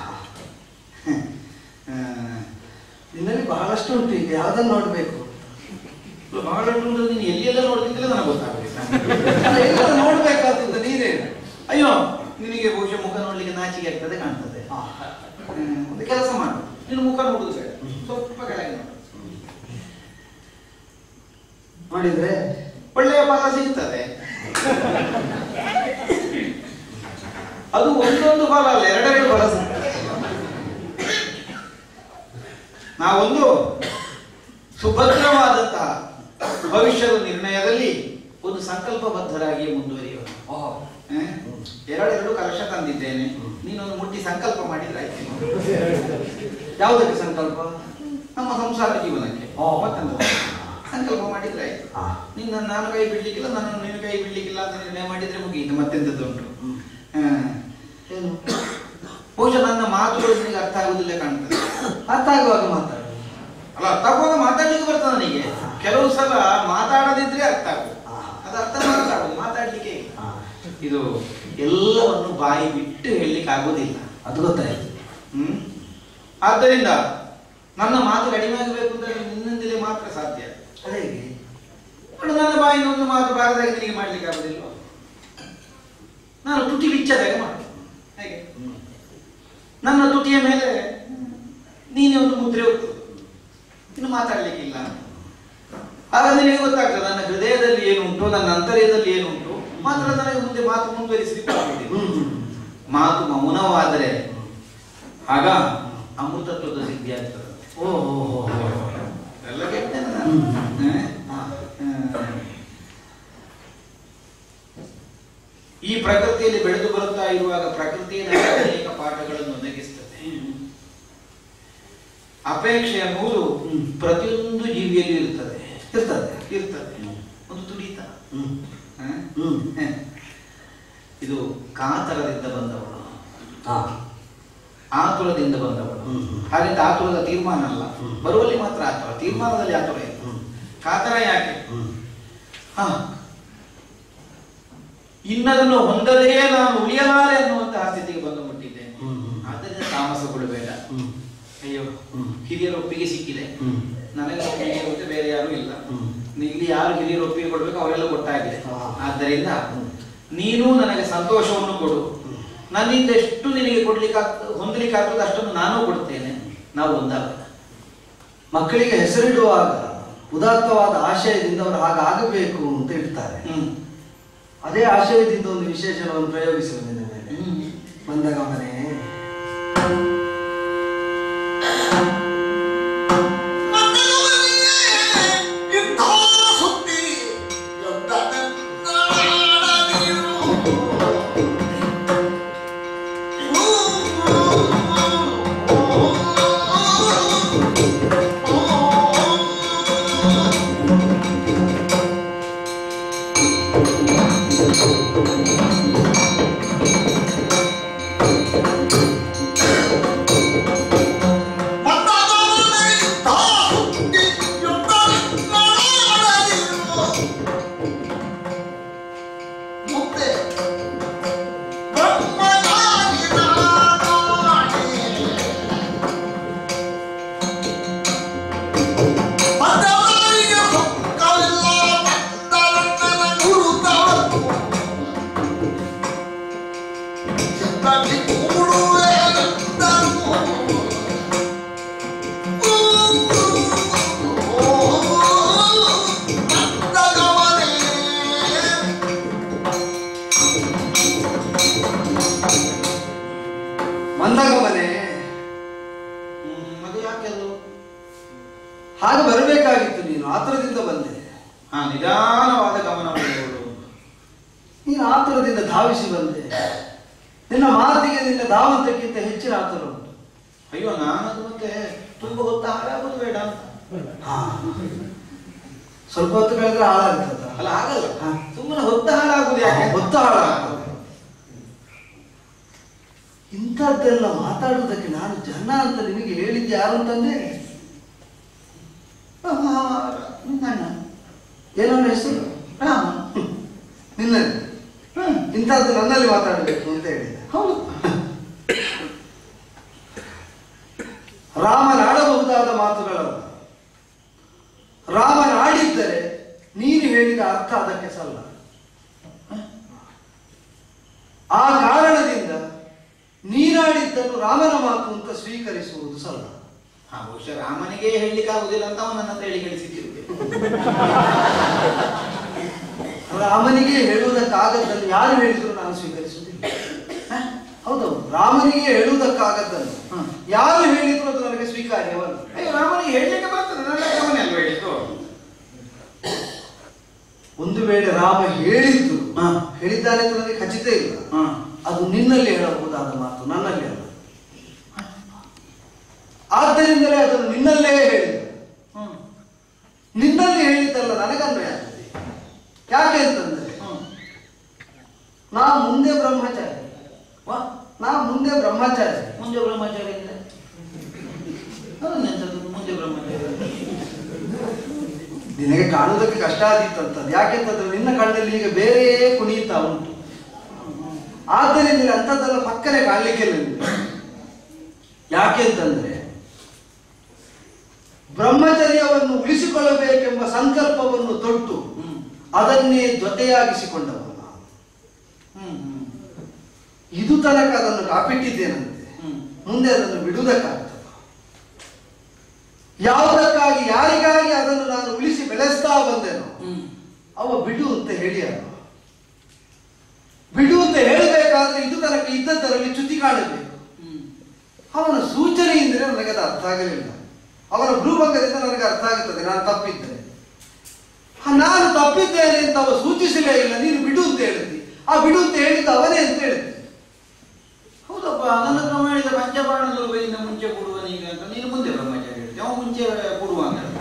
ಆ, ನಿನ್ನಲ್ಲಿ ಬಹಳಷ್ಟು ಉಂಟು ಈಗ ಯಾವ್ದನ್ನು ನೋಡ್ಬೇಕು ಬಹಳಷ್ಟು ಉಂಟು ನೀನು ಎಲ್ಲಿಯೆಲ್ಲ ನೋಡ್ತಿದ್ದಿಲ್ಲ ನನಗೆ ಗೊತ್ತಾಗಲಿಲ್ಲ ಅಲ್ಲ, ಎಲ್ಲ ನೋಡ್ಬೇಕಾಗ್ತದೆ ನೀನೇನು ಅಯ್ಯೋ ನಿನಗೆ ಬಹುಶಃ ಮುಖ ನೋಡ್ಲಿಕ್ಕೆ ನಾಚಿಕೆ ಆಗ್ತದೆ ಕಾಣ್ತದೆ ಹ್ಮ್, ಒಂದು ಕೆಲಸ ಮಾಡು ನೀನು ಮುಖ ನೋಡುದು ಬೇಡ ಸ್ವಲ್ಪ ಕೆಳಗೆ ನೋಡು ನೋಡಿದ್ರೆ ಒಳ್ಳೆಯ ಫಲ ಸಿಗ್ತದೆ ಅದು ಒಂದೊಂದು ಫಲ ಅಲ್ಲ ಎರಡೆರಡು ಫಲ ಸಿಗ್ತದೆ ನಾವೊಂದು ಸುಭದ್ರವಾದಂತಹ ಭವಿಷ್ಯದ ನಿರ್ಣಯದಲ್ಲಿ ಒಂದು ಸಂಕಲ್ಪಬದ್ಧರಾಗಿ ಮುಂದುವರಿಯೋಣ ಹ? ಎರಡೆರಡು ಕಲಶ ತಂದಿದ್ದೇನೆ ನೀನೊಂದು ಮುಟ್ಟಿ ಸಂಕಲ್ಪ ಮಾಡಿದ್ರೆ ಆಯ್ತು ಯಾವುದಕ್ಕೆ ಸಂಕಲ್ಪ ನಮ್ಮ ಸಂಸಾರ ಜೀವನಕ್ಕೆ ಓ. ಮತ್ತೊಂದು ಸಂಕಲ್ಪ ಮಾಡಿದ್ರೆ ಆಯ್ತು ಹಾ. ನಿನ್ನ ನಾನು ಕೈ ಬಿಡ್ಲಿಕ್ಕಿಲ್ಲ ನಾನು ನಿನ್ನ ಕೈ ಬಿಡ್ಲಿಕ್ಕಿಲ್ಲ ಅಂತ ನಿರ್ಣಯ ಮಾಡಿದ್ರೆ ಮುಗಿಯಿತು ಮತ್ತೆಂತದ್ದುಂಟು ಹ್ಮ್. ಹ. ಏನು ಬಹುಶಃ ನನ್ನ ಮಾತುಗಳು ನಿನಗೆ ಅರ್ಥ ಆಗುದಿಲ್ಲ ಕಾಣ್ತದೆ ಅರ್ಥ ಆಗುವಾಗ ಮಾತಾಡು ಅಲ್ಲ ಅರ್ಥ ಆಗುವಾಗ ಮಾತಾಡ್ಲಿಕ್ಕೆ ಬರ್ತದೆ ನನಗೆ ಕೆಲವು ಸಲ ಮಾತಾಡದಿದ್ರೆ ಅರ್ಥ ಆಗುದು ಹಾ. ಅದು ಅರ್ಥ ಮಾತಾಡುದು ಮಾತಾಡ್ಲಿಕ್ಕೆ ಇಲ್ಲ. ಹಾ. ಇದು ಎಲ್ಲವನ್ನು ಬಾಯಿ ಬಿಟ್ಟು ಹೇಳಲಿಕ್ಕೆ ಆಗುದಿಲ್ಲ ಅದು ಗೊತ್ತಾಯ್ತು ಹ್ಮ್ ಆದ್ದರಿಂದ ನನ್ನ ಮಾತು ಕಡಿಮೆ ಆಗಬೇಕು ಅಂತ ನಿನ್ನಿಂದಲೇ ಮಾತ್ರ ಸಾಧ್ಯ ಅದು ಹೇಗೆ ನೋಡು, ನನ್ನ ಬಾಯಿನ ಒಂದು ಮಾತು ಬಾರದಾಗಿ ನಿನಗೆ ಮಾಡ್ಲಿಕ್ಕೆ ಆಗುದಿಲ್ವ ನಾನು ತುಟಿ ಬಿಚ್ಚದಾಗ ಮಾಡು ಹೇಗೆ ಹ್ಮ್. ನನ್ನ ತುಟಿಯ ಮೇಲೆ ನೀನೇ ಒಂದು ಮುದ್ರೆ ಹೋಗ್ತದೆ ಇನ್ನು ಮಾತಾಡ್ಲಿಕ್ಕಿಲ್ಲ ಆಗ ನಿನಗೆ ಗೊತ್ತಾಗ್ತದೆ ನನ್ನ ಹೃದಯದಲ್ಲಿ ಏನುಂಟು ನನ್ನ ಅಂತರ್ಯದಲ್ಲಿ ಏನುಂಟು ಮಾತ್ರ ನನಗೆ ಮುಂದೆ ಮಾತು ಮುಂದುವರಿಸಲಿಕ್ಕೆ ಆಗುದಿಲ್ಲ ಹ್ಮ್ ಹ್ಮ್. ಮಾತು ಮೌನವಾದರೆ ಆಗ ಅಮೃತತ್ವದ ಸಿದ್ಧಿ ಆಗ್ತದೆ ಓ ಓ, ಓ, ಓ. ಎಲ್ಲ ಕೇಳ್ತೇನೆ ನಾನು. ಹ್ಮ್. ಹ? ಹಾ. ಹ. ಈ ಪ್ರಕೃತಿಯಲ್ಲಿ ಬೆಳೆದು ಬರುತ್ತಾ ಇರುವಾಗ ಪ್ರಕೃತಿಯ ನಮಗೆ ಅನೇಕ ಪಾಠಗಳನ್ನು ಒದಗಿಸ್ತದೆ ಅಪೇಕ್ಷೆ ಅನ್ನುವುದು ಹ್ಮ್. ಪ್ರತಿಯೊಂದು ಜೀವಿಯಲ್ಲಿ ಇರ್ತದೆ ಇರ್ತದೆ ಇರ್ತದೆ ಒಂದು ತುಡಿತ ಹ್ಮ್ ಹ? ಹ್ಮ್ ಹ. ಇದು ಕಾತರದಿಂದ ಬಂದವಳು ಹಾ ಆತುರದಿಂದ ಬಂದವಳು ಹ್ಮ್, ಹ್ಮ್. ಹಾಗಂತ ಆತುರದ ತೀರ್ಮಾನ ಅಲ್ಲ ಹ್ಮ್. ಬರುವಲ್ಲಿ ಮಾತ್ರ ಆತುರ ತೀರ್ಮಾನದಲ್ಲಿ ಆತುರ ಇಲ್ಲ ಹ್ಮ್ ಕಾತರ ಯಾಕೆ ಹ್ಮ್ ಹ. ಇನ್ನದನ್ನು ಹೊಂದದೇ ನಾನು ಉಳಿಯಲಾರೆ ಅನ್ನುವಂತಹ ಸ್ಥಿತಿಗೆ ಬಂದು ಮುಟ್ಟಿದ್ದೇನೆ ಹ್ಮ್, ಹ್ಮ್. ಆದ್ದರಿಂದ ತಾಮಸಗೊಳ್ಳಬೇಡ ಹ್ಮ್ ಅಯ್ಯೋ ಹ್ಮ್. ಹಿರಿಯರ ಒಪ್ಪಿಗೆ ಸಿಕ್ಕಿದೆ ಹ್ಮ್ ನನಗೆ ಒಪ್ಪಿಗೆ ಗೊತ್ತೆ ಬೇರೆ ಯಾರು ಇಲ್ಲ ಹ್ಮ್. ಇಲ್ಲಿ ಯಾರು ಹಿರಿಯರು ಒಪ್ಪಿಗೆ ಕೊಡ್ಬೇಕು ಅವರೆಲ್ಲ ಕೊಟ್ಟಾಗಿದೆ ಹಾ. ಆದ್ದರಿಂದ ನೀನು ನನಗೆ ಸಂತೋಷವನ್ನು ಕೊಡು ನನ್ನಿಂದ ಎಷ್ಟು ನಿನಗೆ ಕೊಡ್ಲಿಕ್ಕೆ ಆಗ್ತ ಹೊಂದಲಿಕ್ಕೆ ಆಗ್ತದೆ ಅಷ್ಟನ್ನು ನಾನು ಕೊಡ್ತೇನೆ ನಾವು ಒಂದಾಗ ಮಕ್ಕಳಿಗೆ ಹೆಸರಿಡುವಾಗ ಉದಾತ್ತವಾದ ಆಶಯದಿಂದ ಅವರು ಹಾಗಾಗಬೇಕು ಅಂತ ಇಡ್ತಾರೆ ಹ್ಮ್ ಅದೇ ಆಶಯದಿಂದ ಒಂದು ವಿಶೇಷಣವನ್ನು ಪ್ರಯೋಗಿಸುವ ನಿನ್ನ ಮೇಲೆ ಹ್ಮ್. ಮಂದಗಮನೆ ಮಂದಗಮನೆ ಹ್ಮ್, ಅದು ಯಾಕೆಲ್ಲೋ ಹಾಗೆ ಬರಬೇಕಾಗಿತ್ತು ನೀನು ಆತುರದಿಂದ ಬಂದೆ ಹಾ ನಿಧಾನವಾದ ಗಮನವನ್ನು ಕೊಡು ನೀನು ಆತುರದಿಂದ ಧಾವಿಸಿ ಬಂದೆ ನಿನ್ನ ಮಾತಿಗೆ ನಿನ್ನ ಧಾವಂತಕ್ಕಿಂತ ಹೆಚ್ಚಿನ ಆತುರ ಉಂಟು ಅಯ್ಯೋ ನಾನದು ಮತ್ತೆ ತುಂಬಾ ಹೊತ್ತು ಹಾಳಾಗೋದು ಬೇಡ ಅಂತ ಹಾ. ಸ್ವಲ್ಪ ಹೊತ್ತು ಕಳೆದ್ರೆ ಹಾಳಾಗ್ತದ ಅಲ್ಲ ಆಗಲ್ಲ ಹಾ. ಸುಮ್ಮನೆ ಹೊತ್ತು ಹಾಳಾಗುದು ಯಾಕೆ ಹೊತ್ತು ಹಾಳಾಗ್ತದೆ ಇಂಥದ್ದೆಲ್ಲ ಮಾತಾಡುವುದಕ್ಕೆ ನಾನು ಜನ ಅಂತ ನಿನಗೆ ಹೇಳಿದ್ದೆ ಯಾರು ಅಂತಂದೆ ನಿನ್ನಣ್ಣ ಏನನ್ನ ಹೆಸರು ರಾಮ ನಿನ್ನ ಹ್ಮ್ ಇಂಥದ್ದು ನನ್ನಲ್ಲಿ ಮಾತಾಡಬೇಕು ಅಂತ ಹೇಳಿದೆ ಹೌದು ರಾಮನಾಡಬಹುದಾದ ಮಾತುಗಳಲ್ಲ ರಾಮನಾಡಿದ್ದರೆ ನೀನು ಹೇಳಿದ ಅರ್ಥ ಅದಕ್ಕೆ ಸಲ್ಲ ಆ ಕಾರಣದಿಂದ ನೀನಾಡಿದ್ದನ್ನು ರಾಮನ ಮಾತು ಅಂತ ಸ್ವೀಕರಿಸುವುದು ಸಲ್ಲ ಹಾ ಬಹುಶಃ ರಾಮನಿಗೆ ಹೇಳಲಿಕ್ಕೆ ಆಗುದಿಲ್ಲ ಅಂತ ಅವನ ಹತ್ರ ಹೇಳಿ ಕಳಿಸಿದ್ದಿರುತ್ತೆ ರಾಮನಿಗೆ ಹೇಳುವುದಕ್ಕಾಗದ್ದನ್ನು ಯಾರು ಹೇಳಿದ್ರು ನಾನು ಸ್ವೀಕರಿಸುವುದಿಲ್ಲ ಹ? ಹೌದೌದು ರಾಮನಿಗೆ ಹೇಳುವುದಕ್ಕಾಗದ್ದನ್ನು ಹ್ಮ್. ಯಾರು ಹೇಳಿದ್ರು ಅದು ನನಗೆ ಸ್ವೀಕಾರ್ಯವಲ್ಲ ಅಯ್ಯೋ ರಾಮನಿಗೆ ಹೇಳಲಿಕ್ಕೆ ಬರ್ತದೆ ನನ್ನ ಗಮನ ಅಲ್ವಾ ಹೇಳಿದ್ದು ಒಂದು ವೇಳೆ ರಾಮ ಹೇಳಿದ್ದು ಹಾ. ಹೇಳಿದ್ದಾನೆ ಅಂತ ನನಗೆ ಖಚಿತ ಇಲ್ಲ ಹಾ ಅದು ನಿನ್ನಲ್ಲಿ ಹೇಳಬಹುದಾದ ಮಾತು ನನ್ನಲ್ಲಿ ಅಲ್ಲ ಆದ್ದರಿಂದಲೇ ಅದನ್ನು ನಿನ್ನಲ್ಲೇ ಹೇಳಿದ ಹ್ಮ್ ನಿನ್ನಲ್ಲಿ ಹೇಳಿದ್ದಲ್ಲ ನನಗನ್ವಯ ಆಗ್ತದೆ ಯಾಕೆ ಅಂತಂದ್ರೆ ಹ್ಮ್ ನಾ ಮುಂದೆ ಬ್ರಹ್ಮಚಾರಿ ವಾ ನಾ ಮುಂದೆ ಬ್ರಹ್ಮಚಾರಿ ಮುಂದೆ ಬ್ರಹ್ಮಚಾರಿ ಅಂದ್ರೆ ಅದನ್ನೆಂತದ್ದು ಮುಂದೆ ಬ್ರಹ್ಮಚಾರಿ ನಿನಗೆ ಕಾಣುವುದಕ್ಕೆ ಕಷ್ಟ ಆದೀತಂತದ್ದು ಯಾಕೆಂತಂದ್ರೆ ನಿನ್ನ ಕಣ್ಣಲ್ಲಿ ಈಗ ಬೇರೆಯೇ ಕುಣಿಯುತ್ತಾ ಉಂಟು ಆದ್ದರಿಂದ ಅಂಥದ್ದೆಲ್ಲ ಪಕ್ಕನೆ ಕಾಣಲಿಕ್ಕೆ ಯಾಕೆಂತಂದ್ರೆ ಬ್ರಹ್ಮಚರ್ಯವನ್ನು ಉಳಿಸಿಕೊಳ್ಳಬೇಕೆಂಬ ಸಂಕಲ್ಪವನ್ನು ತೊಟ್ಟು ಹ್ಮ್ ಅದನ್ನೇ ಜೊತೆಯಾಗಿಸಿಕೊಂಡವನು ನಾನು. ಹ್ಮ್ ಹ್ಮ್ ಇದು ತನಕ ಅದನ್ನು ಕಾಪಿಟ್ಟಿದ್ದೇನಂತೆ ಹ್ಮ್ ಮುಂದೆ ಅದನ್ನು ಬಿಡುವುದಕ್ಕಾಗ್ತದೆ ಯಾವುದಕ್ಕಾಗಿ ಯಾರಿಗಾಗಿ ಅದನ್ನು ನಾನು ಉಳಿಸಿ ಬೆಳೆಸ್ತಾ ಬಂದೆನೋ ಹ್ಮ್ ಅವ ಬಿಡು ಅಂತ ಹೇಳಿ ಅಲ್ಲ ಬಿಡು ಅಂತ ಹೇಳಬೇಕಾದ್ರೆ ಇದು ತನಕ ಇದ್ದದ್ದರಲ್ಲಿ ಚ್ಯುತಿ ಕಾಣಬೇಕು ಹ್ಮ್ ಅವನ ಸೂಚನೆಯಿಂದಲೇ ನನಗೆ ಅದು ಅರ್ಥ ಆಗಲಿಲ್ಲ ಅವನ ಭ್ರೂಭಂಗದಿಂದ ನನಗೆ ಅರ್ಥ ಆಗುತ್ತದೆ ನಾನು ತಪ್ಪಿದ್ದೆ ಹ, ನಾನು ತಪ್ಪಿದ್ದೇನೆ ಅಂತ ಅವ ಸೂಚಿಸಲೇ ಇಲ್ಲ ನೀನು ಬಿಡು ಅಂತ ಹೇಳಿದ್ದಿ ಆ ಬಿಡು ಅಂತ ಹೇಳಿದ್ದು ಅವನೇ ಅಂತ ಹೇಳಿದ್ದೆ ಹೌದಪ್ಪ ನನ್ನ ಹತ್ರ ಮಾಡಿದ ಪಂಚಬಾಣ ದುರ್ಬೈಯಿಂದ ಮುಂಚೆ ಕೊಡುವ ನೀನು ಅಂತ ನೀನು ಮುಂದೆ ಬ್ರಹ್ಮಚಾರಿ ಹೇಳ್ತೀಯ ಅವ ಮುಂಚೆ ಕೊಡುವ ಅಂತ ಹೇಳ್ದ.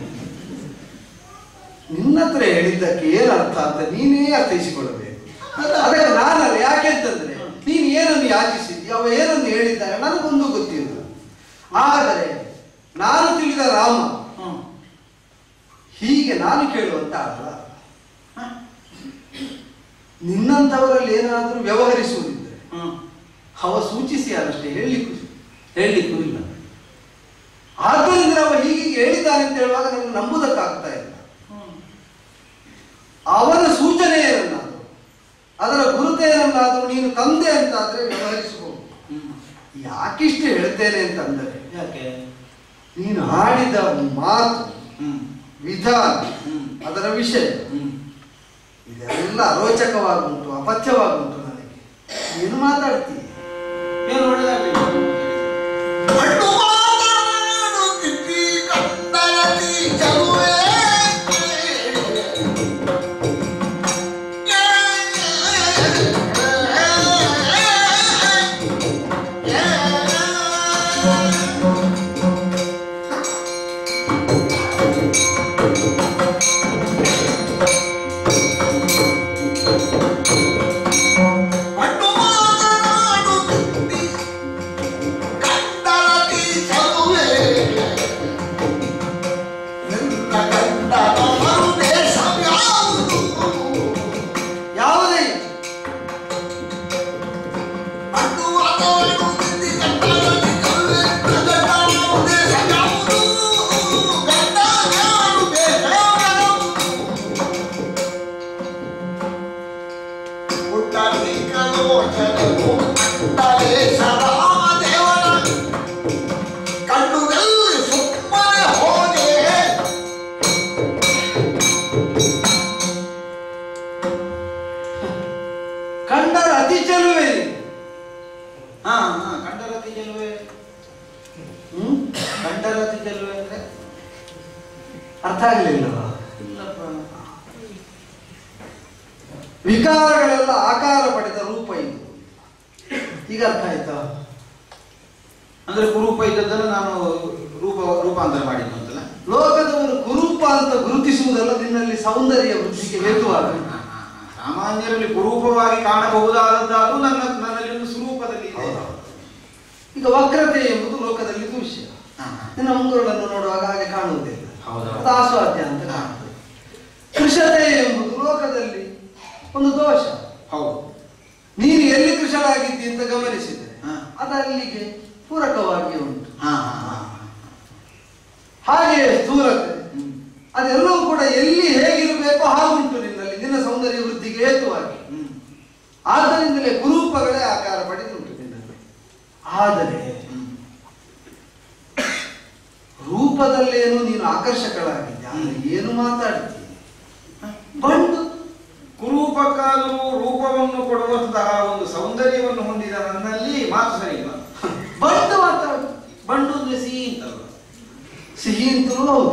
ನಿನ್ನ ಹತ್ರ ಹೇಳಿದ್ದಕ್ಕೆ ಏನು ಅರ್ಥ ಅಂತ ನೀನೇ ಅರ್ಥೈಸಿಕೊಳ್ಳಬೇಕು ಅದಕ್ಕೆ ನಾನಲ್ಲ ಯಾಕೆಂತಂದ್ರೆ ನೀನು ಏನನ್ನು ಯಾಚಿಸಿದ್ದಿ ಅವ ಏನನ್ನು ಹೇಳಿದ್ದಾನೆ ನನಗೊಂದು ಗೊತ್ತಿಲ್ಲ ಆದರೆ ನಾನು ತಿಳಿದ ರಾಮ ಹ್ಮ್ ಹೀಗೆ ನಾನು ಕೇಳುವಂತ ಅಲ್ಲ ನಿನ್ನಂಥವರಲ್ಲಿ ಏನಾದರೂ ವ್ಯವಹರಿಸುವುದಿದ್ರೆ ಹ್ಮ್ ಅವ ಸೂಚಿಸಿ ಅಷ್ಟೇ ಹೇಳಲಿಕ್ಕೂ ಹೇಳಲಿಕ್ಕೂ ಇಲ್ಲ ಆದ್ದರಿಂದ ಅವ ಹೀಗೆ ಹೇಳಿದ್ದಾನೆ ಅಂತ ಹೇಳುವಾಗ ನನಗೆ ನಂಬುದಕ್ಕಾಗ್ತಾ ಇಲ್ಲ ಹ್ಮ್ ಅವನ ಸೂಚನೆ ಏನನ್ನಾದರೂ ಅದರ ಗುರುತೇನನ್ನಾದರೂ ನೀನು ತಂದೆ ಅಂತಾದ್ರೆ ವ್ಯವಹರಿಸಬಹುದು ಯಾಕಿಷ್ಟು ಹೇಳ್ತೇನೆ ಅಂತಂದರೆ ಯಾಕೆ ನೀನು ಆಡಿದ ಮಾತು ಹ್ಮ್ ವಿಧಾನ ಹ್ಮ್ ಅದರ ವಿಷಯ ಹ್ಮ್ ಇದೆಲ್ಲ ಅರೋಚಕವಾಗುಂಟು ಅಪಥ್ಯವಾಗುಂಟು ನನಗೆ ಏನು ಮಾತಾಡ್ತೀನಿ ಏನು ಒಳ್ಳೆದಾಗ್ಲಿಲ್ಲ ಅಡ್ಡು ಮಾತನಾಡುತ್ತಿದ್ದಿ ಕಂದರದಿ ಚಲುವೆ. ಅಡ್ಡು ಮಾತನಾಡುತ್ತಿದ್ದಿ ಕಂದರದಿ ಚಲುವೆ. ನಿನ್ನ ಕಂದರ ಮರುದೇಶವ್ಯಾವುದು? ಯಾವುದೇ ಅಡ್ಡು ಮಾತನಾಡುತ್ತಿದ್ದಿ ಕಂದರದಿ ಚಲುವೆ. ನನ್ನ ಕಂದರ ದೇಶವ್ಯಾವುದು? ಗಂಡನಾಡು ದೇಶವ್ಯಾವುದು? ಪುಟ್ಟಲಿಂಗಲೋಚನವು ಮಂಡಲೇಶ ರಾಮದೇವರ ಕಣ್ಣುಗಳಲ್ಲಿ ಸುಮ್ಮನೆ ಹೋದೆ ಕಂಡರ ಅತಿ ಚೆಲುವೆ ನೀನು. ಹಾ ಹಾ ಕಂಡರತಿ ಚೆಲುವೆ ಹ್ಮ್ ಕಂಡರತಿ ಚೆಲುವೆ ಅಂದ್ರೆ ಅರ್ಥ ಆಗಲಿಲ್ಲ ಇಲ್ಲಪ್ಪ ವಿಕಾರಗಳೆಲ್ಲ ಆಕಾರ ಪಡೆದ ರೂಪ ಇದು ಈಗ ಅರ್ಥ ಆಯ್ತಾ ಅಂದ್ರೆ ಕುರೂಪ ಇದ್ದದ್ದನ್ನು ನಾನು ರೂಪ ರೂಪಾಂತರ ಮಾಡಿದ್ದು ಅಂತಲ್ಲ ಲೋಕದವರು ಕುರೂಪ ಅಂತ ಗುರುತಿಸುವುದಲ್ಲ ನಿನ್ನಲ್ಲಿ ಸೌಂದರ್ಯ ವೃದ್ಧಿಗೆ ಹೇತುವಾಗ ಸಾಮಾನ್ಯರಲ್ಲಿ ಕುರೂಪವಾಗಿ ಕಾಣಬಹುದಾದದ್ದು ನನ್ನ ನನ್ನಲ್ಲಿ ಒಂದು ಸ್ವರೂಪದಲ್ಲಿ ಇದೆ ಈಗ ವಕ್ರತೆ ಎಂಬುದು ಲೋಕದಲ್ಲಿ ದೃಶ್ಯ ಹಾ, ಹಾ. ನಿನ್ನ ಮುಂಗುರುಳನ್ನು ನೋಡುವಾಗ ಹಾಗೆ ಕಾಣುವುದಿಲ್ಲ ಹೌದೌದು. ಅದು ಆಸ್ವಾದ್ಯ ಅಂತ ಕಾಣುತ್ತದೆ ಕೃಷತೆ ಎಂಬುದು ಲೋಕದಲ್ಲಿ ಒಂದು ದೋಷ ಹೌದು ನೀನು ಎಲ್ಲಿ ಕೃಷಳಾಗಿದ್ದಿ ಅಂತ ಗಮನಿಸಿದರೆ ಹಾ. ಅದು ಅಲ್ಲಿಗೆ ಪೂರಕವಾಗಿ ಉಂಟು ಹಾ ಹಾ ಹಾ ಹಾಗೆಯೇ ಸ್ಥೂಲತೆ ಹ್ಮ್. ಅದೆಲ್ಲವೂ ಕೂಡ ಎಲ್ಲಿ ಹೇಗಿರಬೇಕೋ ಹಾಗುಂಟು ನಿನ್ನಲ್ಲಿ ನಿನ್ನ ಸೌಂದರ್ಯ ವೃದ್ಧಿಗೆ ಹೇತುವಾಗಿ ಹ್ಮ್. ಆದ್ದರಿಂದಲೇ ಕುರೂಪಗಳೇ ಆಕಾರ ಪಡೆದುಂಟು ನಿನ್ನಲ್ಲಿ ಆದರೆ ಹ್ಮ್. ರೂಪದಲ್ಲೇನು ನೀನು ಆಕರ್ಷಕಳಾಗಿದ್ದೆ ಆದರೆ ಏನು ಮಾತಾಡ್ತೀನಿ ಬಂಡು ಕುರೂಪಕ್ಕಾದರೂ ರೂಪವನ್ನು ಕೊಡುವಂತಹ ಒಂದು ಸೌಂದರ್ಯವನ್ನು ಹೊಂದಿದ ನನ್ನಲ್ಲಿ ಮಾತು ಸರಿ ಇಲ್ಲ ಬಂಡು ಮಾತಾಡು ಬಂಡು ಅಂದ್ರೆ ಸಿಹಿ ಅಂತಲ್ವ ಸಿಹಿ ಅಂತಲೂ ಹೌದು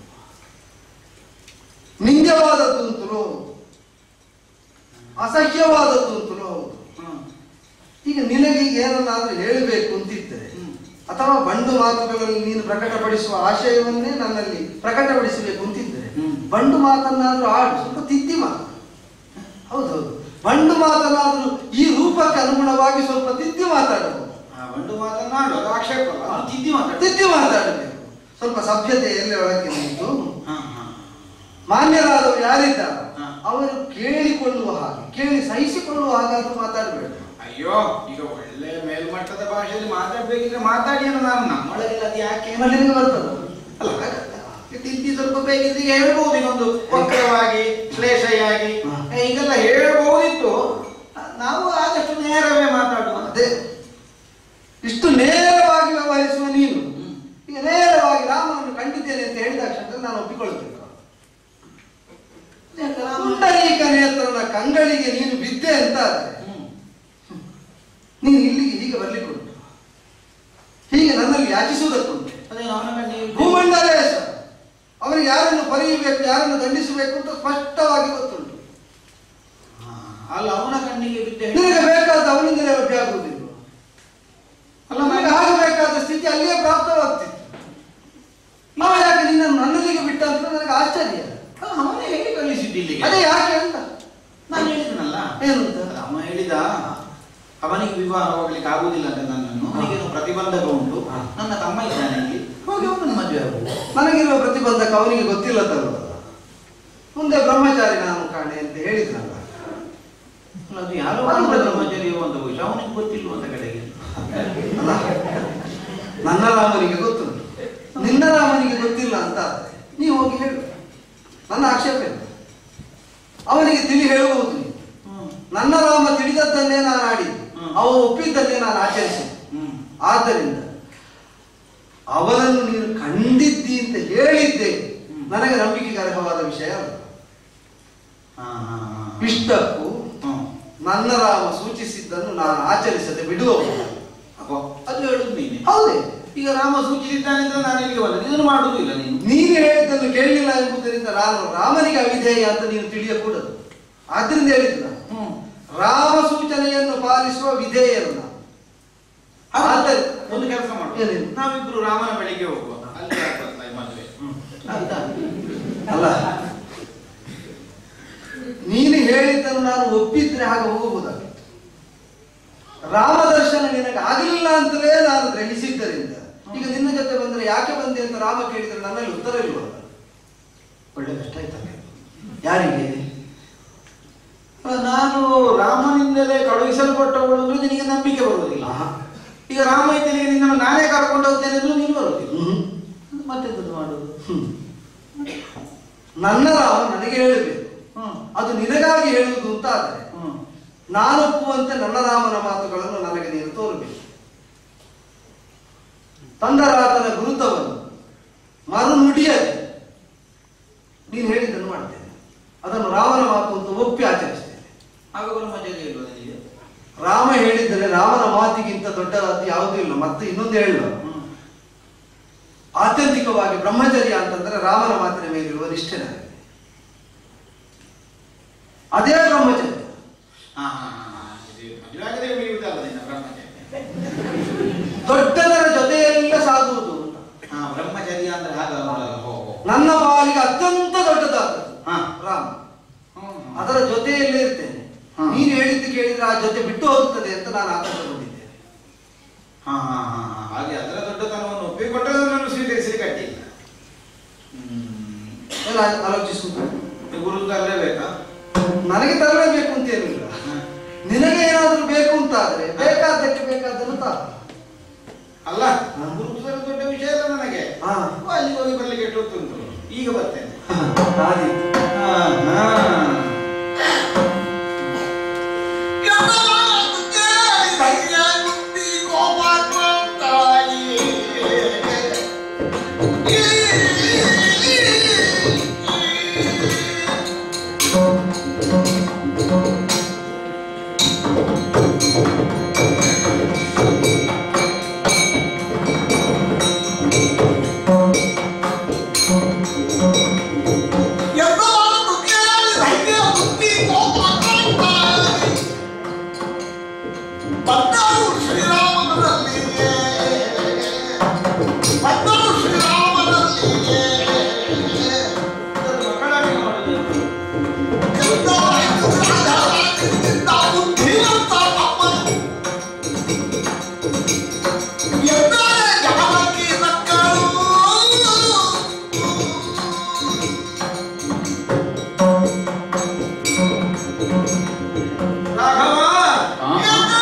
ನಿಂದ್ಯವಾದದ್ದು ಅಂತಲೂ ಹೌದು ಅಸಹ್ಯವಾದದ್ದು ಅಂತಲೂ ಹೌದು ಹ್ಮ್. ಈಗ ನಿನಗೆ ಏನನ್ನಾದ್ರೂ ಹೇಳಬೇಕು ಅಂತಿದ್ದರೆ ಹ್ಮ್. ಅಥವಾ ಬಂಡು ಮಾತುಗಳಲ್ಲಿ ನೀನು ಪ್ರಕಟಪಡಿಸುವ ಆಶಯವನ್ನೇ ನನ್ನಲ್ಲಿ ಪ್ರಕಟಪಡಿಸಬೇಕು ಅಂತಿದ್ದರೆ ಹ್ಮ್. ಬಂಡು ಮಾತನ್ನಾದ್ರೂ ಆಡು ಸ್ವಲ್ಪ ತಿದ್ದಿ ಮಾತು ಹೌದೌದು ಬಂಡು ಮಾತನಾದ್ರೂ ಈ ರೂಪಕ್ಕೆ ಅನುಗುಣವಾಗಿ ಸ್ವಲ್ಪ ತಿದ್ದಿ ಮಾತಾಡಬಹುದು ಆ ಬಂಡು ಮಾತನಾಡು ಅದು ಆಕ್ಷೇಪ ಅಲ್ಲ ಅದು ತಿದ್ದಿ ಮಾತಾಡು ತಿದ್ದಿ ಮಾತಾಡಬೇಕು ಸ್ವಲ್ಪ ಸಭ್ಯತೆ ಎಲ್ಲಿ ಒಳಗೆ ನಿಂತು ಹಾ ಹಾ ಮಾನ್ಯರಾದವರು ಯಾರಿದ್ದಾರೆ ಹಾ. ಅವರು ಕೇಳಿಕೊಳ್ಳುವ ಹಾಗೆ ಕೇಳಿ ಸಹಿಸಿಕೊಳ್ಳುವ ಹಾಗಾದ್ರೂ ಮಾತಾಡಬೇಡ ಅಯ್ಯೋ ಈಗ ಒಳ್ಳೆ ಮೇಲ್ಮಟ್ಟದ ಭಾಷೆಯಲ್ಲಿ ಮಾತಾಡ್ಬೇಕಿದ್ರೆ ಮಾತಾಡಿ ಅನ್ನೋ ನಾನು ನಮ್ಮೊಳಗಿಲ್ಲ ಅದು ಯಾಕೆ ಏನಲ್ಲಿ ನಿನಗೆ ಬರ್ತದ ಅಲ್ಲ ಹಾಗಲ್ಲ. ಈ ತಿದ್ದಿ ಸ್ವಲ್ಪ ಬೇಕಿದ್ರೆ ಈಗ ಹೇಳ್ಬೋದು ಇನ್ನೊಂದು ವಕ್ರವಾಗಿ ಶ್ಲೇಷಯಾಗಿ ಹಾ. ಏ, ಹೀಗೆಲ್ಲ ಹೇಳ್ಬೋದಿತ್ತು ನಾವು ಆದಷ್ಟು ನೇರವೇ ಮಾತಾಡುವ ಅದೇ ಇಷ್ಟು ನೇರವಾಗಿ ವ್ಯವಹರಿಸುವ ನೀನು ಹ್ಮ್. ಈಗ ನೇರವಾಗಿ ರಾಮನನ್ನು ಕಂಡಿದ್ದೇನೆ ಅಂತ ಹೇಳಿದ ಕ್ಷಣದಲ್ಲಿ ನಾನು ಒಪ್ಪಿಕೊಳ್ಬೇಕು ಪುಂಡರೀಕ ನೇತ್ರನ ಕಂಗಳಿಗೆ ನೀನು ಬಿದ್ದೆ ಅಂತ ಆದ್ರೆ ಹ್ಮ್. ನೀನು ಇಲ್ಲಿಗೆ ಹೀಗೆ ಬರ್ಲಿಕ್ಕೆ ಉಂಟು ಹೀಗೆ ನನ್ನಲ್ಲಿ ಯಾಚಿಸುವುದಕ್ಕುಂಟು ಅದೇ ಅವನ ನೀವು ಭೂಮಂಡಲೇಶ ಅವರಿಗೆ ಯಾರನ್ನು ಪರಿಯಬೇಕು ಯಾರನ್ನು ದಂಡಿಸಬೇಕು ಅಂತ ಸ್ಪಷ್ಟವಾಗಿ ಗೊತ್ತುಂಟು ಹಾ, ಅಲ್ಲ ಅವನ ಕಣ್ಣಿಗೆ ಬಿದ್ದ ನಿನಗೆ ಬೇಕಾದ ಅವನಿಂದಲೇ ಲಭ್ಯ ಆಗುವುದಿಲ್ಲ ಅಲ್ಲ ನಮಗೆ ನಾನು ಹಾಗೆ ಬೇಕಾದ ಸ್ಥಿತಿ ಅಲ್ಲಿಯೇ ಪ್ರಾಪ್ತವಾಗ್ತಿತ್ತು ನಾವು ಯಾಕೆ ನಿನ್ನನ್ನು ನನ್ನಲ್ಲಿಗೆ ಬಿಟ್ಟ ಅಂತ ನನಗೆ ಆಶ್ಚರ್ಯ ಅವನೇ ಹೇಗೆ ಕಲಿಸಿದ್ದು ಇಲ್ಲಿಗೆ ಅದೇ ಯಾಕೆ ಅಂತ ನಾನು ಹೇಳಿದ್ನಲ್ಲ ಏನು ಅಂತ ಅಲ್ಲ, ಅವ ಹೇಳಿದ ಅವನಿಗೆ ವಿವಾಹ ಹೋಗ್ಲಿಕ್ಕೆ ಆಗುದಿಲ್ಲ ಅಂತ ನನ್ನನ್ನು ಅವನಿಗೇನು ಪ್ರತಿಬಂಧಕ ಉಂಟು ಹಾ. ನನ್ನ ತಮ್ಮ ಇದ್ದಾನೆ ಇಲ್ಲಿ ಹೋಗಿ ಅವನನ್ನು ಮದುವೆ ಆಗುದು ನನಗಿರುವ ಪ್ರತಿಬಂಧಕ ಅವನಿಗೆ ಗೊತ್ತಿಲ್ಲ ತಲ್ವ ಮುಂದೆ ಬ್ರಹ್ಮಚಾರಿ ನಾನು ಕಾಣೆ ಅಂತ ಹೇಳಿದ್ನಲ್ಲ ಅಲ್ಲ, ಅದು ಯಾರೋ ಮಾಡಿದ ಬ್ರಹ್ಮಚರ್ಯ ಅಂತ ಬಹುಶಃ ಅವನಿಗೆ ಗೊತ್ತಿಲ್ವ ಅಂತ ಕಡೆಗೆ ಅಲ್ಲ ನನ್ನ ರಾಮನಿಗೆ ಗೊತ್ತುಂಟು ನಿನ್ನ ರಾಮನಿಗೆ ಗೊತ್ತಿಲ್ಲ ಅಂತ ಆದ್ರೆ ನೀವು ಹೋಗಿ ಹೇಳು ನನ್ನ ಆಕ್ಷೇಪ ಇಲ್ಲ ಅವನಿಗೆ ತಿಳಿ ಹೇಳುವುದು ನೀನು. ಹ್ಮ್. ನನ್ನ ರಾಮ ತಿಳಿದದ್ದನ್ನೇ ನಾನು ಆಡಿದ್ದು ಹ್ಮ್. ಅವನು ಒಪ್ಪಿದ್ದನ್ನೇ ನಾನು ಆಚರಿಸಿದೆ ಹ್ಮ್. ಆದ್ದರಿಂದ ಅವನನ್ನು ನೀನು ಕಂಡಿದ್ದಿ ಅಂತ ಹೇಳಿದ್ದೆ ಹ್ಮ್. ನನಗೆ ನಂಬಿಕೆಗೆ ಅರ್ಹವಾದ ವಿಷಯ ಅಲ್ಲ ಹಾ, ಹಾ, ಹಾ. ಇಷ್ಟಕ್ಕೂ ಹ್ಮ್. ನನ್ನ ರಾಮ ಸೂಚಿಸಿದ್ದನ್ನು ನಾನು ಆಚರಿಸದೆ ಬಿಡುವವನು ಅಬ್ಬಾ, ಅದು ಹೇಳುದು ನೀನೆ ಹೌದೇ ಈಗ ರಾಮ ಸೂಚಿಸಿದ್ದಾನೆ ಅಂತ ನಾನು ಇಲ್ಲಿಗೆ ಬಂದೆ ಇದನ್ನು ಮಾಡುವುದಿಲ್ಲ ನೀನು ನೀನು ಹೇಳಿದ್ದನ್ನು ಕೇಳಲಿಲ್ಲ ಎಂಬುದರಿಂದ ನಾನು ರಾಮನಿಗೆ ಅವಿಧೇಯ ಅಂತ ನೀನು ತಿಳಿಯಕೂಡದು ಆದ್ರಿಂದ ಹೇಳಿದ್ದು ನಾನು ಹ್ಮ್. ರಾಮ ಸೂಚನೆಯನ್ನು ಪಾಲಿಸುವ ವಿಧೇಯರು ನಾನು ಹಾಗಾದ್ರೆ ಆದ್ದರಿಂದ- ಒಂದು ಕೆಲಸ ಮಾಡು ಏನೇನು? ನಾವಿಬ್ರು ರಾಮನ ಬಳಿಗೆ ಹೋಗುವ ಅಲ್ಲಿ ಆಗ್ತದಲ್ಲ ಈ ಮದುವೆ ಆಯ್ತಾ ಅಲ್ಲ ನೀನು ಹೇಳಿದ್ದನ್ನು ನಾನು ಒಪ್ಪಿದ್ರೆ ಹಾಗೆ ಹೋಗಬಹುದಾಗಿತ್ತು ರಾಮ ದರ್ಶನ ನಿನಗೆ ಆಗಲಿಲ್ಲ ಅಂತಲೇ ನಾನು ಗ್ರಹಿಸಿದ್ದರಿಂದ ಈಗ ನಿನ್ನ ಜೊತೆ ಬಂದ್ರೆ ಯಾಕೆ ಬಂದೆ ಅಂತ ರಾಮ ಕೇಳಿದ್ರೆ ನನ್ನಲ್ಲಿ ಉತ್ತರ ಇಲ್ವಲ್ಲ ಒಳ್ಳೆ ಕಷ್ಟ ಆಯ್ತಲ್ಲ ಯಾರಿಗೆ ಆ, ನಾನು ರಾಮನಿಂದಲೇ ಕಳುಹಿಸಲ್ಪಟ್ಟವಳು ಅಂದ್ರೆ ನಿನಗೆ ನಂಬಿಕೆ ಬರುವುದಿಲ್ಲ ಆಹಾ. ಈಗ ರಾಮ ಇದ್ದಲ್ಲಿಗೆ ನಿನ್ನನ್ನು ನಾನೇ ಕರ್ಕೊಂಡು ಹೋಗ್ತೇನೆ ಅಂದ್ರೂ ನೀನು ಬರುವುದಿಲ್ಲ ಹ್ಮ್. ಮತ್ತೆಂತದ್ದು ಮಾಡುದು ಹ್ಮ್. ನನ್ನ ರಾಮ ನನಗೆ ಹೇಳಬೇಕು ಹ್ಮ್. ಅದು ನಿನಗಾಗಿ ಹೇಳುವುದು ಅಂತ ಆದರೆ ಹ್ಮ್. ನಾನೊಪ್ಪುವಂತೆ ನನ್ನ ರಾಮನ ಮಾತುಗಳನ್ನು ನನಗೆ ನೀನು ತೋರಬೇಕು ತಂದರಾತನ ಗುರುತವನ್ನು ಮರು ನುಡಿಯದೆ ನೀನು ಹೇಳಿದ್ದನ್ನು ಮಾಡ್ತೇನೆ ಅದನ್ನು ರಾಮನ ಮಾತು ಅಂತ ಒಪ್ಪಿ ಆಚರಿಸ್ತೇನೆ ಆಗ ಬ್ರಹ್ಮಚರ್ಯ ಇಲ್ವಾ ನಿನಗೆ ರಾಮ ಹೇಳಿದರೆ ರಾಮನ ಮಾತಿಗಿಂತ ದೊಡ್ಡದಾದ ಯಾವುದೂ ಇಲ್ಲ ಮತ್ತೆ ಇನ್ನೊಂದು ಹೇಳುವ ಹ್ಮ್. ಆತ್ಯಂತಿಕವಾಗಿ ಬ್ರಹ್ಮಚರ್ಯ ಅಂತಂದ್ರೆ ರಾಮನ ಮಾತಿನ ಮೇಲಿರುವ ನಿಷ್ಠೆ ನನಗೆ ಅದೇ ಬ್ರಹ್ಮಚರ್ಯ ಹಾ, ಹಾ, ಹಾ, ಹಾ. ಇದು ಮದುವೆ ಆಗದೆ ಉಳಿಯುವುದಲ್ಲ ನಿನ್ನ ಬ್ರಹ್ಮಚರ್ಯ ದೊಡ್ಡದರ ಜೊತೆಯೆಲ್ಲ ಸಾಗುವುದು ಅಂತ ಹಾ ಬ್ರಹ್ಮಚರ್ಯ ಅಂದ್ರೆ ಹಾಗ ನನ್ನ ಪಾಲಿಗೆ ಅತ್ಯಂತ ದೊಡ್ಡದಾದದ್ದು ಹಾ. ರಾಮ ಹ್ಮ್. ಅದರ ಜೊತೆಯಲ್ಲೇ ಇರ್ತೇನೆ ಹಾ. ನೀನು ಹೇಳಿದ್ದು ಕೇಳಿದ್ರೆ ಆ ಜೊತೆ ಬಿಟ್ಟು ಹೋಗುತ್ತದೆ ಅಂತ ನಾನು ಆತಂಕಗೊಂಡಿದ್ದೇನೆ ಹಾ ಹಾ ಹಾ ಹಾ. ಹಾಗೆ ಅದರ ದೊಡ್ಡತನವನ್ನು ಒಪ್ಪಿಕೊಟ್ಟರೆ ನಾನು ಸ್ವೀಕರಿಸಲಿಕ್ಕೆ ಅಡ್ಡಿಲ್ಲ ಹ್ಮ್ ಎಲ್ಲ ಆಲೋಚಿಸುವುದು ಈ ಗುರು ತರಲೇಬೇಕಾ ನನಗೆ ತರಲೇಬೇಕು ಅಂತ ಏನಿಲ್ಲ ನಿನಗೆ ಏನಾದ್ರೂ ಬೇಕು ಅಂತ ಆದ್ರೆ ಬೇಕಾದ್ದಕ್ಕೆ ಬೇಕಾದ್ದನ್ನು ತಾ ಅಲ್ಲ ಗುರು ತರ ದೊಡ್ಡ ವಿಷಯ ಅಲ್ಲ ನನಗೆ ಹಾ. ಅಲ್ಲಿ ಹೋಗಿ ಬರ್ಲಿಕ್ಕೆ ಎಷ್ಟು ಹೊತ್ತುಂಟು ಈಗ ಬರ್ತೇನೆ ಆದೀತು. ಹಾ, ಹಾ. ಅದನ್ನು ಮಕ್ಕಳಾಗಿ ಮಾಡುವುದು. ರಾಘವ ಹಾ?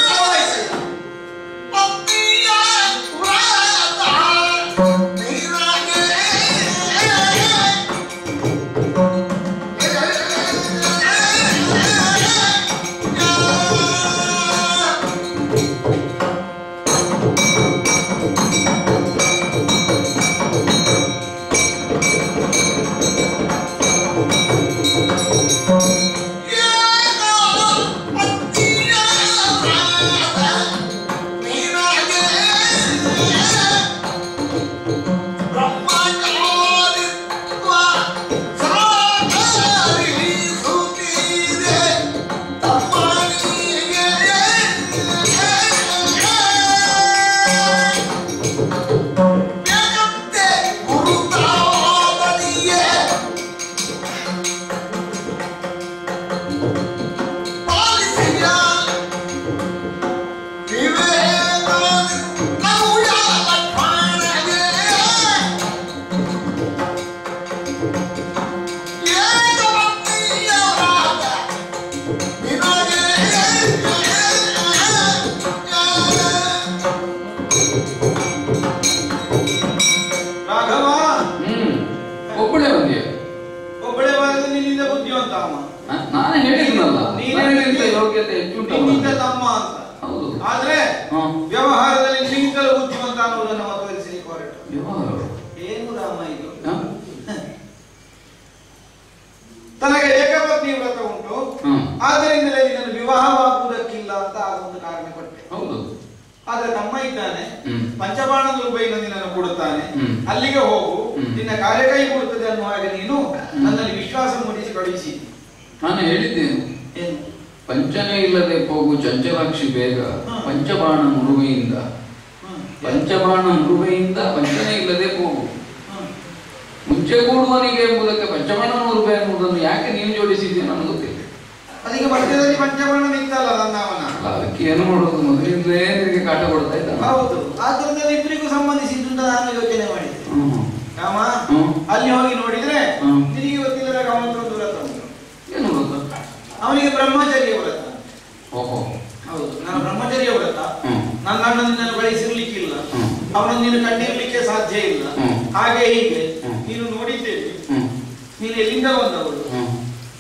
ರಾಘವ ಹ್ಮ್ ಒಬ್ಬಳೆ ಬಂದಿಯ ಒಬ್ಬಳೆ ಬಾರದು ನಿನ್ನಿಂದ ಬುದ್ಧಿವಂತ ಅವ ನಾ ಯೋಗ್ಯತೆ ಹೆಚ್ಚುಂಟು ನಿನ್ನಿಂದ ಅವನಲ್ಲಿ. ತಮ್ಮ ಅಂತ ಹೌದು ಆದ್ರೆ ಹಾ. ವ್ಯವಹಾರದಲ್ಲಿ ನಿನ್ನಿಂದಲೂ ಬುದ್ಧಿವಂತ ಅನ್ನೋದನ್ನು ನಾವು ತೋರಿಸಲಿಕ್ಕೆ ಹೊರಟು ವ್ಯವಹಾರ ಏನು ರಾಮ ಇದು ಹಾ? ತನಗೆ ಏಕಪತ್ನಿ ವ್ರತ ಉಂಟು ಹ್ಮ್. ಆದ್ದರಿಂದಲೇ ಇದನ್ನು ವಿವಾಹವಾಗುವುದಕ್ಕಿಲ್ಲ ಅಂತ ಆಗ ಒಂದು ಕಾರಣ ಕೊಟ್ಟೆ ಹೌದು ಆದ್ರೆ ತಮ್ಮ ಇದ್ದಾನೆ ಹ್ಮ್. ಪಂಚಬಾಣ ರೂಪಾಯಿನ ನಿನ್ನನ್ನು ಕೊಡುತ್ತಾನೆ ಹ್ಮ್. ಅಲ್ಲಿಗೆ ಹೋಗು ಹ್ಮ್. ನಿನ್ನ ಕಾರ್ಯ ಕೈ ಕೊಡುತ್ತದೆ ಅನ್ನುವ ಹಾಗೆ ನೀನು ನನ್ನಲ್ಲಿ ವಿಶ್ವಾಸ ಮೂಡಿಸಿ ಕಳುಹಿಸಿ ನಾನು ಹೇಳಿದ್ದೇನೆ ಏನು ಪಂಚನೇ ಇಲ್ಲದೆ ಹೋಗು ಚಂಚಲಾಕ್ಷಿ ಬೇಗ ಹ್ಮ್. ಪಂಚಬಾಣ ಮುರುವೆಯಿಂದ ಹ್ಮ್. ಪಂಚಬಾಣ ಮುರುವೆಯಿಂದ ಪಂಚನೇ ಇಲ್ಲದೆ ಹೋಗು ಹ್ಮ್. ಮುಂಚೆ ಕೂಡುವನಿಗೆ ಎಂಬುದಕ್ಕೆ ಪಂಚಬಾಣ ಮುರುವೆ ಎನ್ನುವುದನ್ನು ಯಾಕೆ ನೀವು ಜೋಡಿಸಿದ್ದೀರಿ ನನಗೆ ಗೊತ್ತಿಲ್ಲ ಅದಕ್ಕೆ ಮಧ್ಯದಲ್ಲಿ ಪಂಚಬಾಣ ನಿಂತಲ್ಲ ನನ್ನ ಅವನ ಅಲ್ಲ, ಅದಕ್ಕೆ ಏನು ಮಾಡೋದು ಮೊದಲಿಂದಲೇ ನಿನಗೆ ಕಾಟ ಕೊಡ್ತಾ ಇದ್ದಾನೆ ಹೌದು ಆದ್ರಿಂದ ಇಬ್ಬರಿಗೂ ಸಂಬಂಧಿಸಿದ್ದು ಅಂತ ನಾನು ಯೋಚನೆ ಮಾಡಿದ್ದೆ ಹ್ಮ್. ರಾಮ ಹ್ಮ್. ಅಲ್ಲಿ ಹೋಗಿ ನೋಡಿದ್ರೆ ಹ್ಮ್. ನಿನಗೆ ಗೊತ್ತಿಲ್ಲದ ಅವನತ್ರ ವ್ರತ ಉಂಟು ಏನು ಗೊತ್ತಾ ಅವನಿಗೆ ಬ್ರಹ್ಮಚರ್ಯ ವ್ರತ ಓಹೋ ಹೌದು ನಾನು ಬ್ರಹ್ಮಚರ್ಯ ವ್ರತ ಹ್ಮ್. ನನ್ನ ಅಣ್ಣ ನಿನ್ನನ್ನು ಕಳಿಸಿರ್ಲಿಕ್ಕಿಲ್ಲ ಹ್ಮ್. ಅವನನ್ನು ನೀನು ಕಂಡಿರ್ಲಿಕ್ಕೆ ಸಾಧ್ಯ ಇಲ್ಲ ಹ್ಮ್. ಹಾಗೆ ಹೀಗೆ ಹ್ಮ್. ನೀನು ನೋಡಿದ್ದೇವೆ ಹ್ಮ್. ನೀನು ಎಲ್ಲಿಂದ ಬಂದವರು ಹ್ಮ್.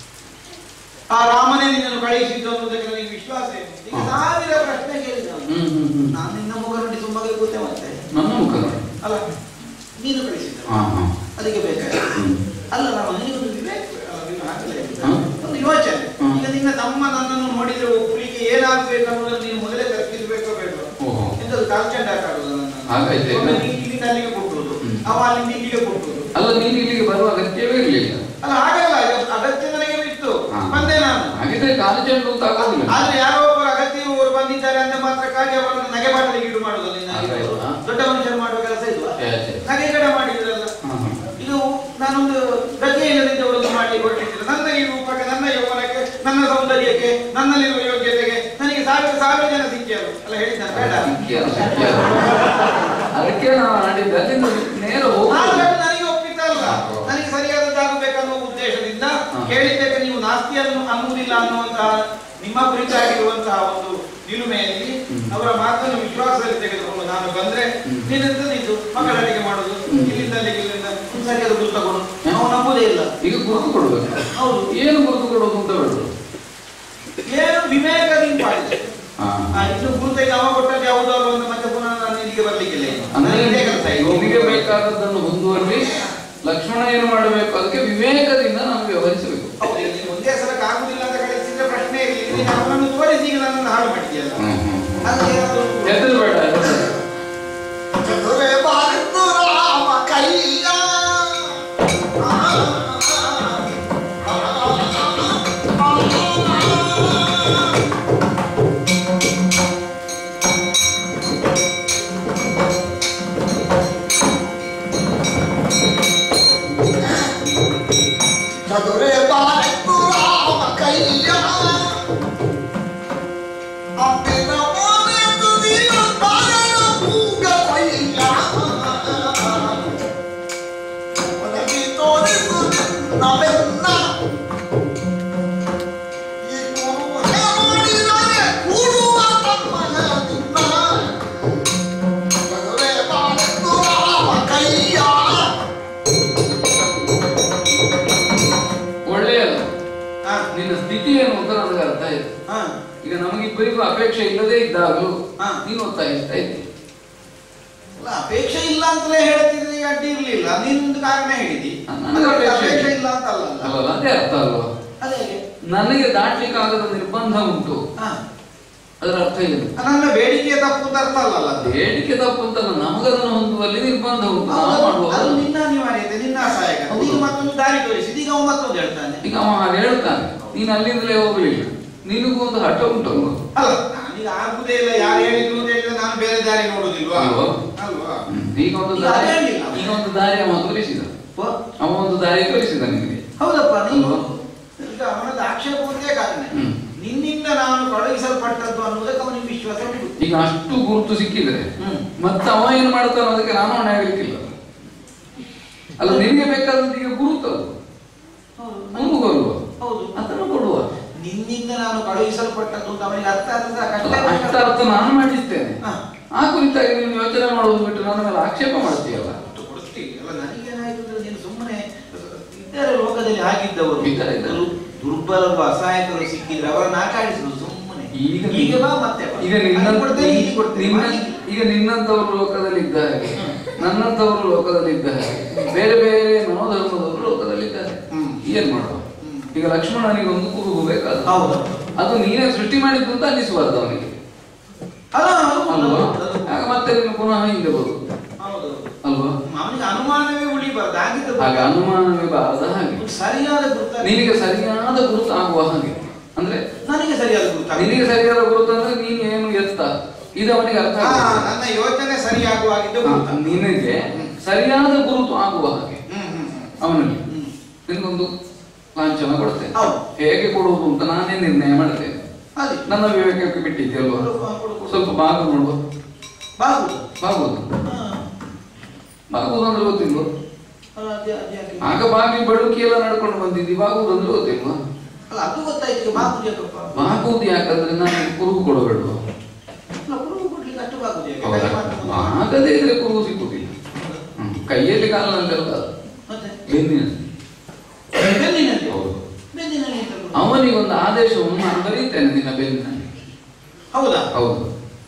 ಆ ರಾಮನೇ ನಿನ್ನನ್ನು ಕಳಿಸಿದ್ದು ಅನ್ನೋದಕ್ಕೆ ನನಗೆ ವಿಶ್ವಾಸ ಇದೆ ಈಗ ಹ್ಮ್. ಸಾವಿರ ಪ್ರಶ್ನೆ ಕೇಳಿದ ಅವನು. ಹ್ಮ್, ಹ್ಮ್, ಹ್ಮ್. ನಾನು ನಿನ್ನ ಮುಖ ನೋಡಿ ತುಂಬಾ ಕೂತೆ ಮತ್ತೆ ನನ್ನ ಮುಖ ನೋಡಿ ಅಲ್ಲ ನೀನು ಕಳಿಸಿದ್ದ ಹಾ ಹಾ ಅದಕ್ಕೆ ಬೇಕಾಗಿ ಹ್ಮ್. ಅಲ್ಲ ರಾಮ ನೀನೊಂದು ವಿವೇಕ ಅಲ್ಲ, ನೀನು ಹಾಗಲೇ ಹಾ? ಒಂದು ಯೋಚನೆ ಹ್ಮ್. ಈಗ ನಿನ್ನ ತಮ್ಮ ನನ್ನನ್ನು ನೋಡಿದ್ರೆ ಒಬ್ಬರಿಗೆ ಏನಾಗಬೇಕು ಅನ್ನೋದನ್ನು ನೀನು ಮೊದಲೇ ತರ್ಕಿಸಬೇಕೋ ಬೇಡ ಓಹೋ ಎಂತದು ಕಾಲ್ಚಂಡ ಹಾಕಾಡುದು ಹಾಗಾಯ್ತು. ಒಮ್ಮೆ ನೀನು ಇಲ್ಲಿಂದ ಅಲ್ಲಿಗೆ ಕೊಟ್ಟುದು ಹ್ಮ್. ಅವ ಅಲ್ಲಿಂದ ಇಲ್ಲಿಗೆ ಕೊಟ್ಟುದು ಅಲ್ಲ ನೀನು ಇಲ್ಲಿಗೆ ಬರುವ ಅಗತ್ಯವೇ ಇರಲಿಲ್ಲ ಅಲ್ಲ ಹಾಗಲ್ಲ ಇದು ಅಗತ್ಯ ನನಗೆ ಬಿತ್ತು ಹಾ. ಬಂದೆ ನಾನು ಹಾಗಿದ್ರೆ ಕಾಲು ಚೆಂಡು ಅಂತ ಆಗೋದಿಲ್ಲ ಆದ್ರೆ ಯಾರೋ ಒಬ್ಬರು ಅಗತ್ಯವರು ಬಂದಿದ್ದಾರೆ ಅಂತ ಮಾತ್ರಕ್ಕಾಗಿ ಅವರನ್ನು ನಗೆ ಮಾಡಲಿಕ್ಕೆ ಇಡು ಮಾಡುದು ನಿನ್ನ ಹಾಗಾಯ್ತು, ಹಾ. ದೊಡ್ಡ ಮನುಷ್ಯರು ಮಾಡುವ ಕೆಲಸ ಇಲ್ವಾ ಛೇ, ಛೇ. ನಗೆ ಕಡೆ ಮಾಡಿದ್ರಲ್ಲ ಹಾ, ಹಾ. ಇದು ನಾನೊಂದು ಗದ್ದೆ ಇಲ್ಲದಿದ್ದವರನ್ನು ಮಾಡಿ ಹೊರಟಿದ್ದೆ ನನ್ನ ಈ ರೂಪಕ್ಕೆ ನನ್ನ ಯೌವನಕ್ಕೆ ನನ್ನ ಸೌಂದರ್ಯಕ್ಕೆ ನನ್ನಲ್ಲಿರುವ ಯೋಗ್ಯತೆಗೆ ನನಗೆ ಸಾವಿರ ಸಾವಿರ ಜನ ಸಿಕ್ಕಿಯರು ಅಲ್ಲ ಹೇಳಿದ್ದ ಬೇಡ ಸಿಕ್ಕಿಯಾರು, ಸಿಕ್ಕಿಯಾರು. ಅದಕ್ಕೆ ನಾನು ಆಡಿದ್ದೆ ಅಲ್ಲಿಂದ ನೇರ ಹೋಗುದು ಆದ್ರೆ ಅದು ನನಗೆ ಒಪ್ಪಿತಲ್ಲ ನನಗೆ ಸರಿಯಾದದ್ದಾಗಬೇಕನ್ನುವ ಉದ್ದೇಶದಿಂದ ಹಾ. ಕೇಳಿದ್ದಕ್ಕೆ ನೀವು ನಾಸ್ತಿ ಅನ್ನು ಅನ್ನುವುದಿಲ್ಲ ಅನ್ನುವಂತಹ ನಿಮ್ಮ ಕುರಿತಾಗಿರುವಂತಹ ಒಂದು ನಿಲುಮೆಯಲ್ಲಿ ಹ್ಮ್. ಅವರ ಮಾತನ್ನು ವಿಶ್ವಾಸದಲ್ಲಿ ತೆಗೆದುಕೊಂಡು ನಾನು ಬಂದ್ರೆ ಹ್ಮ್. ನೀನೆಂತ ನಿಂತು ಮಕ್ಕಳ ಅಡಿಗೆ ಮಾಡುದು ಹ್ಮ್. ಇಲ್ಲಿಂದ ಅಲ್ಲಿಗೆ ಇಲ್ಲಿಂದ ಒಂದು ಸರಿಯಾದ ಗುರು ತಗೊಂಡು ನಾವು ನಂಬುದೇ ಇಲ್ಲ ಈಗ ಗುರುತು ಕೊಡ್ಬೇಕು ಹೌದು ಏನು ಗುರುತು ಕೊಡೋದು ಅಂತ ಹೇಳುದು ಏನು ವಿವೇಕದಿಂದ ಮಾಡಿದೆ ಹಾ. ಆ, ಇನ್ನು ಗುರುತಿಗೆ ಅವ ಕೊಟ್ಟದ್ದು ಯಾವುದೋ ಅಂತ ಮತ್ತೆ ಪುನಃ ನಾನು ಇಲ್ಲಿಗೆ ಬರ್ಲಿಕ್ಕಿಲ್ಲ ಇನ್ನು. ಅಂದ್ರೆ ನನಗೆ ಇದೇ ಕೆಲಸ ಇದೆ. ಯೋಗಿಗೆ ಬೇಕಾದದ್ದನ್ನು ಹೊಂದುವಲ್ಲಿ ಲಕ್ಷ್ಮಣ ಏನು ಮಾಡಬೇಕು ಅದಕ್ಕೆ ವಿವೇಕದಿಂದ ನಾವು ವ್ಯವಹರಿಸಬೇಕು ಹೌದು, ಇಲ್ಲಿ ಒಂದೇ ಸಲಕ್ಕೆ ಆಗುದಿಲ್ಲ ಅಂತ ಕಳಿಸಿದ್ರೆ ಪ್ರಶ್ನೆ ಇರಲಿ ನೀನು ಅವನನ್ನು ತೋರಿಸಿ ಈಗ ನನ್ನನ್ನು ಹಾಳು ಮಾಡಿದ್ಯಲ್ಲ ಹ್ಮ್, ಹ್ಮ್. ಅದು ಏನಾದ್ರು ಒಂದು- ಹೆದರ್ಬೇಡ ಹೆದರ್ಬೇಡ. ಚದುರೆ ಬಾರಿದ್ದು ರಾಮ ಕೈಯ ಚದುರೆ ಬಾರಿದ್ದು ರಾಮ ಕೈಯ ಅಪ್ಪಿನ ಮನೆ ತುದಿಯ ತಾರೆಯ ಮೂಗ ಕೊಯ್ಯ ಒದಗಿ ತೋರಿಸು ನಾವೆನ್ನ ಈ ಗುರು ಮಾಡಿದರೆ ಕೂಡುವ ತಮ್ಮನ ನಿನ್ನ ಚದುರೆ ಬಾರಿದ್ದು ರಾಮ ಕೈಯ ಒಳ್ಳೆಯದು ಹಾ, ನಿನ್ನ ಸ್ಥಿತಿ ಏನು ಅಂತ ನನಗೆ ಅರ್ಥ ಆಯ್ತು ಹಾ. ಈಗ ನಮಗಿಬ್ಬರಿಗೂ ಅಪೇಕ್ಷೆ ಇಲ್ಲದೆ ಇದ್ದಾಗಲೂ ಹಾ. ನೀನು ಒತ್ತಾಯಿಸ್ತಾ ಇದ್ದಿ ಅಲ್ಲ, ಅಪೇಕ್ಷೆ ಇಲ್ಲ ಅಂತಲೇ ಹೇಳ್ತಿದ್ರೆ ಈಗ ಅಡ್ಡಿ ಇರ್ಲಿಲ್ಲ ನೀನು ಒಂದು ಕಾರಣ ಹೇಳಿದಿ ನನಗೆ ಅದಕ್ಕೆ ಅಪೇಕ್ಷೆ ಅಪೇಕ್ಷೆ ಇಲ್ಲ. ಇಲ್ಲ ಅಂತ ಅಲ್ಲ ಅಲ್ಲಲ್ಲ ಅದೇ ಅರ್ಥ ಅಲ್ವಾ ಅದೇ ನನಗೆ ದಾಟ್ಲಿಕ್ಕೆ ಆಗದ ನಿರ್ಬಂಧ ಉಂಟು ಹಾ. ಅದರ ಅರ್ಥ ಏನು ನನ್ನ ಬೇಡಿಕೆ ತಪ್ಪು ಅಂತ ಅರ್ಥ ಅಲ್ಲಲ್ಲ ಅದು. ಬೇಡಿಕೆ ತಪ್ಪು ಅಂತ ನಮಗದನ್ನು ಹೊಂದುವಲ್ಲಿ ನಿರ್ಬಂಧ ಉಂಟು ನಾವು ಅದು ಮಾಡುವ ಅದು ನಿನ್ನ ಅನಿವಾರ್ಯತೆ ನಿನ್ನ ಅಸಹಾಯಕ ಹೌದು. ಈಗ ಮತ್ತೊಂದು ದಾರಿ ತೋರಿಸಿದ ಈಗ ಅವ ಮತ್ತೊಂದು ಹೇಳ್ತಾನೆ ಈಗ ಅವ ಹಾಗೆ ಹೇಳ್ತಾನೆ ನೀನು ಅಲ್ಲಿಂದಲೇ ಹೋಗ್ಲಿಲ್ಲ ನಿನಗೂ ಒಂದು ಹಠ ಉಂಟಲ್ವ ಅಲ್ಲ ನಾನೀಗ ಆಗುದೇ ಇಲ್ಲ ಯಾರು ಹೇಳಿದ್ರು ಅಂತ ಹೇಳಿದ್ರೆ ನಾನು ಬೇರೆ ದಾರಿ ನೋಡುದಿಲ್ವಾ ಅಲ್ವಾ? ಅಲ್ವಾ ಹ್ಮ್. ಈಗ ಒಂದು ಈಗ ದಾರಿ ಅದೇನಿಲ್ಲ. ಈಗ ಒಂದು ದಾರಿ ಅವ ತೋರಿಸಿದ ಓ, ಅವ ಒಂದು ದಾರಿ ತೋರಿಸಿದ ನಿನಗೆ ಹೌದಪ್ಪ ನೀನು ಅಲ್ವಾ? ಈಗ ಅವನದ್ದು ಆಕ್ಷೇಪ ಒಂದೇ ಕಾರಣ ಹ್ಮ್. ನಿನ್ನಿಂದ ನಾನು ಕಳುಹಿಸಲ್ಪಟ್ಟದ್ದು ಅನ್ನೋದಕ್ಕೆ ಅವನಿಗೆ ವಿಶ್ವಾಸ ಉಂಟು ಈಗ ಅಷ್ಟು ಗುರುತು ಸಿಕ್ಕಿದ್ರೆ ಹ್ಮ್. ಮತ್ತೆ ಅವ ಏನ್ ಮಾಡ್ತಾನ ಅದಕ್ಕೆ ನಾನು ಹೊಣೆ ಆಗ್ಲಿಕ್ಕಿಲ್ಲ ಅಲ್ಲ ನಿನಗೆ ಬೇಕಾದಂತ ಈಗ ಗುರುತು ಅದು ಹೌದು. ನಮಗೂ ಅಲ್ವಾ ಹೌದು ಅದನ್ನು ಕೊಡುವ ನಿನ್ನಿಂದ ನಾನು ಕಳುಹಿಸಲ್ಪಟ್ಟದ್ದು ಅಂತ ಅವನಿಗೆ ಅರ್ಥ ಆದ್ರೆ ಅಲ್ಲ, ಅಷ್ಟ ಅರ್ಥ ನಾನು ಮಾಡಿಸ್ತೇನೆ ಹಾ. ಆ ಕುರಿತಾಗಿ ನೀನು ಯೋಚನೆ ಮಾಡೋದು ಬಿಟ್ಟು ನನ್ನ ಮೇಲೆ ಆಕ್ಷೇಪ ಮಾಡ್ತೀಯಲ್ಲ ಅಷ್ಟು ಕೊಡಿಸ್ತೀವಿ ಅಲ್ಲ ನನಗೇನಾಯ್ತು ಅಂದ್ರೆ ನೀನು ಸುಮ್ಮನೆ ಇದ್ದಾರೆ ಲೋಕದಲ್ಲಿ ಹಾಗಿದ್ದವರು ಇದ್ದಾರೆ, ಇದ್ದಾರೆ. ದುರ್- ದುರ್ಬಲರು ಅಸಹಾಯಕರು ಸಿಕ್ಕಿದ್ರೆ ಅವರನ್ನ ಆಟಾಡಿಸುದು ಸುಮ್ಮನೆ ಈಗ ಈಗ ಬಾ ಮತ್ತೆ ಬಾ. ಈಗ ನಿನ್ನ ಅಲ್ಲಿ ಕೊಡ್ತೇನೆ, ಇಲ್ಲಿ ಕೊಡ್ತೇನೆ. ನಿನ್ನ ಮಾಡಿ. ಈಗ ನಿನ್ನಂತವರು ಲೋಕದಲ್ಲಿ ಇದ್ದ ಹಾಗೆ ನನ್ನಂತವರು ಲೋಕದಲ್ಲಿ ಇದ್ದ ಹಾಗೆ ಬೇರೆ ಬೇರೆ ಮನೋಧರ್ಮದವರು ಲೋಕದಲ್ಲಿ ಇದ್ದಾರೆ ಹ್ಮ್. ಏನ್ ಮಾಡುವ ಹ್ಮ್. ಈಗ ಲಕ್ಷ್ಮಣನಿಗೆ ಒಂದು ಕುರುಹು ಬೇಕಾದ ಹೌದು. ಅದು ನೀನೇ ಸೃಷ್ಟಿ ಮಾಡಿದ್ದು ಅಂತ ಅನ್ನಿಸಬಾರ್ದು ಅವನಿಗೆ ಅಲ್ಲ, ಹೌದು, ಅಲ್ವಾ ಹೌದು, ಹೌದು. ಆಗ ಮತ್ತೆ ನೀನು ಪುನಃ ಹಿಂದೆ ಬರುದು ಹೌದು. ಅಲ್ವಾ ಅವನಿಗೆ ಅನುಮಾನವೇ ಉಳಿಬಾರ್ದು ಆಗಿದ್ದು ಹಾಗೆ ಅನುಮಾನವೇ ಬಾರದ ಹಾಗೆ ಸರಿಯಾದ ಗುರುತ ನಿನಗೆ ಸರಿಯಾದ ಗುರುತು ಆಗುವ ಹಾಗೆ ಅಂದ್ರೆ ನನಗೆ ಸರಿಯಾದ ಗುರುತ ನಿನಗೆ ಸರಿಯಾದ ಗುರುತು ಅಂದ್ರೆ ನೀನು ಏನು ಎತ್ತ ಇದು ಅವನಿಗೆ ಅರ್ಥ ಹಾ, ಆಗುತ್ತೆ. ನನ್ನ ಯೋಚನೆ ಸರಿಯಾಗುವಾಗಿದ್ದು ಹಾ, ಗುರುತ ನಿನಗೆ ಸರಿಯಾದ ಗುರುತು ಆಗುವ ಹಾಗೆ ಹ್ಮ್ ಹ್ಮ್ ಅವನಲ್ಲಿ ಹ್ಮ್. ನಿನಗೊಂದು ಲಾಂಛನ ಕೊಡ್ತೇನೆ ಹೌದು. ಹೇಗೆ ಕೊಡುವುದು ಅಂತ ನಾನೇ ನಿರ್ಣಯ ಮಾಡ್ತೇನೆ ಅದೇ ನನ್ನ ವಿವೇಕಕ್ಕೆ ಬಿಟ್ಟಿದ್ದೆ ಅಲ್ವಾ ಕೊಡು, ಕೊಡು, ಕೊಡು. ಸ್ವಲ್ಪ ಬಾಗು ನೋಡುವ ಬಾಗುದು ಬಾಗುವುದು ಹಾ. ಬಾಗುವುದು ಅಂದ್ರೆ ಗೊತ್ತಿಲ್ವ ಅಲ್ಲ, ಅದೇ ಅದೇ ಯಾಕೆ? ಆಗ ಬಾಗಿ ಬಡುಕಿ ಎಲ್ಲ ನಡ್ಕೊಂಡು ಬಂದಿದ್ದಿ ಬಾಗುವುದು ಅಂದ್ರೆ ಗೊತ್ತಿಲ್ವಾ ಅಲ್ಲ ಅದು ಗೊತ್ತಾಯ್ತು ಈಗ ಬಾಗುದು ಯಾಕಪ್ಪ ಬಾಗುವುದು ಯಾಕಂದ್ರೆ ನಾನು ಕುರುಗು ಕೊಡಬೇಡುವ ಅಲ್ಲ, ಕುರುಹು ಕೊಡ್ಲಿಕ್ಕೆ ಅಷ್ಟು ಬಾಗುದು ಯಾಕೆ? ಹೌದಾ? ಕೈ ಮಾಡ್ಕೊಂಡು ಹೋಗುದು. ಆಗದೇ ಇದ್ರೆ ಕುರುಗು ಸಿಕ್ಕುದಿಲ್ಲ ಹ್ಮ್. ಕೈಯಲ್ಲಿ ಕಾಲಿನಲ್ಲಿ ಅಲ್ಲ ಮತ್ತೆ ಬೆನ್ನಿನಲ್ಲಿ ಬೆನ್ನಿನಲ್ಲಿ ಹೌದು. ಬೆನ್ನಿನಲ್ಲಿ ಎಂತ ಗುರುತು? ಅವನಿಗೊಂದು ಆದೇಶವನ್ನು ನಾನು ಬರೀತೇನೆ ನಿನ್ನ ಬೆನ್ನಿನಲ್ಲಿ ಹೌದಾ ಹೌದು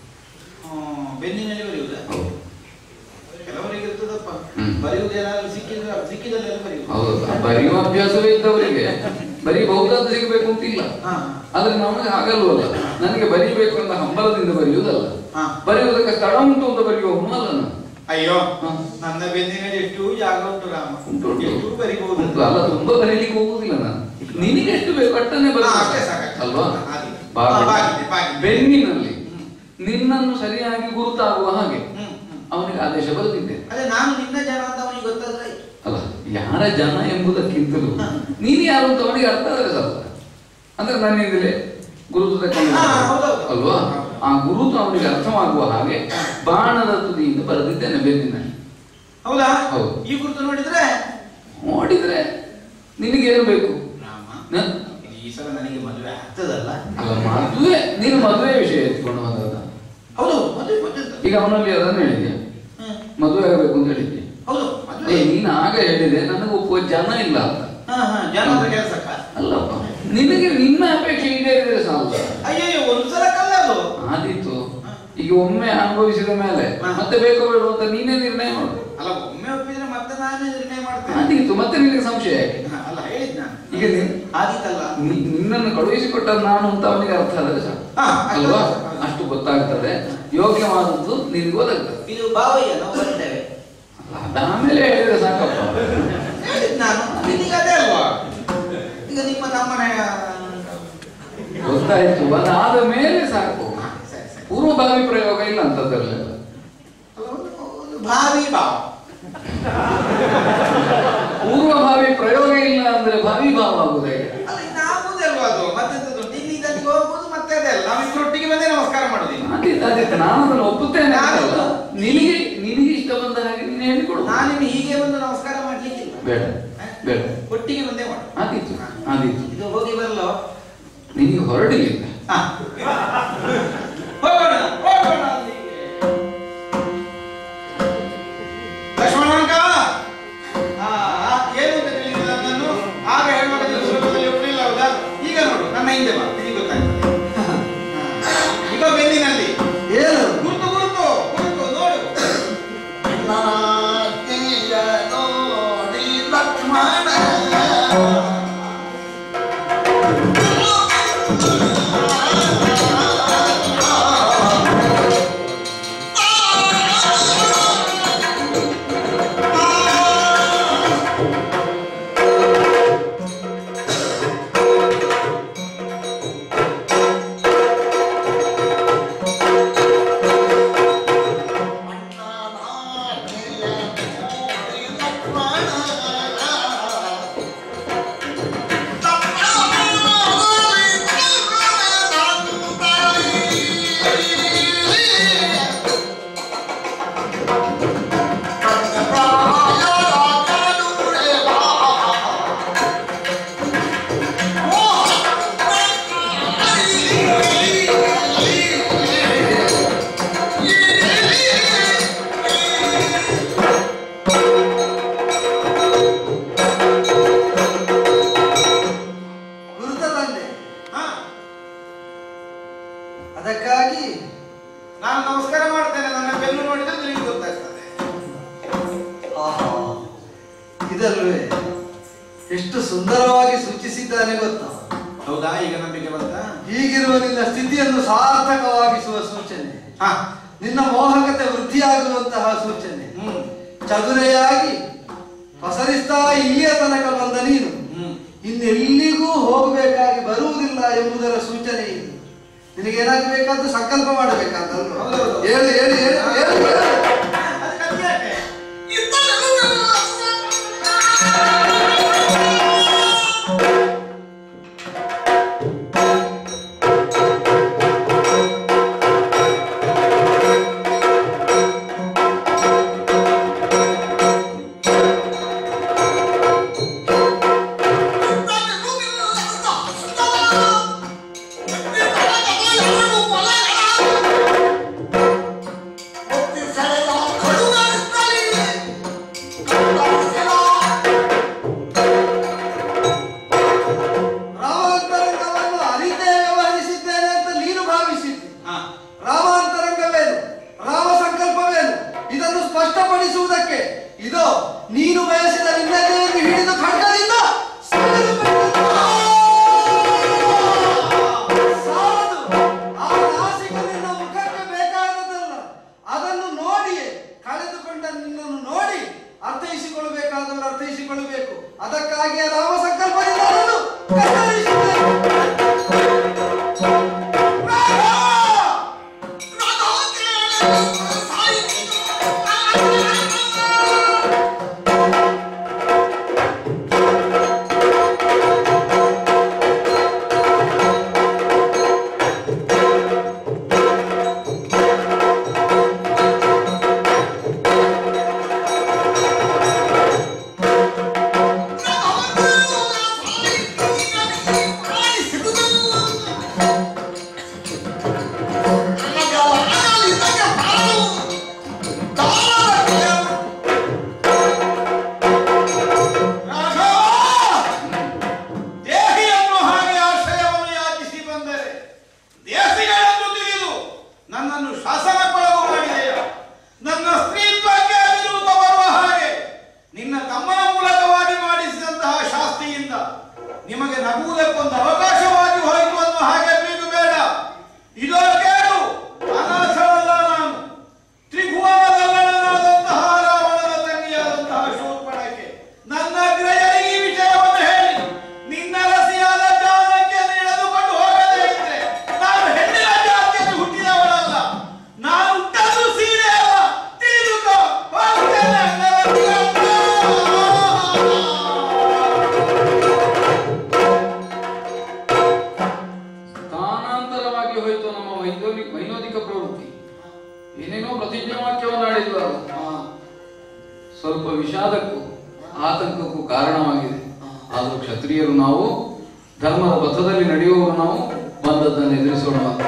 ಆ, ಬೆನ್ನಿನಲ್ಲಿ ಬರೆಯುವುದಾ ಹೌದು ಕೆಲವರಿಗೆ ಇರ್ತದಪ್ಪ ಹ್ಮ್. ಬರೆಯುವುದು ಏನಾದ್ರು ಸಿಕ್ಕಿದ್ರೆ ಸಿಕ್ಕಿದಲ್ಲೆಲ್ಲ ಬರೆಯುವುದು ಹೌದು ಆ ಬರೆಯುವ ಅಭ್ಯಾಸವೇ ಇದ್ದವರಿಗೆ ಬರೀಬಹುದಾದ ಸಿಗಬೇಕು ಅಂತಿಲ್ಲ ಹಾ ಆದ್ರೆ ನಮಗೆ ಹಾಗಲ್ವಲ್ಲ ನನಗೆ ಬರೀಬೇಕು ಅಂತ ಹಂಬಲದಿಂದ ಬರೆಯುವುದಲ್ಲ ಹಾ. ಬರೆಯುವುದಕ್ಕೆ ಸ್ಥಳ ಉಂಟು ಅಂತ ಬರೆಯುವವನು ಅಲ್ಲ ನಾನು ಅಯ್ಯೋ ಹಾ. ನನ್ನ ಬೆನ್ನಿನಲ್ಲಿ ಎಷ್ಟು ಜಾಗ ಉಂಟು ರಾಮ ಉಂಟು, ಉಂಟು. ಎಷ್ಟು ಬರಿಬಹುದು ಉಂಟು ಅಲ್ಲ ತುಂಬಾ ಬರೀಲಿಕ್ಕೆ ಹೋಗುದಿಲ್ಲ ನಾನು ನಿನಗೆ ಎಷ್ಟು ಬೇಕು ಅಟ್ಟನೆ ಬರ ಹಾ, ಅಷ್ಟೇ ಸಾಕಾಗ್ತದೆ. ಅಲ್ವಾ ಹಾಗೆ. ಬಾಗಿ. ಹಾ, ಬಾಗಿದೆ, ಬಾಗಿದೆ. ಬೆನ್ನಿನಲ್ಲಿ ಹ್ಮ್. ನಿನ್ನನ್ನು ಸರಿಯಾಗಿ ಗುರುತಾಗುವ ಹಾಗೆ ಹ್ಮ್, ಹ್ಮ್. ಅವನಿಗೆ ಆದೇಶ ಬರೆದಿದ್ದೆ ಅದೇ ನಾನು ನಿನ್ನ ಜನ ಅಂತ ಅವನಿಗೆ ಗೊತ್ತಾದ್ರೆ ಆಯ್ತು. ಅಲ್ಲ ಯಾರ ಜನ ಎಂಬುದಕ್ಕಿಂತಲೂ ಹಾ. ನೀನು ಯಾರು ಅಂತ ಅವನಿಗೆ ಅರ್ಥ ಆದರೆ ಸಾಕು ಅಂದ್ರೆ ನನ್ನಿಂದಲೇ ಗುರುತು ತಕೊಂಡು ಹಾ, ಹೌದೌದು. ಅಲ್ವಾ ಹೌದು. ಆ ಗುರುತು ಅವನಿಗೆ ಅರ್ಥವಾಗುವ ಹಾಗೆ ಬಾಣದ ತುದಿಯಿಂದ ಬರೆದಿದ್ದೇನೆ ಬೆನ್ನಿನಲ್ಲಿ ಹೌದಾ ಹೌದು. ಈ ಗುರುತು ನೋಡಿದ್ರೆ ನೋಡಿದ್ರೆ ನಿನಗೇನು ಬೇಕು ರಾಮ ನ- ಈ ಸಲ ನನಗೆ ಮದುವೆ ಆಗ್ತದಲ್ಲ ಅಲ್ಲ ಮದುವೆ ನೀನು ಮದುವೆ ವಿಷಯ ಎತ್ಕೊಂಡು ಬಂದದ ಹೌದು ಮದುವೆ ಮದುವೆ ಅಂತ. ಈಗ ಅವನಲ್ಲಿ ಅದನ್ನು ಹೇಳಿದೆ ಹ್ಮ್. ಮದುವೆ ಆಗಬೇಕು ಅಂತ ಹೇಳಿದ್ದೆ ಹೌದು ಏ ಮದುವೆ ನೀನು ಆಗ ಹೇಳಿದೆ ನನಗೆ ಒಪ್ಪುವ ಜನ ಇಲ್ಲ ಅಂತ ಹಾ ಹಾ ಜನರ ಕೆಲಸಕ್ಕ ಅಲ್ಲಪ್ಪ ನಿನಗೆ ನಿನ್ನ ಅಪೇಕ್ಷೆ ಈಡೇರಿದ್ರೆ ಸಾಲದ ಅಯ್ಯಯ್ಯೋ ಒಂದು ಸಲ ಕಲ್ಲ ಅದು ಆದೀತು ಈಗ ಒಮ್ಮೆ ಅನುಭವಿಸಿದ ಮೇಲೆ ಹಾ. ಮತ್ತೆ ಬೇಕೋ ಬೇಡ ಅಂತ ನೀನೇ ನಿರ್ಣಯ ಮಾಡು ಅಲ್ಲ ಒಮ್ಮೆ ಒಪ್ಪಿದ್ರೆ ಮತ್ತೆ ನಾನೇ ನಿರ್ಣಯ ಮಾಡ್ತೇನೆ ಆದೀತು ಮತ್ತೆ ನಿನಗೆ ಸಂಶಯ ಯಾಕೆ ಹಾ, ಅಲ್ಲ ಹೇಳಿದ್ ನಾನು ಈಗ ನೀನ್- ಆದೀತಲ್ಲ ನಿ- ನಿನ್ನನ್ನು ಕಳುಹಿಸಿಕೊಟ್ಟದ್ದು ನಾನು ಅಂತ ಅವನಿಗೆ ಅರ್ಥ ಆದರೆ ಸಾಕು ಹಾ, ಅಷ್ಟು ಅಲ್ವಾ ಸಾಕು. ಅಷ್ಟು ಗೊತ್ತಾಗ್ತದೆ ಯೋಗ್ಯವಾದದ್ದು ನಿನಗೆ ಗೊತ್ತಾಗ್ತದೆ ಇದು ಭಾವಯ್ಯ ನಾವು ಬರ್ತೇವೆ ಅದಾದ್ಮೇಲೆ ಹೇಳಿದ್ರೆ ಸಾಕಪ್ಪ ಹೇಳಿದ್ ನಾನು ನಿನಗೆ ಅದೇ ಅಲ್ವಾ ಈಗ ನಿಮ್ಮ ನಮ್ಮನೆ ಗೊತ್ತಾಯ್ತು ಅದಾದ ಮೇಲೆ ಸಾಕು ಸರಿ ಸರಿ ಪೂರ್ವಭಾವಿ ಪ್ರಯೋಗ ಇಲ್ಲ ಅಂತದ್ರಲ್ಲೆಲ್ಲ ಅಲ್ಲ, ಒಂದು- ಒಂದು ಭಾವಿ ಭಾವ ಪೂರ್ವಭಾವಿ ಪ್ರಯೋಗ ಇಲ್ಲ ಅಂದ್ರೆ ಭಾವಿ ಭಾವ ಆಗುದು ಹೇಗೆ ಅಲ್ಲ ಇನ್ನು ಆಗುದೇ ಅಲ್ವಾ ಅದು ಮತ್ತೆಂತದ್ದು ಇಲ್ಲಿ ಇದಕ್ಕೆ ಹೋಗ್ಬೋದು ಮತ್ತೆ ಅದೇ ಅಲ್ಲ ನಾವು ಇಬ್ಬರೊಟ್ಟಿಗೆ ಬಂದೇ ನಮಸ್ಕಾರ ಮಾಡುದಿಲ್ಲ ಆದೀತು ಆದೀತು ನಾನು ಅದನ್ನು ಒಪ್ಪುತ್ತೇನೆ ನಾನು- ಅಂತಲ್ಲ. ನಿನಗೆ ನಿನಗೆ ಇಷ್ಟ ಬಂದ ಹಾಗೆ ನೀನು ಹೇಳಿಕೊಡು ನಾನಿನ್ನು ಹೀಗೆ ಬಂದು ನಮಸ್ಕಾರ ಮಾಡ್ಲಿಕ್ಕಿಲ್ಲ ಬೇಡ ಬೇಡ ಒಟ್ಟಿಗೆ ಬಂದೇ ಮಾಡು ಆದೀತು ಆದೀತು ಇದು ಹೋಗಿ ಬರಲು ನಿನಗೆ ಹೊರಡಲಿಲ್ಲ ಹೋಗೋಣ ಹೋಗೋಣ ಅಲ್ಲಿಗೆ. ಲಕ್ಷ್ಮಣಾಂಕ ಆ, ಆ, ಏನು ಅಂತ ತಿಳಿದಿಲ್ಲ ನನ್ನನ್ನು ಆಗ ಹೇಳುವಾಗ ನೀವು ಸುಲಭದಲ್ಲಿ ಒಪ್ಪಲಿಲ್ಲ ಹೌದಾ ಈಗ ನೋಡು ನನ್ನ ಹಿಂದೆ ಬಾ ನಿನಗೆ ಗೊತ್ತಾಗ್ತದೆ ಹಾ. ಈಗ ಬೆನ್ನಿನಲ್ಲಿ ಏನು ಗುರುತು ಗುರುತು ಗುರುತು ನೋಡು ನಾಚಿಯ ನೋಡಿ ಲಕ್ಷ್ಮಣ ಎಷ್ಟು ಸುಂದರವಾಗಿ ಸೂಚಿಸಿದ್ದಾನೆ ಗೊತ್ತಾ ಹೌದಾ ಈಗ ನಂಬಿಕೆ ಬಂತ ಹೀಗಿರುವ ನಿನ್ನ ಸ್ಥಿತಿಯನ್ನು ಸಾರ್ಥಕವಾಗಿಸುವ ಸೂಚನೆ ಹಾ ನಿನ್ನ ಮೋಹಕತೆ ವೃದ್ಧಿಯಾಗುವಂತಹ ಸೂಚನೆ ಹ್ಮ್ ಚದುರೆಯಾಗಿ ಪಸರಿಸ್ತಾ ಇಲ್ಲಿಯ ತನಕ ಬಂದ ನೀನು ಹ್ಮ್ ಇನ್ನೆಲ್ಲಿಗೂ ಹೋಗಬೇಕಾಗಿ ಬರುವುದಿಲ್ಲ ಎಂಬುದರ ಸೂಚನೆ ಇದು ನಿನಗೇನಾಗಬೇಕಾದ್ದು ಸಂಕಲ್ಪ ಮಾಡಬೇಕಂತಲ್ವ ಹೌದೌದು. ಹೇಳು ಹೇಳು ಹೇಳು ಹೇಳು ಹೇಳು. ಅದಕ್ಕೆ ಅದ್ಯಾಕೆ? ರಾಮಾಂತರಂಗವನ್ನು ಅರಿತೇ ವ್ಯವಹರಿಸಿದ್ದೇನೆ ಅಂತ ನೀನು ಭಾವಿಸಿದ್ದೆ ಹಾ ರಾಮಾಂತರಂಗವೇನು ರಾಮ ಸಂಕಲ್ಪವೇನು ಇದನ್ನು ಸ್ಪಷ್ಟಪಡಿಸುವುದಕ್ಕೆ ಇದೋ ನೀನು ಬಯಸಿದ ನಿನ್ನತೆಯನ್ನು ಹಿಡಿದು ಖಡ್ಗದಿಂದ ಸೆಳೆದು ಬಿಟ್ಟಿದ್ದು. ಸಾಲದು. ಆ ನಾಸಿಕ ನಿನ್ನ ಮುಖಕ್ಕೆ ಬೇಕಾದದಲ್ಲ ಅದನ್ನು ನೋಡಿಯೇ ಕಳೆದುಕೊಂಡ ನಿನ್ನನ್ನು ನೋಡಿ ಅರ್ಥೈಸಿಕೊಳ್ಳಬೇಕಾದವರು ಅರ್ಥೈಸಿಕೊಳ್ಳಬೇಕು ಅದಕ್ಕಾಗಿಯೇ ರಾಮ ಸಂಕಲ್ಪದಿಂದ ಅದನ್ನು ಕತ್ತರಿಸಿದ್ದೇನೆ. ರಾಮ! ರಾಘವ! ದೇಹಿಯನ್ನು ಹಾಗೆ ಆಶ್ರಯವನ್ನು ಯಾಚಿಸಿ ಬಂದರೆ ದೇಸಿಗಳೆಂದು ತಿಳಿದು ನನ್ನನ್ನು ಶಾಸನಕ್ಕೊಳಗು ಮಾಡಿದೆಯ ನನ್ನ ಸ್ತ್ರೀತ್ವಕ್ಕೆ ವಿರುದ್ಧ ಬರುವ ಹಾಗೆ ನಿನ್ನ ತಮ್ಮನ ಮೂಲಕವಾಗಿ ಮಾಡಿಸಿದಂತಹ ಶಾಸ್ತಿಯಿಂದ ನಿಮಗೆ ನಗುವುದಕ್ಕೊಂದು ಅವಕಾಶವಾಗಿ ಹೋಯಿತು ಅನ್ನೋ ಹಾಗೆ ಬೀಗು ಬೇಡ ಇದೋ ಕೇಳು ಅನಾಥಳಲ್ಲ ನಾನು ತ್ರಿಭುವನದಲ್ಲನಾದಂತಹ ರಾವಣನ ತಂಗಿಯಾದಂತಹ ಶೂರ್ಪಣಕ್ಕೆ ನನ್ನ ಗ್ರಹರಿಗೆ ಈ ವಿಷಯವನ್ನು ಹೇಳಿ ನಿನ್ನ ರಸಿಯಾದ ಜಾನಕ್ಕೆ ಎಳೆದುಕೊಂಡು ಹೋಗದೇ ಇದ್ರೆ ನಾನು ಹೆಣ್ಣಿನ ಜಾತಿಯಲ್ಲಿ ಹುಟ್ಟಿದವಳಲ್ಲ ನಾನು ಹುಟ್ಟದು ಸೀರೆ ಅಲ್ಲ ತಿಳಿದುಕೋ ಹೋಗ್ತೇನೆ ಅಂಗರಂಗ. ಸ್ಥಾನಾಂತರವಾಗಿ ಹೋಯಿತು ನಮ್ಮ ವೈಜ್ಞಾನಿಕ ವೈನೋದಿಕ ಪ್ರವೃತ್ತಿ ಏನೇನೋ ಪ್ರತಿಜ್ಞಾ ವಾಕ್ಯವನ್ನು ಆಡಿದ್ವಲ್ಲ ಸ್ವಲ್ಪ ವಿಷಾದಕ್ಕೂ ಆತಂಕಕ್ಕೂ ಕಾರಣವಾಗಿದೆ ಆದರೂ ಕ್ಷತ್ರಿಯರು ನಾವು ಧರ್ಮದ ಪಥದಲ್ಲಿ ನಡೆಯುವವರು ನಾವು ಬಂದದ್ದನ್ನು ಎದುರಿಸೋಣ ಅಂತ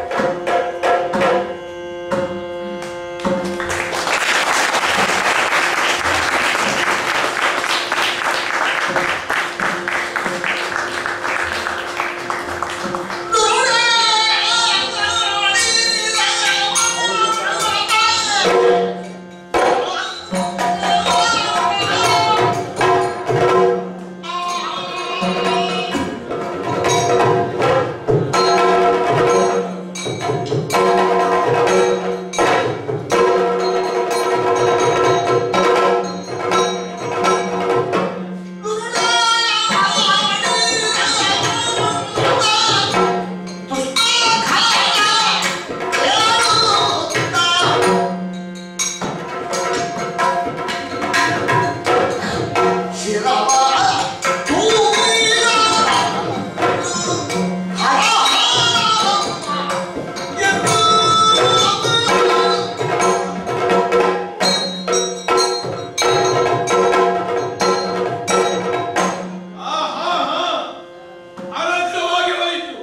ಆಹಾಹಾ. ಅನಂತವಾಗಿ ಹೋಯಿತು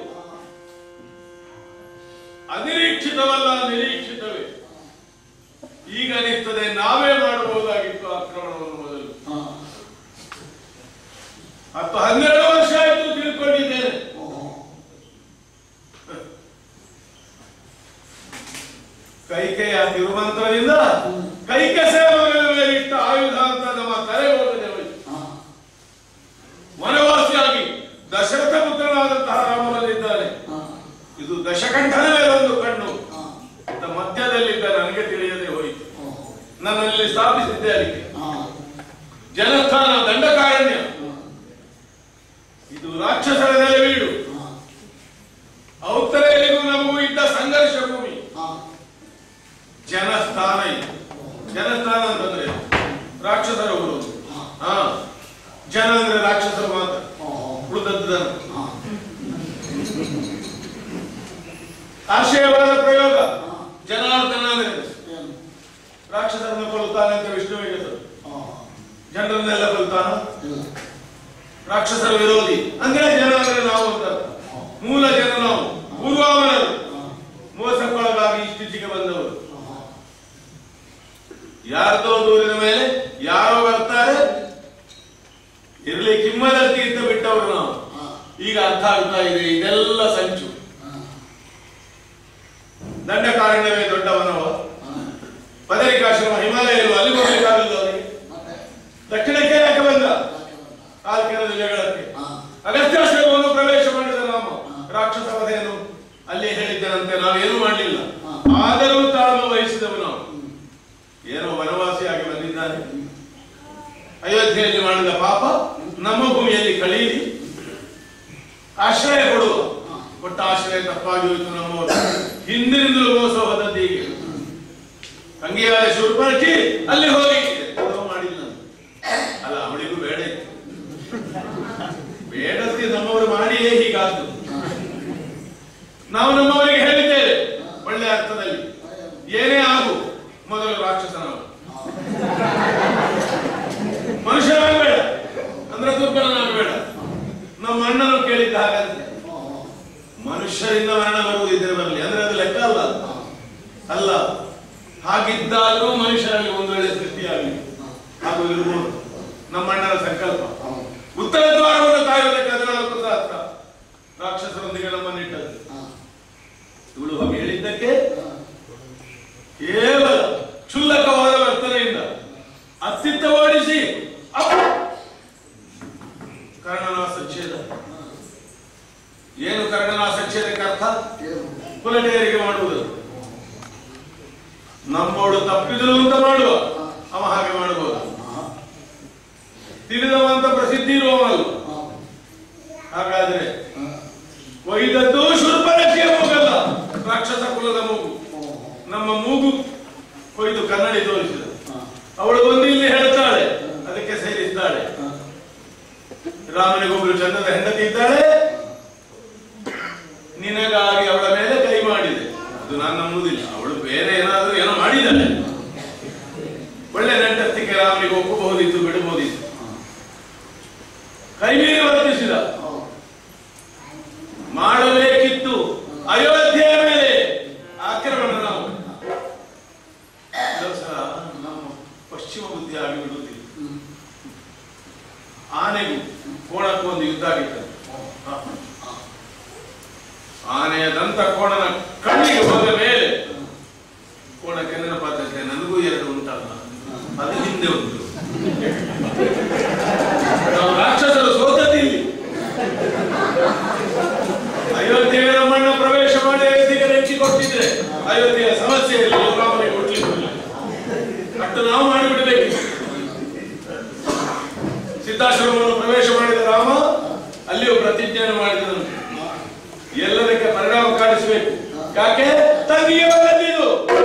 ಅನಿರೀಕ್ಷಿತವಲ್ಲ ನಿರೀಕ್ಷಿತವೇ ಈಗ ಅನಿಸ್ತದೆ ನಾವೇ ಮಾಡಬಹುದಾಗಿತ್ತು ಆಕ್ರಮಣವನ್ನು ಮೊದಲು ಹತ್ತು ಹನ್ನೆರಡು ವರ್ಷ ಆಯ್ತು ತಿಳ್ಕೊಂಡಿದ್ದೇನೆ ಕೈಕೆಯ ತಿರುಮಂತ್ರದಿಂದ ಕೈಕೆ ಸೇವಕರ ಮೇಲೆ ಇಟ್ಟ ಆಯುಧ ಅಂತ ನಮ್ಮ ತಲೆ ಹೋಗದೆ ಹೋಯ್ತು ರಾಕ್ಷಸರ ನೆಲೆವೀಡು ಔತ್ತರೆಯಲ್ಲಿಗೂ ನಮಗೂ ಇದ್ದ ಸಂಘರ್ಷ ಭೂಮಿ ಜನಸ್ಥಾನ ಇದು ಜನಸ್ಥಾನ ಅಂತಂದ್ರೆ ರಾಕ್ಷಸರ ಊರು ಹಾ ಜನ ಅಂದ್ರೆ ರಾಕ್ಷಸರು ಮಾತ್ರ ಉಳಿದದ್ದು ದನ ಆಶಯವಾದ ಪ್ರಯೋಗ ಜನಾರ್ದನ ಅಂದ್ರೆ ರಾಕ್ಷಸರನ್ನು ಕೊಲ್ತಾನೆ ಅಂತ ವಿಷ್ಣುವಿಗೆ ಹೆಸರು ಜನರನ್ನೆಲ್ಲ ಕೊಲ್ತಾನ ರಾಕ್ಷಸರ ವಿರೋಧಿ ಅಂದ್ರೆ ಜನ ಅಂದ್ರೆ ನಾವು ಅಂತ ಮೂಲ ಜನ ನಾವು ಪೂರ್ವಾಮನರು ಮೋಸಕ್ಕೊಳಗಾಗಿ ಇತ್ತೀಚೆಗೆ ಬಂದವರು ಯಾರ್ದೋ ದೂರಿನ ಮೇಲೆ ಯಾರೋ ಬರ್ತಾರೆ ಇರ್ಲಿ ಕಿಮ್ಮದರ್ತಿ ಅಂತ ಬಿಟ್ಟವರು ನಾವು ಈಗ ಅರ್ಥ ಆಗ್ತಾ ಇದೆ ಇದೆಲ್ಲ ಸಂಚು ದಂಡ ಕಾರಣವೇ ದೊಡ್ಡವನವ ಬದರಿಕಾಶ್ರಮ ಹಿಮಾಲಯ ಇರುವ ಅಲ್ಲಿ ಹೋಗ್ಬೇಕಾಗಲ್ಲ ಅವರಿಗೆ ದಕ್ಷಿಣಕ್ಕೆ ಯಾಕೆ ಬಂದ ಕಾಲ್ಕೆರದ ಜಗಳಕ್ಕೆ ಅಗಸ್ತ್ಯಾಶ್ರಮವನ್ನು ಪ್ರವೇಶ ಮಾಡಿದ ರಾಮ ರಾಕ್ಷಸ ವಧೆಯನ್ನು ಅಲ್ಲಿ ಹೇಳಿದ್ದರಂತೆ ನಾವೇನು ಮಾಡಲಿಲ್ಲ ಆದರೂ ತಾಳ್ಮ ವಹಿಸಿದವು ನಾವು ಏನೋ ವನವಾಸಿಯಾಗಿ ಬಂದಿದ್ದಾನೆ ಅಯೋಧ್ಯೆಯಲ್ಲಿ ಮಾಡಿದ ಪಾಪ ನಮ್ಮ ಭೂಮಿಯಲ್ಲಿ ಕಳೀಲಿ ಆಶ್ರಯ ಕೊಡುವ ಕೊಟ್ಟ ಆಶ್ರಯ ತಪ್ಪಾಗಿ ಹೋಯಿತು ನಮ್ಮವರು ಹಿಂದಿನಿಂದಲೂ ಮೋಸ ಹೋದದ್ದು ಹೀಗೆ ತಂಗಿಯಾದ ಶೂರ್ಪಣಕಿ ಅಲ್ಲಿ ಹೋಗಿ ಏನೋ ಮಾಡಿಲ್ಲ ಅಲ್ಲ ಅವಳಿಗೂ ಬೇಡ ಇತ್ತು ಬೇಡಕ್ಕೆ ನಮ್ಮವರು ಮಾಡಿಯೇ ಹೀಗಾದ್ದು ನಾವು ನಮ್ಮವರಿಗೆ ಹೇಳಿದ್ದೇವೆ ಒಳ್ಳೆ ಅರ್ಥದಲ್ಲಿ ಏನೇ ಆಗು ಮೊದಲು ರಾಕ್ಷಸನವ ಮನುಷ್ಯನಾಗಬೇಡ ಅಂದ್ರೆ ದುರ್ಬಲನಾಗಬೇಡ ನಮ್ಮ ಅಣ್ಣನು ಕೇಳಿದ್ದ ಹಾಗಂತೆ ಮನುಷ್ಯರಿಂದ ಮರಣ ಬರುವುದಿದ್ರೆ ಬರಲಿ ಅಂದ್ರೆ ಅದು ಲೆಕ್ಕ ಅಲ್ಲ ಅಲ್ಲ ಹಾಗಿದ್ದಾದ್ರೂ ಮನುಷ್ಯರಲ್ಲಿ ಒಂದು ವೇಳೆ ಸೃಷ್ಟಿಯಾಗಲಿ ಹಾಗೂ ಇರ್ಬೋದು ನಮ್ಮ ಅಣ್ಣನ ಸಂಕಲ್ಪ ಉತ್ತರ ದ್ವಾರವನ್ನು ಕಾಯುವುದಕ್ಕೆ ಹದಿನಾಲ್ಕು ಸಹಸ್ರ ರಾಕ್ಷಸರೊಂದಿಗೆ ನಮ್ಮನ್ನಿಟ್ಟದ್ದು ಇವಳು ಹೋಗಿ ಹೇಳಿದ್ದಕ್ಕೆ ಕೇವಲ ಕ್ಷುಲ್ಲಕವಾದ ವರ್ತನೆಯಿಂದ ಅತ್ತಿತ್ತ ಓಡಿಸಿ ಅಪ್ಪ! ಕರ್ಣನಾಸ ಛೇದ ಏನು ಕರ್ಣನಾಸ ಛೇದಕ್ಕೆ ಅರ್ಥ ಕುಲಟೆಯರಿಗೆ ಮಾಡುವುದು ನಮ್ಮೋಡು ತಪ್ಪಿದಳು ಅಂತ ಮಾಡುವ ಅವ ಹಾಗೆ ಮಾಡಬಹುದು ತಿಳಿದವಂತ ಪ್ರಸಿದ್ಧಿ ಇರುವವಲ್ಲ ಹಾಗಾದ್ರೆ ಒಯ್ದದ್ದು ಶುರ್ಪರಕ್ಷೆಯ ಮೂಗಲ್ಲ ರಾಕ್ಷಸ ಕುಲದ ಮೂಗು ನಮ್ಮ ಮೂಗು ಕೊಯ್ದು ಕನ್ನಡಿ ತೋರಿಸಿದ ಅವಳು ಬಂದು ಇಲ್ಲಿ ಹೇಳ್ತಾಳೆ ಅದಕ್ಕೆ ಸೇರಿಸ್ತಾಳೆ ರಾಮನಿಗೊಬ್ಬಳು ಚಂದದ ಹೆಂಡತಿ ಇದ್ದಾಳೆ ನಿನಗಾಗಿ ಅವಳ ಮೇಲೆ ಕೈ ಮಾಡಿದೆ ಅದು ನಾನು ನಂಬುದಿಲ್ಲ ಅವಳು ಬೇರೆ ಏನಾದ್ರೂ ಏನೋ ಮಾಡಿದ್ದಾಳೆ ಒಳ್ಳೆ ನೆಂಟಸ್ತಿಕೆ ರಾಮನಿಗೆ ಒಪ್ಪಬಹುದಿತ್ತು ಬಿಡಬಹುದಿತ್ತು ಕೈ ಮೀರಿ ವರ್ತಿಸಿದ ಮಾಡಬೇಕಿತ್ತು ಅಯೋಧ್ಯೆಯ ಮೇಲೆ ಆಕ್ರಮಣ ನಾವು ಕೆಲವು ಸಲ ನಮ್ಮ ಪಶ್ಚಿಮ ಬುದ್ಧಿ ಆಗಿ ಬಿಡುವುದಿಲ್ಲ ಆನೆಗೂ ಕೋಣಕ್ಕೂ ಒಂದು ಯುದ್ಧ ಆಗಿತ್ತು ಹ. ಆನೆಯ ದಂತ ಕೋಣನ ಕಣ್ಣಿಗೆ ಹೋದ ಮೇಲೆ ಕೋಣಕ್ಕೆ ನೆನಪಾಗ್ತದೆ ನನಗೂ ಎರಡು ಉಂಟಲ್ಲ ಅದು ಹಿಂದೆ ಉಂಟು ನಾವು ರಾಕ್ಷಸರು ಸೋತದ್ದಿಲ್ಲಿ ಅಯೋಧ್ಯೆಗೆ ನಮ್ಮನ್ನ ಪ್ರವೇಶ ಮಾಡಿ ಅಯೋಧ್ಯೆಗೆ ನೆಚ್ಚಿಕೊಟ್ಟಿದ್ರೆ ಅಯೋಧ್ಯೆಯ ಸಮಸ್ಯೆ ಇಲ್ಲ ರಾಮನಿಗೆ ಕೊಡ್ಲಿಕ್ಕಿಲ್ಲ ಅಟ್ಟು ನಾವು ಮಾಡಿಬಿಡಬೇಕು ಸಿದ್ಧಾಶ್ರಮವನ್ನು ಪ್ರವೇಶ ಮಾಡಿದ ರಾಮ ಅಲ್ಲಿಯೂ ಪ್ರತಿಜ್ಞೆಯನ್ನು ಮಾಡಿದನು ಎಲ್ಲದಕ್ಕೆ ಪರಿಣಾಮ ಕಾಣಿಸಬೇಕು ಯಾಕೆ ತಂಗಿಗೆ ಬಂದದ್ದು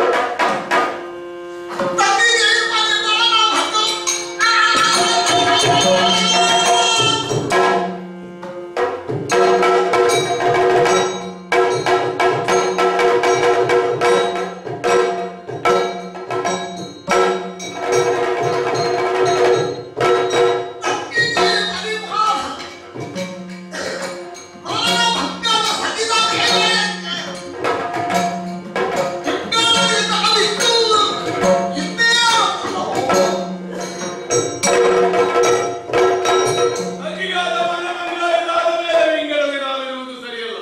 ಅತಿಯಾದ ಮನಮಂಗಳ ಇದಾದ ಮೇಲೆ ವಿಂಗಡಣೆ ನಾವಿರುವುದು ಸರಿಯಲ್ಲ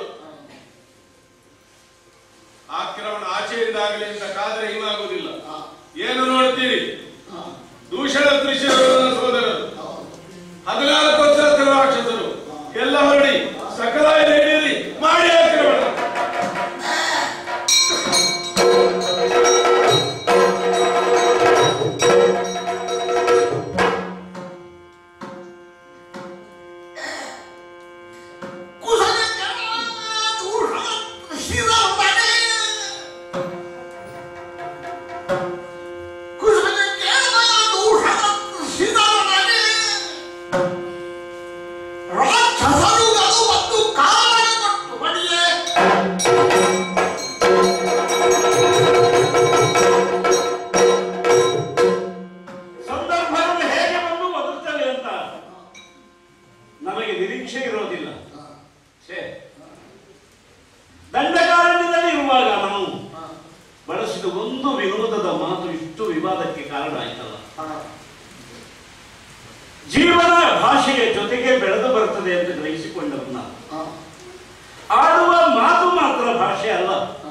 ಆಕ್ರಮಣ ಆಚೆಯಿಂದ ಆಗಲಿ ಅಂತ ಕಾದ್ರೆ ಹೀಗಾಗುವುದಿಲ್ಲ ಏನು ನೋಡ್ತೀರಿ ದೂಷಣ ತ್ರಿಶೂರನ ಸೋದರರು ಹದಿನಾಲ್ಕು ವರ್ಷದ ರಾಕ್ಷಸರು ಎಲ್ಲ ಹೊರಡಿ ಸಕಲ ಹಿಡಿಯಿರಿ ಮಾಡಿ ಆಕ್ರಮಣ ನಮಗೆ ನಿರೀಕ್ಷೆ ಇರೋದಿಲ್ಲ ಛೇ ದಂಡಕಾರಣ್ಯದಲ್ಲಿ ಇರುವಾಗ ನಾವು ಬಳಸಿದ ಒಂದು ವಿನೋದದ ಮಾತು ಇಷ್ಟು ವಿವಾದಕ್ಕೆ ಕಾರಣ ಆಯ್ತಲ್ಲ ಜೀವನ ಭಾಷೆಯ ಜೊತೆಗೆ ಬೆಳೆದು ಬರ್ತದೆ ಅಂತ ಗ್ರಹಿಸಿಕೊಂಡರು ನಾವು ಆಡುವ ಮಾತು ಮಾತ್ರ ಭಾಷೆ ಅಲ್ಲ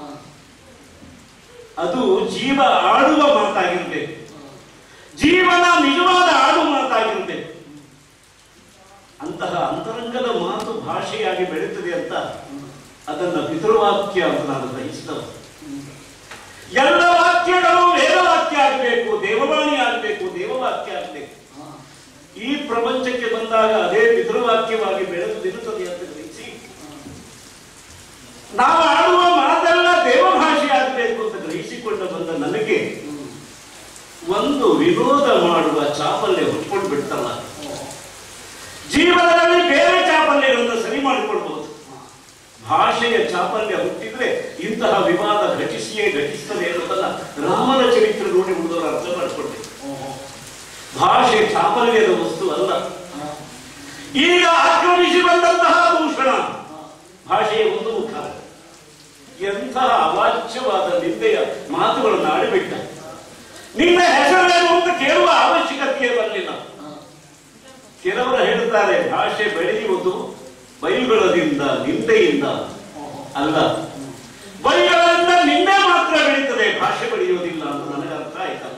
ಅದು ಜೀವ ಆಡುವ ಮಾತಾಗಿರ್ಬೇಕು ಜೀವನ ನಿಜವಾದ ಆಡು ಮಾತಾಗಿರ್ಬೇಕು ಅಂತಹ ಅಂತರಂಗದ ಮಾತು ಭಾಷೆಯಾಗಿ ಬೆಳೀತದೆ ಅಂತ ಅದನ್ನ ಪಿತೃವಾಕ್ಯ ಅಂತ ನಾನು ಗ್ರಹಿಸಿದವ ಎಲ್ಲ ವಾಕ್ಯಗಳು ವೇದವಾಕ್ಯ ಆಗಬೇಕು ದೇವವಾಣಿ ಆಗಬೇಕು ದೇವವಾಕ್ಯ ಆಗಬೇಕು ಈ ಪ್ರಪಂಚಕ್ಕೆ ಬಂದಾಗ ಅದೇ ಪಿತೃವಾಕ್ಯವಾಗಿ ಬೆಳೆದು ನಿಲ್ಲುತ್ತದೆ ಅಂತ ಗ್ರಹಿಸಿ ನಾವು ಆಡುವ ಮಾತೆಲ್ಲ ದೇವಭಾಷೆ ಆಗಬೇಕು ಅಂತ ಗ್ರಹಿಸಿಕೊಂಡ ಬಂದ ನನಗೆ ಒಂದು ವಿನೋದ ಮಾಡುವ ಚಾಪಲ್ಯ ಹುಟ್ಕೊಂಡು ಬಿಡ್ತಲ್ಲ ಜೀವನದಲ್ಲಿ ಬೇರೆ ಚಾಪಲ್ಯಗಳನ್ನು ಸರಿ ಮಾಡಿಕೊಳ್ಬಹುದು ಭಾಷೆಯ ಚಾಪಲ್ಯ ಹುಟ್ಟಿದ್ರೆ ಇಂತಹ ವಿವಾದ ಘಟಿಸಿಯೇ ಘಟಿಸ್ತದೆ ಅನ್ನೋದನ್ನ ರಾಮನ ಚರಿತ್ರೆ ನೋಡಿ ಉಳಿದವರು ಅರ್ಥ ಮಾಡಿಕೊಳ್ಬೇಕು ಭಾಷೆ ಚಾಪಲ್ಯದ ವಸ್ತು ಅಲ್ಲ ಈಗ ಆಕ್ರಮಿಸಿ ಬಂದಂತಹ ದೂಷಣ ಭಾಷೆಯ ಒಂದು ಮುಖ ಎಂತಹ ಅವಾಚ್ಯವಾದ ನಿಂದೆಯ ಮಾತುಗಳನ್ನು ಆಡಿಬಿಟ್ಟ ನಿನ್ನ ಹೆಸರೇನು ಅಂತ ಕೇಳುವ ಅವಶ್ಯಕತೆಯೇ ಬರಲಿಲ್ಲ ಕೆಲವರು ಹೇಳುತ್ತಾರೆ ಭಾಷೆ ಬೆಳೆಯುವುದು ಬೈಗುಳದಿಂದ ನಿಂದೆಯಿಂದ ಅಲ್ಲ ಬೈಗಳಿಂದ ನಿಂದೆ ಮಾತ್ರ ಬೆಳೀತದೆ ಭಾಷೆ ಬೆಳೆಯುವುದಿಲ್ಲ ಅಂತ ನನಗೆ ಅರ್ಥ ಆಯ್ತಲ್ಲ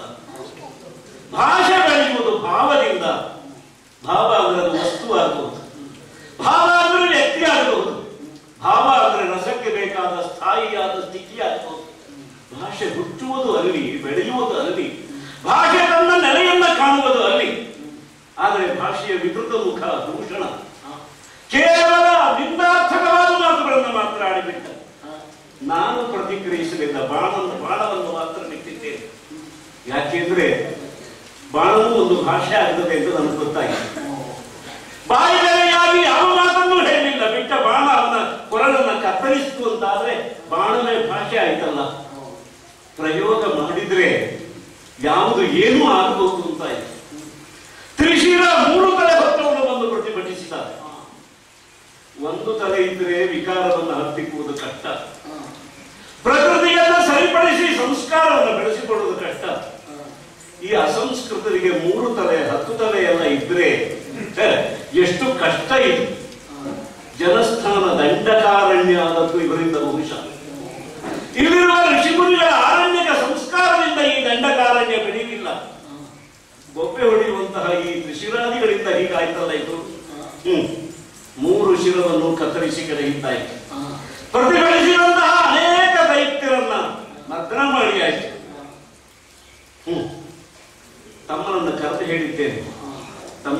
ಭಾಷೆ ಬೆಳೆಯುವುದು ಭಾವದಿಂದ ಭಾವ ಅಂದ್ರೆ ಅದು ವಸ್ತು ಆಗಬಹುದು ಭಾವ ಅಂದ್ರೆ ವ್ಯಕ್ತಿ ಆಗಬಹುದು ಭಾವ ಅಂದ್ರೆ ರಸಕ್ಕೆ ಬೇಕಾದ ಸ್ಥಾಯಿಯಾದ ಸ್ಥಿತಿ ಆಗಬಹುದು ಭಾಷೆ ಹುಟ್ಟುವುದು ಅಲ್ಲಿ ಬೆಳೆಯುವುದು ಅಲ್ಲಿ ಭಾಷೆ ತನ್ನ ನೆಲೆಯನ್ನ ಕಾಣುವುದು ಅಲ್ಲಿ ಆದರೆ ಭಾಷೆಯ ವಿಕೃತ ಮುಖ ದೂಷಣ ಕೇವಲ ನಿಂದಾರ್ಥಕವಾದ ಮಾತುಗಳನ್ನು ಮಾತ್ರ ಆಡಿಬಿಟ್ಟ ನಾನು ಪ್ರತಿಕ್ರಿಯಿಸಲಿಲ್ಲ ಬಾಣವನ್ನು ಬಾಣವನ್ನು ಮಾತ್ರ ಬಿಟ್ಟಿದ್ದೇನೆ ಯಾಕೆಂದ್ರೆ ಬಾಣವು ಒಂದು ಭಾಷೆ ಆಗ್ತದೆ ಅಂತ ನನಗೆ ಗೊತ್ತಾಗಿದೆ ಬಾಯಿದೆಲೆಯಾಗಿ ಯಾವ ಮಾತನ್ನು ಹೇಳಿಲ್ಲ ಬಿಟ್ಟ ಬಾಣ ಅವನ ಕೊರಳನ್ನ ಕತ್ತರಿಸಿತು ಅಂತಾದ್ರೆ ಬಾಣವೇ ಭಾಷೆ ಆಯ್ತಲ್ಲ ಪ್ರಯೋಗ ಮಾಡಿದ್ರೆ ಯಾವುದು ಏನೂ ಆಗಬಹುದು ಅಂತ ಆಯ್ತು ತ್ರಿಶಿರ ಮೂರು ತಲೆ ಹೊತ್ತವನು ಬಂದು ಪ್ರತಿಭಟಿಸಿದ ಒಂದು ತಲೆ ಇದ್ರೆ ವಿಕಾರವನ್ನು ಹತ್ತಿಕ್ಕುವುದು ಕಷ್ಟ ಪ್ರಕೃತಿಯನ್ನ ಸರಿಪಡಿಸಿ ಸಂಸ್ಕಾರವನ್ನು ಬೆಳೆಸಿಕೊಳ್ಳುವುದು ಕಷ್ಟ ಈ ಅಸಂಸ್ಕೃತರಿಗೆ ಮೂರು ತಲೆ ಹತ್ತು ತಲೆ ಎಲ್ಲ ಇದ್ರೆ ಛೆ, ಎಷ್ಟು ಕಷ್ಟ ಇದು ಜನಸ್ಥಾನ ದಂಡಕಾರಣ್ಯ ಆದದ್ದು ಇವರಿಂದ ಬಹುಶಃ ಇಲ್ಲಿರುವ ಋಷಿಮುನಿಗಳ ಆರಣ್ಯಕ ಸಂಸ್ಕಾರದಿಂದ ಈ ದಂಡಕಾರಣ್ಯ ಬೆಳೆಯಲಿಲ್ಲ ಬೊಬ್ಬೆ ಹೊಡೆಯುವಂತಹ ಈ ತ್ರಿಶಿರಾದಿಗಳಿಂದ ಹೀಗಾಯ್ತಲ್ಲ ಇದು ಹ್ಮ್ ಮೂರು ಶಿರವನ್ನು ಕತ್ತರಿಸಿ ಕೆಳಗಿದ್ದಾಯ್ತು ಪ್ರತಿಭಟಿಸಿದಂತಹ ಅನೇಕ ದೈತ್ಯರನ್ನ ನಗ್ನ ಮಾಡಿ ಆಯ್ತು ಹ್ಮ್ ತಮ್ಮನನ್ನು ಕರೆದು ಹೇಳಿದ್ದೇನೆ ತಮ್ಮ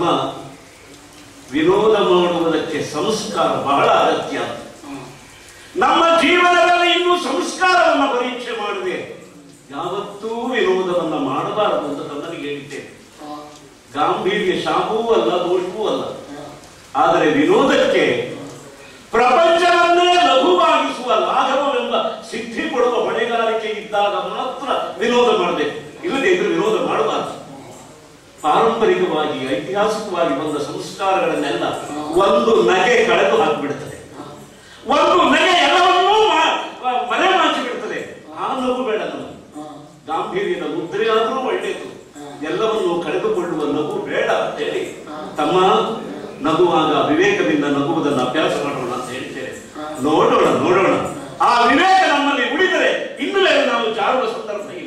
ವಿನೋದ ಮಾಡುವುದಕ್ಕೆ ಸಂಸ್ಕಾರ ಬಹಳ ಅಗತ್ಯ ನಮ್ಮ ಜೀವನದಲ್ಲಿ ಇನ್ನೂ ಸಂಸ್ಕಾರವನ್ನು ಪರೀಕ್ಷೆ ಮಾಡಿದೆ ಯಾವತ್ತೂ ವಿನೋದವನ್ನ ಮಾಡಬಾರದು ಅಂತ ತಮ್ಮನಿಗೆ ಹೇಳಿದ್ದೇನೆ ಗಾಂಭೀರ್ಯ ಶಾಪವೂ ಅಲ್ಲ ದೋಷವೂ ಅಲ್ಲ ಆದರೆ ವಿನೋದಕ್ಕೆ ಪ್ರಪಂಚವನ್ನೇ ಲಘುವಾಗಿಸುವ ಲಾಘವವೆಂಬ ಸಿದ್ಧಿ ಕೊಡುವ ಹೊಣೆಗಾರಿಕೆ ಇದ್ದಾಗ ಮಾತ್ರ ವಿನೋದ ಮಾಡಬೇಕು ಇಲ್ಲದೆ ಇದ್ರೆ ವಿನೋದ ಮಾಡಬಾರದು ಪಾರಂಪರಿಕವಾಗಿ ಐತಿಹಾಸಿಕವಾಗಿ ಬಂದ ಸಂಸ್ಕಾರಗಳನ್ನೆಲ್ಲ ಒಂದು ನಗೆ ಕಳೆದು ಹಾಕಿಬಿಡುತ್ತದೆ ಒಂದು ನಗೆ ಎಲ್ಲವನ್ನೂ ಮಾ- ಮ- ಮರೆ ಮಾಚಿ ಬಿಡ್ತದೆ ಆ ನಗು ಬೇಡ ನಮಗೆ ಗಾಂಭೀರ್ಯದ ಮುದ್ರೆ ಆದರೂ ಒಳ್ಳೆಯದು ಎಲ್ಲವನ್ನು ಕಳೆದುಕೊಳ್ಳುವ ನಗು ಬೇಡ ಅಂತ ಹೇಳಿ ತಮ್ಮ ನಗುವಾಗ ವಿವೇಕದಿಂದ ನಗುವುದನ್ನು ಅಭ್ಯಾಸ ಮಾಡೋಣ ಅಂತ ಹೇಳ್ತೇನೆ ನೋಡೋಣ ನೋಡೋಣ ಆ ವಿವೇಕ ನಮ್ಮಲ್ಲಿ ಉಳಿದರೆ ಇನ್ನೂ ನಾವು ಜಾರುವ ಸಂದರ್ಭ ಇಲ್ಲ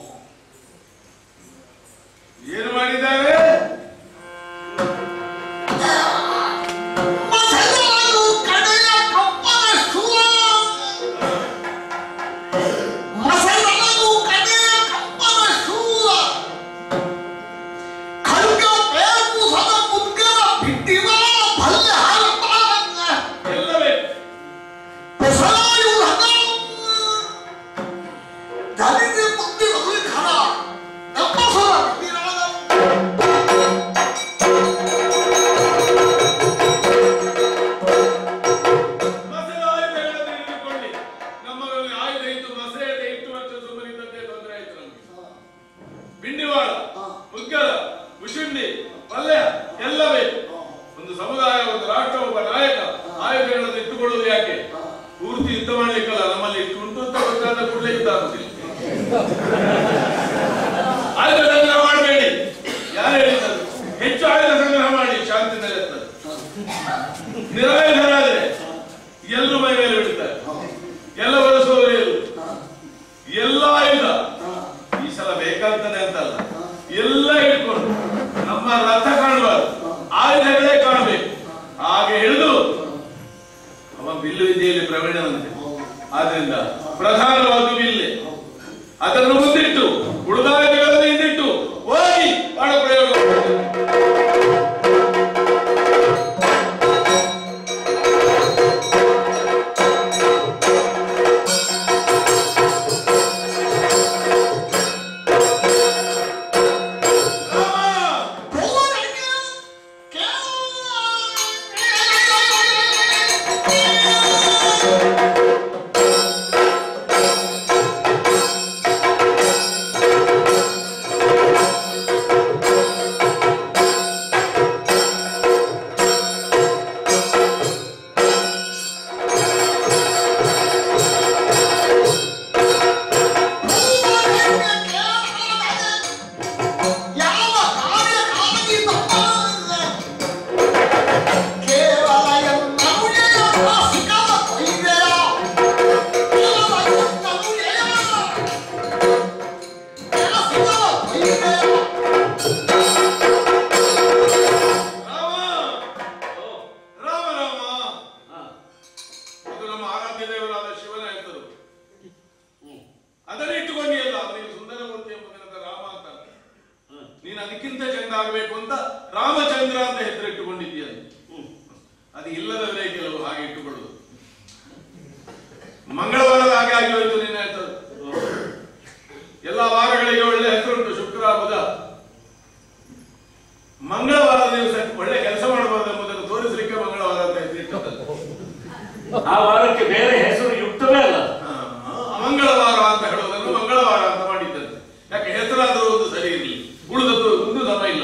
ಏನು ಮಾಡಿದ್ದಾರೆ ಮಸೆಯಲು ಕಡೆಯ ಕಪ್ಪನ ಶೂಲ ಮಸೆಯಲು ಕಡೆಯ ಕಪ್ಪನ ಶೂಲ ಖಡ್ಗ ಬೇಕು ಸದ ಮುದ್ಗರ ಬಿಟ್ಟಿವ ಭಲ್ಲೆ ಹಾರತಾರನ್ನ ಎಲ್ಲವೇ ಬೆಸಲಾಯುಧನ ಇಟ್ಕೊಳ್ಳೋದು ಯಾಕೆ ಪೂರ್ತಿ ಯುದ್ಧ ಮಾಡ್ಲಿಕ್ಕಲ್ಲ ನಮ್ಮಲ್ಲಿ ಇಷ್ಟು ಉಂಟು ಅಂತ ಗೊತ್ತಾದ ಕೂಡಲೇ ಯುದ್ಧ ಆಗುದಿಲ್ಲ ಆಯುಧ ಸಂಗ್ರಹ ಮಾಡಬೇಡಿ ಯಾರು ಹೇಳಿದ್ರು ಹೆಚ್ಚು ಆಯುಧ ಸಂಗ್ರಹ ಮಾಡಿ ಶಾಂತಿ ನೆಲೆಸ್ತದೆ ನಿರಾಯುಧರಾದ್ರೆ ಎಲ್ಲೂ ಮೈ ಮೇಲೆ ಬಿಡ್ತಾರೆ ಎಲ್ಲ ಬಳಸುವವರು ಎಲ್ಲೂ ಎಲ್ಲ ಆಯುಧ ಈ ಸಲ ಬೇಕಂತಾನೆ ಅಂತಲ್ಲ ಎಲ್ಲ ಇಟ್ಕೊಂಡು ನಮ್ಮ ರಥ ಕಾಣಬಾರ್ದು ಆಯುಧಗಳೇ ಕಾಣಬೇಕು ಹಾಗೆ ಹಿಡಿದು ಅವ ಬಿಲ್ಲು ವಿದ್ಯೆಯಲ್ಲಿ ಪ್ರವೀಣವಂತೆ ಆದ್ರಿಂದ ಪ್ರಧಾನವಾದ ಬಿಲ್ಲೆ ಅದನ್ನು ಮುಂದಿಟ್ಟು ಉಳಿದಾಯುಧಗಳನ್ನು ಹಿಂದಿಟ್ಟು ಹೋಗಿ ಬಾಣ ಪ್ರಯೋಗ ಮಾಡಿ. ಯಾವ ಕಾರ್ಯ ಕಾರಣಿ ತಪ್ಪಾಗಿಲ್ಲ ಕೇವಲ ಎನ್ನನುಯೆಯ ಭಾಸಿಕದ ಕೊಯ್ದೆಯ ಕೇವಲ ಎನ್ನನುಯೆಯ ಭಾಸಿಕದ ಕೊಯ್ದೆಯ ರಾಮ ರಾಮ ರಾಮ ಅದು ನಮ್ಮ ಆರಾಧ್ಯ ದೇವರಾದ ಶಿವನ ಹೆಸರು ಅದನ್ನ ಇಟ್ಟುಕೊಂಡಿಯಲ್ಲ ಅವನಿಗೆ ಸುಂದರಮೂರ್ತಿ ಎಂಬುದರಿಂದ ರಾಮ ಅಂತ ನೀನು ಅದಕ್ಕಿಂತ ಚಂದ ಆಗಬೇಕು ಅಂತ ರಾಮಚಂದ್ರ ಅಂತ ಹೆಸರು ಇಟ್ಟುಕೊಂಡಿದ್ದೀಯ ಅದು ಇಲ್ಲದವರೇ ಕೆಲವು ಹಾಗೆ ಇಟ್ಟುಕೊಳ್ಳುದು ಮಂಗಳವಾರದ ಹಾಗೆ ಆಗಿ ಹೋಯ್ತು ನಿನ್ನ ಹೆಸರು ಎಲ್ಲ ವಾರಗಳಿಗೆ ಒಳ್ಳೆ ಹೆಸರುಂಟು ಶುಕ್ರ ಬುಧ ಮಂಗಳವಾರ ದಿವಸ ಒಳ್ಳೆ ಕೆಲಸ ಮಾಡಬಾರದು ಎಂಬುದನ್ನು ತೋರಿಸಲಿಕ್ಕೆ ಮಂಗಳವಾರ ಅಂತ ಹೆಸರಿಟ್ಟದ್ದು ಆ ವಾರಕ್ಕೆ ಬೇರೆ ಹೆಸರು ಯುಕ್ತವೇ ಅಲ್ಲ ಆ, ಅಮಂಗಳವಾರ ಅಂತ ಹೇಳುವುದನ್ನು ಮಂಗಳವಾರ ಅಂತ ಮಾಡಿದ್ದಂತೆ ಯಾಕೆ ಹೆಸರಾದರೂ ಒಂದು ಸರಿ ಇರಲಿ ಉಳಿದದ್ದು ಒಂದು ಸಮ ಇಲ್ಲ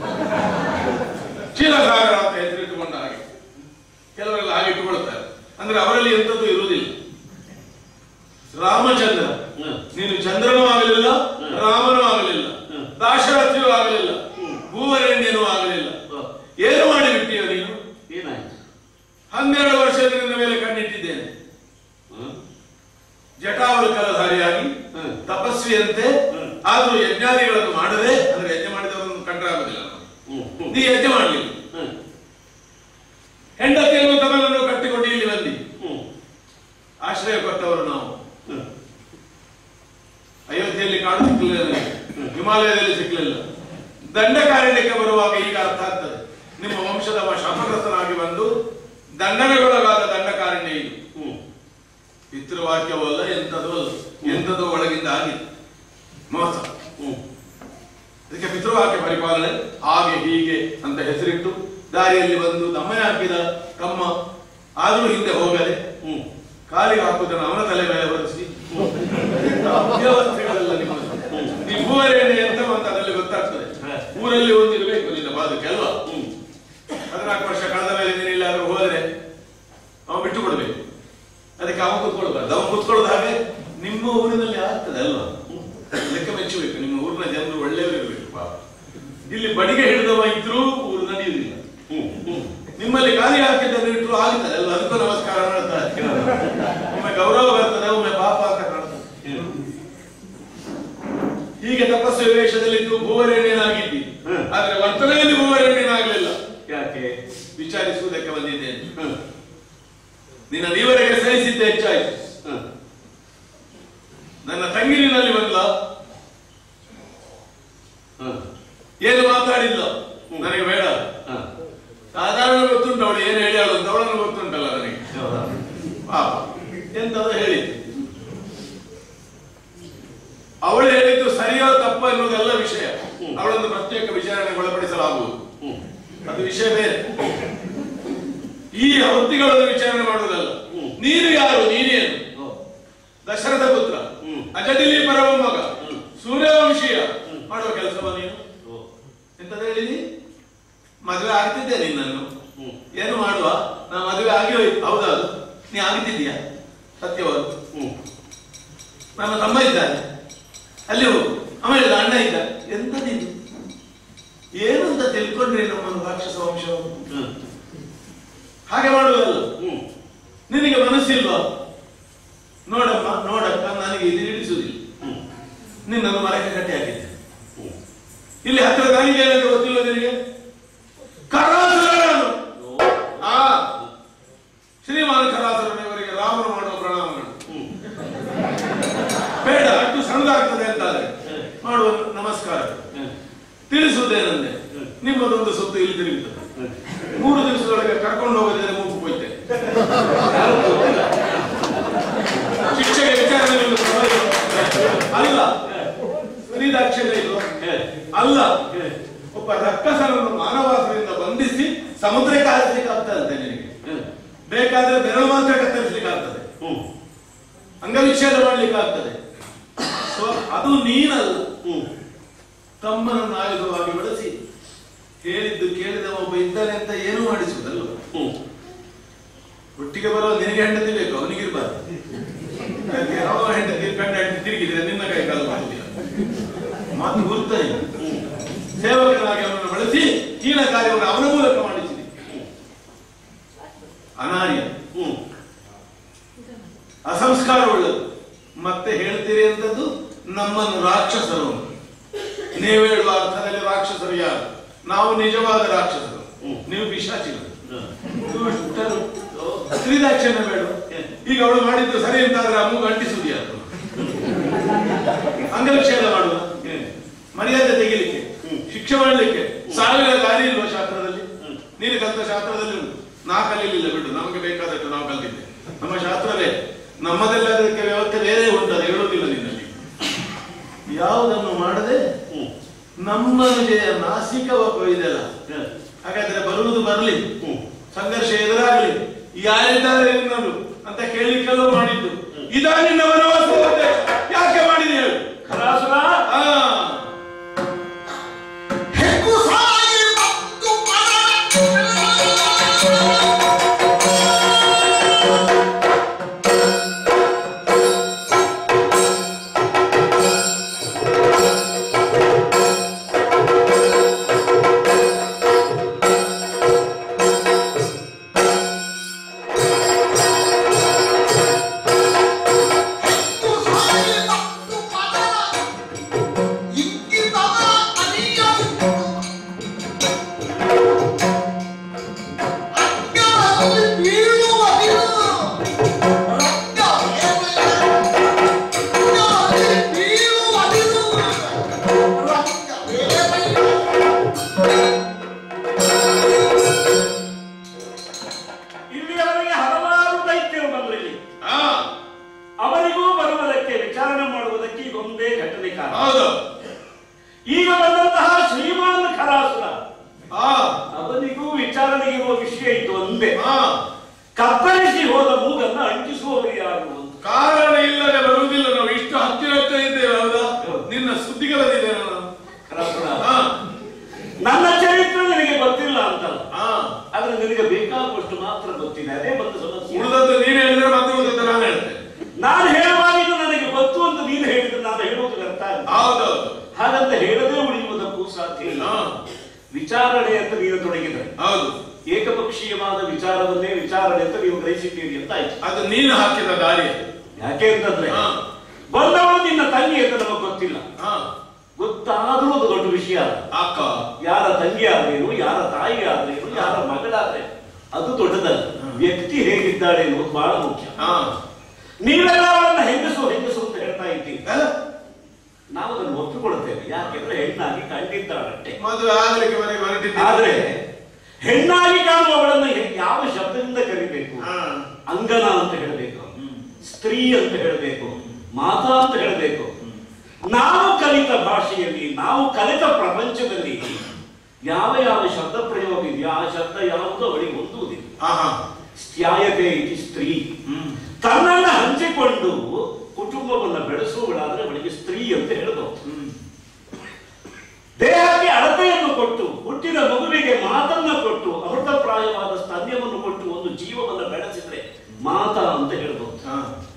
ಕ್ಷೀರಸಾಗರ ಅಂತ ಹೆಸರಿಟ್ಟುಕೊಂಡ ಹಾಗೆ ಕೆಲವರೆಲ್ಲ ಹಾಗೆ ಇಟ್ಟುಕೊಳ್ತಾರೆ ಅಂದ್ರೆ ಅವರಲ್ಲಿ ಎಂಥದ್ದು ಇರುವುದಿಲ್ಲ ರಾಮಚಂದ್ರ ಹ್ಮ್. ನೀನು ಚಂದ್ರನೂ ಆಗಲಿಲ್ಲ ಹ್ಮ್. ರಾಮನೂ ಆಗಲಿಲ್ಲ ಹ್ಮ್. ದಾಶರಥಿಯೂ ಆಗಲಿಲ್ಲ ಹ್ಮ್. ಭೂವರೆಣ್ಯನೂ ಆಗಲಿಲ್ಲ ಹ. ಏನು ಮಾಡಿಬಿಟ್ಟಿಯ ನೀನು ಏನಾಯ್ತು ಹನ್ನೆರಡು ವರ್ಷದಿಂದ ಮೇಲೆ ಕಣ್ಣಿಟ್ಟಿದ್ದೇನೆ ಹ? ಜಟಾವೃಕಲಧಾರಿಯಾಗಿ ಹ್ಮ್. ತಪಸ್ವಿಯಂತೆ ಹ್ಮ್. ಆದ್ರೂ ಯಜ್ಞಾದಿಗಳನ್ನು ಮಾಡದೆ ಅಂದ್ರೆ ಯಜ್ಞ ಮಾಡಿದವರನ್ನು ಕಂಡ್ರೆ ಆಗುದಿಲ್ಲ ಹ್ಮ್. ಹ್ಮ್. ನೀ ಯಜ್ಞ ಮಾಡಲಿಲ್ಲ ಹ್ಮ್. ಹೆಂಡತಿಯನ್ನು ತಮ್ಮನನ್ನು ಕಟ್ಟಿಕೊಂಡು ಇಲ್ಲಿ ಬಂದಿ ಹ್ಮ್. ಆಶ್ರಯ ಕೊಟ್ಟವರು ನಾವು ಹ್ಮ್. ಅಯೋಧ್ಯೆಯಲ್ಲಿ ಕಾಡು ಸಿಕ್ಕಲಿಲ್ಲ ನನಗೆ ಹಿಮಾಲಯದಲ್ಲಿ ಸಿಕ್ಕಲಿಲ್ಲ ದಂಡಕಾರಣ್ಯಕ್ಕೆ ಬರುವಾಗ ಈಗ ಅರ್ಥ ಆಗ್ತದೆ ನಿಮ್ಮ ವಂಶದ ಶಾಪಗ್ರಸ್ತನಾಗಿ ಬಂದು ದಂಡನೆಗೊಳಗಾದ ದಂಡಕಾರಣ್ಯ ಇದು ಹ್ಮ್. ಪಿತೃವಾಕ್ಯವಲ್ಲ ಎಂಥದೂ ಅಲ್ಲ ಎಂಥದೋ ಒಳಗಿಂದ ಆಗಿದೆ ಮೋಸ ಹ್ಮ್. ಅದಕ್ಕೆ ಪಿತೃವಾಕ್ಯ ಪರಿಪಾಲನೆ ಹಾಗೆ ಹೀಗೆ ಅಂತ ಹೆಸರಿಟ್ಟು ದಾರಿಯಲ್ಲಿ ಬಂದು ದಮ್ಮನೆ ಹಾಕಿದ ತಮ್ಮ ಆದ್ರೂ ಹಿಂದೆ ಹೋಗದೆ ಹ್ಮ್. ಕಾಲಿಗೆ ಹಾಕುವುದನ್ನು ಅವನ ತಲೆ ಮೇಲೆ ಬರೆಸಿ ಅವ್ಯವಸ್ಥೆಗಳೆಲ್ಲ ನಿಮ್ಮದು ನೀವು ಭೂವರೇಣೆ ಎಂತ ಅಂತ ಅದರಲ್ಲಿ ಗೊತ್ತಾಗ್ತದೆ ಹ. ಊರಲ್ಲಿ ಒಂದಿರಬೇಕು ನಿನ್ನ ಬಾಧಕ್ಕೆ ಅಲ್ವಾ ಹ್ಮ್. ಹದಿನಾಲ್ಕು ವರ್ಷ ಕಳೆದ ಮೇಲೆ ನೀನು ಎಲ್ಲಾದ್ರೂ ಹೋದ್ರೆ ಅವ ಬಿಟ್ಟು ಕೊಡ್ಬೇಕು ಅದಕ್ಕೆ ಅವ ಕೂತ್ಕೊಳ್ಬಾರ್ದು ಅವ ಕೂತ್ಕೊಳ್ಳೋದು ಹಾಗೆ ನಿಮ್ಮ ಊರಿನಲ್ಲಿ ಆಗ್ತದೆ ಅಲ್ವಾ ಲೆಕ್ಕ ಮೆಚ್ಚಬೇಕು ನಿಮ್ಮ ಊರಿನ ಜನರು ಒಳ್ಳೆಯವರಿರ್ಬೇಕು ಪಾಪ ಇಲ್ಲಿ ಬಡಿಗೆ ಹಿಡಿದವ ಇದ್ರೂ ಊರು ನಡೆಯುವುದಿಲ್ಲ ಹ್ಮ್. ಹ್ಮ್. ನಿಮ್ಮಲ್ಲಿ ಖಾಲಿ ಹಾಕಿದ್ದನ್ನು ಇಟ್ಟರು ಆಗ್ತದೆ ಅಲ್ವಾ ಅದಕ್ಕೂ ನಮಸ್ಕಾರ ಮಾಡ್ತಾರೆ ಒಮ್ಮೆ ಗೌರವ ಬರ್ತದೆ ಒಮ್ಮೆ ಪಾಪ ಅಂತ ಕಾಣ್ತದೆ ಹೀಗೆ ತಪಸ್ಸು ವೇಷದಲ್ಲಿದ್ದು ಭೂವರೇಣ್ಯನಾಗಿದ್ದಿ ಹ್ಮ್. ಆದ್ರೆ ವರ್ತನೆಯಲ್ಲಿ ಭೂವರೇಣ್ಯನಾಗಲಿಲ್ಲ ಯಾಕೆ ವಿಚಾರಿಸುವುದಕ್ಕೆ ಬಂದಿದ್ದೇನೆ ಹ್ಮ್. ನಿನ್ನ ನೀವರೆಗೆ ಸಹಿಸಿದ್ದೆ ಹೆಚ್ಚಾಯ್ತು ಹ್ಮ್. ನನ್ನ ತಂಗಿನಲ್ಲಿ ಬಂದ ಹ್ಮ್. ಏನು ಮಾತಾಡಿಲ್ಲ ಹ್ಮ್. ನನಗೆ ಬೇಡ ಹ್ಮ್. ಸಾಧಾರಣ ಗೊತ್ತುಂಟು ಅವಳು ಏನು ಹೇಳಿ ಅವಳು ಅಂತ ಅವಳನ್ನು ಗೊತ್ತುಂಟಲ್ಲ ನನಗೆ ಹೌದಾ? ಪಾಪ ಎಂತದ ಹೇಳಿದ್ದು ಅವಳು ಹೇಳಿದ್ದು ಸರಿಯೋ ತಪ್ಪ ಎನ್ನುವುದೆಲ್ಲ ವಿಷಯ ಹ್ಮ್. ಅವಳನ್ನು ಪ್ರತ್ಯೇಕ ವಿಚಾರಣೆಗೆ ಒಳಪಡಿಸಲಾಗುವುದು ಹ್ಮ್. ಅದು ವಿಷಯ ಬೇರೆ ಈ ಹೊತ್ತಿಗಳನ್ನು ವಿಚಾರಣೆ ಮಾಡುವುದಲ್ಲ ಹ್ಮ್. ನೀನು ಯಾರು ನೀನೇನು ಓ. ದಶರಥ ಪುತ್ರ ಹ್ಮ್. ಅಜದಿಲಿ ಪರಮ ಮಗ ಹ್ಮ್. ಸೂರ್ಯವಂಶೀಯ ಹ್ಮ್. ಮಾಡುವ ಕೆಲಸವ ನೀನು ಓ. ಎಂತದ ಹೇಳಿದಿ ಮದುವೆ ಆಗ್ತಿದ್ದೆ ನಿನ್ನನ್ನು ಹ್ಮ್. ಏನು ಮಾಡುವ ನಾ ಮದುವೆ ಆಗಿ ಹೋಯ್ತು ಹೌದಾ ಅದು ನೀ ಆಗಿದ್ದಿದ್ಯಾ ಸತ್ಯವಾದ ಹ್ಮ್ ನನ್ನ ತಮ್ಮ ಇದ್ದಾನೆ ಅಲ್ಲಿ ಹೋಗು ಆಮೇಲೆ ಇಲ್ಲ, ಅಣ್ಣ ಇದ್ದ ಎಂತದಿದು ಏನು ಅಂತ ತಿಳ್ಕೊಂಡ್ರಿ ನಮ್ಮನ್ನು ರಾಕ್ಷಸ ವಂಶವನ್ನು ಹ್ಮ್ ಹಾಗೆ ಮಾಡುವುದಲ್ಲ ಹ್ಮ್ ನಿನಗೆ ಮನಸ್ಸಿಲ್ವಾ ನೋಡಮ್ಮ ನೋಡಕ್ಕ ನನಗೆ ಇದು ಹಿಡಿಸುವುದಿಲ್ಲ ಹ್ಮ್ ನಿನ್ನನ್ನು ಮರಕ್ಕೆ ಕಟ್ಟಿ ಹಾಕಿದ್ದೆ ಹ್ಮ್ ಇಲ್ಲಿ ಹತ್ತಿರ ನನಗೆ ಏನಂತ ಗೊತ್ತಿಲ್ಲ ನಿನಗೆ ಕರಾಸುರ ನಾನು ಆ ಶ್ರೀಮಾನ್ ಕರಾಸುರನಿವರಿಗೆ ರಾಮನು ಮಾಡುವ ಪ್ರಣಾಮಗಳು ಹ್ಮ್ ಬೇಡ ಅಷ್ಟು ಸಣ್ಣದಾಗ್ತದೆ ಅಂತಾದ್ರೆ ಮಾಡುವ ನಮಸ್ಕಾರ ಹ್ಮ್ ತಿಳಿಸುವುದೇನೆಂದ್ರೆ ಹ್ಮ್. ನಿಮ್ಮದೊಂದು ಸುತ್ತು ಇಲ್ಲಿ ತಿರುಗುತ್ತದೆ ಹ್ಮ್ ಮೂರು ದಿವಸದೊಳಗೆ ಕರ್ಕೊಂಡು ಹೋಗದಿದ್ರೆ ಮೂಗು ಹೋಯ್ತೆ ಯಾರು ಗೊತ್ತಿಲ್ಲ ಶಿಕ್ಷೆಗೆ ವಿಚಾರಣೆ ಇಲ್ಲ. ಅಲ್ಲ ಸ್ತ್ರೀದಾಕ್ಷಿಣ್ಯ ಇಲ್ವಾ ಹೇ, ಅಲ್ಲ ಹೇ, ಒಬ್ಬ ರಕ್ಕಸನನ್ನು ಮಾನವಾಸದಿಂದ ಬಂಧಿಸಿ ಸಮುದ್ರಕ್ಕೆ ಹಾರಿಸ್ಲಿಕ್ಕೆ ಆಗ್ತದಂತೆ ನಿನಗೆ ಹೇ. ಬೇಕಾದ್ರೆ ಬೆರಳು ಮಾತ್ರ ಕತ್ತರಿಸ್ಲಿಕ್ಕೆ ಆಗ್ತದೆ ಹ್ಮ್ ಅಂಗವಿಚ್ಛೇದ ಮಾಡ್ಲಿಕ್ಕೆ ಆಗ್ತದೆ ಸೊ ಅದು ನೀನಲ್ಲ ಹ್ಮ್ ತಮ್ಮನನ್ನು ಆಯುಧವಾಗಿ ಬಳಸಿ ಹೇಳಿದ್ದು ಕೇಳಿದ ಒಬ್ಬ ಇದ್ದಾನೆ ಅಂತ ಏನೂ ಮಾಡಿಸುವುದಲ್ಲ ಹ್ಮ್ ಒಟ್ಟಿಗೆ ಬರೋ ನಿನಗೆ ಹೆಂಡತಿ ಬೇಕು ಅವನಿಗಿರ್ಬಾರ್ದು ಯಾಕೆ ಯಾವ ಹೆಂಡತಿ ಗಂಡ ಹೆಂಡತಿ ತಿರುಗಿದ್ರೆ ನಿನ್ನ ಕೈ ಕಾಲು ಮಾಡುದಿಲ್ಲ ಮಾತು ಗುರುತಾನೆ ಸೇವಕನಾಗಿ ಅವನನ್ನು ಬಳಸಿ ಹೀನ ಕಾರ್ಯವನ್ನು ಅವನ ಮೂಲಕ ಮಾಡಿಸಿದೆ ಅನಾರ್ಯ ಹ್ಮ್ ಅಸಂಸ್ಕಾರವುಳ್ಳದು ಮತ್ತೆ ಹೇಳ್ತೀರಿ ಅಂತದ್ದು ನಮ್ಮನ್ನು ರಾಕ್ಷಸರು ಅಂತ. ನೀವು ಹೇಳುವ ಅರ್ಥದಲ್ಲಿ ರಾಕ್ಷಸರು ಯಾರು ನಾವು ನಿಜವಾದ ರಾಕ್ಷಸರು ಹ್ಮ್. ನೀವು ಪಿಶಾಚಿಗಳು ಹ್ಮ್. ದುಷ್ಟರು ಸ್ತ್ರೀದಾಕ್ಷಣ್ಯ ಬೇಡ ಈಗ ಅವಳು ಮಾಡಿದ್ದು ಸರಿ ಅಂತಾದ್ರೆ ಆ ಮೂಗು ಅಂಟಿಸುವುದಿ ಅದು ಅಂಗವಿಚ್ಛೇದ ಮಾಡುವ ಹ್ಮ್. ಮರ್ಯಾದೆ ತೆಗಿಲಿಕ್ಕೆ ಹ್ಮ್. ಶಿಕ್ಷೆ ಮಾಡಲಿಕ್ಕೆ ಸಾವಿರ ದಾರಿ ಇಲ್ವಾ ಶಾಸ್ತ್ರದಲ್ಲಿ ಹ್ಮ್. ನೀನು ಕಲಿತ ಶಾಸ್ತ್ರದಲ್ಲಿ ಉಂಟು ನಾ ಕಲೀಲಿಲ್ಲ ಬಿಡು ನಮಗೆ ಬೇಕಾದಷ್ಟು ನಾವು ಕಲ್ತಿದ್ದೆ ನಮ್ಮ ಶಾಸ್ತ್ರವೇ ನಮ್ಮದೆಲ್ಲ ಅದಕ್ಕೆ ವ್ಯವಸ್ಥೆ ಬೇರೆ ಉಂಟು ಅದು ಹೇಳುವುದಿಲ್ಲ ನಿನ್ನಲ್ಲಿ ಯಾವುದನ್ನು ಮಾಡದೆ ಹ್ಮ್. ನಮ್ಮ ವಿಜಯ ನಾಸಿಕವ ಕೊಯ್ದೆಲ್ಲ ಹ್ಮ್. ಹಾಗಾದ್ರೆ ಬರುವುದು ಬರಲಿ ಹ್ಮ್. ಸಂಘರ್ಷ ಎದುರಾಗಲಿ ಯಾರಿದ್ದಾರೆ ನಿನ್ನನ್ನು ಅಂತ ಕೇಳಲಿಕ್ಕೆಲ್ಲ ಮಾಡಿದ್ದು ಇದಾ ನಿನ್ನ ವನವಾಸ ಉದ್ದೇಶ? ಯಾಕೆ ಮಾಡಿದೆ ಹೇಳು ಖರಾಸುರ ಆ ಹೆಕ್ಕು ಸಾಯಿ ಮತ್ತು ಹೆಕ್ಕು ಸಾಯಿ ಮತ್ತು ಪದರ ಇಂಗಿತದ ಅನಿಯವಿತ್ತು ಅಂಗದಲ್ಲಿ ಬೀಳುವ ಅಂಗದಲ್ಲಿ ಬೀಳುವ ಇಲ್ಲಿಯವರೆಗೆ ಹಲವಾರು ದೈತ್ಯರು ಬಂದ್ರು ಇಲ್ಲಿ ಆ, ಅವರಿಗೂ ಬರುವುದಕ್ಕೆ ವಿಚಾರಣೆ ಮಾಡುವುದಕ್ಕೆ ಇದೊಂದೇ ಘಟನೆ ಕಾರಣ ಹೌದು ಈಗ ಬಂದಂತಹ ಶ್ರೀಮಾನ್ ಖರಾಸುರ ಆ ಅವನಿಗೂ ವಿಚಾರಣೆಗೆ ಇರುವ ವಿಷಯ ಇದು ಒಂದೇ ಆ ಕತ್ತರಿಸಿ ಹೋದ ಮೂಗನ್ನ ಅಂಟಿಸುವವರು ಯಾರು ಅಂತ ಕಾರಣ ಇಲ್ಲದೆ ಬರುವುದಿಲ್ಲ ನಾವು ಇಷ್ಟು ಹತ್ತಿರ ಹತ್ತಿರ ಇದ್ದೇವೆ ಹೌದಾ ನಿನ್ನ ಸುದ್ದಿಗೆ ಬಂದಿದ್ದೇನೆ ನಾನು ಖರಾಸುರ ಆ, ನನ್ನ ಚರಿತ್ರೆ ನಿನಗೆ ಗೊತ್ತಿಲ್ಲ ಅಂತಲ್ಲ ಆ. ಆದ್ರೆ ನಿನಗೆ ಬೇಕಾಗುವಷ್ಟು ಮಾತ್ರ ಗೊತ್ತಿದೆ ಅದೇ ಒಂದು ಸಮಸ್ಯೆ ಉಳಿದದ್ದು ನೀನು ಹೇಳಿದ್ರೆ ಮತ್ತೆ ಉಳಿದದ್ದು ನಾನು ಹೇಳ್ತೇನೆ ನಾನು ಹೇಳುವಾಗ ಇದು ನನಗೆ ಗೊತ್ತು ಅಂತ ನೀನು ಹೇಳಿದ್ರೆ ನಾನು ಹೇಳುವುದು ವ್ಯರ್ಥ ಆಗುತ್ತೆ. ಹೌದೌದು ಹಾಗಂತ ಹೇಳದೇ ಉಳಿಯುವುದಕ್ಕೂ ಸಾಧ್ಯ ಇಲ್ಲ ಹಾ. ವಿಚಾರಣೆ ಅಂತ ನೀನು ತೊಡಗಿದರೆ ಹೌದು ಏಕಪಕ್ಷೀಯವಾದ ವಿಚಾರವನ್ನೇ ವಿಚಾರಣೆ ಅಂತ ನೀವು ಗ್ರಹಿಸಿದ್ದೀರಿ ಅಂತ ಆಯ್ತು ಅದು ನೀನು ಹಾಕಿದ ದಾರಿ ಯಾಕೆ ಅಂತಂದ್ರೆ ಹಾ. ಬಂದವಳು ನಿನ್ನ ತಂಗಿ ಅಂತ ನಮಗೆ ಗೊತ್ತಿಲ್ಲ ಹಾ ಗೊತ್ತಾದ್ರೂ ಅದು ದೊಡ್ಡ ವಿಷಯ ಅಲ್ಲ ಅಕ್ಕ ಯಾರ ತಂಗಿ ಆದ್ರೇನು ಯಾರ ತಾಯಿ ಆದ್ರೇನು ಯಾರ ಮಗಳಾದ್ರೇನು ಅದು ದೊಡ್ಡದಲ್ಲ ವ್ಯಕ್ತಿ ಹೇಗಿದ್ದಾಳೆ ಅನ್ನೋದು ಬಹಳ ಮುಖ್ಯ ಹಾ ನೀವೆಲ್ಲ ಅವಳನ್ನ ಹೆಂಗಸು ಹೆಂಗಸು ಅಂತ ಹೇಳ್ತಾ ಇದ್ದೀವಿ ಅಲ್ಲ, ನಾವು ಅದನ್ನು ಒಪ್ಪಿಕೊಳ್ತೇವೆ ಯಾಕೆಂದ್ರೆ ಹೆಣ್ಣಾಗಿ ಕಂಡಿದ್ದಾಳಷ್ಟೇ ಮದುವೆ ಆಗ್ಲಿಕ್ಕೆ ಮನೆಗೆ ಹೊರಟಿದ್ದೆ ಆದ್ರೆ ಹೆಣ್ಣಾಗಿ ಕಾಣುವವಳನ್ನ ಹೆ- ಯಾವ ಶಬ್ದದಿಂದ ಕರಿಬೇಕು ಹಾ. ಅಂಗನ ಅಂತ ಹೇಳಬೇಕು ಸ್ತ್ರೀ ಅಂತ ಹೇಳಬೇಕು ಮಾತಾ ಅಂತ ಹೇಳಬೇಕು ನಾವು ಕಲಿತ ಭಾಷೆಯಲ್ಲಿ ನಾವು ಕಲಿತ ಪ್ರಪಂಚದಲ್ಲಿ ಯಾವ ಯಾವ ಶಬ್ದ ಪ್ರಯೋಗ ಇದೆಯೋ ಆ ಶಬ್ದ ಯಾವುದು ಅವಳಿಗೆ ಹೊಂದುವುದಿಲ್ಲ ಹಾ ಹಾ ಸ್ತ್ಯಾಯತೆ ಇತಿ ಸ್ತ್ರೀ ತನ್ನನ್ನ ಹಂಚಿಕೊಂಡು ಕುಟುಂಬವನ್ನ ಬೆಳೆಸುವಳಾದ್ರೆ ಅವಳಿಗೆ ಸ್ತ್ರೀ ಅಂತ ಹೇಳಬಹುದು ದೇಹಕ್ಕೆ ಅಳತೆಯನ್ನು ಕೊಟ್ಟು ಹುಟ್ಟಿದ ಮಗುವಿಗೆ ಮಾತನ್ನ ಕೊಟ್ಟು ಅಮೃತಪ್ರಾಯವಾದ ಸ್ತನ್ಯವನ್ನು ಕೊಟ್ಟು ಒಂದು ಜೀವವನ್ನು ಬೆಳೆಸಿದ್ರೆ ಮಾತಾ ಅಂತ ಹೇಳ್ಬೋದು ಹಾ.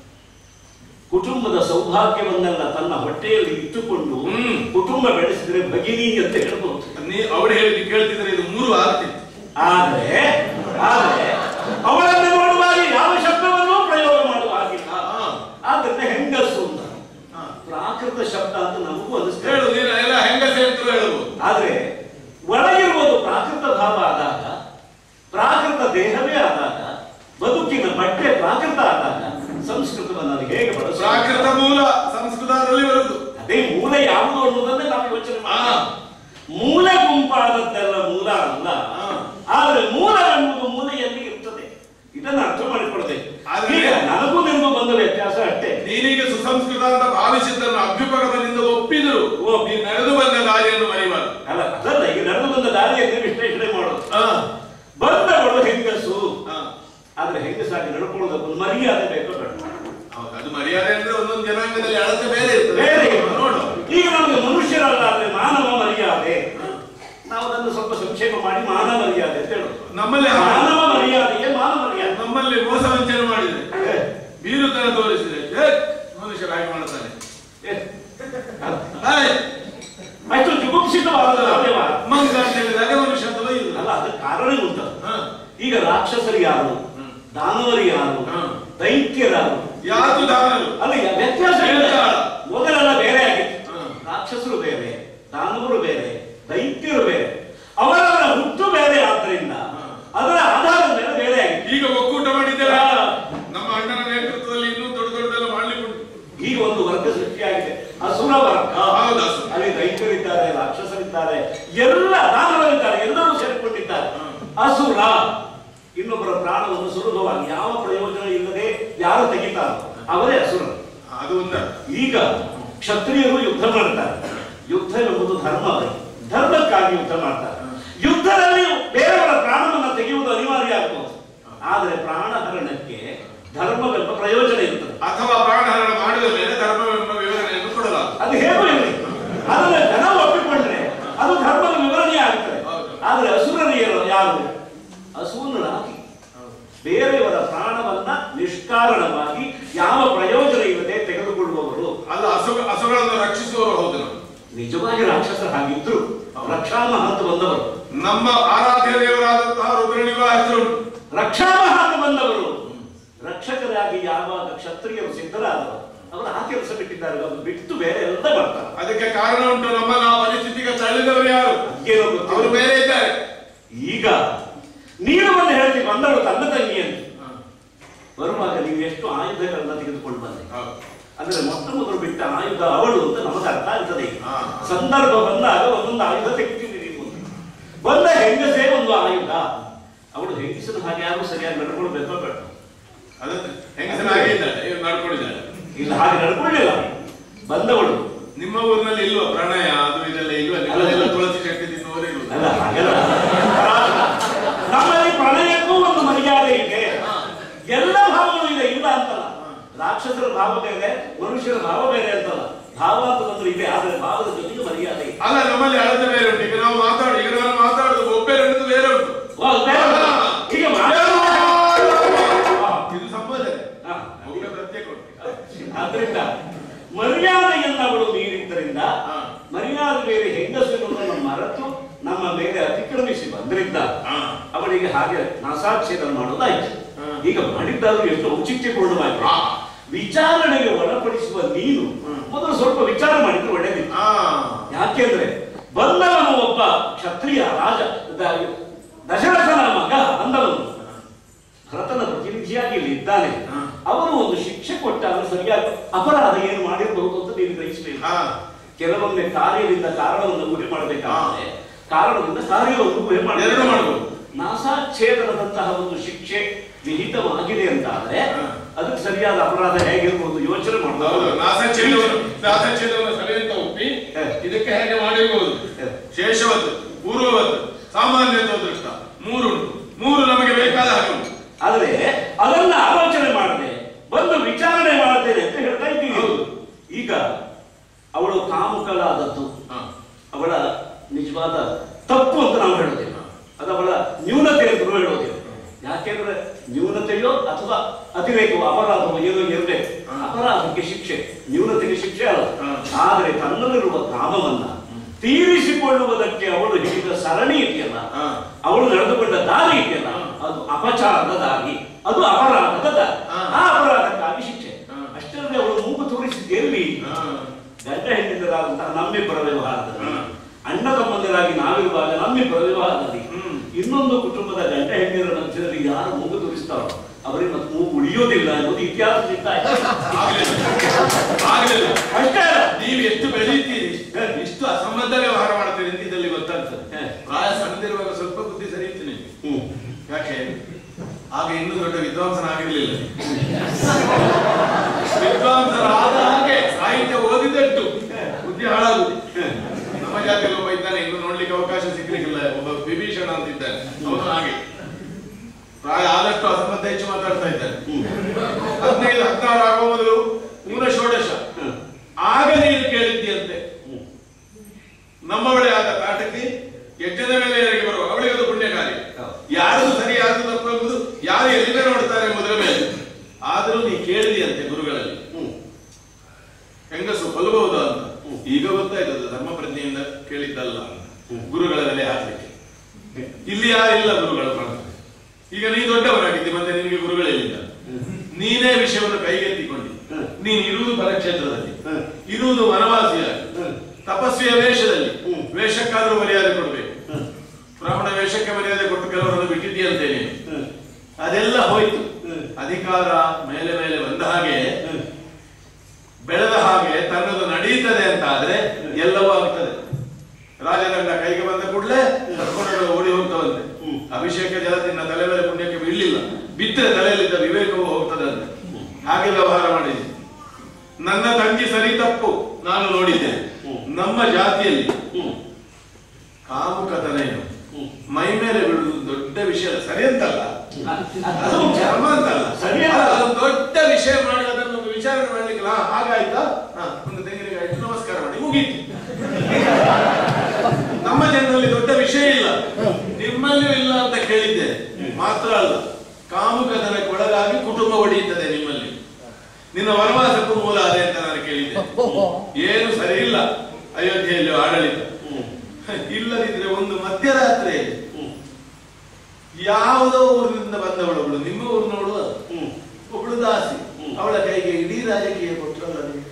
ಕುಟುಂಬದ ಸೌಭಾಗ್ಯವನ್ನೆಲ್ಲ ತನ್ನ ಹೊಟ್ಟೆಯಲ್ಲಿ ಇಟ್ಟುಕೊಂಡು ಹ್ಮ್. ಕುಟುಂಬ ಬೆಳೆಸಿದ್ರೆ ಭಗಿನಿ ಅಂತ ಹೇಳ್ಬೋದು ನೀ ಅವಳು ಹೇಳಿದ್ದು ಕೇಳ್ತಿದ್ರೆ ಇದು ಮೂರು ಆಗ್ತಿತ್ತು ಆದರೆ ಆದರೆ ಅವಳನ್ನು ನೋಡುವಾಗ ಯಾವ ಶಬ್ದವನ್ನೂ ಪ್ರಯೋಗ ಮಾಡುವ ಹಾಗಿಲ್ಲ ಹಾ. ಆದ್ರಿಂದ ಹೆಂಗಸು ಅಂತ ಹಾ. ಪ್ರಾಕೃತ ಶಬ್ದ ಅಂತ ನಮಗೂ ಅನಿಸ್ತೇವೆ ಹೇಳು ನೀನು ಎಲ್ಲ ಹೆಂಗಸ ಅಂತೂ ಹೇಳ್ಬೋದು ಆದ್ರೆ ಒಳಗಿರುವುದು ಪ್ರಾಕೃತ ಭಾವ ಆದಾಗ ಪ್ರಾಕೃತ ದೇಹವೇ ಆದಾಗ ಬದುಕಿನ ಬಟ್ಟೆ ಪ್ರಾಕೃತ ಆದಾಗ ಸಂಸ್ಕೃತವನ್ನು ಅದು ಹೇಗೆ ಬಳಸ ಪ್ರಾಕೃತ ಮೂಲ ಸಂಸ್ಕೃತದಲ್ಲಿ ಬರುದು ಅದೇ ಮೂಲ ಯಾವುದು ಅನ್ನೋದನ್ನೇ ನಾವು ಯೋಚನೆ ಹಾ. ಮಾಡಿ ಮೂಲ ಗುಂಪಾದದ್ದೆಲ್ಲ ಮೂಲ ಅಲ್ಲ ಹಾ. ಆದ್ರೆ ಮೂಲ ಅನ್ನುವುದು ಮೂಲೆಯಲ್ಲಿ ಇರ್ತದೆ ಇದನ್ನ ಅರ್ಥ ಮಾಡಿಕೊಳ್ಬೇಕು ಆದ್ರೆ- ಈಗ ನನಗೂ ನಿಮಗೂ ಬಂದ ವ್ಯತ್ಯಾಸ ಅಷ್ಟೇ ನೀನೀಗ ಸುಸಂಸ್ಕೃತ ಅಂತ ಭಾವಿಸಿದ್ದನ್ನು ಅಭ್ಯುಪಗಮದಿಂದ ಒಪ್ಪಿದರು ಓ. ನೀ ನಡೆದು ಬಂದ ದಾರಿಯನ್ನು ಮರಿಬಾರದು ಅಲ್ಲ ಅದಲ್ಲ ಈಗ ನಡೆದು ಬಂದ ದಾರಿಯಲ್ಲಿ ವಿಶ್ಲೇಷಣೆ ಮಾಡೋದು ಹಾ. ಬಂದವಳು ಹೆಂಗಸು ಹಾ. ಆದ್ರೆ ಹೆಂಗಸಾಗಿ ನಡ್ಕೊಳ್ಳೋದಕ್ಕೆ ಒಂದು ಮರ್ಯಾದೆ ಬೇಕೋ ಬೇಡ ಹೌದು ಅದು ಮರ್ಯಾದೆ ಅಂದ್ರೆ ಒಂದೊಂದು ಜನಾಂಗದಲ್ಲಿ ಅಳತೆ ಬೇರೆ ಇರ್ತದೆ ಬೇರೆ ನೋಡು ಈಗ ನಮಗೆ ಮನುಷ್ಯರಲ್ಲ ಆದ್ರೆ ಮಾನವ ಮರ್ಯಾದೆ ನಾವು ಅದನ್ನು ಸ್ವಲ್ಪ ಸಂಕ್ಷೇಪ ಮಾಡಿ ಮಾನವ ಮರ್ಯಾದೆ ಅಂತ ಹೇಳೋದು ನಮ್ಮಲ್ಲಿ ಹಾಗೆ. ಮಾನವ ಮರ್ಯಾದೆಯೇ ಮಾನವ ಮರ್ಯಾದೆ ನಮ್ಮಲ್ಲಿ ಮೋಸ ವಂಚನೆ ಮಾಡಿದ್ರೆ ಏ, ಬೀರುತನ ತೋರಿಸಿದ್ರೆ ಏ, ಮನುಷ್ಯರು ಹಾಗೆ ಮಾಡ್ತಾನೆ ಏ, ಹಾಯ್, ಅಷ್ಟು ಜುಗುಪ್ಸಿತವಾದ ವ್ಯವಹಾರ. ಮಂಗ ಅಂತ ಹೇಳಿದಾಗ ಮನುಷ್ಯ ಅಂತ ಬೈಯುದು. ಅಲ್ಲ ಅದಕ್ಕೆ ಕಾರಣ ಉಂಟು ಹಾ. ಈಗ ರಾಕ್ಷಸರು ಯಾರು ಹ್ಮ್. ದಾನವರು ಯಾರು ಹ್ಮ್. ದೈತ್ಯರಾರು ಯಾತು ದಾನರು ಅಲ್ಲ ಯ- ವ್ಯತ್ಯಾಸ ಇಲ್ಲ. ಹೇಳ್ತಾಳ. ಮೊದಲೆಲ್ಲ ಬೇರೆ ಆಗಿತ್ತು ಹ್ಮ್. ರಾಕ್ಷಸರು ಬೇರೆ ದಾನವರು ಬೇರೆ ದೈತ್ಯರು ಬೇರೆ ಅವರವರ ಹುಟ್ಟು ಬೇರೆ ಆದ್ರಿಂದ ಹ್ಮ್. ಅದರ ಆಧಾರದ ಮೇಲೆ ಬೇರೆ ಆಗಿತ್ತು ಈಗ ಒಕ್ಕೂಟ ಮಾಡಿದ್ದೇವೆ ಹಾ. ನಮ್ಮ ಅಣ್ಣನ ನೇತೃತ್ವದಲ್ಲಿ ಇನ್ನೂ ದೊಡ್ಡ ದೊಡ್ಡದೆಲ್ಲ ಮಾಡ್ಲಿಕ್ಕೆ ಉಂಟು ಈಗ ಒಂದು ವರ್ಗ ಸೃಷ್ಟಿಯಾಗಿದೆ ಅಸುರ ವರ್ಗ ಹೌದು, ಅಸುರ. ಅಲ್ಲಿ ದೈತ್ಯರಿದ್ದಾರೆ ರಾಕ್ಷಸರಿದ್ದಾರೆ ಎಲ್ಲ ದಾನವರಿದ್ದಾರೆ ಎಲ್ಲರೂ ಸೇರಿಕೊಂಡಿದ್ದಾರೆ ಹ್ಮ್. ಅಸುರ ಇನ್ನೊಬ್ಬರ ಪ್ರಾಣವನ್ನು ಸುಲಭವಾಗಿ ಯಾವ ಪ್ರಯೋಜನ ಇಲ್ಲದೆ ಯಾರು ತೆಗಿತಾರೋ ಅವರೇ ಅಸುರರು ಅದು ಒಂದ ಈಗ ಕ್ಷತ್ರಿಯರು ಯುದ್ಧ ಮಾಡ್ತಾರೆ ಯುದ್ಧ ಎಂಬುದು ಧರ್ಮ ಅವರಿಗೆ ಧರ್ಮಕ್ಕಾಗಿ ಯುದ್ಧ ಮಾಡ್ತಾರೆ ಯುದ್ಧದಲ್ಲಿ ಬೇರೆಯವರ ಪ್ರಾಣವನ್ನು ತೆಗೆಯುವುದು ಅನಿವಾರ್ಯ ಆಗಬಹುದು ಆದರೆ ಪ್ರಾಣಹರಣಕ್ಕೆ ಧರ್ಮವೆಂಬ ಪ್ರಯೋಜನ ಇರುತ್ತದೆ ಅಥವಾ ಪ್ರಾಣಹರಣ ಮಾಡಿದ ಮೇಲೆ ಧರ್ಮವೆಂಬ ವಿವರಣೆಯನ್ನು ಕೊಡಲಾಗುವುದು ಅದು ಹೇಗೂ ಇರಲಿ ಅದನ್ನ ಜನ ಒಪ್ಪಿಕೊಂಡ್ರೆ ಅದು ಧರ್ಮದ ವಿವರಣೆ ಆಗ್ತದೆ ಹೌದು. ಆದ್ರೆ ಅಸುರರಿಯರು ಯಾರು ಅಸುರರಾಗಿ ಬೇರೆಯವರ ಪ್ರಾಣವನ್ನ ನಿಷ್ಕಾರಣವಾಗಿ ಯಾವ ಪ್ರಯೋಜನ ಇಲ್ಲದೆ ತೆಗೆದುಕೊಳ್ಳುವವರು ಅಲ್ಲ ಹಸು ಹಸುಗಳನ್ನು ರಕ್ಷಿಸುವವರು ಹೌದು ನಾವು ನಿಜವಾಗಿ ರಾಕ್ಷಸರು ಹಾಗಿದ್ರು ರಕ್ಷಾಮಹ ಅಂತ ಬಂದವರು ನಮ್ಮ ಆರಾಧ್ಯ ದೇವರಾದಂತಹ ರುದ್ರನಿಗೂ ಹೆಸರುಂಟು ರಕ್ಷಾಮಹ ಅಂತ ಬಂದವರು ರಕ್ಷಕರಾಗಿ ಯಾವಾಗ ಕ್ಷತ್ರಿಯರು ಸಿದ್ಧರಾದರು ಅವರು ಆ ಕೆಲಸ ಬಿಟ್ಟಿದ್ದಾರೆ ಅದು ಬಿಟ್ಟು ಬೇರೆ ಎಲ್ಲ ಬರ್ತಾರೆ ಅದಕ್ಕೆ ಕಾರಣ ಉಂಟು ನಮ್ಮನ್ನ ಆ ಪರಿಸ್ಥಿತಿಗೆ ತಳ್ಳಿದವರು ಯಾರು ಏನೋ ಅವರು ಗೊತ್ತಿಲ್ಲ ಬೇರೆ ಇದ್ದಾರೆ ಈಗ ನೀನು ಬಂದು ಹೇಳ್ತಿ ಬಂದಳು ತನ್ನ ತಂಗಿ ಅಂತ ಬರುವಾಗ ನೀವು ಎಷ್ಟು ಆಯುಧಗಳನ್ನ ತೆಗೆದುಕೊಂಡು ಬಂದೆ ಹೌದು. ಅಂದ್ರೆ ಮೊಟ್ಟ ಮೊದಲು ಬಿಟ್ಟ ಆಯುಧ ಅವಳು ಅಂತ ನಮಗೆ ಅರ್ಥ ಆಗ್ತದೆ ಈಗ ಹಾ. ಸಂದರ್ಭ ಬಂದಾಗ ಒಂದೊಂದು ಆಯುಧ ತೆಗಿತೀವಿ ನೀವು ಬಂದ ಹೆಂಗಸೇ ಒಂದು ಆಯುಧ ಅವಳು ಹೆಂಗಸಿನ ಹಾಗೆ ಯಾರು ಸರಿಯಾಗಿ ನಡ್ಕೊಳ್ಬೇಕೋ ಬೇಡ ಅದಕ್ಕೆ ಹೆಂಗಸನ ಹಾಗೆ ಇದ್ದಾಳೆ ಇವ್ರು ನಡ್ಕೊಂಡಿದ್ದಾಳೆ ಇಲ್ಲ ಹಾಗೆ ನಡ್ಕೊಳ್ಳಿಲ್ಲ ಬಂದವಳು ನಿಮ್ಮ ಊರಿನಲ್ಲಿ ಇಲ್ವಾ ಪ್ರಣಯ ಅದು ಇದೆಲ್ಲ ಇಲ್ವಾ ನಿಮ್ಮಲ್ಲೆಲ್ಲ ತುಳಸಿ ಶಕ್ತಿ ತಿನ್ನುವವರೇ ಇಲ್ವಾ ಅಲ್ಲ ಹಾಗೆಲ್ಲ ನಮ್ಮಲ್ಲಿ ಪ್ರಣಯಕ್ಕೂ ಒಂದು ಮರ್ಯಾದೆ ಇದೆ ಎಲ್ಲ ಭಾವಗಳು ಇದೆ ಇಲ್ಲ ಅಂತಲ್ಲ ರಾಕ್ಷಸರ ಭಾವ ಬೇರೆ ಮನುಷ್ಯರ ಭಾವ ಬೇರೆ ಅಂತಲ್ಲ ಭಾವ ಅಂತ ಬಂದ್ರೆ ಇದೆ ಆದ್ರೆ ಭಾವದ ಜೊತೆಗೆ ಮರ್ಯಾದೆ ಇದೆ ಅಲ್ಲ ನಮ್ಮಲ್ಲಿ ಅಳತೆ ಬೇರೆ ಉಂಟು ಈಗ ನಾವು ಮಾತಾಡು ಈಗ ನಾನು ಮಾತಾಡುದು ಒಬ್ಬೇ ಅನ್ನೋದು ಬೇರೆ ಉಂಟು ಓ, ಬೇರೆ ಅಲ್ಲ. ಈಗ ಮಾ- ಇದು ಸಂಬೋಧನೆ ಹಾ. ಒಬ್ಬೇ ಪ್ರತ್ಯೇಕ ಉಂಟು ಆದ್ರಿಂದ ಮರ್ಯಾದೆಯನ್ನು ಅವಳು ಮೀರಿದ್ದರಿಂದ ಹಾ. ಮರ್ಯಾದೆ ಬೇರೆ ಹೆಂಗಸನ್ನು ಮರೆತು ನಮ್ಮ ಮೇಲೆ ಅತಿಕ್ರಮಿಸಿ ಬಂದ್ರಿಂದ ಹಾ. ಅವಳಿಗೆ ಹಾಗೆ ನಾಸಾಕ್ಷೇದನ ಮಾಡೋದಾಯ್ತು ಹಾ. ಈಗ ಮಾಡಿದ್ದಾದ್ರೂ ಎಷ್ಟು ಔಚಿತ್ಯಪೂರ್ಣವಾಗಿ ಹಾ. ವಿಚಾರಣೆಗೆ ಒಳಪಡಿಸುವ ನೀನು ಹ್ಮ್. ಮೊದಲು ಸ್ವಲ್ಪ ವಿಚಾರ ಮಾಡಿದ್ರೆ ಒಳ್ಳೆದಿತ್ತು ಹಾ ಯಾಕೆಂದ್ರೆ ಬಂದವನು ಒಬ್ಬ ಕ್ಷತ್ರಿಯ ರಾಜ ದ- ದಶರಥನ ಮಗ ಬಂದವನು ಭರತನ ಪ್ರತಿನಿಧಿಯಾಗಿ ಇಲ್ಲಿ ಇದ್ದಾನೆ ಹಾ. ಅವನು ಒಂದು ಶಿಕ್ಷೆ ಕೊಟ್ಟಾಗ ಸರಿಯಾಗಿ ಅಪರಾಧ ಏನು ಮಾಡಿರಬಹುದು ಅಂತ ನೀನು ಗ್ರಹಿಸಬೇಕು ಹಾ ಕೆಲವೊಮ್ಮೆ ಕಾರ್ಯದಿಂದ ಕಾರಣವನ್ನು ಊಹೆ ಮಾಡಬೇಕಾದ್ರೆ ಕಾರಣದಿಂದ ಕಾರ್ಯವನ್ನು ಊಹೆ ಎರಡು ಮಾಡಬೇಕು ಮಾಡ್ಬೋದು. ನಾಸಾಚ್ಛೇದನದಂತಹ ಒಂದು ಶಿಕ್ಷೆ ವಿಹಿತವಾಗಿದೆ ಅಂತ ಆದ್ರೆ ಹಾ. ಅದಕ್ಕೆ ಸರಿಯಾದ ಅಪರಾಧ ಹೇಗಿರ್ಬೋದು ಯೋಚನೆ ಹೌದು ಮಾಡಬಹುದು ನಾಸಚ್ಛೇದವನ್ನು ನಾಸಚ್ಛೇದವನ್ನು ಸರಿ ಅಂತ ಒಪ್ಪಿ ಹೇ. ಇದಕ್ಕೆ ಹೇಗೆ ಮಾಡಿರ್ಬೋದು ಹೇ. ಶೇಷವತ್ತು ಪೂರ್ವವತ್ತು ಸಾಮಾನ್ಯತ್ವ ದೃಷ್ಟ ಮೂರುಂಟು ಮೂರು ನಮಗೆ ಬೇಕಾದ ಹಾಗೆ ಉಂಟು ಆದ್ರೆ ಅದನ್ನ ಆಲೋಚನೆ ಮಾಡದೆ ಬಂದು ವಿಚಾರಣೆ ಮಾಡ್ತೇನೆ ಅಂತ ಹೇಳ್ತಾ ಇದ್ದೀವಿ ಹೌದು. ಈಗ ಅವಳು ಕಾಮುಕಳಾದದ್ದು ಹಾ. ಅವಳ ನಿಜವಾದ ತಪ್ಪು ಅಂತ ನಾವು ಹೇಳೋದಿಲ್ಲ ಅದು ಅವಳ ನ್ಯೂನತೆ ಅಂತ ಹೇಳೋದಿಲ್ಲ ಯಾಕೆ ಯಾಕೆಂದ್ರೆ ನ್ಯೂನತೆಯೋ ಅಥವಾ ಅತಿರೇಕವೋ ಅಪರಾಧವೋ ಏನೋ ಇರಬೇಕು ಅಪರಾಧಕ್ಕೆ ಶಿಕ್ಷೆ ನ್ಯೂನತೆಗೆ ಶಿಕ್ಷೆ ಅಲ್ಲ ಆದರೆ ತನ್ನಲ್ಲಿರುವ ಕಾಮವನ್ನ ತೀರಿಸಿಕೊಳ್ಳುವುದಕ್ಕೆ ಅವಳು ಹಿಡಿದ ಸರಣಿ ಇದೆಯಲ್ಲ ಹಾ. ಅವಳು ನಡೆದುಕೊಂಡ ದಾರಿ ಇದೆಯಲ್ಲ ಅದು ಅಪಚಾರದ ದಾರಿ ಅದು ಅಪರಾಧದ ದಾರಿ ಹಾ. ಆ ಅಪರಾಧಕ್ಕಾಗಿ ಶಿಕ್ಷೆ ಹಾ. ಅಷ್ಟರಲ್ಲಿ ಅವಳು ಮೂಗು ತೋರಿಸಿದ್ದು ಎಲ್ಲಿ ಹಾ. ಗಂಡ ಹೆಂಡತಿರಾದಂತಹ ನಮ್ಮಿಬ್ಬರ ವ್ಯವಹಾರದಲ್ಲಿ ಹಾ. ಅಣ್ಣ ತಮ್ಮಂದಿರಾಗಿ ನಾವಿರುವಾಗ ನಮ್ಮಿಬ್ಬರ ವ್ಯವಹಾರದಲ್ಲಿ ಹ್ಮ್. ಇನ್ನೊಂದು ಕುಟುಂಬದ ಗಂಡ ಹೆಂಡಿರ ಮಧ್ಯದಲ್ಲಿ ಯಾರು ಮೂಗು ತೋರಿಸ್ತಾರೋ ಅವರಿಗೆ ಮತ್ತೆ ಮೂಗು ಉಳಿಯೋದಿಲ್ಲ ಅನ್ನೋದು ಇತಿಹಾಸ ಸಿಗ್ತಾ ಇದೆ ಆಗ್ಲಿಲ್ಲ ಆಗ್ಲಿಲ್ಲ ಅಷ್ಟೇ ಅಲ್ಲ ನೀವು ಎಷ್ಟು ಬೆಳೀತೀರಿ ಇಷ್ಟು ಅಸಂಬದ್ಧ ವ್ಯವಹಾರ ಮಾಡ್ತೀರಿ ಅಂತ ಇದರಲ್ಲಿ ಗೊತ್ತಾಗ್ತದೆ ಹೇ. ಪ್ರಾಯ ಸಣ್ಣದಿರುವಾಗ ಸ್ವಲ್ಪ ಬುದ್ಧಿ ಸರಿ ಇತ್ತು ನಿಮಗೆ ಹ್ಮ್. ಯಾಕೆ ಆಗ ಇನ್ನೂ ದೊಡ್ಡ ವಿದ್ವಾಂಸನಾಗಿರ್ಲಿಲ್ಲ ವಿದ್ವಾಂಸರಾದ ಹಾಗೆ ಸಾಹಿತ್ಯ ಓದಿದಟ್ಟು ಬುದ್ಧಿ ಹಾಳಾಗುದು ನಮ್ಮ ಜಾತಿಯಲ್ಲಿ ಒಬ್ಬ ಇದ್ದಾನೆ ಇನ್ನು ನೋಡ್ಲಿಕ್ಕೆ ಅವಕಾಶ ಸಿಗ್ಲಿಕ್ಕಿಲ್ಲ ಒಬ್ಬ ವಿಭೀಷಣ ಅಂತ ಇದ್ದಾನೆ ಅವನು ಹಾಗೆ ಪ್ರಾಯ ಆದಷ್ಟು ಅಸಂಬದ್ಧ ಹೆಚ್ಚು ಮಾತಾಡ್ತಾ ಇದ್ದಾನೆ ಹದಿನೈದು ಹದಿನಾರು ಆಗುವ ಮೊದಲು ಮೂಲ ಷೋಡಶ ಆಗ ನೀನು ಕೇಳಿದ್ದೀಯಂತೆ ನಮ್ಮವಳೇ ಆದ ಕಾಟಕ್ಕೆ ಯಜ್ಞದ ಮೇಲೆ ಎರಗಿ ಬರುವ ಅವಳಿಗೆ ಅದು ಪುಣ್ಯ ಕಾರ್ಯ ಯಾರದು ಸರಿ ಯಾರದು ತಪ್ಪು ಎಂಬುದು ಯಾರು ಎಲ್ಲಿಂದ ನೋಡ್ತಾರೆ ಎಂಬುದರ ಮೇಲೆ ಆದರೂ ನೀ ಕೇಳಿದೆಯಂತೆ ಗುರುಗಳಲ್ಲಿ ಹೆಂಗಸು ಕೊಲ್ಲಬಹುದು ಅಂತ ಈಗ ಗೊತ್ತಾಯ್ತು ಅದು ಧರ್ಮ ಪ್ರಜ್ಞೆಯಿಂದ ಕೇಳಿದ್ದಲ್ಲ ಅಂತ ಗುರುಗಳ ಮೇಲೆ ಹಾಕ್ಲಿಕ್ಕೆ ಇಲ್ಲಿ ಯಾರಿಲ್ಲ ಗುರುಗಳು ಕಾಣ್ತದೆ ಈಗ ನೀ ದೊಡ್ಡವನಾಗಿದ್ದಿ ಮತ್ತೆ ನಿನಗೆ ಗುರುಗಳಿಲ್ಲ ನೀನೇ ವಿಷಯವನ್ನು ಕೈಗೆತ್ತಿಕೊಂಡಿ ನೀನು ಇರುವುದು ಪರಕ್ಷೇತ್ರದಲ್ಲಿ ಇರುವುದು ವನವಾಸಿಯಾಗಿ ತಪಸ್ವಿಯ ವೇಷದಲ್ಲಿ ವೇಷಕ್ಕಾದ್ರೂ ಮರ್ಯಾದೆ ಕೊಡ್ಬೇಕು ಬ್ರಾಹ್ಮಣ ವೇಷಕ್ಕೆ ಮರ್ಯಾದೆ ಕೊಟ್ಟು ಕೆಲವರನ್ನು ಬಿಟ್ಟಿದ್ದೀಯಂತೆ ನೀನು ಅದೆಲ್ಲ ಹೋಯ್ತು ಅಧಿಕಾರ ಮೇಲೆ ಮೇಲೆ ಬಂದ ಹಾಗೆ ಬೆಳೆದ ಹಾಗೆ ತನ್ನದು ನಡೀತದೆ ಅಂತ ಆದ್ರೆ ಎಲ್ಲವೂ ಆಗ್ತದೆ ರಾಜದಂಡ ಕೈಗೆ ಬಂದ ಕೂಡಲೇ ಕರ್ಕೊಂಡು ಓಡಿ ಹೋಗ್ತವಂತೆ ಅಭಿಷೇಕ ಜಲ ನಿನ್ನ ತಲೆ ಮೇಲೆ ಪುಣ್ಯಕ್ಕೆ ಬೀಳಲಿಲ್ಲ ಬಿತ್ತರೆ ತಲೆಯಲ್ಲಿದ್ದ ವಿವೇಕವು ಹೋಗ್ತದಂತೆ ಹಾಗೆ ವ್ಯವಹಾರ ಮಾಡಿದೆ ನನ್ನ ತಂಗಿ ಸರಿ ತಪ್ಪು ನಾನು ನೋಡಿದ್ದೇನೆ ನಮ್ಮ ಜಾತಿಯಲ್ಲಿ ಕಾಮುಕತನ ಏನು ಮೈ ಮೇಲೆ ಬಿಡುವುದು ದೊಡ್ಡ ವಿಷಯ ಅಲ್ಲ. ಸರಿ ಅಂತಲ್ಲ ಅದು ಧರ್ಮ ಅಂತಲ್ಲ ಸರಿ ಅಲ್ಲ, ಅಲ್ಲ. ಅದೊಂದು ದೊಡ್ಡ ವಿಷಯ ಮಾಡಿ ಅದನ್ನು ಒಂದು ವಿಚಾರಣೆ ಮಾಡ್ಲಿಕ್ಕೆ ಹಾ, ಹಾಗಾಯ್ತಾ ಹಾ, ಒಂದು ತೆಂಗಿನಕಾಯಿ ಇಟ್ಟು ನಮಸ್ಕಾರ ಮಾಡಿ ಮುಗೀತು ನಮ್ಮ ಜನರಲ್ಲಿ ದೊಡ್ಡ ವಿಷಯ ಇಲ್ಲ ನಿಮ್ಮಲ್ಲಿಯೂ ಇಲ್ಲ ಅಂತ ಕೇಳಿದ್ದೆ ಮಾತ್ರ ಅಲ್ಲ ಕಾಮುಕತನಕ್ಕೆ ಒಳಗಾಗಿ ಕುಟುಂಬ ಒಡೆಯುತ್ತದೆ ನಿಮ್ಮಲ್ಲಿ ನಿನ್ನ ವನವಾಸಕ್ಕೂ ಮೂಲ ಅದೇ ಅಂತ ನಾನು ಕೇಳಿದ್ದೆ ಏನು ಸರಿ ಇಲ್ಲ ಅಯೋಧ್ಯೆಯಲ್ಲಿ ಆಡಳಿತ ಇಲ್ಲದಿದ್ರೆ ಒಂದು ಮಧ್ಯರಾತ್ರಿ ಯಾವುದೋ ಊರಿನಿಂದ ಬಂದವಳು ಒಬ್ಳು ನಿಮ್ಮ ಊರಿನವಳು ಅಲ್ಲ. ಒಬ್ಳು ದಾಸಿ ಅವಳ ಕೈಗೆ ಇಡೀ ರಾಜಕೀಯ ಕೊಟ್ಟರಲ್ಲ ನೀವು.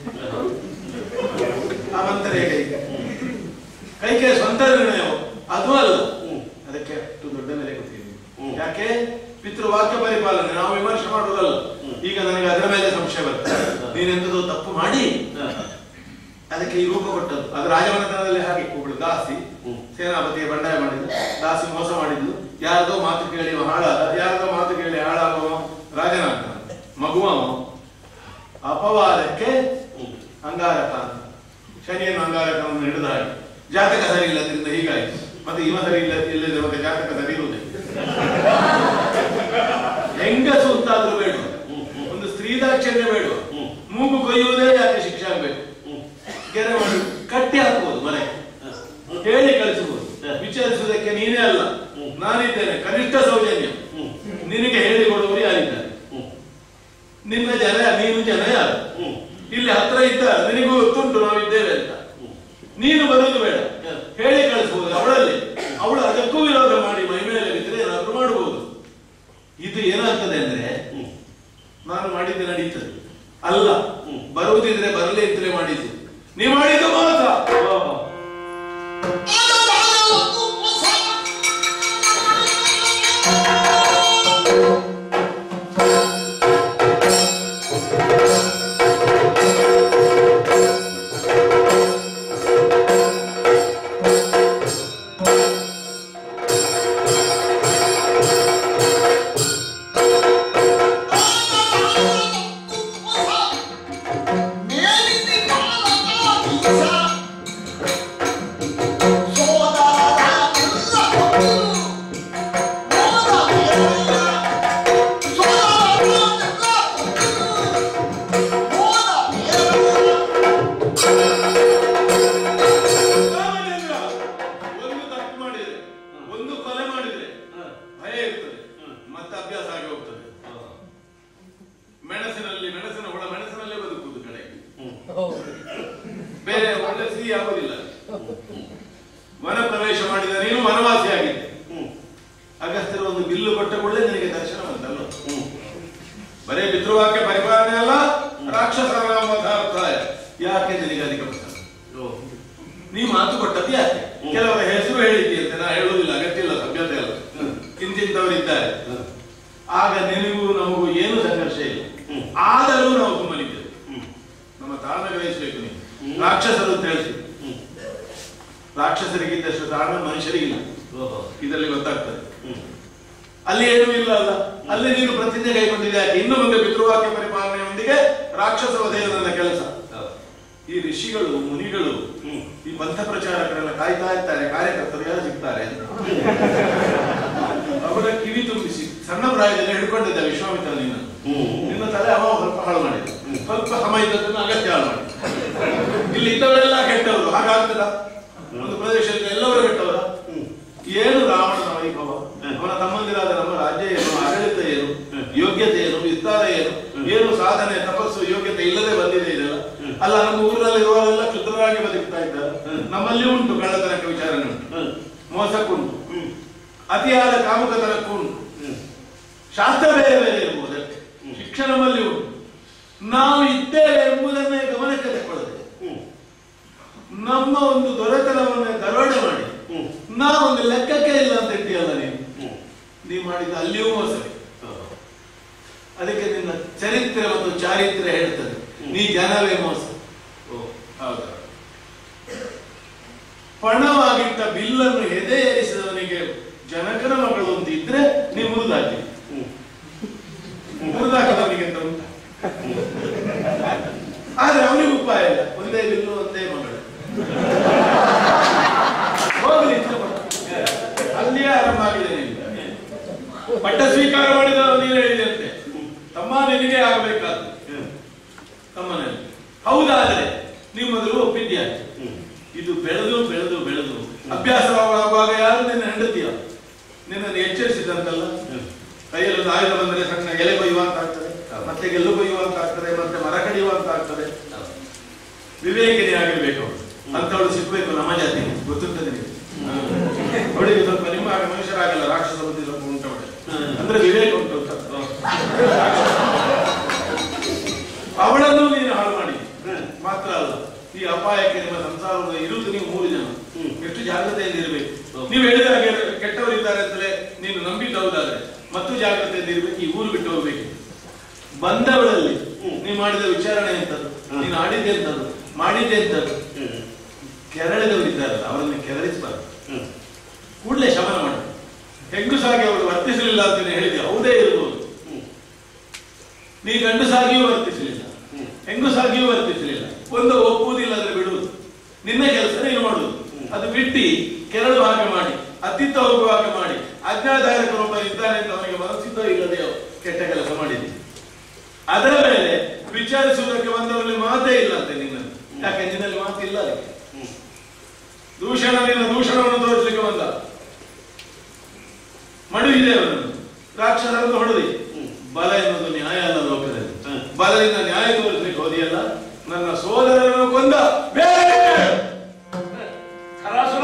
ಆ ಮಂತ್ರಿಯ ಕೈಗೆ ಕೈಗೆ ಸ್ವಂತ ನಿರ್ಣಯವು ಅದು ಅಲ್ಲ ಅದಕ್ಕೆ ಅಷ್ಟು ದೊಡ್ಡ ಬೆಲೆ ಕೊಟ್ಟಿದ್ದೀವಿ ಯಾಕೆ ಪಿತೃವಾಕ್ಯ ಪರಿಪಾಲನೆ ನಾವು ವಿಮರ್ಶೆ ಮಾಡುವುದಲ್ಲ ಈಗ ನನಗೆ ಅದರ ಮೇಲೆ ಸಂಶಯ ಬರ್ತದೆ ನೀನೆಂತದೋ ತಪ್ಪು ಮಾಡಿ ಅದಕ್ಕೆ ಈ ರೂಪ ಕೊಟ್ಟದ್ದು ಅದು ರಾಜಮನೆತನದಲ್ಲಿ ಹಾಗೆ ಒಬ್ಳು ದಾಸಿ ಸೇನಾಪತಿಗೆ ಬಂಡಾಯ ಮಾಡಿದ್ದು ದಾಸಿ ಮೋಸ ಮಾಡಿದ್ದು ಯಾರದೋ ಮಾತು ಕೇಳಿ ಅವ ಹಾಳಾದ ಯಾರದೋ ಮಾತು ಕೇಳಿ ಹಾಳಾಗುವ ರಾಜನಾಗ್ತಾನೆ ಮಗುವ ಅವ. ಅಪವಾದಕ್ಕೆ ಅಂಗಾರಕ ಅಂತ ಶನಿಯನ್ನು ಅಂಗಾರಕವನ್ನು ಹಿಡಿದ ಹಾಗೆ ಜಾತಕ ಸರಿ ಇಲ್ಲದ್ರಿಂದ ಹೀಗಾಯ್ತು ಮತ್ತೆ ಇವ ಸರಿ ಇಲ್ಲ ಇಲ್ಲದ್ರೆ ಮತ್ತೆ ಜಾತಕ ಸರಿ ಇರುವುದೇ ಹೆಂಗಸು ಅಂತಾದ್ರೂ ಬೇಡ ಒಂದು ಸ್ತ್ರೀದಾಕ್ಷಣ್ಯ ಬೇಡ ಮೂಗು ಕೊಯ್ಯುವುದೇ ಯಾಕೆ ಶಿಕ್ಷೆ ಆಗ್ಬೇಕು ಕೆರೆ ಮಾಡಿ ಕಟ್ಟಿ ಹಾಕಬಹುದು ಮನೆ ಹೇಳಿ ಕಳಿಸಬಹುದು ವಿಚಾರಿಸುವುದಕ್ಕೆ ನೀನೇ ಅಲ್ಲ ನಾನಿದ್ದೇನೆ ಕನಿಷ್ಠ ಸೌಜನ್ಯ ನಿನಗೆ ಹೇಳಿಕೊಡುವವರು ಯಾರಿದ್ದಾರೆ ನಿನ್ನ ಜನ ನೀನು ಜನ ಯಾರು ಇಲ್ಲಿ ಹತ್ರ ಇದ್ದ ನಿನಗೂ ಗೊತ್ತುಂಟು ನಾವಿದ್ದೇವೆ ಅಂತ ನೀನು ಬರುವುದು ಬೇಡ ಹೇಳಿ ಕಳಿಸಬಹುದು ಅವಳಲ್ಲಿ ಅವಳು ಅದಕ್ಕೂ ವಿರೋಧ ಮಾಡಿ ಮೈ ಮೇಲೆ ಬಿದ್ದರೆ ಏನಾದ್ರೂ ಮಾಡಬಹುದು ಇದು ಏನಾಗ್ತದೆ ಅಂದ್ರೆ ನಾನು ಮಾಡಿದ್ದು ನಡೀತದೆ ಅಲ್ಲ ಬರುವುದಿದ್ರೆ ಬರಲೇ ಇದ್ರೆ ಮಾಡಿದ್ದು ನೀವು ಮಾಡಿದ್ದು ಮಾತ್ರ ಮೇಲಿನ ಕಾಲ ಬೇರೆ ಒಳ್ಳೆ ಸಿಹಿ ಆಗೋದಿಲ್ಲ ವನ ಪ್ರವೇಶ ಮಾಡಿದ ನೀನು ವನವಾಸಿ ಆಗಿದ್ದೆ ಅಗಸ್ತ್ಯರು ಒಂದು ಬಿಲ್ಲು ಕೊಟ್ಟ ಕೂಡಲೇ ನಿನಗೆ ದರ್ಶನ ಬಂತಲ್ಲ ಬರೇ ಪಿತೃವಾಕ್ಯ ಪರಿಪಾಲನೆ ಅಲ್ಲ ರಾಕ್ಷಸ ನಾಮಧಾರ್ಥಾಯ ಯಾಕೆ ನಿನಗೆ ಅಧಿಕ ಪ್ರಸನ್ನ ನೀ ಮಾತು ಕೊಟ್ಟದ್ದು ಯಾಕೆ ಕೆಲವರ ಹೆಸರು ಹೇಳಿದ್ದೀಯಂತೆ ನಾ ಹೇಳುವುದಿಲ್ಲ ಅಗತ್ಯ ಇಲ್ಲ ಸಭ್ಯತೆ ಅಲ್ಲ ಇಂತಿಂತವರಿದ್ದಾರೆ ಆಗ ನಿನಗೂ ನಮಗೂ ಏನು ಸಂಘರ್ಷ ಇಲ್ಲ ಆದರೂ ನಾವು ಸುಮ್ಮನಿದ್ದೇವೆ ನಮ್ಮ ತಾಳ್ಮೆ ಗ್ರಹಿಸಬೇಕು ನೀವು ರಾಕ್ಷಸರು ಅಂತ ಹೇಳಿಸಿ ರಾಕ್ಷಸರಿಗಿದ್ದಷ್ಟು ತಾಳ್ಮೆ ಮನುಷ್ಯರಿಗಿಲ್ಲ ಇದರಲ್ಲಿ ಗೊತ್ತಾಗ್ತದೆ ಅಲ್ಲಿ ಏನೂ ಇಲ್ಲ ಅಲ್ಲ ಅಲ್ಲಿ ನೀನು ಪ್ರತಿಜ್ಞೆ ಕೈಗೊಂಡಿದೆ ಯಾಕೆ ಇನ್ನು ಮುಂದೆ ಪಿತೃವಾಕ್ಯ ಪರಿಪಾಲನೆಯೊಂದಿಗೆ ರಾಕ್ಷಸ ವಧೆಯ ನನ್ನ ಕೆಲಸ ಈ ಋಷಿಗಳು ಮುನಿಗಳು ಈ ಪಂಥ ಪ್ರಚಾರಕರೆಲ್ಲ ಕಾಯ್ತಾ ಇರ್ತಾರೆ ಕಾರ್ಯಕರ್ತರು ಯಾರು ಸಿಗ್ತಾರೆ ಅಂತ. ಅವರ ಕಿವಿ ತುಂಬಿಸಿ ಸಣ್ಣ ಪ್ರಾಯದಲ್ಲಿ ಹಿಡ್ಕೊಂಡಿದ್ದ ವಿಶ್ವಾಮಿತ್ರ ನಿನ್ನ ನಿನ್ನ ತಲೆ ಅವ ಸ್ವಲ್ಪ ಹಾಳು ಮಾಡಿದ ಸ್ವಲ್ಪ ಹಮ ಇದ್ದದನ್ನು ಅಗತ್ಯ ಹಾಳು ಮಾಡಿದ ಇಲ್ಲಿ ಇದ್ದವರೆಲ್ಲ ಕೆಟ್ಟವರು ಹಾಗಾಗ್ತದ ಒಂದು ಪ್ರದೇಶದಲ್ಲಿ ಎಲ್ಲವರು ಕೆಟ್ಟವರ ಏನು ರಾವಣನ ವೈಭವ ಅವನ ತಮ್ಮಂದಿರಾದ ನಮ್ಮ ರಾಜ್ಯ ಏನು ಆಡಳಿತ ಏನು ಯೋಗ್ಯತೆ ಏನು ವಿಸ್ತಾರ ಏನು ಏನು ಸಾಧನೆ ತಪಸ್ಸು ಯೋಗ್ಯತೆ ಇಲ್ಲದೆ ಬಂದಿದೆ ಇದೆಲ್ಲ ಅಲ್ಲ ನಮ್ಮ ಊರಿನಲ್ಲಿ ಇರುವವರೆಲ್ಲ ಕ್ಷುದ್ರರಾಗಿ ಬದುಕ್ತಾ ಇದ್ದಾರೆ ನಮ್ಮಲ್ಲಿ ಉಂಟು ಕಳ್ಳತನಕ ವಿಚಾರಣೆ ಉಂಟು ಮೋಸಕ್ಕುಂಟು ಅತಿಯಾದ ಕಾಮುಕತನಕ್ಕುಂಟು ಶಾಸ್ತ್ರ ಬೇರೆ ಬೇರೆ ಇರ್ಬೋದಕ್ಕೆ ಶಿಕ್ಷಣ ನಮ್ಮಲ್ಲಿ ಉಂಟು ನಾವು ಇದ್ದೇವೆ ಎಂಬುದನ್ನೇ ಗಮನಕ್ಕೆ ತಗೊಳ್ಳದೆ ನಮ್ಮ ಒಂದು ದೊರೆತನವನ್ನೇ ದರೋಡೆ ಮಾಡಿ ನಾವೊಂದು ಲೆಕ್ಕಕ್ಕೆ ಇಲ್ಲ ಅಂತ ಇಟ್ಟಿಯಲ್ಲ ನೀನು ನೀವು ಮಾಡಿದ ಅಲ್ಲಿಯೂ ಮೋಸವೇ ಅದಕ್ಕೆ ನಿನ್ನ ಚರಿತ್ರೆ ಮತ್ತು ಚಾರಿತ್ರ್ಯ ಹೇಳ್ತದೆ ನೀ ಜನವೇ ಮೋಸ ಹೌದಾ ಪಣವಾಗಿಟ್ಟ ಬಿಲ್ಲನ್ನು ಎದೆ ಏರಿಸಿದವನಿಗೆ ಜನಕನ ಮಗಳು ಅಂತ ಇದ್ರೆ ನೀವು ಮುರಿದಾಕಿ ಮುರಿದಾಕದವನಿಗೆ ಅಂತ ಉಂಟ ಆದ್ರೆ ಅವನಿಗೆ ಉಪಾಯ ಇಲ್ಲ ಒಂದೇ ಬಿಲ್ಲು ಒಂದೇ ಮಗಳು ಹೋಗ್ಲಿ ಇಷ್ಟಪಟ್ಟ. ಅಲ್ಲಿಯೇ ಆರಂಭ ಆಗಿದೆ ನಿಮ್ಗೆ ಪಟ್ಟ ಸ್ವೀಕಾರ ಮಾಡಿದ ನೀನು ಹೇಳಿದಂತೆ ತಮ್ಮ ನಿನಗೆ ಆಗಬೇಕಾದ್ದು ತಮ್ಮನಲ್ಲಿ ಹೌದಾದ್ರೆ ನೀವು ಮೊದಲು ಒಪ್ಪಿದ್ಯಾ ಇದು ಬೆಳೆದು ಬೆಳೆದು ಬೆಳೆದು ಅಭ್ಯಾಸವಾಗುವಾಗ ಯಾರು ನಿನ್ನ ಹೆಂಡತಿಯ ನಿನ್ನನ್ನು ಎಚ್ಚರಿಸಿದಂತಲ್ಲ ಕೈಯಲ್ಲಿ ಒಂದು ಆಯುಧ ಬಂದರೆ ಸಣ್ಣ ಎಲೆ ಕೊಯ್ಯುವಂತ ಆಗ್ತದೆ ಮತ್ತೆ ಗೆಲ್ಲು ಕೊಯ್ಯುವಂತ ಆಗ್ತದೆ ಮತ್ತೆ ಮರ ಕಡಿಯುವಂತ ಆಗ್ತದೆ ವಿವೇಕಿನಿ ಆಗಿರ್ಬೇಕು ಅವಳು ಅಂತವಳು ಸಿಗ್ಬೇಕು ನಮ್ಮ ಜಾತಿಗೆ ಗೊತ್ತುಂಟು ನಿನಗೆ ಅವಳಿಗೆ ಸ್ವಲ್ಪ ನಿಮ್ಮ ಹಾಗೆ ಮನುಷ್ಯರಾಗಲ್ಲ ರಾಕ್ಷಸ ಬುದ್ಧಿ ಸ್ವಲ್ಪ ಉಂಟು ಅವಳಿಗೆ ಅಂದ್ರೆ ವಿವೇಕ ಉಂಟು ಅಂತ ಅವಳನ್ನು ನೀನು ಹಾಳು ಮಾಡಿ ಮಾತ್ರ ಅಲ್ಲ ಈ ಅಪಾಯಕ್ಕೆ ನಿಮ್ಮ ಸಂಸಾರವನ್ನು ಇರುವುದು ನೀವು ಮೂರು ಜನ ಎಷ್ಟು ಜಾಗ್ರತೆಯಿಂದ ಇರಬೇಕು ನೀವು ಹೇಳಿದ ಹಾಗೆ ಕೆಟ್ಟವರಿದ್ದಾರೆ ಅಂತಲೇ ನೀನು ನಂಬಿದ್ದವುದಾದ್ರೆ ಮತ್ತು ಜಾಗ್ರತೆಯಿಂದ ಇರಬೇಕು ಈ ಊರು ಬಿಟ್ಟು ಹೋಗ್ಬೇಕು ಬಂದವಳಲ್ಲಿ ನೀವು ಮಾಡಿದ ವಿಚಾರಣೆ ಎಂತದ್ದು ನೀನು ಆಡಿದ್ದೆ ಎಂತದ್ದು ಮಾಡಿದ್ದೆ ಎಂತದ್ದು ಕೆರಳಿದವರಿದ್ದಾರಲ್ಲ ಅವರನ್ನು ಕೆರಳಿಸಬಾರದು ಕೂಡಲೇ ಶಮನ ಮಾಡಿ ಹೆಂಗುಸಾಗಿ ಅವರು ವರ್ತಿಸಲಿಲ್ಲ ಅಂತ ನೀನು ಹೇಳಿದೆ ಹೌದೇ ಇರಬಹುದು ನೀ ಗಂಡಸಾಗಿಯೂ ವರ್ತಿಸಲಿಲ್ಲ ಹೆಂಗುಸಾಗಿಯೂ ವರ್ತಿಸಲಿಲ್ಲ ಒಂದು ಒಪ್ಪುವುದಿಲ್ಲ ಅಂದ್ರೆ ಬಿಡುವುದು ನಿನ್ನ ಕೆಲಸ ನೀನು ಮಾಡುವುದು ಅದು ಬಿಟ್ಟು ಕೆರಳು ಹಾಗೆ ಮಾಡಿ ಅತ್ತಿತ್ತ ಹೋಗುವ ಹಾಗೆ ಮಾಡಿ ಅಜ್ಞಾಧಾರಕರೊಬ್ಬ ಇದ್ದಾನೆ ಅಂತ ಅವನಿಗೆ ಮನಸ್ಸಿದ್ದೋ ಇಲ್ಲದೆಯೋ ಕೆಟ್ಟ ಕೆಲಸ ಮಾಡಿದೆ ಅದರ ಮೇಲೆ ವಿಚಾರಿಸುವುದಕ್ಕೆ ಬಂದವರಲ್ಲಿ ಮಾತೇ ಇಲ್ಲ ಅಂತೆ ನಿನ್ನಲ್ಲಿ ಯಾಕೆ ನಿನ್ನಲ್ಲಿ ಮಾತಿಲ್ಲ ಅದಕ್ಕೆ ದೂಷಣ ನಿನ್ನ ದೂಷಣವನ್ನು ತೋರಿಸಲಿಕ್ಕೆ ಬಂದ ಮಡುವಿದೆ ಅವನನ್ನು ರಾಕ್ಷಸರನ್ನು ಹೊಡೆದಿ ಬಲ ಎನ್ನುವುದು ನ್ಯಾಯ ಅಲ್ಲ ಲೋಕದಲ್ಲಿ ಬಲದಿಂದ ನ್ಯಾಯ ತೋರಿಸಲಿಕ್ಕೆ ಹೋದಿಯಲ್ಲ ನನ್ನ ಸೋದರನನ್ನು ಕೊಂದ ಬೇರೆ ಖರಾಸುರ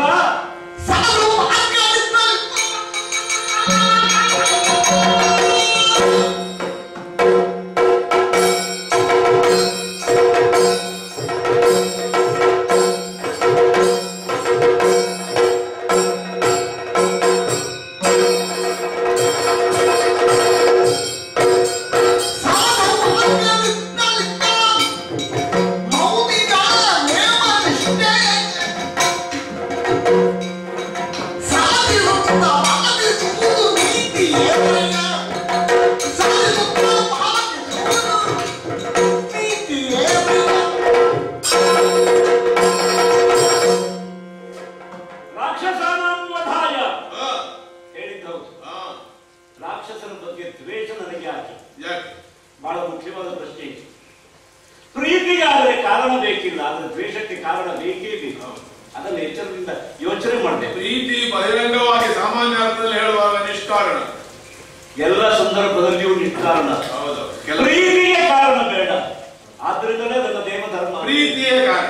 ರಾಕ್ಷಸಾನಾಂ ವಧಾಯ ಆ, ಹೇಳಿದ್ದು ಹೌದು ಆ, ರಾಕ್ಷಸನ ಬಗ್ಗೆ ದ್ವೇಷ ನನಗೆ ಯಾಕೆ ಯಾಕೆ ಬಹಳ ಮುಖ್ಯವಾದ ಪ್ರಶ್ನೆ ಇದು. ಪ್ರೀತಿಗೆ ಆದರೆ ಕಾರಣ ಬೇಕಿಲ್ಲ ಆದ್ರೆ ದ್ವೇಷಕ್ಕೆ ಕಾರಣ ಬೇಕೇ ಬೇಕು ಅದನ್ನು ಎಚ್ಚರದಿಂದ ಯೋಚನೆ ಮಾಡಬೇಕು ಪ್ರೀತಿ ಬಹಿರಂಗವಾಗಿ ಸಾಮಾನ್ಯ ಅರ್ಥದಲ್ಲಿ ಹೇಳುವಾಗ ನಿಷ್ಕಾರಣ ಎಲ್ಲ ಸಂದರ್ಭದಲ್ಲಿಯೂ ನಿಷ್ಕಾರಣ ಹೌದು ಕೆಲವು ಪ್ರೀತಿಗೆ ಕಾರಣ ಬೇಡ ಆದ್ರೆ ಆದ್ರಿಂದಲೇ ನನ್ನ ದೇವ ಧರ್ಮ ಪ್ರೀತಿಯೇ ಕಾರಣ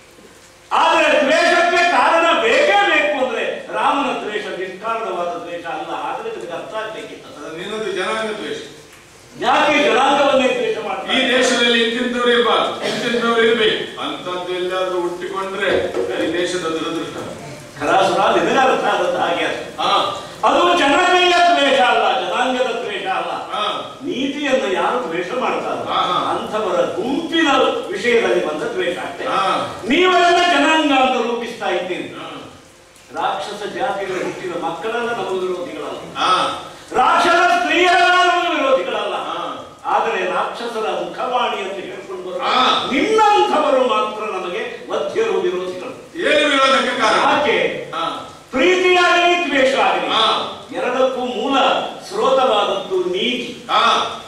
ಆದರೆ ದ್ವೇಷಕ್ಕೆ ಕಾರಣ ಬೇಕೇ ಬೇಕು ಅಂದ್ರೆ ರಾಮನ ದ್ವೇಷ ನಿಷ್ಕಾರಣವಾದ ದ್ವೇಷ ಅಲ್ಲ ಆದ್ರೆ ನಿನಗೆ ಅರ್ಥ ಆಗ್ಬೇಕಿತ್ತು ಅದು ನಿನ್ನದು ಜನಾಂಗ ದ್ವೇಷ ಯಾಕೆ ಜನಾಂಗವನ್ನೇ ದ್ವೇಷ ಈ ಮಾಡ್ತಾರೆ ದೇಶದಲ್ಲಿ ಇಂತಿಂತವ್ರು ಇರಬಾರ್ದು ಇಂತಿಂತವ್ರು ಇರ್ಬೇಕು ಅಂತದ್ದು ಎಲ್ಲಾದ್ರೂ ಹುಟ್ಟಿಕೊಂಡ್ರೆ ಈ ದೇಶದ ದುರದೃಷ್ಟ ಖರಾಸುರ ನಿನಗೆ ಅರ್ಥ ಆದದ್ದು ಹಾಗೆ ಅದು. ಹಾ ಅದು ಜನತೆಯ ದ್ವೇಷ ಅಲ್ಲ ಜನಾಂಗದ ದ್ವೇಷ ಅಲ್ಲ ಹಾ ನೀತಿಯನ್ನು ಯಾರು ದ್ವೇಷ ಮಾಡ್ತಾರೆ ಹಾ, ಹಾ. ಅಂಥವರ ಗುಂಪಿನ ವಿಷಯದಲ್ಲಿ ಬಂದ ದ್ವೇಷ ಅಷ್ಟೇ ಹಾ. ನೀವೆಲ್ಲ ಜನಾಂಗ ಅಂತ ರೂಪಿಸ್ತಾ ಇದ್ದೀರಿ ಹಾ. ರಾಕ್ಷಸ ಜಾತಿಗಳ ಹುಟ್ಟಿದ ಮಕ್ಕಳೆಲ್ಲ ನಮ್ಮ ವಿರೋಧಿಗಳಲ್ಲ ಹಾ ರಾಕ್ಷಸ ಸ್ತ್ರೀಯರೆಲ್ಲ ನಮ್ಮ ವಿರೋಧಿಗಳಲ್ಲ ಹಾ. ಆದರೆ ರಾಕ್ಷಸರ ಮುಖವಾಣಿ ಅಂತ ಹೇಳ್ಕೊಂಡು ಬರುವ ಹಾ. ನಿನ್ನಂಥವರು ಮಾತ್ರ ನಮಗೆ ಮಧ್ಯರು ವಿರೋಧಿಗಳು ಏನು ವಿರೋಧಕ್ಕೆ ಕಾರಣ ಯಾಕೆ ಹಾ ಪ್ರೀತಿಯಾಗಲಿ ದ್ವೇಷ ಆಗಲಿ ಹಾ. ಎರಡಕ್ಕೂ ಮೂಲ ಸ್ರೋತವಾದದ್ದು ನೀತಿ ಹಾ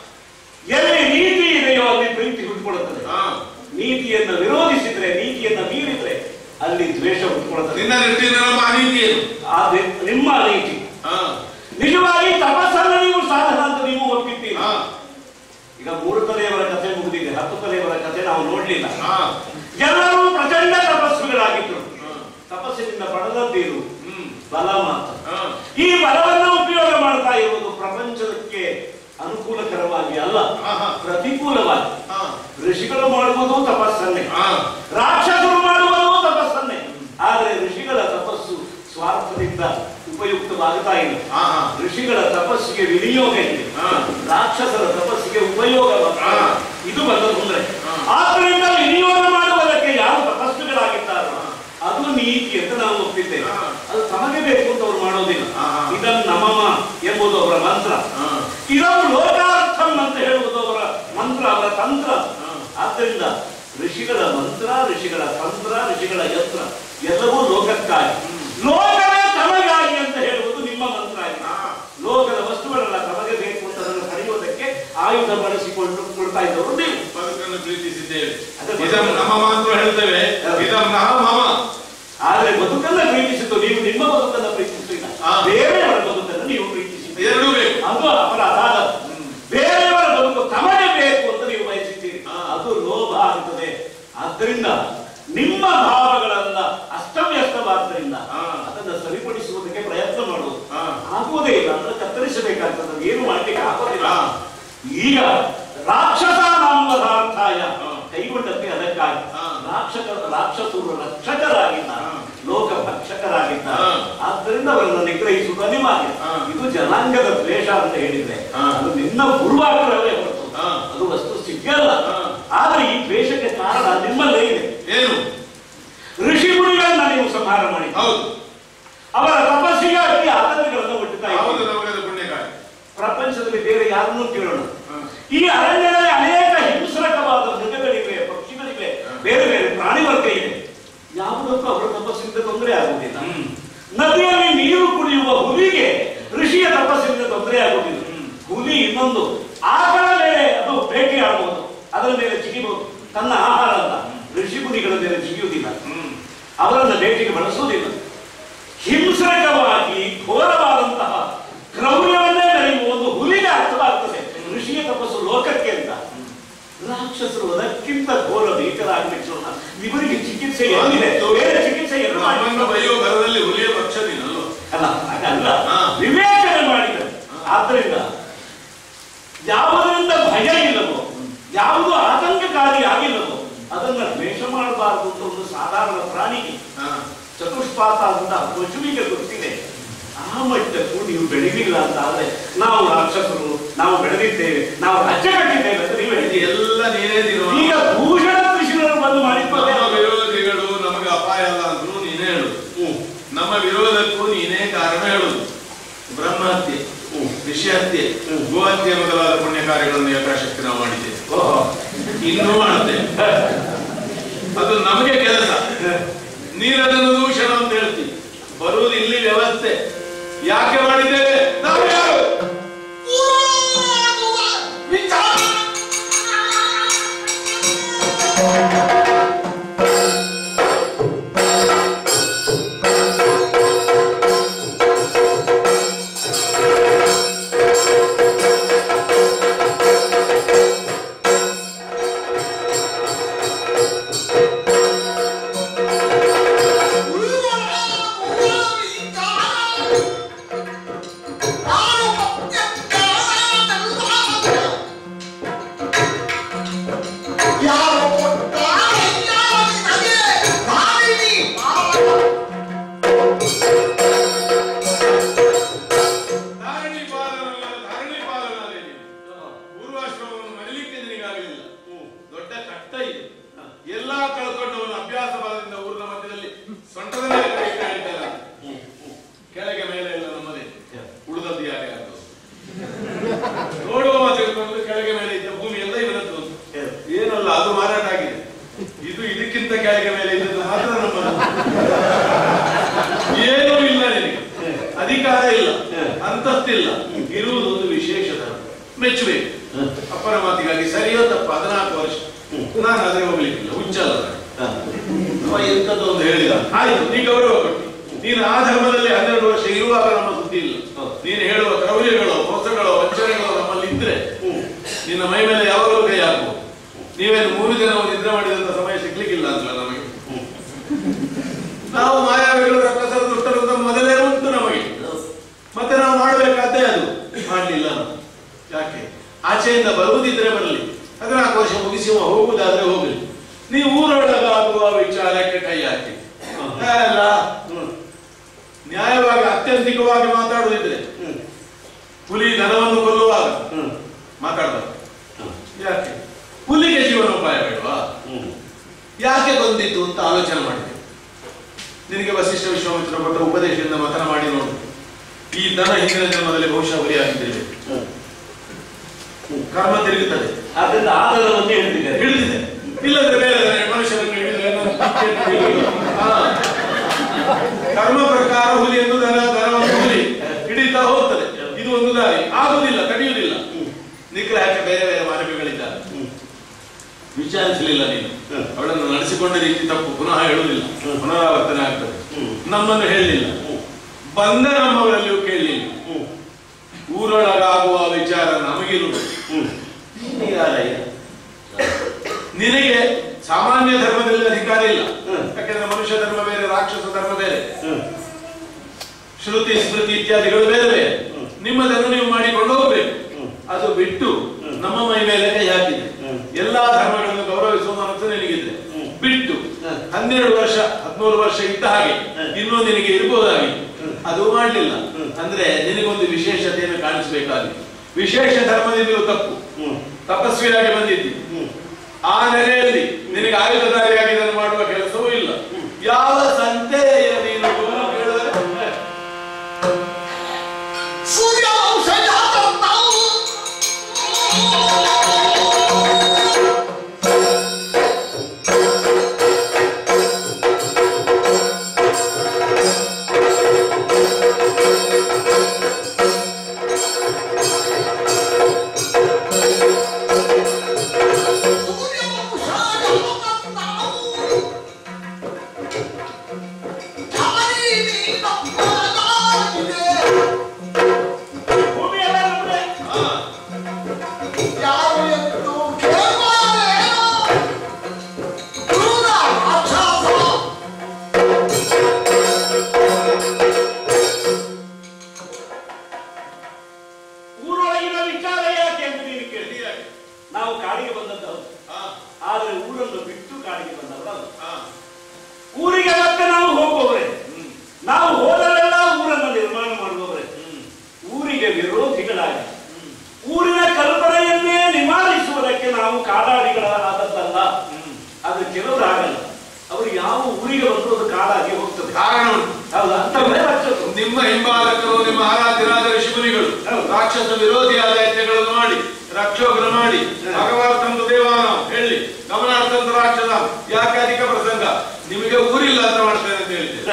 ಎಲ್ಲಿ ನೀತಿ ಇದೆಯೋ ಅಲ್ಲಿ ಪ್ರೀತಿ ಹುಟ್ಟುಕೊಳ್ಳುತ್ತದೆ ಹಾ ನೀತಿಯನ್ನು ವಿರೋಧಿಸಿದ್ರೆ ನೀತಿಯನ್ನು ಮೀರಿದ್ರೆ ಅಲ್ಲಿ ದ್ವೇಷ ಹುಟ್ಟುಕೊಳ್ಳುತ್ತದೆ ನಿನ್ನ ದೃಷ್ಟಿಯಿಂದ ನಮ್ಮ ಅನೀತಿ ಏನು ಆದ್ರೆ ನಿಮ್ಮ ನೀತಿ ಹಾ ನಿಜವಾಗಿ ತಪಸ್ಸನ್ನು ನೀವು ಸಾಧನ ಅಂತ ನೀವು ಒಪ್ಪಿದ್ದೀರಿ ಹಾ ಈಗ ಮೂರು ತಲೆಯವರ ಕಥೆ ಮುಗಿದಿದೆ ಹತ್ತು ತಲೆಯವರ ಕಥೆ ನಾವು ನೋಡ್ಲಿಲ್ಲ ಹಾ ಎಲ್ಲರೂ ಪ್ರಚಂಡ ತಪಸ್ಸುಗಳಾಗಿದ್ರು ಹಾ. ತಪಸ್ಸಿನಿಂದ ಪಡೆದದ್ದೇನು ಹ್ಮ್ ಬಲ ಮಾತ್ರ ಹಾ ಈ ಬಲವನ್ನ ಉಪಯೋಗ ಮಾಡ್ತಾ ಇರುವುದು ಪ್ರಪಂಚಕ್ಕೆ ಅನುಕೂಲಕರವಾಗಿ ಅಲ್ಲ ಹಾ, ಹಾ. ಪ್ರತಿಕೂಲವಾಗಿ ಹಾ ಋಷಿಗಳು ಮಾಡುವುದು ತಪಸ್ಸನ್ನೇ ಹಾ ರಾಕ್ಷಸರು ಮಾಡುವುದು ತಪಸ್ಸನ್ನೇ ಆದರೆ ಋಷಿಗಳ ತಪಸ್ಸು ಸ್ವಾರ್ಥದಿಂದ ಉಪಯುಕ್ತವಾಗುತ್ತಾ ಇಲ್ಲ ಹಾ, ಹಾ. ಋಷಿಗಳ ತಪಸ್ಸಿಗೆ ವಿನಿಯೋಗ ಇದೆ ಹಾ. ರಾಕ್ಷಸರ ತಪಸ್ಸಿಗೆ ಉಪಯೋಗ ಮಾತ್ರ. ಹಾ. ಇದು ಬಂದ ತೊಂದರೆ ಹಾ. ಆದ್ದರಿಂದ ವಿನಿಯೋಗ ಮಾಡುವುದಕ್ಕೆ ಯಾರು ತಪಸ್ಸುಗಳಾಗಿದ್ದಾರೋ ಅದು ನೀತಿ ಅಂತ ನಾವು ಒಪ್ಪಿದ್ದೇವೆ ಹಾ. ಅದು ತಮಗೆ ಬೇಕು ಅಂತ ಅವರು ಮಾಡೋದಿಲ್ಲ ಹಾ, ಹಾ. ಇದನ್ನು ನಮಮ ಎಂಬುದು ಅವರ ಮಂತ್ರ ಹಾ. ಇದನ್ನು ಲೋಕಾರ್ಥಂ ಅಂತ ಹೇಳುವುದು ಅವರ ಮಂತ್ರ ಅವರ ತಂತ್ರ ಹಾ. ಆದ್ದರಿಂದ ಋಷಿಗಳ ಮಂತ್ರ ಋಷಿಗಳ ತಂತ್ರ ಋಷಿಗಳ ಯಂತ್ರ ಎಲ್ಲವೂ ಲೋಕಕ್ಕಾಗಿ ಲೋಕವೇ ತಮಗಾಗಿ ಅಂತ ಹೇಳುವುದು ನಿಮ್ಮ ಮಂತ್ರ ಆಗಿದೆ ಹಾ. ಲೋಕದ ವಸ್ತುಗಳೆಲ್ಲ ತಮಗೆ ಬೇಕು ಅಂತ ಅದನ್ನು ಪಡೆಯುವುದಕ್ಕೆ ಆಯುಧ ಬಳಸಿಕೊಂಡು ಕೊಡ್ತಾ ಇದ್ದವರು ನೀವು ಬದುಕನ್ನು ಪ್ರೀತಿಸಿದ್ದೇವೆ ಅದೇ ಇದಂ ನಮ್ಮ ಮಾತ್ರ ಹೇಳ್ತೇವೆ ಇದಂ ನಹ ಮಮ ಆದ್ರೆ ಬದುಕನ್ನ ಪ್ರೀತಿಸಿದ್ದು ನೀವು ನಿಮ್ಮ ಬದುಕನ್ನ ಪ್ರೀತಿಸಿಲ್ಲ ಹಾ. ಬೇರೆಯವರ ಬದುಕನ್ನು ನೀವು ಪ್ರೀತಿಸಿದ್ದೀರಿ ಎರಡೂ ಬೇಕು ಅದು ಅಪರಾಧ ಬೇರೆಯವರ ಬದುಕು ತಮಗೆ ಬೇಕು ಅಂತ ನೀವು ಬಯಸಿದ್ದೀರಿ ಹಾ. ಅದು ಲೋಭ ಆಗುತ್ತದೆ ಆದ್ದರಿಂದ ನಿಮ್ಮ ಭಾವಗಳನ್ನ ಅಸ್ತವ್ಯಸ್ತವಾದ್ದರಿಂದ ಹಾ. ಅದನ್ನ ಸರಿಪಡಿಸುವುದಕ್ಕೆ ಪ್ರಯತ್ನ ಮಾಡುವುದು ಹಾ. ಆಗುವುದೇ ಇಲ್ಲ ಅಂದ್ರೆ ಕತ್ತರಿಸಬೇಕಾಗ್ತದೆ ಅದು ಏನು ಮಾಡ್ಲಿಕ್ಕೆ ಆಗೋದಿಲ್ಲ ಹಾ. ಈಗ ರಾಕ್ಷಸ ನಾಮಧಾರ್ಥಾಯ ಹಾ. ಕೈಗೊಂಡಂತೆ ಅದಕ್ಕಾಗಿ ಹಾ. ರಾಕ್ಷಕ ರಾಕ್ಷಸರು ರಕ್ಷಕರಾಗಿದ್ದಾರೆ ಹಾ. ಲೋಕ ಭಕ್ಷಕರಾಗಿದ್ದಾರೆ ಹಾ. ಆದ್ದರಿಂದ ಅವರನ್ನು ನಿಗ್ರಹಿಸುವುದು ಅನಿವಾರ್ಯ ಹಾ. ಇದು ಜನಾಂಗದ ದ್ವೇಷ ಅಂತ ಹೇಳಿದ್ರೆ ಹಾ. ಅದು ನಿನ್ನ ಪೂರ್ವಾಗ್ರಹವೇ ಹೊರತು ಹಾ. ಅದು ವಸ್ತು ಸಿಗಲ್ಲ ಹಾ. ಆದ್ರೆ ಈ ದ್ವೇಷಕ್ಕೆ ಕಾರಣ ನಿಮ್ಮಲ್ಲೇ ಇದೆ ಏನು ಋಷಿ ಮುನಿಗಳನ್ನ ನೀವು ಸಂಹಾರ ಮಾಡಿ ಹೌದು ಅವರ ತಪಸ್ಸಿಗೆ ಅತಿ ಆತಂಕಗಳನ್ನು ಹುಟ್ಟುತ್ತಾ ಹೌದು ಇದೆ ನಮಗದು ಪುಣ್ಯಕಾರಿ ಪ್ರಪಂಚದಲ್ಲಿ ಬೇರೆ ಯಾರನ್ನೂ ಕೇಳೋಣ ಹಾ. ಈ ಅರಣ್ಯದಲ್ಲಿ ಅನೇಕ ಹಿಂಸರಕವಾದ ಮೃಗಗಳಿವೆ ಪಕ್ಷಿಗಳಿವೆ ಬೇರೆ ಬೇರೆ ಪ್ರಾಣಿ ವರ್ಗ ಇದೆ ಯಾವುದಕ್ಕೂ ಅವರ ತಪಸ್ಸಿನಿಂದ ತೊಂದರೆ ಆಗುವುದಿಲ್ಲ ಹ್ಮ್. ನದಿಯಲ್ಲಿ ನೀರು ಕುಡಿಯುವ ಹುಲಿಗೆ ಋಷಿಯ ತಪಸ್ಸಿನಿಂದ ತೊಂದರೆ ಆಗುವುದಿಲ್ಲ ಹುಲಿ ಇನ್ನೊಂದು ಆಕಳ ಮೇಲೆ ಅದು ಬೇಟೆಯಾಡಬಹುದು ಅದರ ಮೇಲೆ ಜಿಗಿಬಹುದು ತನ್ನ ಆಹಾರ ಅಲ್ಲ ಋಷಿ ಮುನಿಗಳ ಮೇಲೆ ಜಿಗಿಯುವುದಿಲ್ಲ ಹ್ಮ್ ಅವರನ್ನ ಬೇಟೆಗೆ ಬಳಸುವುದಿಲ್ಲ ಹಿಂಸಕವಾಗಿ ಘೋರವಾದಂತಹ ಕ್ರೌರ್ಯವನ್ನೇ ನಡೆಯುವ ಒಂದು ಹುಲಿಗೆ ಅರ್ಥವಾಗ್ತದೆ ಋಷಿಯ ತಪಸ್ಸು ಲೋಕಕ್ಕೆ ಅಂತ ರಾಕ್ಷಸರು ಅದಕ್ಕಿಂತ ಘೋರ ಭೀಕರಾಗಲಿಕ್ಕೆ ಇವರಿಗೆ ಚಿಕಿತ್ಸೆ ಎಲ್ಲಿದೆ ಬೇರೆ ಚಿಕಿತ್ಸೆ ಎಲ್ಲಿ ನಮ್ಮನ್ನು ಮಾಡಬೇಕು? ಬೈಯುವ ಭರದಲ್ಲಿ ಹುಲಿಯ ಪಕ್ಷದಿನಲ್ವ ಅಲ್ಲ ಹಾಗಲ್ಲ ಹಾ. ವಿವೇಚನೆ ಮಾಡಿದರು ಆದ್ರಿಂದ ಯಾವುದರಿಂದ ಭಯ ಇಲ್ಲವೋ ಯಾವುದು ಆತಂಕಕಾರಿ ಆಗಿಲ್ಲವೋ ಅದನ್ನ ದ್ವೇಷ ಮಾಡಬಾರದು ಅಂತ ಒಂದು ಸಾಧಾರಣ ಪ್ರಾಣಿಗೆ ಹಾ. ಚತುಷ್ಪಾತ ಅಂತ ಪಶುವಿಗೆ ಗೊತ್ತಿದೆ ಆ ಮಟ್ಟಕ್ಕೂ ನೀವು ಬೆಳೆದಿಲ್ಲ ಅಂತ ಆದ್ರೆ ನಾವು ರಾಕ್ಷಸರು ನಾವು ಬೆಳೆದಿದ್ದೇವೆ ನಾವು ರಾಜ್ಯ ಕಟ್ಟಿದ್ದೇವೆ ಅಂತ ನೀವು ಇದು ಹೇಳಿದ್ದೀರಿ ಎಲ್ಲ ನೀನೇ ತಿರುವ ಈಗ ಭೂಷಣ ಕೃಷಿಕರು ಬಂದು ಮಾಡಿಕೊಳ್ಳೆ ನಮ್ಮ ವಿರೋಧಿಗಳು ನಮಗೆ ಅಪಾಯ ಅಲ್ಲ ಅಂದ್ರೂ ನೀನೇ ಹೇಳುದು ನಮ್ಮ ವಿರೋಧಕ್ಕೂ ನೀನೇ ಕಾರಣ ಹೇಳುದು ಬ್ರಹ್ಮಹತ್ಯೆ ಋಷಿ ಹತ್ಯೆ ಗೋಹತ್ಯೆ ಮೊದಲಾದ ಪುಣ್ಯ ಕಾರ್ಯಗಳನ್ನು ಯಥಾಶಕ್ತಿ ನಾವು ಮಾಡಿದ್ದೇವೆ ಇನ್ನೂ ಮಾಡುತ್ತೇವೆ ಅದು ನಮಗೆ ಕೆಲಸ ನೀರದನ್ನು ದೂಷಣ ಅಂತ ಹೇಳ್ತೀವಿ ಬರುವುದು ಇಲ್ಲಿ ವ್ಯವಸ್ಥೆ ಯಾಕೆ ಮಾಡಿದ್ದೇವೆ ನಾವು ಯಾರು ಮೆಚ್ಚಬೇಕು ಅಪ್ಪನ ಮಾತಿಗಾಗಿ ಸರಿಯೋ ತಪ್ಪ ಹದಿನಾಲ್ಕು ವರ್ಷ ನಾನು ಅದೇ ಹೋಗ್ಲಿಕ್ಕಿಲ್ಲ ಹುಚ್ಚಲ್ಲ ನಾನು. ಅವ ಎಂತದ್ದು ಒಂದು ಹೇಳಿದ ಆಯ್ತು ನೀ ಗೌರವ ಕೊಟ್ಟಿ ನೀನು ಆ ಧರ್ಮದಲ್ಲಿ ಹನ್ನೆರಡು ವರ್ಷ ಇರುವಾಗ ನಮ್ಮ ಸುದ್ದಿ ಇಲ್ಲ ನೀನು ಹೇಳುವ ಕ್ರೌರ್ಯಗಳು ಮೋಸಗಳು ವಂಚನೆಗಳು ನಮ್ಮಲ್ಲಿ ಇದ್ರೆ ನಿನ್ನ ಮೈ ಮೇಲೆ ಯಾವಾಗಲೂ ಕೈ ಹಾಕುವ ನೀವೇನು ಮೂರು ಜನ ನಿದ್ರೆ ಮಾಡಿದಂತ ಸಮಯ ಸಿಗ್ಲಿಕ್ಕಿಲ್ಲ ಅಂತಲ್ಲ ನಮಗೆ ನಾವು ಮಾಯಾವಿಗಳು ರಕ್ಕಸರು ದುಷ್ಟರು ಅಂತ ಮೊದಲೇ ಉಂಟು ನಮಗೆ ಮತ್ತೆ ನಾವು ಮಾಡಬೇಕಾದ್ದೇ ಅದು ಮಾಡಲಿಲ್ಲ ನಾವು ಯಾಕೆ ಆಚೆಯಿಂದ ಬರುವುದಿದ್ರೆ ಬರಲಿ ಹದಿನಾಲ್ಕು ವರ್ಷ ಮುಗಿಸಿ ಹೋಗುವುದಾದ್ರೆ ಹೋಗಲಿ ನೀವು ಊರೊಳಗಾಗುವ ವಿಚಾರಕ್ಕೆ ಕೈ ಹಾಕಿ ಅಲ್ಲ ನ್ಯಾಯವಾಗಿ ಅತ್ಯಂತಿಕವಾಗಿ ಮಾತಾಡುವುದಿದ್ರೆ ಹುಲಿ ದನವನ್ನು ಕೊಲ್ಲುವಾಗ ಮಾತಾಡಬಾರ್ದು ಯಾಕೆ ಹುಲಿಗೆ ಜೀವನೋಪಾಯ ಬೇಡವಾ ಯಾಕೆ ಬಂದಿತ್ತು ಅಂತ ಆಲೋಚನೆ ಮಾಡಿದೆ ನಿನಗೆ ವಸಿಷ್ಠ ವಿಶ್ವಾಮಿತ್ರ ಕೊಟ್ಟ ಉಪದೇಶದಿಂದ ಮತನ ಮಾಡಿ ನೋಡು ಈ ದನ ಹಿಂದಿನ ಜನ್ಮದಲ್ಲಿ ಬಹುಶಃ ಹುಲಿಯಾಗಿದ್ದೇವೆ ಕರ್ಮ ತಿರುಗುತ್ತದೆ ಆದ್ರಿಂದ ಆಧಾರವನ್ನೇ ಹೇಳ್ತಿದ್ದಾರೆ ಹಿಡಿದಿದೆ ಇಲ್ಲದ್ರೆ ಬೇರೆ ದನ ಮನುಷ್ಯರನ್ನು ಹಿಡಿದ್ರೆ ಏನೋ ಕಿಚ್ಚೆಟ್ಟು ಹಿಡಿಯುವುದು. ಹಾ. ಕರ್ಮ ಪ್ರಕಾರ ಹುಲಿಯನ್ನು ದನ ದನವನ್ನು ಹುಲಿ ಹಿಡಿತಾ ಹೋಗ್ತದೆ ಇದು ಒಂದು ದಾರಿ ಆಗುದಿಲ್ಲ ತಡೆಯುವುದಿಲ್ಲ ನಿಗ್ರಹಕ್ಕೆ ಬೇರೆ ಬೇರೆ ಮಾರ್ಗಗಳಿದ್ದಾವೆ ವಿಚಾರಿಸಲಿಲ್ಲ ನೀನು ಅವಳನ್ನು ನಡೆಸಿಕೊಂಡ ರೀತಿ ತಪ್ಪು ಪುನಃ ಹೇಳುವುದಿಲ್ಲ ಪುನರಾವರ್ತನೆ ಆಗ್ತದೆ ನಮ್ಮನ್ನು ಹೇಳಲಿಲ್ಲ ಬಂದ ನಮ್ಮವರಲ್ಲಿಯೂ ಕೇಳಲಿಲ್ಲ ಊರೊಳಗಾಗುವ ವಿಚಾರ ನಮಗಿರುವುದು ನೀನಾರಯ್ಯ. ನಿನಗೆ ಸಾಮಾನ್ಯ ಧರ್ಮದಲ್ಲಿ ಅಧಿಕಾರ ಇಲ್ಲ ಯಾಕಂದ್ರೆ ಮನುಷ್ಯ ಧರ್ಮ ಬೇರೆ ರಾಕ್ಷಸ ಧರ್ಮ ಬೇರೆ ಶ್ರುತಿ ಸ್ಮೃತಿ ಇತ್ಯಾದಿಗಳು ಬೇರೆ ಬೇರೆ ನಿಮ್ಮದನ್ನು ನೀವು ಮಾಡಿಕೊಂಡು ಹೋಗ್ಬೇಕು ಅದು ಬಿಟ್ಟು ನಮ್ಮ ಮೈ ಮೇಲೆ ಕೈ ಹಾಕಿದೆ ಎಲ್ಲಾ ಧರ್ಮಗಳನ್ನು ಗೌರವಿಸುವ ಮನಸ್ಸು ನಿನಗಿದೆ ಬಿಟ್ಟು ಹನ್ನೆರಡು ವರ್ಷ ಹದಿಮೂರು ವರ್ಷ ಇದ್ದ ಹಾಗೆ ಇನ್ನೂ ನಿನಗೆ ಇರಬಹುದಾಗಿತ್ತು ಅದು ಮಾಡಲಿಲ್ಲ ಅಂದ್ರೆ ನಿನಗೊಂದು ವಿಶೇಷತೆಯನ್ನು ಕಾಣಿಸಬೇಕಾಗಿತ್ತು ವಿಶೇಷ ಧರ್ಮದಿಂದಲೂ ತಪ್ಪು ತಪಸ್ವಿಯಾಗಿ ಬಂದಿದ್ದಿ ಆ ನೆಲೆಯಲ್ಲಿ ನಿನಗೆ ಆಯುಧಧಾರಿಯಾಗಿ ಇದನ್ನು ಮಾಡುವ ಕೆಲಸವೂ ಇಲ್ಲ ಯಾವ ಸಂತೆಯ ನೀನು ಕೇಳಿದರೆ ಭೂಮಿ ಎಲ್ಲ ನಮ್ದೇ. ಹಾ, ಯಾರು ಎಂದು ಕೇಳುವರೇನು? ಕ್ರೂರ ರಾಕ್ಷಸ. ಊರೊಳಗಿನ ವಿಚಾರ ಯಾಕೆ ಅಂತ ನೀನು ಕೇಳಿದ ನಾವು ಕಾಡಿಗೆ ಬಂದದ್ದು ಹೌದು. ಹಾ, ಆದ್ರೆ ಊರನ್ನು ಬಿಟ್ಟು ಕಾಡಿಗೆ ಬಂದವರಲ್ಲ ಹಾ. ಊರಿಗೆ ಮತ್ತೆ ನಾವು ಹೋಗುವವರೇ ನಾವು ಹೋದಲ್ಲೆಲ್ಲ ಊರನ್ನು ನಿರ್ಮಾಣ ಮಾಡುವವರೇ ಊರಿಗೆ ವಿರೋಧಿಗಳಾಗಿ ಊರಿನ ಕಲ್ಪನೆಯನ್ನೇ ನಿವಾರಿಸುವುದಕ್ಕೆ ನಾವು ಕಾಡಾಡಿಗಳ ಆದದ್ದಲ್ಲ ಅದು ಕೆಲವರು ಆಗಲ್ಲ ಅವರು ಯಾವ ಊರಿಗೆ ಬಂದು ಅದು ಕಾಡಾಗಿ ಹೋಗ್ತದೆ ಕಾರಣ ಉಂಟು ಹೌದಾ ಅಂತವರೇ ರಾಕ್ಷಸರು. ನಿಮ್ಮ ಹಿಂಬಾಲಕರು ನಿಮ್ಮ ಆರಾಧ್ಯರಾದ ಋಷಿಮುನಿಗಳು ಹೌದು. ರಾಕ್ಷಸ ವಿರೋಧಿಯಾದ ಯಜ್ಞಗಳನ್ನು ಮಾಡಿ ರಕ್ಷೋಗ್ರ ಮಾಡಿ ಭಗವಂತಂದು ದೇವಾನ ಹೇಳಿ ಗಮನಾರ್ಥಂತ ರಾಕ್ಷಸ ಯಾಕೆ ಅಧಿಕ ಪ್ರಸಂಗ ನಿಮಗೆ ಊರಿಲ್ಲ ಅಂತ ಮಾಡ್ತೇನೆ ಅಂತ ಹೇಳಿದ್ದೆ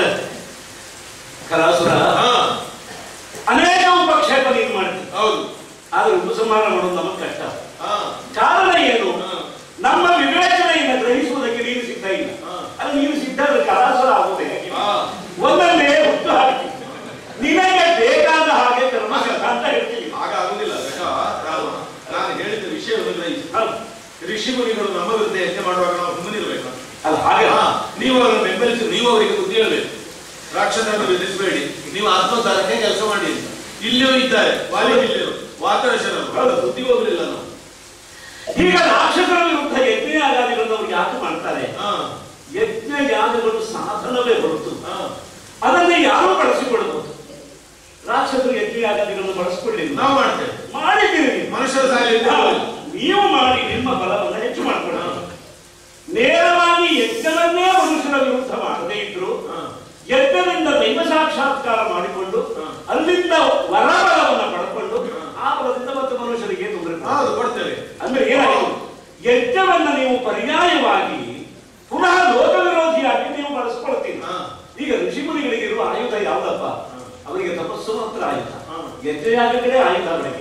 ಕಲಾಸುರ ಹಾ ಅನೇಕ ಉಪಕ್ಷೇಪ ನೀನು ಮಾಡ್ತೀವಿ ಹೌದು ಆದ್ರೆ ಉಪಸಂಹಾರ ಮಾಡೋದು ನಮಗೆ ಕಷ್ಟ ಹಾ ಕಾರಣ ಏನು ಹಾ. ನಮ್ಮ ವಿವೇಚನೆಯಿಂದ ಗ್ರಹಿಸುವುದಕ್ಕೆ ನೀನು ಸಿದ್ಧ ಇಲ್ಲ ಹಾ. ಅದು ನೀನು ಸಿದ್ಧ ಆದ್ರೆ ಕಲಾಸುರ ಆಗೋದು ಹೇಗೆ ಹಾ. ಒಂದನ್ನೇ ಹುಟ್ಟು ಹಾಕಿ ನಿನಗೆ ಬೇಕಾದ ಹಾಗೆ ಕರ್ಮ ಅಂತ ಹೇಳ್ತೀವಿ ಆಗ ಆಗುದಿಲ್ಲ ದಶ ರಾಮ ನಾನು ಹೇಳಿದ ವಿಷಯವನ್ನು ಗ್ರಹಿಸಿ ಹೌದು. ಋಷಿ ಮುನಿಗಳು ನಮ್ಮ ವಿರುದ್ಧ ಯಜ್ಞ ಮಾಡುವಾಗ ನಾವು ಸುಮ್ಮನಿರ್ಬೇಕು ಅದು ಹಾಗೆ ಹಾ, ನೀವು ಅವರನ್ನು ಬೆಂಬಲಿಸಿ ನೀವು ಅವರಿಗೆ ಬುದ್ಧಿ ಹೇಳಬೇಕು ರಾಕ್ಷಸರನ್ನು ಬೆದರಿಸಬೇಡಿ ನೀವು ಆತ್ಮೋದ್ಧಾರಕ್ಕೆ ಕೆಲಸ ಮಾಡಿ ಅಂತ ಇಲ್ಲಿಯೂ ಇದ್ದಾರೆ ವಾಲಿ ಜಿಲ್ಲೆಯರು ವಾತರಶರರು ಹೌದು ಬುದ್ಧಿ ಹೋಗಲಿಲ್ಲ ನಾವು ಈಗ ರಾಕ್ಷಸರ ವಿರುದ್ಧ ಯಜ್ಞ ಯಾಗಾದಿಗಳನ್ನು ಅವ್ರು ಯಾಕೆ ಮಾಡ್ತಾರೆ ಹಾ, ಯಜ್ಞ ಯಾಗಗಳು ಸಾಧನವೇ ಹೊರತು ಹಾ, ಅದನ್ನೇ ಯಾರು ಬಳಸಿಕೊಳ್ಳಬಹುದು ರಾಕ್ಷಸರು ಯಜ್ಞ ಯಾಗಾದಿಗಳನ್ನು ಬಳಸಿಕೊಳ್ಳಿಲ್ಲ ನಾವು ಮಾಡ್ತೇವೆ ಮಾಡಿದ್ದೀರಿ ನೀವು. ಮನುಷ್ಯರ ಸಾಲಿ ಹೌದು. ನೀವು ಮಾಡಿ ನಿಮ್ಮ ಬಲವನ್ನು ಹೆಚ್ಚು ಮಾಡಿಕೊಳ್ಳಿ ನೇರವಾಗಿ ಯಜ್ಞವನ್ನೇ ಮನುಷ್ಯರ ವಿರುದ್ಧ ಮಾಡದೇ ಇದ್ರು ಹಾ. ಯಜ್ಞದಿಂದ ದೈವ ಸಾಕ್ಷಾತ್ಕಾರ ಮಾಡಿಕೊಂಡು ಹಾ. ಅಲ್ಲಿಂದ ವರಬಲವನ್ನು ಪಡ್ಕೊಂಡು ಹಾ. ಆ ಬಲದಿಂದ ಮತ್ತೆ ಮನುಷ್ಯರಿಗೆ ತೊಂದರೆ ಕೊಡ್ತಾರೆ. ಹೌದು ಕೊಡ್ತೇವೆ ಅಂದ್ರೆ ಏನಾಯ್ತು ಯಜ್ಞವನ್ನ ನೀವು ಪರ್ಯಾಯವಾಗಿ ಪುನಃ ಲೋಕ ವಿರೋಧಿಯಾಗಿ ನೀವು ಬಳಸ್ಕೊಳ್ತೀರಿ ಹಾ. ಈಗ ಋಷಿಮುನಿಗಳಿಗೆ ಇರುವ ಆಯುಧ ಯಾವ್ದಪ್ಪ ಅವರಿಗೆ ತಪಸ್ಸು ಮಾತ್ರ ಆಯುಧ ಹಾ. ಯಜ್ಞಯಾಗಗಳೇ ಆಯುಧ ಅವರಿಗೆ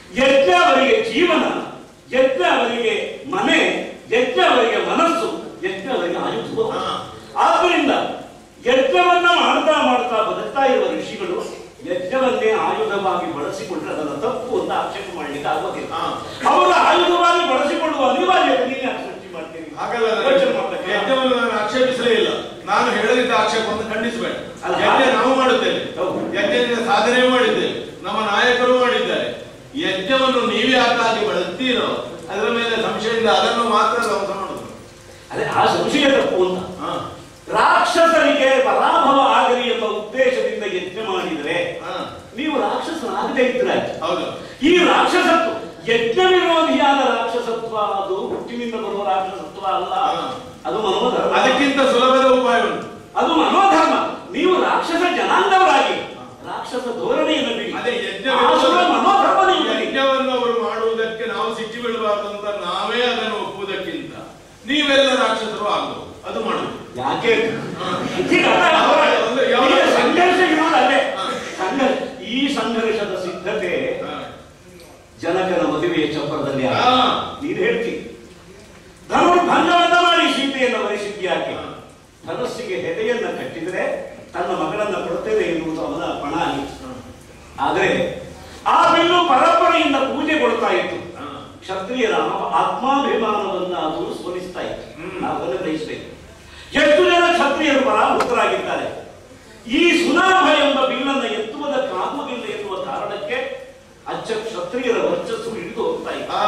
ಯಜ್ಞ ಅವರಿಗೆ ಜೀವನ ಯಜ್ಞ ಅವರಿಗೆ ಮನೆ ಯಜ್ಞ ಅವರಿಗೆ ಮನಸ್ಸು ಯಜ್ಞ ಅವರಿಗೆ ಆಯುಧ ಹಾ. ಆದ್ದರಿಂದ ಯಜ್ಞವನ್ನ ಮಾಡ್ತಾ ಮಾಡ್ತಾ ಬದುಕ್ತಾ ಇರುವ ಋಷಿಗಳು ಯಜ್ಞವನ್ನೇ ಆಯುಧವಾಗಿ ಬಳಸಿಕೊಂಡ್ರೆ ಅದನ್ನ ತಪ್ಪು ಅಂತ ಆಕ್ಷೇಪ ಮಾಡಲಿಕ್ಕೆ ಆಗೋದಿಲ್ಲ ಹಾ. ಅವರು ಆಯುಧವಾಗಿ ಬಳಸಿಕೊಳ್ಳುವ ಅನಿವಾರ್ಯತೆ ನೀನು ಯಾಕೆ ಸೃಷ್ಟಿ ಮಾಡ್ತೀರಿ ಹಾಗಲ್ಲ ನಾನು ಯೋಚನೆ ಮಾಡ್ಬೇಕು. ಯಜ್ಞವನ್ನು ನಾನು ಆಕ್ಷೇಪಿಸಲೇ ಇಲ್ಲ ನಾನು ಹೇಳದಿದ್ದ ಆಕ್ಷೇಪವನ್ನು ಖಂಡಿಸಬೇಡ ಅಲ್ಲ, ಯಜ್ಞ ಹಾಗೆ- ನಾವು ಮಾಡುತ್ತೇವೆ ಹೌದು. ಯಜ್ಞದಿಂದ ಸಾಧನೆ ಮಾಡಿದ್ದೇವೆ ನಮ್ಮ ನಾಯಕರು ಮಾಡಿದ್ದಾರೆ ಯಜ್ಞವನ್ನು ನೀವೇ ಯಾಕಾಗಿ ಬಳಸ್ತೀರೋ ಅದರ ಮೇಲೆ ಸಂಶಯದಿಂದ ಅದನ್ನು ಮಾತ್ರ ಧ್ವಂಸ ಮಾಡುದು ಅದೇ ಆ ಸಂಶಯ ತಪ್ಪು ಅಂತ ಹಾ ರಾಕ್ಷಸರಿಗೆ ಪರಾಭವ ಆಗಲಿ ಎಂಬ ಉದ್ದೇಶದಿಂದ ಯಜ್ಞ ಮಾಡಿದರೆ ಹಾ ನೀವು ರಾಕ್ಷಸನಾಗದೇ ಇದ್ರೆ ಹೌದು ಈ ರಾಕ್ಷಸತ್ವ ಯಜ್ಞ ವಿರೋಧಿಯಾದ ರಾಕ್ಷಸತ್ವ ಅದು ಹುಟ್ಟಿನಿಂದ ಬರುವ ರಾಕ್ಷಸತ್ವ ಅಲ್ಲ ಹಾ. ಅದು ಮನೋಧರ್ಮ ಅದಕ್ಕಿಂತ ಸುಲಭದ ಉಪಾಯ ಉಂಟು ಅದು ಮನೋಧರ್ಮ ನೀವು ರಾಕ್ಷಸ ಜನಾಂಗವರಾಗಿ ರಾಕ್ಷಸ ಧೋರಣೆಯನ್ನು ಬಿಡಿ ಅದೇ ಯಜ್ಞ ಆಸುರ ಮನೋಧರ್ಮ ನೀವು ಬಿಡಿ. ಯಜ್ಞವನ್ನು ಅವರು ಮಾಡುವುದಕ್ಕೆ ನಾವು ಸಿಕ್ಕಿ ಬೀಳಬಾರದು ಅಂತ ನಾವೇ ಅದನ್ನು ಒಪ್ಪುವುದಕ್ಕಿಂತ ನೀವೆಲ್ಲ ರಾಕ್ಷಸರು ಆಗಬಹುದು ಅದು ಮಾಡುದು ಯಾಕೆ ಹಾ. ಈಗ ಅರ್ಥ ಆಯ್ತಾ? ಒಂದು ಯಾವ- ಈಗ ಸಂಘರ್ಷ ಇರೋದು ಅಲ್ಲೇ ಹಾ. ಸಂಘರ್ಷ ಈ ಸಂಘರ್ಷದ ಸಿದ್ಧತೆ ಹಾ. ಜನಕನ ಮದುವೆಯ ಚಪ್ಪರದಲ್ಲಿ ಆಗಿದೆ. ಹಾ. ನೀನು ಹೇಳ್ತೀನಿ ಧನುರ್ಭಂಗವನ್ನ ಮಾಡಿ ಸೀತೆಯನ್ನು ವರಿಸಿದ್ದ ಯಾಕೆ ಹಾ. ಧನಸ್ಸಿಗೆ ಹೆದೆಯನ್ನ ಕಟ್ಟಿದ್ರೆ ತನ್ನ ಮಗಳನ್ನ ಕೊಡ್ತೇವೆ ಎನ್ನುವುದು ಅವನ ಪಣ ಆಗಿತ್ತು ಆದರೆ ಆ ಬಿಲ್ಲು ಪರಂಪರೆಯಿಂದ ಪೂಜೆ ಕೊಡ್ತಾ ಇತ್ತು ಹಾ. ಕ್ಷತ್ರಿಯರ ಆತ್ಮಾಭಿಮಾನವನ್ನ ಅದು ಸೋಲಿಸ್ತಾ ಇತ್ತು ಹ್ಮ್. ನಾವು ಅದನ್ನು ಗ್ರಹಿಸಬೇಕು ಎಷ್ಟು ಜನ ಕ್ಷತ್ರಿಯರು ಪರಾಮುಕ್ತರಾಗಿದ್ದಾರೆ ಈ ಸುನಾಭ ಎಂಬ ಬಿಲ್ಲನ್ನು ಎತ್ತುವುದಕ್ಕಾಗುವುದಿಲ್ಲ ಎನ್ನುವ ಕಾರಣಕ್ಕೆ ಅಚ್ಚ ಕ್ಷತ್ರಿಯರ ವರ್ಚಸ್ಸು ಹಿಡಿದು ಹೋಗ್ತಾ ಇತ್ತು ಹಾ.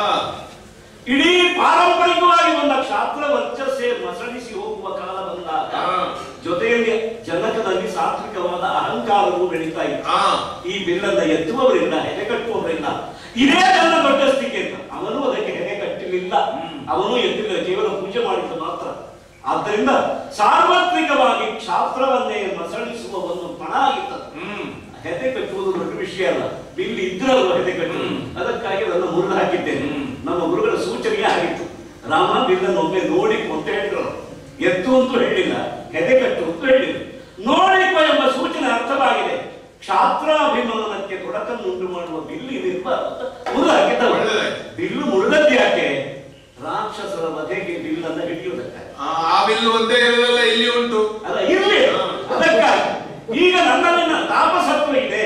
ಇಡೀ ಪಾರಂಪರಿಕವಾಗಿ ಬಂದ ಕ್ಷಾತ್ರ ವರ್ಚಸ್ಸೇ ಮಸಳಿಸಿ ಹೋಗುವ ಕಾಲ ಬಂದಾಗ ಹಾ. ಜೊತೆಯಲ್ಲಿ ಜನಕದಲ್ಲಿ ಸಾತ್ವಿಕವಾದ ಅಹಂಕಾರವು ಬೆಳೀತಾ ಇತ್ತು ಹಾ. ಈ ಬಿಲ್ಲನ್ನ ಎತ್ತುವವರಿಲ್ಲ ಹೆಡೆ ಕಟ್ಟುವವರಿಲ್ಲ ಇದೇ ನನ್ನ ದೊಡ್ಡ ಸ್ಥಿತಿ ಅಂತ ಅವನು ಅದಕ್ಕೆ ಹೆಡೆ ಕಟ್ಟಲಿಲ್ಲ ಅವನು ಎತ್ತಿಲ್ಲ ಕೇವಲ ಪೂಜೆ ಮಾಡಿದ್ದು ಮಾತ್ರ ಆದ್ದರಿಂದ ಸಾರ್ವತ್ರಿಕವಾಗಿ ಕ್ಷಾತ್ರವನ್ನೇ ಮಸಳಿಸುವ ಒಂದು ಪಣ ಆಗಿತ್ತು ಹ್ಮ್ ಹೆದೆ ಕಟ್ಟುವುದು ದೊಡ್ಡ ವಿಷಯ ಅಲ್ಲ ಬಿಲ್ ಇದ್ರಲ್ವ ಹೆದೆ ಕಟ್ಟುವುದು ಅದಕ್ಕಾಗಿ ನನ್ನ ಮುರಿದು ಹಾಕಿದ್ದೇನೆ ಹ್ಮ್. ನಮ್ಮ ಗುರುಗಳ ಸೂಚನೆಯೇ ಆಗಿತ್ತು ರಾಮ ಬಿಲ್ಲನ್ನು ಒಮ್ಮೆ ನೋಡಿ ಅಂತ ಹೇಳಿದ್ರು ಎತ್ತು ಅಂತೂ ಹೇಳಿಲ್ಲ ಹೆದೆ ಕಟ್ಟು ಅಂತ ಹೇಳಿಲ್ಲ ನೋಡಿಕೊ ಎಂಬ ಸೂಚನೆ ಅರ್ಥವಾಗಿದೆ ಕ್ಷಾತ್ರಾಭಿಮಾನಕ್ಕೆ ತೊಡಕನ್ನುಂಟು ಮಾಡುವ ಬಿಲ್ಲು ಇದಿರಬಾರ್ದು ಅಂತ ಮುರಿದು ಹಾಕಿದ್ದವ ಒಳ್ಳೆದಾಯ್ತು. ಬಿಲ್ಲು ಮುರಿದದ್ದು ಯಾಕೆ ರಾಕ್ಷಸರ ವಧೆಗೆ ಬಿಲ್ಲನ್ನು ಹಿಡಿಯುವುದಕ್ಕಾಗಿ ಆ ಆ ಬಿಲ್ಲು ಒಂದೇ ಇರೋದಲ್ಲ ಇಲ್ಲಿ ಉಂಟು ಅಲ್ಲ ಇರ್ಲಿ ಅದಕ್ಕಾಗಿ ಈಗ ನನ್ನಲ್ಲಿನ ತಾಪಸತ್ವ ಇದೆ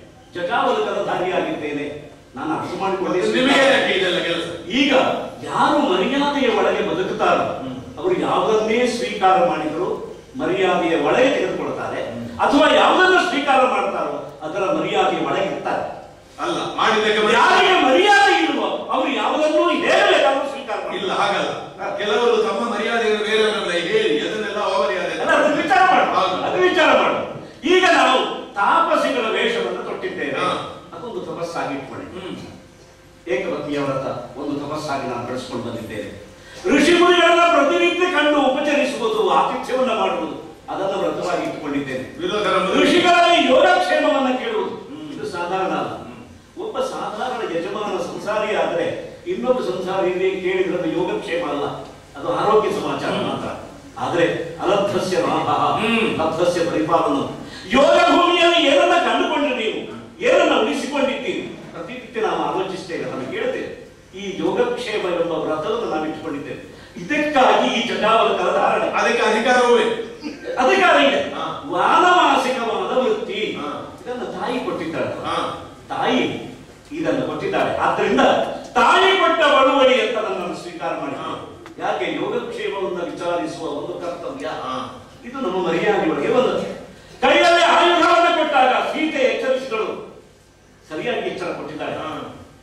ಜಟಾವಲಕರ ಧಾರಿಯಾಗಿದ್ದೇನೆ ನಾನು ಅರ್ಥ ನಿಮಗೆ ಮಾಡಿಕೊಂಡಿದ್ದೇನೆ ಯಾಕೆ ಇದೆಲ್ಲ ಕೆಲಸ ಈಗ ಯಾರು ಮರ್ಯಾದೆಯ ಒಳಗೆ ಬದುಕುತ್ತಾರೋ ಅವರು ಯಾವುದನ್ನೇ ಸ್ವೀಕಾರ ಮಾಡಿದ್ರು ಮರ್ಯಾದೆಯ ಒಳಗೆ ತೆಗೆದುಕೊಳ್ತಾರೆ ಅಥವಾ ಯಾವುದನ್ನು ಸ್ವೀಕಾರ ಮಾಡ್ತಾರೋ ಅದರ ಮರ್ಯಾದೆಯ ಒಳಗೆ ಇರ್ತಾರೆ ಅಲ್ಲ ಮಾಡಿದ್ದಕ್ಕೆ ಮತ್ತೆ- ಯಾರಿಗೆ ಮರ್ಯಾದೆ ಇಲ್ವೋ ಅವರು ಯಾವುದನ್ನೂ ಹೇಳಬೇಕಾದ್ರೂ ಸ್ವೀಕಾರ ಮಾಡಿ ಇಲ್ಲ ಹಾಗಲ್ಲ ಕೆಲವರು ತಮ್ಮ ಮರ್ಯಾದೆಯನ್ನು ಬೇರೆಯವರೆಲ್ಲ ಹೇಳಿ ಅದನ್ನೆಲ್ಲ ಅವಮರ್ಯಾದೆ ಅಲ್ಲ, ಅದನ್ನ ವಿಚಾರ ಮಾಡು ಹೌದು. ಅದು ವಿಚಾರ ಮಾಡು ಈಗ ನಾವು ತಾಪಸಿಗಳ ವೇಷವನ್ನು ತೊಟ್ಟಿದ್ದೇವೆ ಹಾ. ಅದೊಂದು ತಪಸ್ಸಾಗಿ ಇಟ್ಕೊಳ್ಳಿ ಹ್ಮ್. ಏಕಪತ್ನಿಯ ವ್ರತ ಒಂದು ತಪಸ್ಸಾಗಿ ನಾನು ಬೆಳೆಸ್ಕೊಂಡು ಬಂದಿದ್ದೇನೆ ಋಷಿ ಮುನಿಗಳನ್ನ ಪ್ರತಿನಿತ್ಯ ಕಂಡು ಉಪಚರಿಸುವುದು ಆತಿಥ್ಯವನ್ನ ಮಾಡುವುದು ಅದನ್ನು ವ್ರತವಾಗಿ ಇಟ್ಟುಕೊಂಡಿದ್ದೇನೆ ವಿರೋಧನ ಮದುವೆ. ಋಷಿಗಳಲ್ಲಿ ಯೋಗಕ್ಷೇಮವನ್ನ ಕೇಳುವುದು ಇದು ಸಾಧಾರಣ ಅಲ್ಲ ಒಬ್ಬ ಸಾಧಾರಣ ಯಜಮಾನ ಸಂಸಾರಿ ಆದರೆ ಇನ್ನೊಬ್ಬ ಸಂಸಾರಿಯಲ್ಲಿ ಕೇಳಿದ್ರೆ ಅದು ಯೋಗಕ್ಷೇಮ ಅಲ್ಲ ಅದು ಆರೋಗ್ಯ ಸಮಾಚಾರ ಮಾತ್ರ ಆದ್ರೆ ಅಲಬ್ಧಸ್ಯ ಲಾಭ ಹ್ಮ್. ಲಬ್ಧಸ್ಯ ಪರಿಪಾಲನ ಯೋಗ ಭೂಮಿಯಲ್ಲಿ ಏನನ್ನ ಕಂಡುಕೊಂಡ್ರೆ ನೀವು ಏನನ್ನ ಉಳಿಸಿಕೊಂಡಿದ್ದೀರಿ ಪ್ರತಿನಿತ್ಯ ನಾವು ಆಲೋಚಿಸ್ತೇವೆ ನಾನು ಕೇಳ್ತೇವೆ ಈ ಯೋಗಕ್ಷೇಮ ಎಂಬ ವ್ರತವನ್ನು ನಾವು ಇಟ್ಟುಕೊಂಡಿದ್ದೇವೆ ಇದಕ್ಕಾಗಿ ಈ ಜಟಾವಲಕರ ಧಾರಣೆ ಅದಕ್ಕೆ ಅಧಿಕಾರವೂ ಬೇಕು. ಅಧಿಕಾರ ಇದೆ ಹಾ. ವಾನಮಾಸಿಕವಾದ ವೃತ್ತಿ ಹಾ. ಇದನ್ನು ತಾಯಿ ಕೊಟ್ಟಿದ್ದಾಳೆ ಹಾ. ತಾಯಿ ಇದನ್ನು ಕೊಟ್ಟಿದ್ದಾಳೆ ಆದ್ರಿಂದ ತಾಯಿ ಕೊಟ್ಟ ಬಳುವಳಿ ಅಂತ ನನ್ನನ್ನು ಸ್ವೀಕಾರ ಮಾಡಿ ಹಾ. ಯಾಕೆ ಯೋಗಕ್ಷೇಮವನ್ನು ವಿಚಾರಿಸುವ ಒಂದು ಕರ್ತವ್ಯ ಹಾ. ಇದು ನಮ್ಮ ಮರ್ಯಾದೆಯೊಳಗೆ ಬಂದದ್ದು ಕೈಯಲ್ಲಿ ಆಯುಧವನ್ನು ಕೊಟ್ಟಾಗ ಸೀತೆ ಎಚ್ಚರಿಸಿದಳು ಸರಿಯಾಗಿ ಎಚ್ಚರ ಕೊಟ್ಟಿದ್ದಾಳೆ ಹಾ.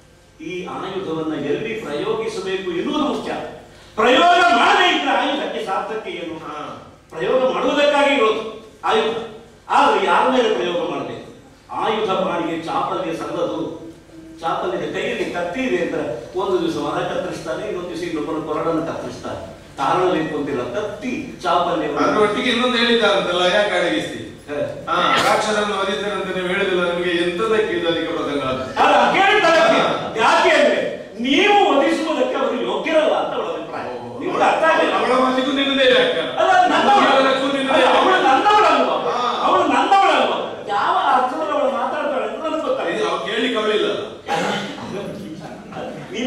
ಈ ಆಯುಧವನ್ನ ಎಲ್ಲಿ ಪ್ರಯೋಗಿಸಬೇಕು ಎನ್ನುವುದು ಮುಖ್ಯ ಪ್ರಯೋಗ ಮಾಡದೇ ಇದ್ರೆ ಆಯುಧಕ್ಕೆ ಸಾರ್ಥಕ್ಕೆ ಏನು ಹಾ. ಪ್ರಯೋಗ ಮಾಡುವುದಕ್ಕಾಗಿ ಇರೋದು ಆಯುಧ ಆದ್ರೆ ಯಾರ ಮೇಲೆ ಪ್ರಯೋಗ ಮಾಡಬೇಕು ಆಯುಧ ಬಾಡಿಗೆ ಚಾಪಲ್ಯ ಸಲ್ಲದು ಚಾಪಲ್ಯದ ಕೈಯಲ್ಲಿ ಕತ್ತಿ ಇದೆ ಅಂತ ಒಂದು ದಿವಸ ಮರ ಕತ್ತರಿಸ್ತಾನೆ ಇನ್ನೊಂದು ದಿವಸ ಇನ್ನೊಬ್ಬರ ಕೊರಡನ್ನು ಕತ್ತರಿಸ್ತಾನೆ ಕಾರಣ ಬೇಕು ಅಂತಿಲ್ಲ ಕತ್ತಿ ಚಾಪಲ್ಯ ಅದ್ರ ಒಟ್ಟಿಗೆ ಇನ್ನೊಂದು ಹೇಳಿದ್ದಾರಂತಲ್ಲ ಯಾಕೆ ಅಡಗಿಸ್ತಿ ಹ. ಹಾ ರಾಕ್ಷಸರನ್ನು ವಧಿಸ್ತಾರೆ ಅಂತ ನೀವು ಹೇಳಿದಿಲ್ಲ ನಿಮಗೆ ಎಂತದಕ್ಕೆ ಇದು ಅಧಿಕ ಪ್ರಸಂಗ ಅದು ಅಲ್ಲ, ಕೇಳ್ತಾರೆ. ಯಾಕೆ ಅಂದ್ರೆ ನೀವು ವಧಿಸುವುದಕ್ಕೆ ಅವರು ಯೋಗ್ಯರಲ್ಲ ಅಂತ ಅವಳ ಅಭಿಪ್ರಾಯ ನಿಮ್ಗೆ ಅರ್ಥ ಆಗಲಿಲ್ಲ ಅವಳ ಮಾತಿಗೂ ನಿನ್ನದೇ ವ್ಯಾಖ್ಯಾನ ಅಲ್ಲ, ನನ್ನವಳು. ಜೀವನಕ್ಕೂ ನಿನ್ನದೇ ಅಲ್ಲ, ಅವಳು ವ್ಯಾಖ್ಯಾನ. ನನ್ನವಳಲ್ವಾ? ಹಾ. ಅವಳು ನನ್ನವಳಲ್ವಾ? ಯಾವ ಅರ್ಥದಲ್ಲಿ ಅವಳು ಮಾತಾಡ್ತಾಳೆ ಅಂತ ನನಗೆ ಇದು ಗೊತ್ತಾಗಿದೆ ಅವ್ರು ಕೇಳಲಿಕ್ಕೆ ಅವಳಿಲ್ಲ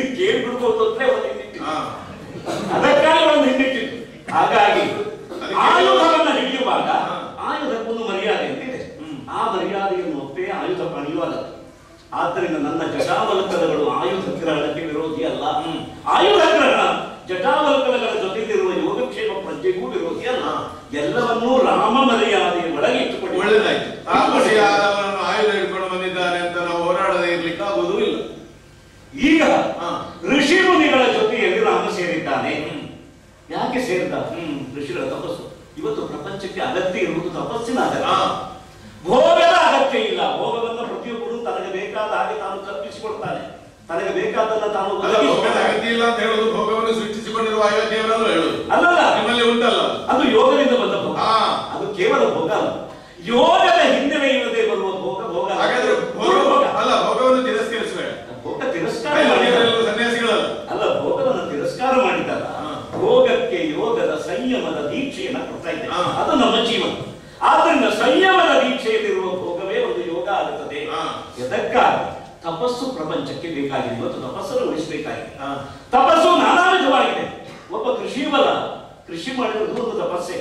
ಇದು ಕೇಳ್ಬಿಡ್ಬೋದು ಅಂದ್ರೆ ಒಂದು ಹಿಂದಿಟ್ಟಿದ್ದು ಹಾ ಅದಕ್ಕಾಗಿ ಒಂದು ಹಿಂದಿಟ್ಟಿದ್ದು ಹಾಗಾಗಿ ಆಯುಧವನ್ನ ಹಿಡಿಯುವಾಗ ಆಯುಧಕ್ಕೊಂದು ಮರ್ಯಾದೆ ಅಂತಿದೆ ಆ ಮರ್ಯಾದೆಯನ್ನು ಒಪ್ಪೇ ಆಯುಧ ಪಣಿಯುವಾಗ ಆದ್ದರಿಂದ ನನ್ನ ಜಟಾವಲ್ಕಲಗಳು ಆಯುಧ ಗ್ರಹಣಕ್ಕೆ ವಿರೋಧಿ ಅಲ್ಲ ಆಯುಧ ಗ್ರಹಣ ಜಟಾವಲ್ಕಲಗಳ ಜೊತೆಗಿರುವ ಯೋಗಕ್ಷೇಮ ಪ್ರಜ್ಞೆಗೂ ವಿರೋಧಿ ಅಲ್ಲ ಎಲ್ಲವನ್ನೂ ರಾಮ ಮರ್ಯಾದೆಯ ಒಳಗೆ ಇಟ್ಟುಕೊಂಡು ಒಳ್ಳೇದಾಯ್ತು ತಾಪಸಿ ಆದವನನ್ನು ಆಯುಧ ಹಿಡ್ಕೊಂಡು ಬಂದಿದ್ದಾನೆ ಅಂತ ನಾವು ಹೋರಾಡದೆ ಇರ್ಲಿಕ್ಕೆ ಆಗುವುದೂ ಇಲ್ಲ ಈಗ ಹಾ. ಋಷಿ ಮುನಿಗಳ ಜೊತೆಯಲ್ಲಿ ರಾಮ ಸೇರಿದ್ದಾನೆ ಹ್ಮ್. ಯಾಕೆ ಸೇರಿದ ಹ್ಮ್. ಋಷಿಗಳ ತಪಸ್ಸು ಇವತ್ತು ಪ್ರಪಂಚಕ್ಕೆ ಅಗತ್ಯ ಇರುವುದು ತಪಸ್ಸಿನ ಅಗತ್ಯ ಹಾ. ಭೋಗದ ಅಗತ್ಯ ಇಲ್ಲ ಭೋಗವನ್ನ ಪ್ರತಿಯೊಬ್ಬರು ತನಗೆ ಬೇಕಾದ ಹಾಗೆ ತಾನು ಕಲ್ಪಿಸಿಕೊಳ್ತಾನೆ ತನಗೆ ಬೇಕಾದನ್ನ ತಾನು ಅಲ್ಲ ಭೋಗದ ಒದಗಿಸಿಕೊಳ್ತಾನೆ. ಅಗತ್ಯ ಇಲ್ಲ ಅಂತ ಹೇಳುದು ಭೋಗವನ್ನು ಸೃಷ್ಟಿಸಿಕೊಂಡಿರುವ ಅಯೋಧ್ಯೆಯವರಲ್ಲ ಹೇಳುದು ಅಲ್ಲಲ್ಲ ನಿಮ್ಮಲ್ಲಿ ಉಂಟಲ್ಲ ಅದು ಯೋಗದಿಂದ ಬಂದ ಭೋಗ ಹಾ. ಅದು ಕೇವಲ ಭೋಗ ಅಲ್ಲ ಯೋಗದ ಹಿನ್ನೆಲೆ ಇಲ್ಲದೆ ಬರುವ ಭೋಗ ಭೋಗ ಅಲ್ಲ. ಹಾಗಾದ್ರೆ ಭೋಗ ಭೋಗ. ಅಲ್ಲ ಭೋಗವನ್ನು ತಿರಸ್ಕರಿಸಬೇಡ ಭೋಗ ತಿರಸ್ಕಾರ ಮಾಡಿದ ಅಯೋಧ್ಯೆಯವರೆಲ್ಲರೂ ಸನ್ಯಾಸಿಗಳಲ್ಲ ಅಲ್ಲ ಭೋಗವನ್ನು ತಿರಸ್ಕಾರ ಮಾಡಿದಾಗ ಹಾ. ಭೋಗಕ್ಕೆ ಯೋಗದ ಸಂಯಮದ ದೀಕ್ಷೆಯನ್ನ ಕೊಡ್ತಾ ಇದ್ದೇವೆ ಹಾ. ಅದು ನಮ್ಮ ಜೀವನ ಆದ್ರಿಂದ ಸಂಯಮದ ದೀಕ್ಷೆಯಲ್ಲಿರುವ ಭೋಗವೇ ಒಂದು ಯೋಗ ಆಗುತ್ತದೆ ಹಾ. ಎದಕ್ಕಾಗಿ ತಪಸ್ಸು ಪ್ರಪಂಚಕ್ಕೆ ಬೇಕಾಗಿದೆ ಇವತ್ತು ತಪಸ್ಸನ್ನು ಉಳಿಸಬೇಕಾಗಿದೆ ಹಾ. ತಪಸ್ಸು ನಾನಾ ವಿಧವಾಗಿದೆ ಒಬ್ಬ ಕೃಷಿವಲ್ಲ ಕೃಷಿ ಮಾಡಿರೋದು ಒಂದು ತಪಸ್ಸೆ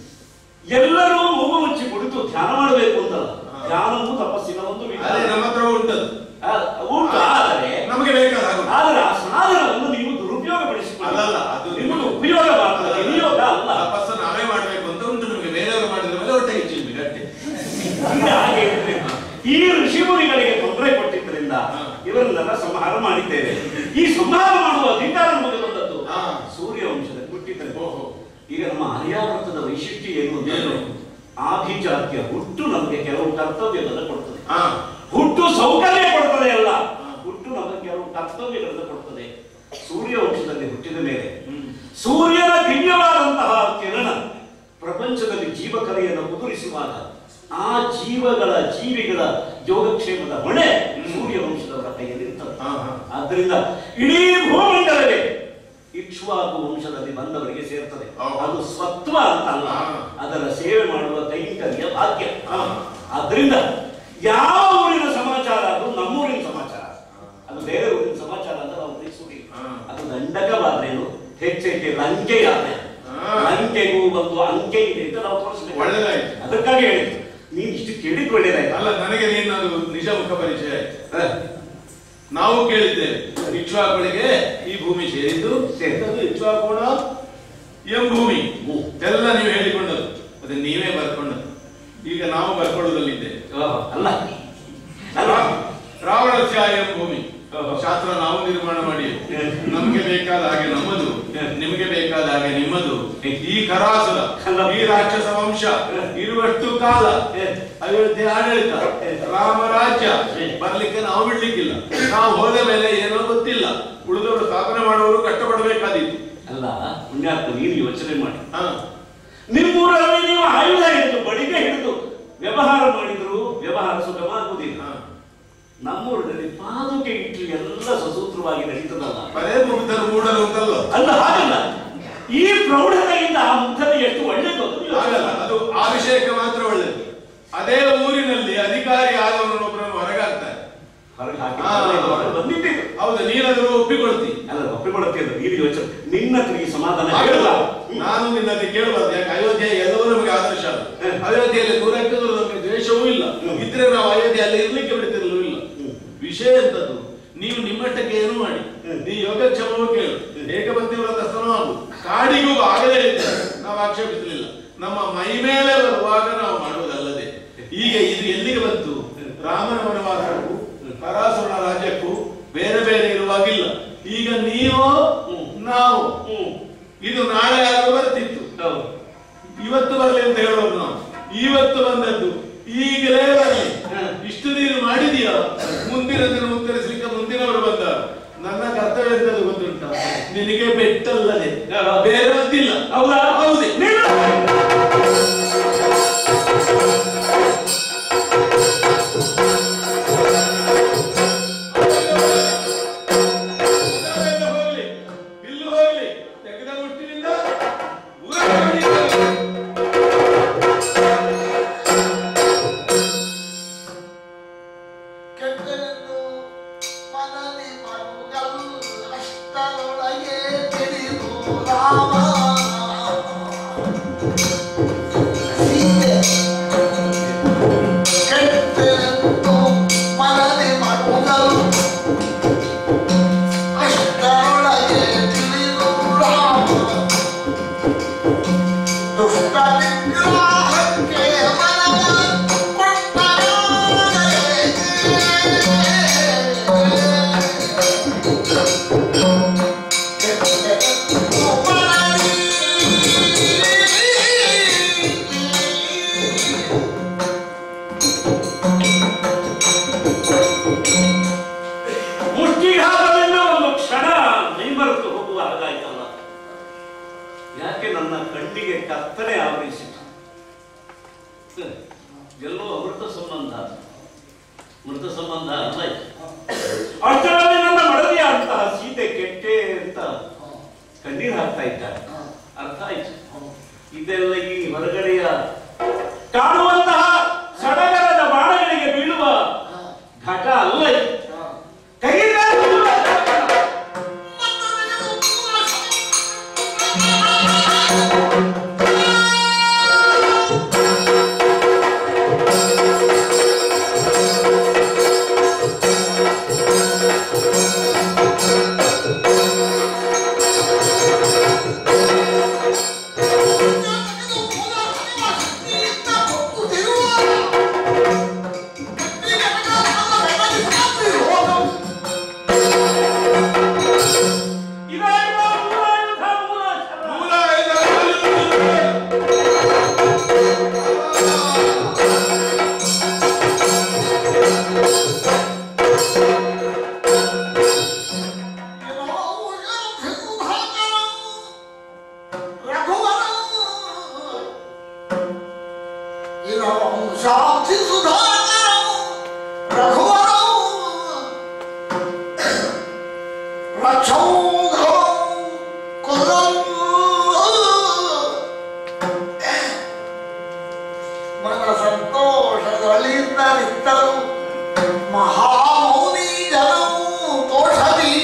ಎಲ್ಲರೂ ಮೂಗು ಮುಚ್ಚಿ ಕುಳಿತು ಧ್ಯಾನ ಮಾಡಬೇಕು ಅಂತಲ್ಲ ಹಾ. ಧ್ಯಾನವು ತಪಸ್ಸಿನ ಒಂದು ವಿಧಾನ ಅದೇ ನಮ್ಮ ಹತ್ರ ಉಂಟದು ಆ, ಉಂಟು ಆದರೆ ನಮಗೆ ಬೇಕಾದ ಹಾಗೆ ಆದ್ರೆ ಆ ಸಾಧನವನ್ನು ನೀವು ದುರುಪಯೋಗ ಪಡಿಸಿಕೊಳ್ಳಿ ಅಲ್ಲಲ್ಲ, ಅದು- ನಿಮ್ಮದು ಉಪಯೋಗ ಮಾತ್ರ ವಿನಿಯೋಗ ಅಲ್ಲ ತಪಸ್ಸು ನಾವೇ ಮಾಡ್ಬೇಕು ಅಂತ ಉಂಟು ನಿಮಗೆ ಬೇರೆಯವರು ಮಾಡಿದ ಮೇಲೆ ಹೊಟ್ಟೆಗೆ ಚಿಲ್ಬಿ ಗಟ್ಟಿ ಈಗ ಹಾಗೆ ಇದ್ರೆ ಈ ಋಷಿಮುನಿಗಳಿಗೆ ತೊಂದರೆ ಕೊಟ್ಟಿದ್ದರಿಂದ ಹಾ. ಇವರನ್ನೆಲ್ಲ ಸಂಹಾರ ಮಾಡಿದ್ದೇವೆ ಈ ಸಂಹಾರ ಮಾಡುವ ಅಧಿಕಾರ ನಮಗೆ ಬಂದದ್ದು ಹಾ. ಸೂರ್ಯ ವಂಶದ ಹುಟ್ಟಿದರೆ ಓಹೋ. ಈಗ ನಮ್ಮ ಆರ್ಯಾವರ್ತದ ವೈಶಿಷ್ಟ್ಯ ಏನು ಅಂತಂದ್ರೆ ಏನು? ಆಭಿಜಾತ್ಯ ಹುಟ್ಟು ನಮಗೆ ಕೆಲವು ಕರ್ತವ್ಯಗಳನ್ನು ಕೊಡ್ತದೆ ಹಾ ಹುಟ್ಟು ಸೌಕರ್ಯ ಕೊಡ್ತದೆ ಅಲ್ಲ ಹುಟ್ಟು ನಮಗೆ ಕೆಲವು ಕರ್ತವ್ಯಗಳನ್ನು ಕೊಡ್ತದೆ ಸೂರ್ಯ ವಂಶದಲ್ಲಿ ಹುಟ್ಟಿದ ಮೇಲೆ ಸೂರ್ಯನ ದಿವ್ಯವಾದಂತಹ ಕಿರಣ ಪ್ರಪಂಚದಲ್ಲಿ ಜೀವಕಲೆಯನ್ನು ಕುದುರಿಸುವಾಗ ಆ ಜೀವಗಳ ಜೀವಿಗಳ ಯೋಗಕ್ಷೇಮದ ಹೊಣೆ ಸೂರ್ಯ ವಂಶದವರ ಕೈಯಲ್ಲಿ ಇರ್ತದೆ ಹಾ, ಹಾ. ಆದ್ದರಿಂದ ಇಡೀ ಭೂಮಂಡಲವೇ ಇಕ್ಷ್ವಾಕು ವಂಶದಲ್ಲಿ ಬಂದವರಿಗೆ ಸೇರ್ತದೆ ಹೌದು. ಅದು ಸ್ವತ್ವ ಅಂತ ಅಲ್ಲ ಹಾ. ಅದರ ಸೇವೆ ಮಾಡುವ ಕೈಂಕರ್ಯ ಭಾಗ್ಯ ಹಾ. ಆದ್ರಿಂದ ಯಾವ ಊರಿನ ಸಮಾಚಾರ ಅದು ನಮ್ಮೂರಿನ ಸಮಾಚಾರ ಅದು ಬೇರೆ ಊರಿನ ಸಮಾಚಾರ ಅಂತ ನಾವು ಗ್ರಹಿಸುವುದಿಲ್ಲ ಹಾ. ಅದು ದಂಡಕವಾದ್ರೇನು ಹೆಚ್ಚೆಚ್ಚೆ ಲಂಕೆಯಾದ್ರೆ ಹಾ. ಲಂಕೆಗೂ ಒಂದು ಅಂಕೆ ಇದೆ ಅಂತ ನಾವು ತೋರಿಸ್ಬೇಕು ಒಳ್ಳೆದಾಯ್ತು. ಅದಕ್ಕಾಗಿ ಹೇಳಿದ್ದು ನೀನ್ ಇಷ್ಟು ಕೇಳಿದ್ ಒಳ್ಳೇದಾಯ್ತು ಅಲ್ಲ ನನಗೆ ನೀನದು ನಿಜ ಮುಖ ಪರಿಚಯ ಆಯ್ತು ನಾವು ಕೇಳಿದ್ದೇವೆ ಇಕ್ಷ್ವಾಕುಗಳಿಗೆ ಈ ಭೂಮಿ ಸೇರಿದ್ದು ಸೇರಿದ್ದು ಇಕ್ಷ್ವಾಕೋಣ ಎಂ ಭೂಮಿ ಎಲ್ಲ ನೀವು ಹೇಳಿಕೊಂಡದ್ದು ಅದೇ ನೀವೇ ಬರ್ಕೊಂಡದ್ದು ಈಗ ನಾವು ಬರ್ಕೊಳ್ಳುವುದಲ್ಲಿದ್ದೇವೆ ಓಹೋ, ಅಲ್ಲ ಅಲ್ಲ ರಾವಣಸ್ಯ ಎಂ ಭೂಮಿ ಶಾಸ್ತ್ರ ನಾವು ನಿರ್ಮಾಣ ಮಾಡಿ ನಮಗೆ ಬೇಕಾದ ಹಾಗೆ ನಮ್ಮದು ನಿಮಗೆ ಬೇಕಾದ ಹಾಗೆ ನಿಮ್ಮದು ಈ ಕರಾಸುರ ಈ ರಾಕ್ಷಸ ವಂಶ ಇರುವಷ್ಟು ಕಾಲ ಅಯೋಧ್ಯೆ ಆಡಳಿತ ರಾಮ ರಾಜ್ಯ ಬರ್ಲಿಕ್ಕೆ ನಾವು ಬಿಡ್ಲಿಕ್ಕಿಲ್ಲ ನಾವು ಹೋದ ಮೇಲೆ ಏನೋ ಗೊತ್ತಿಲ್ಲ ಉಳಿದವರು ಸ್ಥಾಪನೆ ಮಾಡುವವರು ಕಷ್ಟಪಡಬೇಕಾದೀತು ಅಲ್ಲ ಪುಣ್ಯಾತ್ಮ ನೀನು ಯೋಚನೆ ಮಾಡಿ ಹಾ ನಿಮ್ಮೂರಲ್ಲಿ ನೀವು ಆಯುಧ ಹಿಡಿದು ಬಡಿಗೆ ಹಿಡಿದು ವ್ಯವಹಾರ ಮಾಡಿದ್ರು ವ್ಯವಹಾರ ಸುಗಮ ಆಗುವುದಿಲ್ಲ ಹಾ. ನಮ್ಮೂರಿನಲ್ಲಿ ಪಾದುಕೆ ಇಟ್ಟು ಎಲ್ಲ ಸಸೂತ್ರವಾಗಿ ನಡೀತದಲ್ಲ ಬರೇ ಮುಗ್ಧರು ಮೂಢರು ಅಂತಲ್ಲ ಅಲ್ಲ ಹಾಗಲ್ಲ ಈ ಪ್ರೌಢತೆಯಿಂದ ಆ ಮುಗ್ಧತೆ ಎಷ್ಟು ಒಳ್ಳೆಯದು ಅದು ಯೋಚನೆ ಆಗಲ್ಲ ಮಾಡಿ. ಅದು ಆ ವಿಷಯಕ್ಕೆ ಮಾತ್ರ ಒಳ್ಳೆದು ಅದೇ ಊರಿನಲ್ಲಿ ಅಧಿಕಾರಿ ಆದವನೊಬ್ಬರನ್ನು ಹೊರಗಾಗ್ತಾರೆ ಹೊರಗೆ ಹಾಕಿ ಹಾ. ಹೊರಗೆ ಬಂದಿದ್ದೇವೆ ಹೌದು ನೀನಾದರೂ ಒಪ್ಪಿಕೊಳ್ತಿ ಅಲ್ಲ ಒಪ್ಪಿಕೊಳ್ಳುತ್ತೇವೆ ನೀನು ಯೋಚನೆ ನಿನ್ನ ಹತ್ರ ಈ ಸಮಾಧಾನ ಆಗಲ್ಲ ಹೇಳಲ್ಲ ನಾನು ನಿನ್ನಲ್ಲಿ ಕೇಳಬಾರ್ದು ಯಾಕೆ ಅಯೋಧ್ಯೆ ಎಲ್ಲವೂ ನಮಗೆ ಆದರ್ಶ ಅದು ಅಯೋಧ್ಯೆಯಲ್ಲಿ ನೂರಕ್ಕೆ ನೂರು ನಮಗೆ ದ್ವೇಷವೂ ಇಲ್ಲ ಇದ್ರೆ ನಾವು ಅಯೋಧ್ಯೆಯಲ್ಲಿ ಇರ್ಲಿಕ್ಕೆ ಬಿಡ್ತಿರ್ಲೂ ಇಲ್ಲ ವಿಷಯ ಎಂತದ್ದು ನೀವು ನಿಮ್ಮಷ್ಟಕ್ಕೆ ಏನು ಮಾಡಿ ನೀ ಯೋಗಕ್ಷೇಮವೂ ಕೇಳು ಏಕಪತ್ನಿ ವ್ರತ ಆಗು ಕಾಡಿಗೂ ಆಗಲೇ ಇದ್ದೇವೆ ನಾವು ಆಕ್ಷೇಪಿಸಲಿಲ್ಲ ನಮ್ಮ ಮೈ ಮೇಲೆ ಬರುವಾಗ ನಾವು ಮಾಡುವುದಲ್ಲದೆ ಈಗ ಇದು ಎಲ್ಲಿಗೆ ಬಂತು ರಾಮನ ವನವಾಸಕ್ಕೂ ಪರಾಸುರನ ರಾಜ್ಯಕ್ಕೂ ಬೇರೆ ಬೇರೆ ಇರುವಾಗಿಲ್ಲ ಈಗ ನೀವು ನಾವು ಇದು ನಾಳೆ ಆದ್ರೂ ಬರ್ತಿತ್ತು ಹೌದು. ಇವತ್ತು ಬರಲಿ ಅಂತ ಹೇಳೋರು ನಾವು ಇವತ್ತು ಬಂದದ್ದು ಈಗಲೇ ಬರಲಿ ಇಷ್ಟು ನೀನು ಮಾಡಿದೀಯಾ ಮುಂದಿನದನ್ನು ಉತ್ತರಿಸಲಿಕ್ಕೆ ಮುಂದಿನವರು ಬಂದ ನನ್ನ ಕರ್ತವ್ಯ ಎಂತದ್ದು ಗೊತ್ತುಂಟ ನಿನಗೆ ಬೆಟ್ಟಲ್ಲದೆ ಬೇರೆ ಒಂದಿಲ್ಲ ಹೌದಾ ಹೌದೇ ಹೋಗ್ಲಿ ಇಲ್ಲೂ ಹೋಗ್ಲಿ ತೆಗೆದ ಮುಷ್ಟಿನಿಂದ ಊರ ಕಡೆಗೆ ಕೆಟ್ಟನೆಂದು ಮನದಿ ಮರುಗಲ್ಲ ಅಷ್ಟರೊಳಗೆ ತಿಳಿದು ರಾಮ ಸೀತೆ ಕೆಟ್ಟೆಂದು ಮನನೆ ಮಾಡುವರು ಅಷ್ಟರೊಳಗೆ ತಿಳಿದು ರಾಮ ದುಷ್ಟ ನಿಗ್ರಹಕ್ಕೆ ಮನವ ಮುಷ್ಟಿಘಾತದಿಂದ ಒಂದು ಕ್ಷಣ ಮೈಮರೆತು ಹೋಗುವ ಹಾಗಾಯ್ತಲ್ಲ ಯಾಕೆ ನನ್ನ ಕಣ್ಣಿಗೆ ಕತ್ತಲೆ ಆವರಿಸಿತು ಹ, ಎಲ್ಲೋ ಅಮೃತ ಸಂಬಂಧ ಮೃತ ಸಂಬಂಧ ಅಲ್ಲ ಇದು. ಅಷ್ಟರಲ್ಲಿ ನನ್ನ ಮಡದಿಯ ಅಂತಹ ಸೀತೆ ಕೆಟ್ಟೆ ಅಂತ ಕಣ್ಣೀರು ಹಾಕ್ತಾ ಇದ್ದಾರೆ ಅರ್ಥ ಆಯ್ತು ಇದೆಲ್ಲ ಈ ಹೊರಗಡೆಯ ಕಾಣುವಂತಹ ಸಡಗರದ ಬಾಣಗಳಿಗೆ ಬೀಳುವ ಘಟ ಅಲ್ಲ ಇದು ಕೈಯಿಂದ ಬೀಳುವ ಘಟ. ಇದಾಯ್ತು ಮೂಲಾಯುಧ ಮೂಲಾಶರ. ಮೂಲ ಐದು ಶಾಂತಿ ಸುಧಾಕರ ರಘುವರ ರಕ್ಷೌಘ ಮನ ಸಂತೋಷಗಳಿದ್ದರಿದ್ದರು ಮಹಾಮೌನಿ ಜನವು ತೋಷದಿ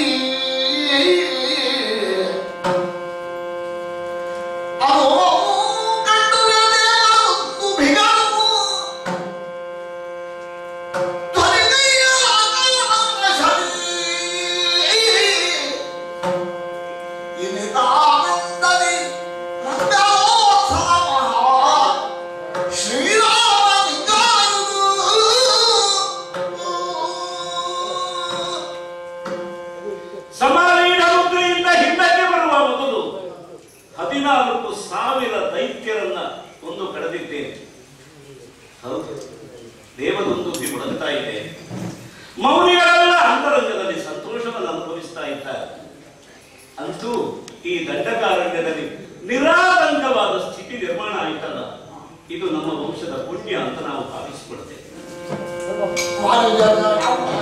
ಅದು ಕಂಡು ದೇವರು ಬಿಗರು ಧ್ವನಿಗೈಯ ಆಕಾಶದಿ ಇನಿತಾನಂದದಿ ಮಂಗಳೋತ್ಸವ ಶ್ರೀರಾಮ ಸಮಾಲೀಢ ಮುದ್ರೆಯಿಂದ ಹಿಂದಕ್ಕೆ ಬರುವ ಮೊದಲು ಹದಿನಾಲ್ಕು ಸಾವಿರ ದೈತ್ಯರನ್ನ ಒಂದು ಕಳೆದಿದ್ದೇನೆ ಹೌದು ದೇವದೊಂದು ಮುಳುಗ್ತಾ ಇದೆ ಮೌನಿಗಳೆಲ್ಲ ಅಂತರಂಗದಲ್ಲಿ ಸಂತೋಷವನ್ನು ಅನುಭವಿಸ್ತಾ ಇದ್ದಾರೆ ಅಂತೂ ಈ ದಂಡಕಾರಣ್ಯದಲ್ಲಿ ನಿರಾತಂಕವಾದ ಸ್ಥಿತಿ ನಿರ್ಮಾಣ ಆಯ್ತಲ್ಲ ಇದು ನಮ್ಮ ವಂಶದ ಪುಣ್ಯ ಅಂತ ನಾವು ಭಾವಿಸಿಕೊಳ್ತೇವೆ ವಾಯುಜನ